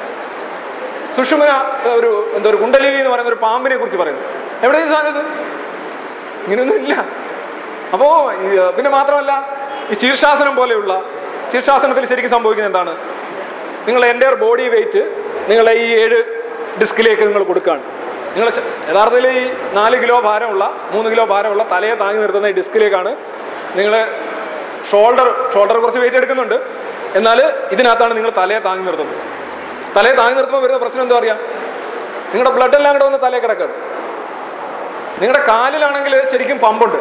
സുഷുമന ഒരു എന്താ ഒരു കുണ്ടലിനി എന്ന് പറയുന്ന ഒരു പാമ്പിനെ കുറിച്ച് പറയുന്നു എവിടെ ഈ സാധനം ഇത് ഇങ്ങനെയൊന്നും ഇല്ല അപ്പോ ഈ, പിന്നെ മാത്രമല്ല ഈ ശീർഷാസനം പോലെയുള്ള ശീർഷാസനത്തിൽ ശരിക്കും സംഭവിക്കുന്നത് എന്താണ് നിങ്ങൾ എൻ്റെ ബോഡി വെയിറ്റ് നിങ്ങളെ ഈ ഏഴ് ഡിസ്കിലേക്ക് നിങ്ങൾ കൊടുക്കുകയാണ് നിങ്ങൾ ശ- യഥാർത്ഥത്തിൽ ഈ നാല് കിലോ ഭാരമുള്ള മൂന്ന് കിലോ ഭാരമുള്ള തലയെ താങ്ങി നിർത്തുന്ന ഈ ഡിസ്കിലേക്കാണ് നിങ്ങൾ ഷോൾഡർ ഷോൾഡർ കുറച്ച് വെയിറ്റ് എടുക്കുന്നുണ്ട് എന്നാൽ ഇതിനകത്താണ് നിങ്ങൾ തലയെ താങ്ങി നിർത്തുന്നത് തലയെ താങ്ങി നിർത്തുമ്പോൾ വരുന്ന പ്രശ്നം എന്താ പറയുക നിങ്ങളുടെ ബ്ലഡ് എല്ലാം കൂടെ വന്ന് തലയെ കിടക്കുകയാണ് നിങ്ങളുടെ കാലിലാണെങ്കിൽ ശരിക്കും പമ്പുണ്ട്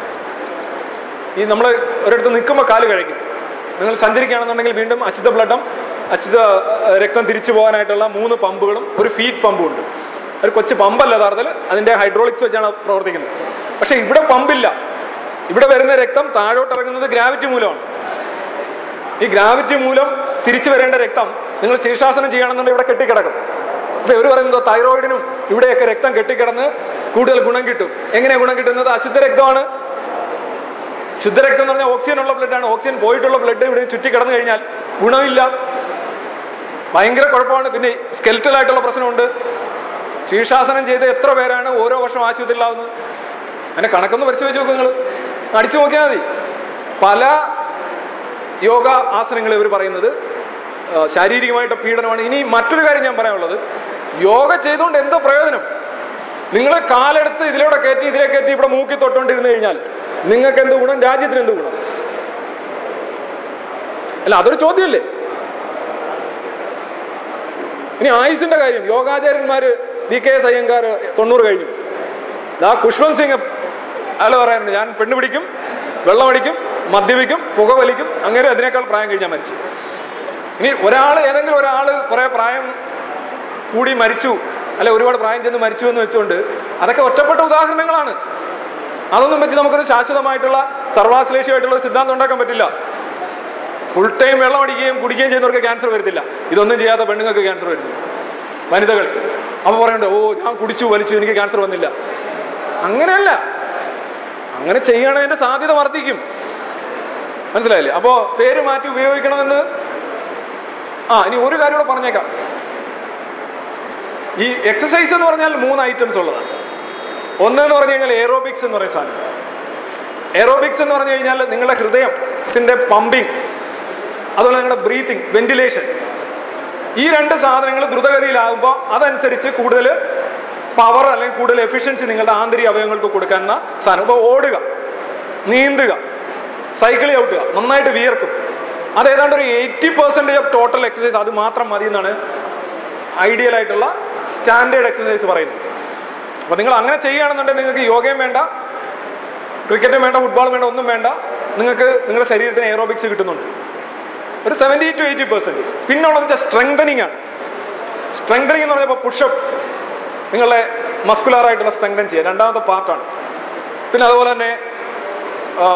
ഈ നമ്മൾ ഒരിടത്ത് നിൽക്കുമ്പോൾ കാല് കഴിക്കും നിങ്ങൾ സഞ്ചരിക്കുകയാണെന്നുണ്ടെങ്കിൽ വീണ്ടും അശുദ്ധ ബ്ലഡും അശുദ്ധ ഏഹ്, രക്തം തിരിച്ചു പോകാനായിട്ടുള്ള മൂന്ന് പമ്പുകളും ഒരു ഫീറ്റ് പമ്പും ഉണ്ട് ഒരു കൊച്ചു പമ്പല്ല യഥാർത്ഥത്തിൽ അതിൻ്റെ ഹൈഡ്രോളിക്സ് വെച്ചാണ് പ്രവർത്തിക്കുന്നത് പക്ഷേ ഇവിടെ പമ്പില്ല ഇവിടെ വരുന്ന രക്തം താഴോട്ട് ഇറങ്ങുന്നത് ഗ്രാവിറ്റി മൂലമാണ് ഈ ഗ്രാവിറ്റി മൂലം തിരിച്ചു വരേണ്ട രക്തം നിങ്ങൾ ശീർഷാസനം ചെയ്യുകയാണെന്നുണ്ടെങ്കിൽ ഇവിടെ കെട്ടിക്കിടക്കും അപ്പൊ ഇവർ പറയുന്നത് തൈറോയിഡിനും ഇവിടെയൊക്കെ രക്തം കെട്ടിക്കിടന്ന് കൂടുതൽ ഗുണം കിട്ടും എങ്ങനെയാണ് ഗുണം കിട്ടുന്നത് അശുദ്ധ രക്തമാണ് ശുദ്ധരക്തം എന്ന് പറഞ്ഞാൽ ഓക്സിജൻ ഉള്ള ബ്ലഡാണ് ഓക്സിജൻ പോയിട്ടുള്ള ബ്ലഡ് ഇവിടെ ചുറ്റി കിടന്നു കഴിഞ്ഞാൽ ഗുണമില്ല ഭയങ്കര കുഴപ്പമാണ് പിന്നെ സ്കെൽറ്റൽ ആയിട്ടുള്ള പ്രശ്നമുണ്ട് ശീർഷാസനം ചെയ്ത് എത്ര പേരാണ് ഓരോ വർഷം ആശുപത്രിയിലാവുന്നത് അതിന്റെ കണക്കൊന്ന് പരിശോധിച്ച് നോക്കുക നിങ്ങൾ അടിച്ചു നോക്കിയാൽ മതി പല യോഗ ആസനങ്ങൾ ഇവർ പറയുന്നത് ആ, ശാരീരികമായിട്ട് പീഡനമാണ് ഇനി മറ്റൊരു കാര്യം ഞാൻ പറയാനുള്ളത് യോഗ ചെയ്തുകൊണ്ട് എന്തോ പ്രയോജനം നിങ്ങൾ കാലെടുത്ത് ഇതിലൂടെ കയറ്റി ഇതിലെ കയറ്റി ഇവിടെ മൂക്കി തൊട്ടുകൊണ്ടിരുന്നു കഴിഞ്ഞാൽ നിങ്ങൾക്ക് എന്ത് ഗുണം രാജ്യത്തിന് എന്ത് ഗുണം അല്ല അതൊരു ചോദ്യമല്ലേ ഇനി ആയുസിന്റെ കാര്യം യോഗാചാര്യന്മാര് വി കെ എസ് അയ്യങ്കാർ തൊണ്ണൂറ് കഴിഞ്ഞു ദാ കുഷ്വന്ത് സിംഗ് അയാൾ പറയാറുണ്ട് ഞാൻ പെണ്ണ് പിടിക്കും വെള്ളമടിക്കും മദ്യപിക്കും പുകവലിക്കും അങ്ങനെ അതിനേക്കാൾ പ്രായം കഴിഞ്ഞാൽ മരിച്ചു ഇനി ഒരാൾ ഏതെങ്കിലും ഒരാൾ കുറെ പ്രായം കൂടി മരിച്ചു അല്ലെ ഒരുപാട് പ്രായം ചെന്ന് മരിച്ചു എന്ന് വെച്ചുകൊണ്ട് അതൊക്കെ ഒറ്റപ്പെട്ട ഉദാഹരണങ്ങളാണ് അതൊന്നും വെച്ച് നമുക്കൊരു ശാശ്വതമായിട്ടുള്ള സർവാശ്ലേഷമായിട്ടുള്ള ഒരു സിദ്ധാന്തം ഉണ്ടാക്കാൻ പറ്റില്ല ഫുൾ ടൈം വെള്ളം അടിക്കുകയും കുടിക്കുകയും ചെയ്യുന്നവർക്ക് ക്യാൻസർ വരത്തില്ല ഇതൊന്നും ചെയ്യാത്ത പെണ്ണുങ്ങൾക്ക് ക്യാൻസർ വരുന്നു വനിതകൾക്ക് അപ്പോൾ പറയണ്ട ഓ ഞാൻ കുടിച്ചു വലിച്ചു എനിക്ക് ക്യാൻസർ വന്നില്ല അങ്ങനെയല്ല അങ്ങനെ ചെയ്യണതിന്റെ സാധ്യത വർദ്ധിക്കും മനസ്സിലായില്ലേ അപ്പോൾ പേര് മാറ്റി ഉപയോഗിക്കണമെന്ന് ആ ഇനി ഒരു കാര്യം കൂടെ പറഞ്ഞേക്കാം ഈ എക്സസൈസ് എന്ന് പറഞ്ഞാൽ മൂന്ന് ഐറ്റംസ് ഉള്ളതാണ് ഒന്ന് എന്ന് പറഞ്ഞു കഴിഞ്ഞാൽ എയറോബിക്സ് എന്ന് പറയുന്ന സാധനം എയറോബിക്സ് എന്ന് പറഞ്ഞു കഴിഞ്ഞാൽ നിങ്ങളുടെ ഹൃദയത്തിന്റെ പമ്പിങ് അതുപോലെ നിങ്ങളുടെ ബ്രീത്തിങ് വെന്റിലേഷൻ ഈ രണ്ട് സാധനങ്ങൾ ദ്രുതഗതിയിലാകുമ്പോൾ അതനുസരിച്ച് കൂടുതൽ പവർ അല്ലെങ്കിൽ കൂടുതൽ എഫിഷ്യൻസി നിങ്ങളുടെ ആന്തരിക അവയവങ്ങൾക്ക് കൊടുക്കുന്ന സാധനം ഇപ്പോൾ ഓടുക നീന്തുക സൈക്കിൾ ചവിട്ടുക നന്നായിട്ട് വിയർക്കും അത് ഏതാണ്ട് ഒരു eighty percentage of total exercise അത് മാത്രം മതി എന്നാണ് ഐഡിയൽ ആയിട്ടുള്ള സ്റ്റാൻഡേർഡ് എക്സസൈസ് പറയുന്നത് അപ്പോൾ നിങ്ങൾ അങ്ങനെ ചെയ്യുകയാണെന്നുണ്ടെങ്കിൽ നിങ്ങൾക്ക് യോഗയും വേണ്ട ക്രിക്കറ്റും വേണ്ട ഫുട്ബോളും വേണ്ട ഒന്നും വേണ്ട നിങ്ങൾക്ക് നിങ്ങളുടെ ശരീരത്തിന് എയറോബിക്സ് കിട്ടുന്നുണ്ട് ഒരു സെവൻറ്റി ടു എയ്റ്റി പെർസെൻറ്റേജ് പിന്നുള്ളത് വെച്ചാൽ സ്ട്രെങ്തനിങ് ആണ് സ്ട്രെങ്തനിങ് എന്ന് പറഞ്ഞപ്പോൾ പുഷപ്പ് നിങ്ങളുടെ മസ്കുലാർ ആയിട്ടുള്ള സ്ട്രെങ്തൻ ചെയ്യുക രണ്ടാമത്തെ പാർട്ടാണ് പിന്നെ അതുപോലെ തന്നെ ആ,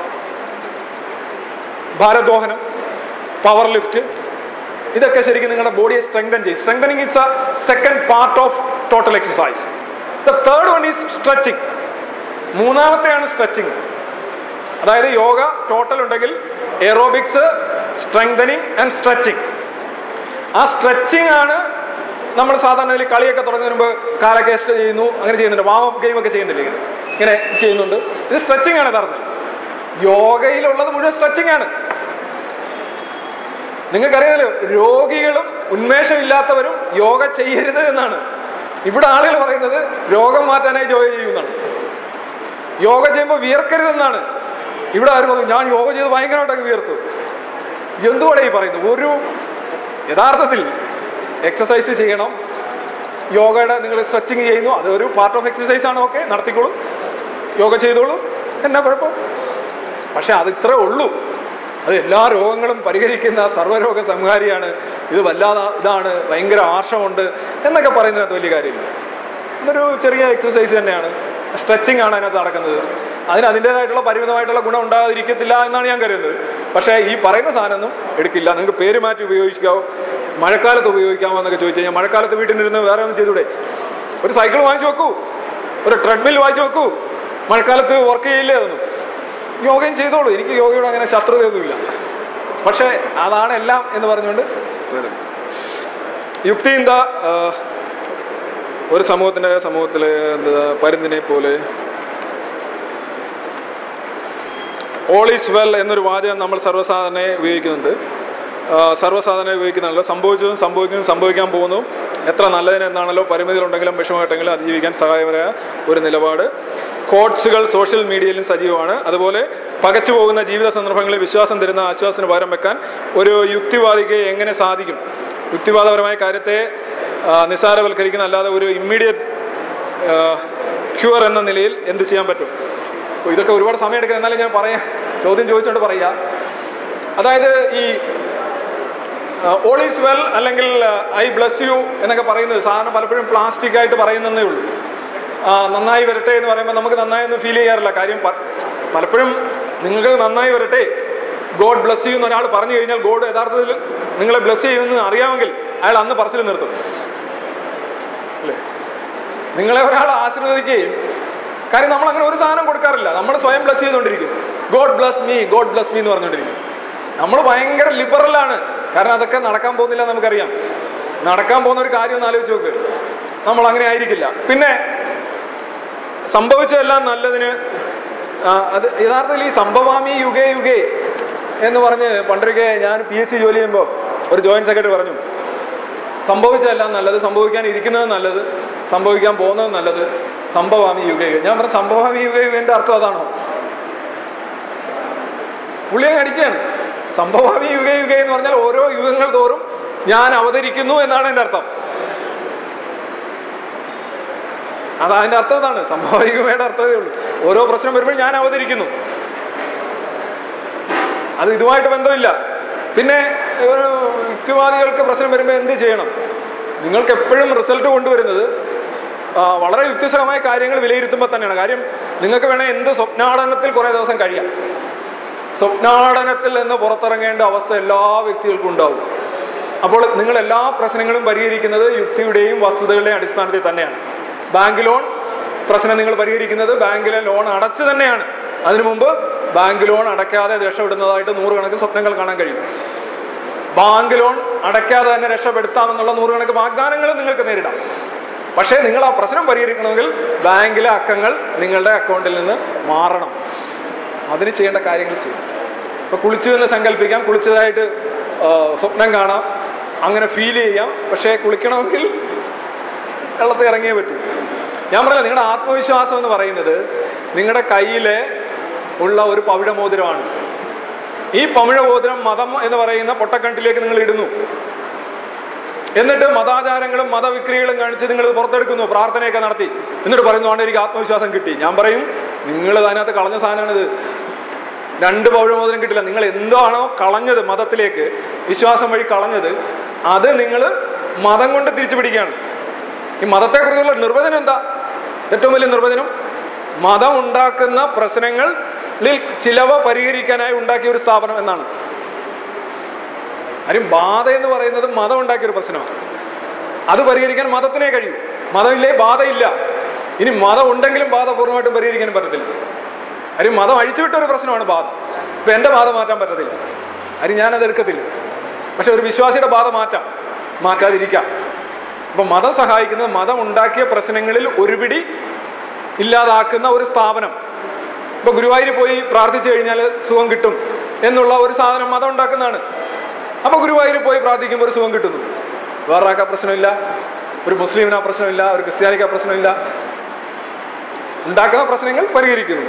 ഭാരദ്വാഹനം പവർ ലിഫ്റ്റ് ഇതൊക്കെ ശരിക്കും നിങ്ങളുടെ ബോഡിയെ സ്ട്രെങ്തൻ ചെയ്യും strengthening is a second part of total exercise the third one is stretching മൂന്നാമത്തെയാണ് സ്ട്രെച്ചിങ് അതായത് യോഗ ടോട്ടൽ ഉണ്ടെങ്കിൽ എയറോബിക്സ് സ്ട്രെങ്തനിങ് ആൻഡ് സ്ട്രെച്ചിങ് ആ സ്ട്രെച്ചിങ് ആണ് നമ്മൾ സാധാരണ ഇതിൽ കളിയൊക്കെ തുടങ്ങുന്നതിന് മുമ്പ് കാലൊക്കെ st- ചെയ്യുന്നു അങ്ങനെ ചെയ്യുന്നുണ്ട് വാം അപ്പ് ഗെയിം ഒക്കെ ചെയ്യുന്നില്ല ഇങ്ങനെ ഇങ്ങനെ ചെയ്യുന്നുണ്ട് ഇത് സ്ട്രെച്ചിങ് ആണ് യഥാർത്ഥത്തിൽ യോഗയിലുള്ളത് മുഴുവൻ സ്ട്രെച്ചിങ് ആണ് നിങ്ങൾക്കറിയാലോ രോഗികളും ഉന്മേഷമില്ലാത്തവരും യോഗ ചെയ്യരുത് എന്നാണ് ഇവിടെ ആളുകൾ പറയുന്നത് രോഗം മാറ്റാനായി യോഗ ചെയ്യുന്നതാണ് യോഗ ചെയ്യുമ്പോൾ വിയർക്കരുതെന്നാണ് ഇവിടെ ആരും പറഞ്ഞു ഞാൻ യോഗ ചെയ്ത് ഭയങ്കരമായിട്ടൊക്കെ വിയർത്തു എന്തുകൂടെ ഈ പറയുന്നത് ഒരു യഥാർത്ഥത്തിൽ എക്സസൈസ് ചെയ്യണം യോഗയുടെ നിങ്ങൾ സ്ട്രെച്ചിങ് ചെയ്യുന്നു അത് ഒരു പാർട്ട് ഓഫ് എക്സസൈസ് ആണ് ഓക്കെ നടത്തിക്കോളൂ യോഗ ചെയ്തോളൂ എന്നാ കുഴപ്പം പക്ഷെ അത് ഇത്രേ ഉള്ളൂ അത് എല്ലാ രോഗങ്ങളും പരിഹരിക്കുന്ന സർവ്വരോഗ സംഹാരിയാണ് ഇത് വല്ലാതെ ഇതാണ് ഭയങ്കര ആർഷമുണ്ട് എന്നൊക്കെ പറയുന്നതിനകത്ത് വലിയ കാര്യമില്ല ഇതൊരു ചെറിയ എക്സസൈസ് തന്നെയാണ് സ്ട്രെച്ചിങ് ആണ് അതിനകത്ത് നടക്കുന്നത് അതിന് അതിൻ്റെതായിട്ടുള്ള പരിമിതമായിട്ടുള്ള ഗുണം ഉണ്ടാകാതിരിക്കത്തില്ല എന്നാണ് ഞാൻ കരുതുന്നത് പക്ഷേ ഈ പറയുന്ന സാധനമൊന്നും എടുക്കില്ല നിങ്ങൾക്ക് പേര് മാറ്റി ഉപയോഗിക്കാവോ മഴക്കാലത്ത് ഉപയോഗിക്കാമോ എന്നൊക്കെ ചോദിച്ചു കഴിഞ്ഞാൽ മഴക്കാലത്ത് വീട്ടിലിരുന്ന് വേറെ ഒന്നും ചെയ്തൂടെ ഒരു സൈക്കിൾ വാങ്ങിച്ചു വെക്കൂ ഒരു ട്രെഡ്മിൽ വാങ്ങിച്ചു വെക്കൂ മഴക്കാലത്ത് വർക്ക് ചെയ്യില്ലേ അതൊന്നും യോഗയും ചെയ്തോളൂ എനിക്ക് യോഗയോട് അങ്ങനെ ശത്രുതയൊന്നുമില്ല പക്ഷേ അതാണ് എല്ലാം എന്ന് പറഞ്ഞുകൊണ്ട് വരുന്നത് യുക്തി എന്താ ഒരു സമൂഹത്തിൻ്റെ സമൂഹത്തിൽ എന്താ പരുന്തിനെ പോലെ ഓൾ ഈസ് വെൽ എന്നൊരു വാചകം നമ്മൾ സർവ്വസാധാരണ ഉപയോഗിക്കുന്നുണ്ട് ആ, സർവ്വസാധാരണ ഉപയോഗിക്കുന്നുണ്ട് സംഭവിച്ചതും സംഭവിക്കുന്നതും സംഭവിക്കാൻ പോകുന്നതും എത്ര നല്ലതിന് എന്നാണല്ലോ പരിമിതികളുണ്ടെങ്കിലും വിഷമഘട്ടങ്ങളും അതിജീവിക്കാൻ സഹായകരമായ ഒരു നിലപാട് കോട്സുകൾ സോഷ്യൽ മീഡിയയിലും സജീവമാണ് അതുപോലെ പകച്ചു പോകുന്ന ജീവിത സന്ദർഭങ്ങളിൽ വിശ്വാസം തരുന്ന ആശ്വാസത്തിന് പകരം വെക്കാൻ ഒരു യുക്തിവാദിക്ക് എങ്ങനെ സാധിക്കും യുക്തിവാദപരമായ കാര്യത്തെ ആ, നിസ്സാരവൽക്കരിക്കുന്ന അല്ലാതെ ഒരു ഇമ്മീഡിയറ്റ് ക്യൂർ എന്ന നിലയിൽ എന്ത് ചെയ്യാൻ പറ്റും അപ്പോൾ ഇതൊക്കെ ഒരുപാട് സമയം എടുക്കുക എന്നാലും ഞാൻ പറയാം ചോദ്യം ചോദിച്ചുകൊണ്ട് പറയാം അതായത് ഈ ഓൾ ഈസ് വെൽ അല്ലെങ്കിൽ ഐ ബ്ലസ് യു എന്നൊക്കെ പറയുന്നത് സാധാരണ പലപ്പോഴും പ്ലാസ്റ്റിക് ആയിട്ട് പറയുന്നതേ ഉള്ളൂ ആ, നന്നായി വരട്ടെ എന്ന് പറയുമ്പോൾ നമുക്ക് നന്നായി ഒന്നും ഫീൽ ചെയ്യാറില്ല കാര്യം പ- പലപ്പോഴും നിങ്ങൾക്ക് നന്നായി വരട്ടെ ഗോഡ് ബ്ലസ് യു എന്ന് ഒരാൾ പറഞ്ഞു കഴിഞ്ഞാൽ ഗോഡ് യഥാർത്ഥത്തിൽ നിങ്ങളെ ബ്ലസ് ചെയ്യുമെന്ന് അറിയാമെങ്കിൽ അയാൾ അന്ന് പറച്ചിൽ നിർത്തും അല്ലേ നിങ്ങളെ ഒരാൾ ആശീർവദിക്കുകയും കാര്യം നമ്മൾ അങ്ങനെ ഒരു സാധനം കൊടുക്കാറില്ല നമ്മൾ സ്വയം ബ്ലസ് ചെയ്തുകൊണ്ടിരിക്കും God bless me God bless me എന്ന് പറഞ്ഞുകൊണ്ടിരിക്കും നമ്മൾ ഭയങ്കര ലിബറലാണ് കാരണം അതൊക്കെ നടക്കാൻ പോകുന്നില്ല എന്ന് നമുക്കറിയാം നടക്കാൻ പോകുന്ന ഒരു കാര്യം ഒന്ന് ആലോചിച്ച് നോക്ക് നമ്മൾ അങ്ങനെ ആയിരിക്കില്ല പിന്നെ സംഭവിച്ചതെല്ലാം നല്ലതിന് ആ, അത് യഥാർത്ഥത്തിൽ ഈ സംഭവാമി യുഗേ യുഗേ എന്ന് പറഞ്ഞ് പണ്ടൊക്കെ ഞാൻ പി എസ് സി ജോലി ചെയ്യുമ്പോൾ ഒരു ജോയിന്റ് സെക്രട്ടറി പറഞ്ഞു സംഭവിച്ചതെല്ലാം നല്ലത് സംഭവിക്കാൻ ഇരിക്കുന്നത് നല്ലത് സംഭവിക്കാൻ പോകുന്നത് നല്ലത് സംഭവാമി യുഗ യുഗ ഞാൻ പറഞ്ഞ സംഭവാമി യുഗ യുഗന്റെ അർത്ഥം അതാണോ പുള്ളി അങ്ങ് അടിക്കുകയാണ് സംഭവാമി യുഗ യുഗ എന്ന് പറഞ്ഞാൽ ഓരോ യുഗങ്ങൾ തോറും ഞാൻ അവതരിക്കുന്നു എന്നാണ് എൻ്റെ അർത്ഥം അത് അതിൻ്റെ അർത്ഥം ഇതാണ് സംഭവികമയുടെ അർത്ഥമേ ഉള്ളൂ ഓരോ പ്രശ്നം വരുമ്പോൾ ഞാൻ അവതരിക്കുന്നു അത് ഇതുമായിട്ട് ബന്ധമില്ല പിന്നെ ഒരു യുക്തിവാദികൾക്ക് പ്രശ്നം വരുമ്പോൾ എന്ത് ചെയ്യണം നിങ്ങൾക്ക് എപ്പോഴും റിസൾട്ട് കൊണ്ടുവരുന്നത് ആ, വളരെ യുക്തിസഹമായ കാര്യങ്ങൾ വിലയിരുത്തുമ്പോൾ തന്നെയാണ് കാര്യം നിങ്ങൾക്ക് വേണേൽ എന്ത് സ്വപ്നാടനത്തിൽ കുറേ ദിവസം കഴിയാം സ്വപ്നാടനത്തിൽ നിന്ന് പുറത്തിറങ്ങേണ്ട അവസ്ഥ എല്ലാ വ്യക്തികൾക്കും ഉണ്ടാവും അപ്പോൾ നിങ്ങൾ എല്ലാ പ്രശ്നങ്ങളും പരിഹരിക്കുന്നത് യുക്തിയുടെയും വസ്തുതകളുടെയും അടിസ്ഥാനത്തിൽ തന്നെയാണ് ബാങ്ക് ലോൺ പ്രശ്നം നിങ്ങൾ പരിഹരിക്കുന്നത് ബാങ്കിലെ ലോൺ അടച്ചു തന്നെയാണ് അതിനു മുമ്പ് ബാങ്ക് ലോൺ അടയ്ക്കാതെ രക്ഷപ്പെടുന്നതായിട്ട് നൂറുകണക്കിന് സ്വപ്നങ്ങൾ കാണാൻ കഴിയും ബാങ്ക് ലോൺ അടയ്ക്കാതെ തന്നെ രക്ഷപ്പെടുത്താമെന്നുള്ള നൂറുകണക്ക് വാഗ്ദാനങ്ങൾ നിങ്ങൾക്ക് നേരിടാം പക്ഷേ നിങ്ങൾ ആ പ്രശ്നം പരിഹരിക്കണമെങ്കിൽ ബാങ്കിലെ അക്കങ്ങൾ നിങ്ങളുടെ അക്കൗണ്ടിൽ നിന്ന് മാറണം അതിന് ചെയ്യേണ്ട കാര്യങ്ങൾ ചെയ്യും ഇപ്പോൾ കുളിച്ചു എന്ന് സങ്കല്പിക്കാം കുളിച്ചതായിട്ട് ആ, സ്വപ്നം കാണാം അങ്ങനെ ഫീൽ ചെയ്യാം പക്ഷേ കുളിക്കണമെങ്കിൽ വെള്ളത്തിൽ ഇറങ്ങിയേ പറ്റൂ ഞാൻ പറഞ്ഞില്ല നിങ്ങളുടെ ആത്മവിശ്വാസം എന്ന് പറയുന്നത് നിങ്ങളുടെ കയ്യിലെ ഉള്ള ഒരു പവിഴമോതിരമാണ് ഈ പവിഴമോതിരം മതം എന്ന് പറയുന്ന പൊട്ടക്കണ്ടിലേക്ക് നിങ്ങൾ ഇടുന്നു എന്നിട്ട് മതാചാരങ്ങളും മതവിക്രികളും കാണിച്ച് നിങ്ങൾ ഇത് പുറത്തെടുക്കുന്നു പ്രാർത്ഥനയൊക്കെ നടത്തി എന്നിട്ട് പറയുന്നു "ആണ്ട് എനിക്ക് ആത്മവിശ്വാസം കിട്ടി ഞാൻ പറയും നിങ്ങൾ അതിനകത്ത് കളഞ്ഞ സാധനമാണിത് രണ്ട് പൗഴമോദനം കിട്ടില്ല നിങ്ങൾ എന്താണോ കളഞ്ഞത് മതത്തിലേക്ക് വിശ്വാസം വഴി കളഞ്ഞത് അത് നിങ്ങൾ മതം കൊണ്ട് തിരിച്ചു പിടിക്കുകയാണ് ഈ മതത്തെക്കുറിച്ചുള്ള നിർവചനം എന്താ ഏറ്റവും വലിയ നിർവചനം മതം ഉണ്ടാക്കുന്ന പ്രശ്നങ്ങളിൽ ചിലവ പരിഹരിക്കാനായി ഉണ്ടാക്കിയ ഒരു സ്ഥാപനം എന്നാണ് കാര്യം ബാധ എന്ന് പറയുന്നത് മതം ഉണ്ടാക്കിയ ഒരു പ്രശ്നമാണ് അത് പരിഹരിക്കാൻ മതത്തിനെ കഴിയൂ മതമില്ലേ ബാധയില്ല ഇനി മതം ഉണ്ടെങ്കിലും ബാധ പൂർണ്ണമായിട്ടും പരിഹരിക്കാനും പറ്റത്തില്ല കാര്യം മതം അഴിച്ചുവിട്ട ഒരു പ്രശ്നമാണ് ബാധ ഇപ്പം എൻ്റെ ബാധ മാറ്റാൻ പറ്റത്തില്ല കാര്യം ഞാനത് എടുക്കത്തില്ല പക്ഷെ ഒരു വിശ്വാസിയുടെ ബാധ മാറ്റാം മാറ്റാതിരിക്കാം അപ്പം മതം സഹായിക്കുന്നത് മതം ഉണ്ടാക്കിയ പ്രശ്നങ്ങളിൽ ഒരു പിടി ഇല്ലാതാക്കുന്ന ഒരു സ്ഥാപനം ഇപ്പൊ ഗുരുവായൂർ പോയി പ്രാർത്ഥിച്ചു കഴിഞ്ഞാൽ സുഖം കിട്ടും എന്നുള്ള ഒരു സാധനം മതം ഉണ്ടാക്കുന്നതാണ് അപ്പൊ ഗുരുവായൂർ പോയി പ്രാർത്ഥിക്കുമ്പോൾ ഒരു സുഖം കിട്ടുന്നു വേറൊരാൾക്ക് ആ പ്രശ്നമില്ല ഒരു മുസ്ലിമിന് ആ പ്രശ്നമില്ല ഒരു ക്രിസ്ത്യാനിക്ക് ആ പ്രശ്നമില്ല ഉണ്ടാക്കുന്ന പ്രശ്നങ്ങൾ പരിഹരിക്കുന്നു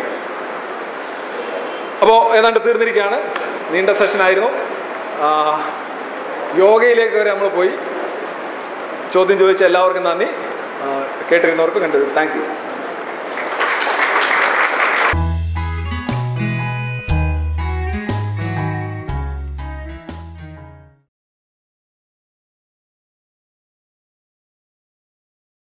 അപ്പോൾ ഏതാണ്ട് തീർന്നിരിക്കുകയാണ് നീണ്ട സെഷൻ ആയിരുന്നു ആ, യോഗയിലേക്ക് വരെ നമ്മൾ പോയി ചോദ്യം ചോദിച്ച എല്ലാവർക്കും നന്ദി ആ, കേട്ടിരുന്നവർക്ക് കണ്ടു താങ്ക് യു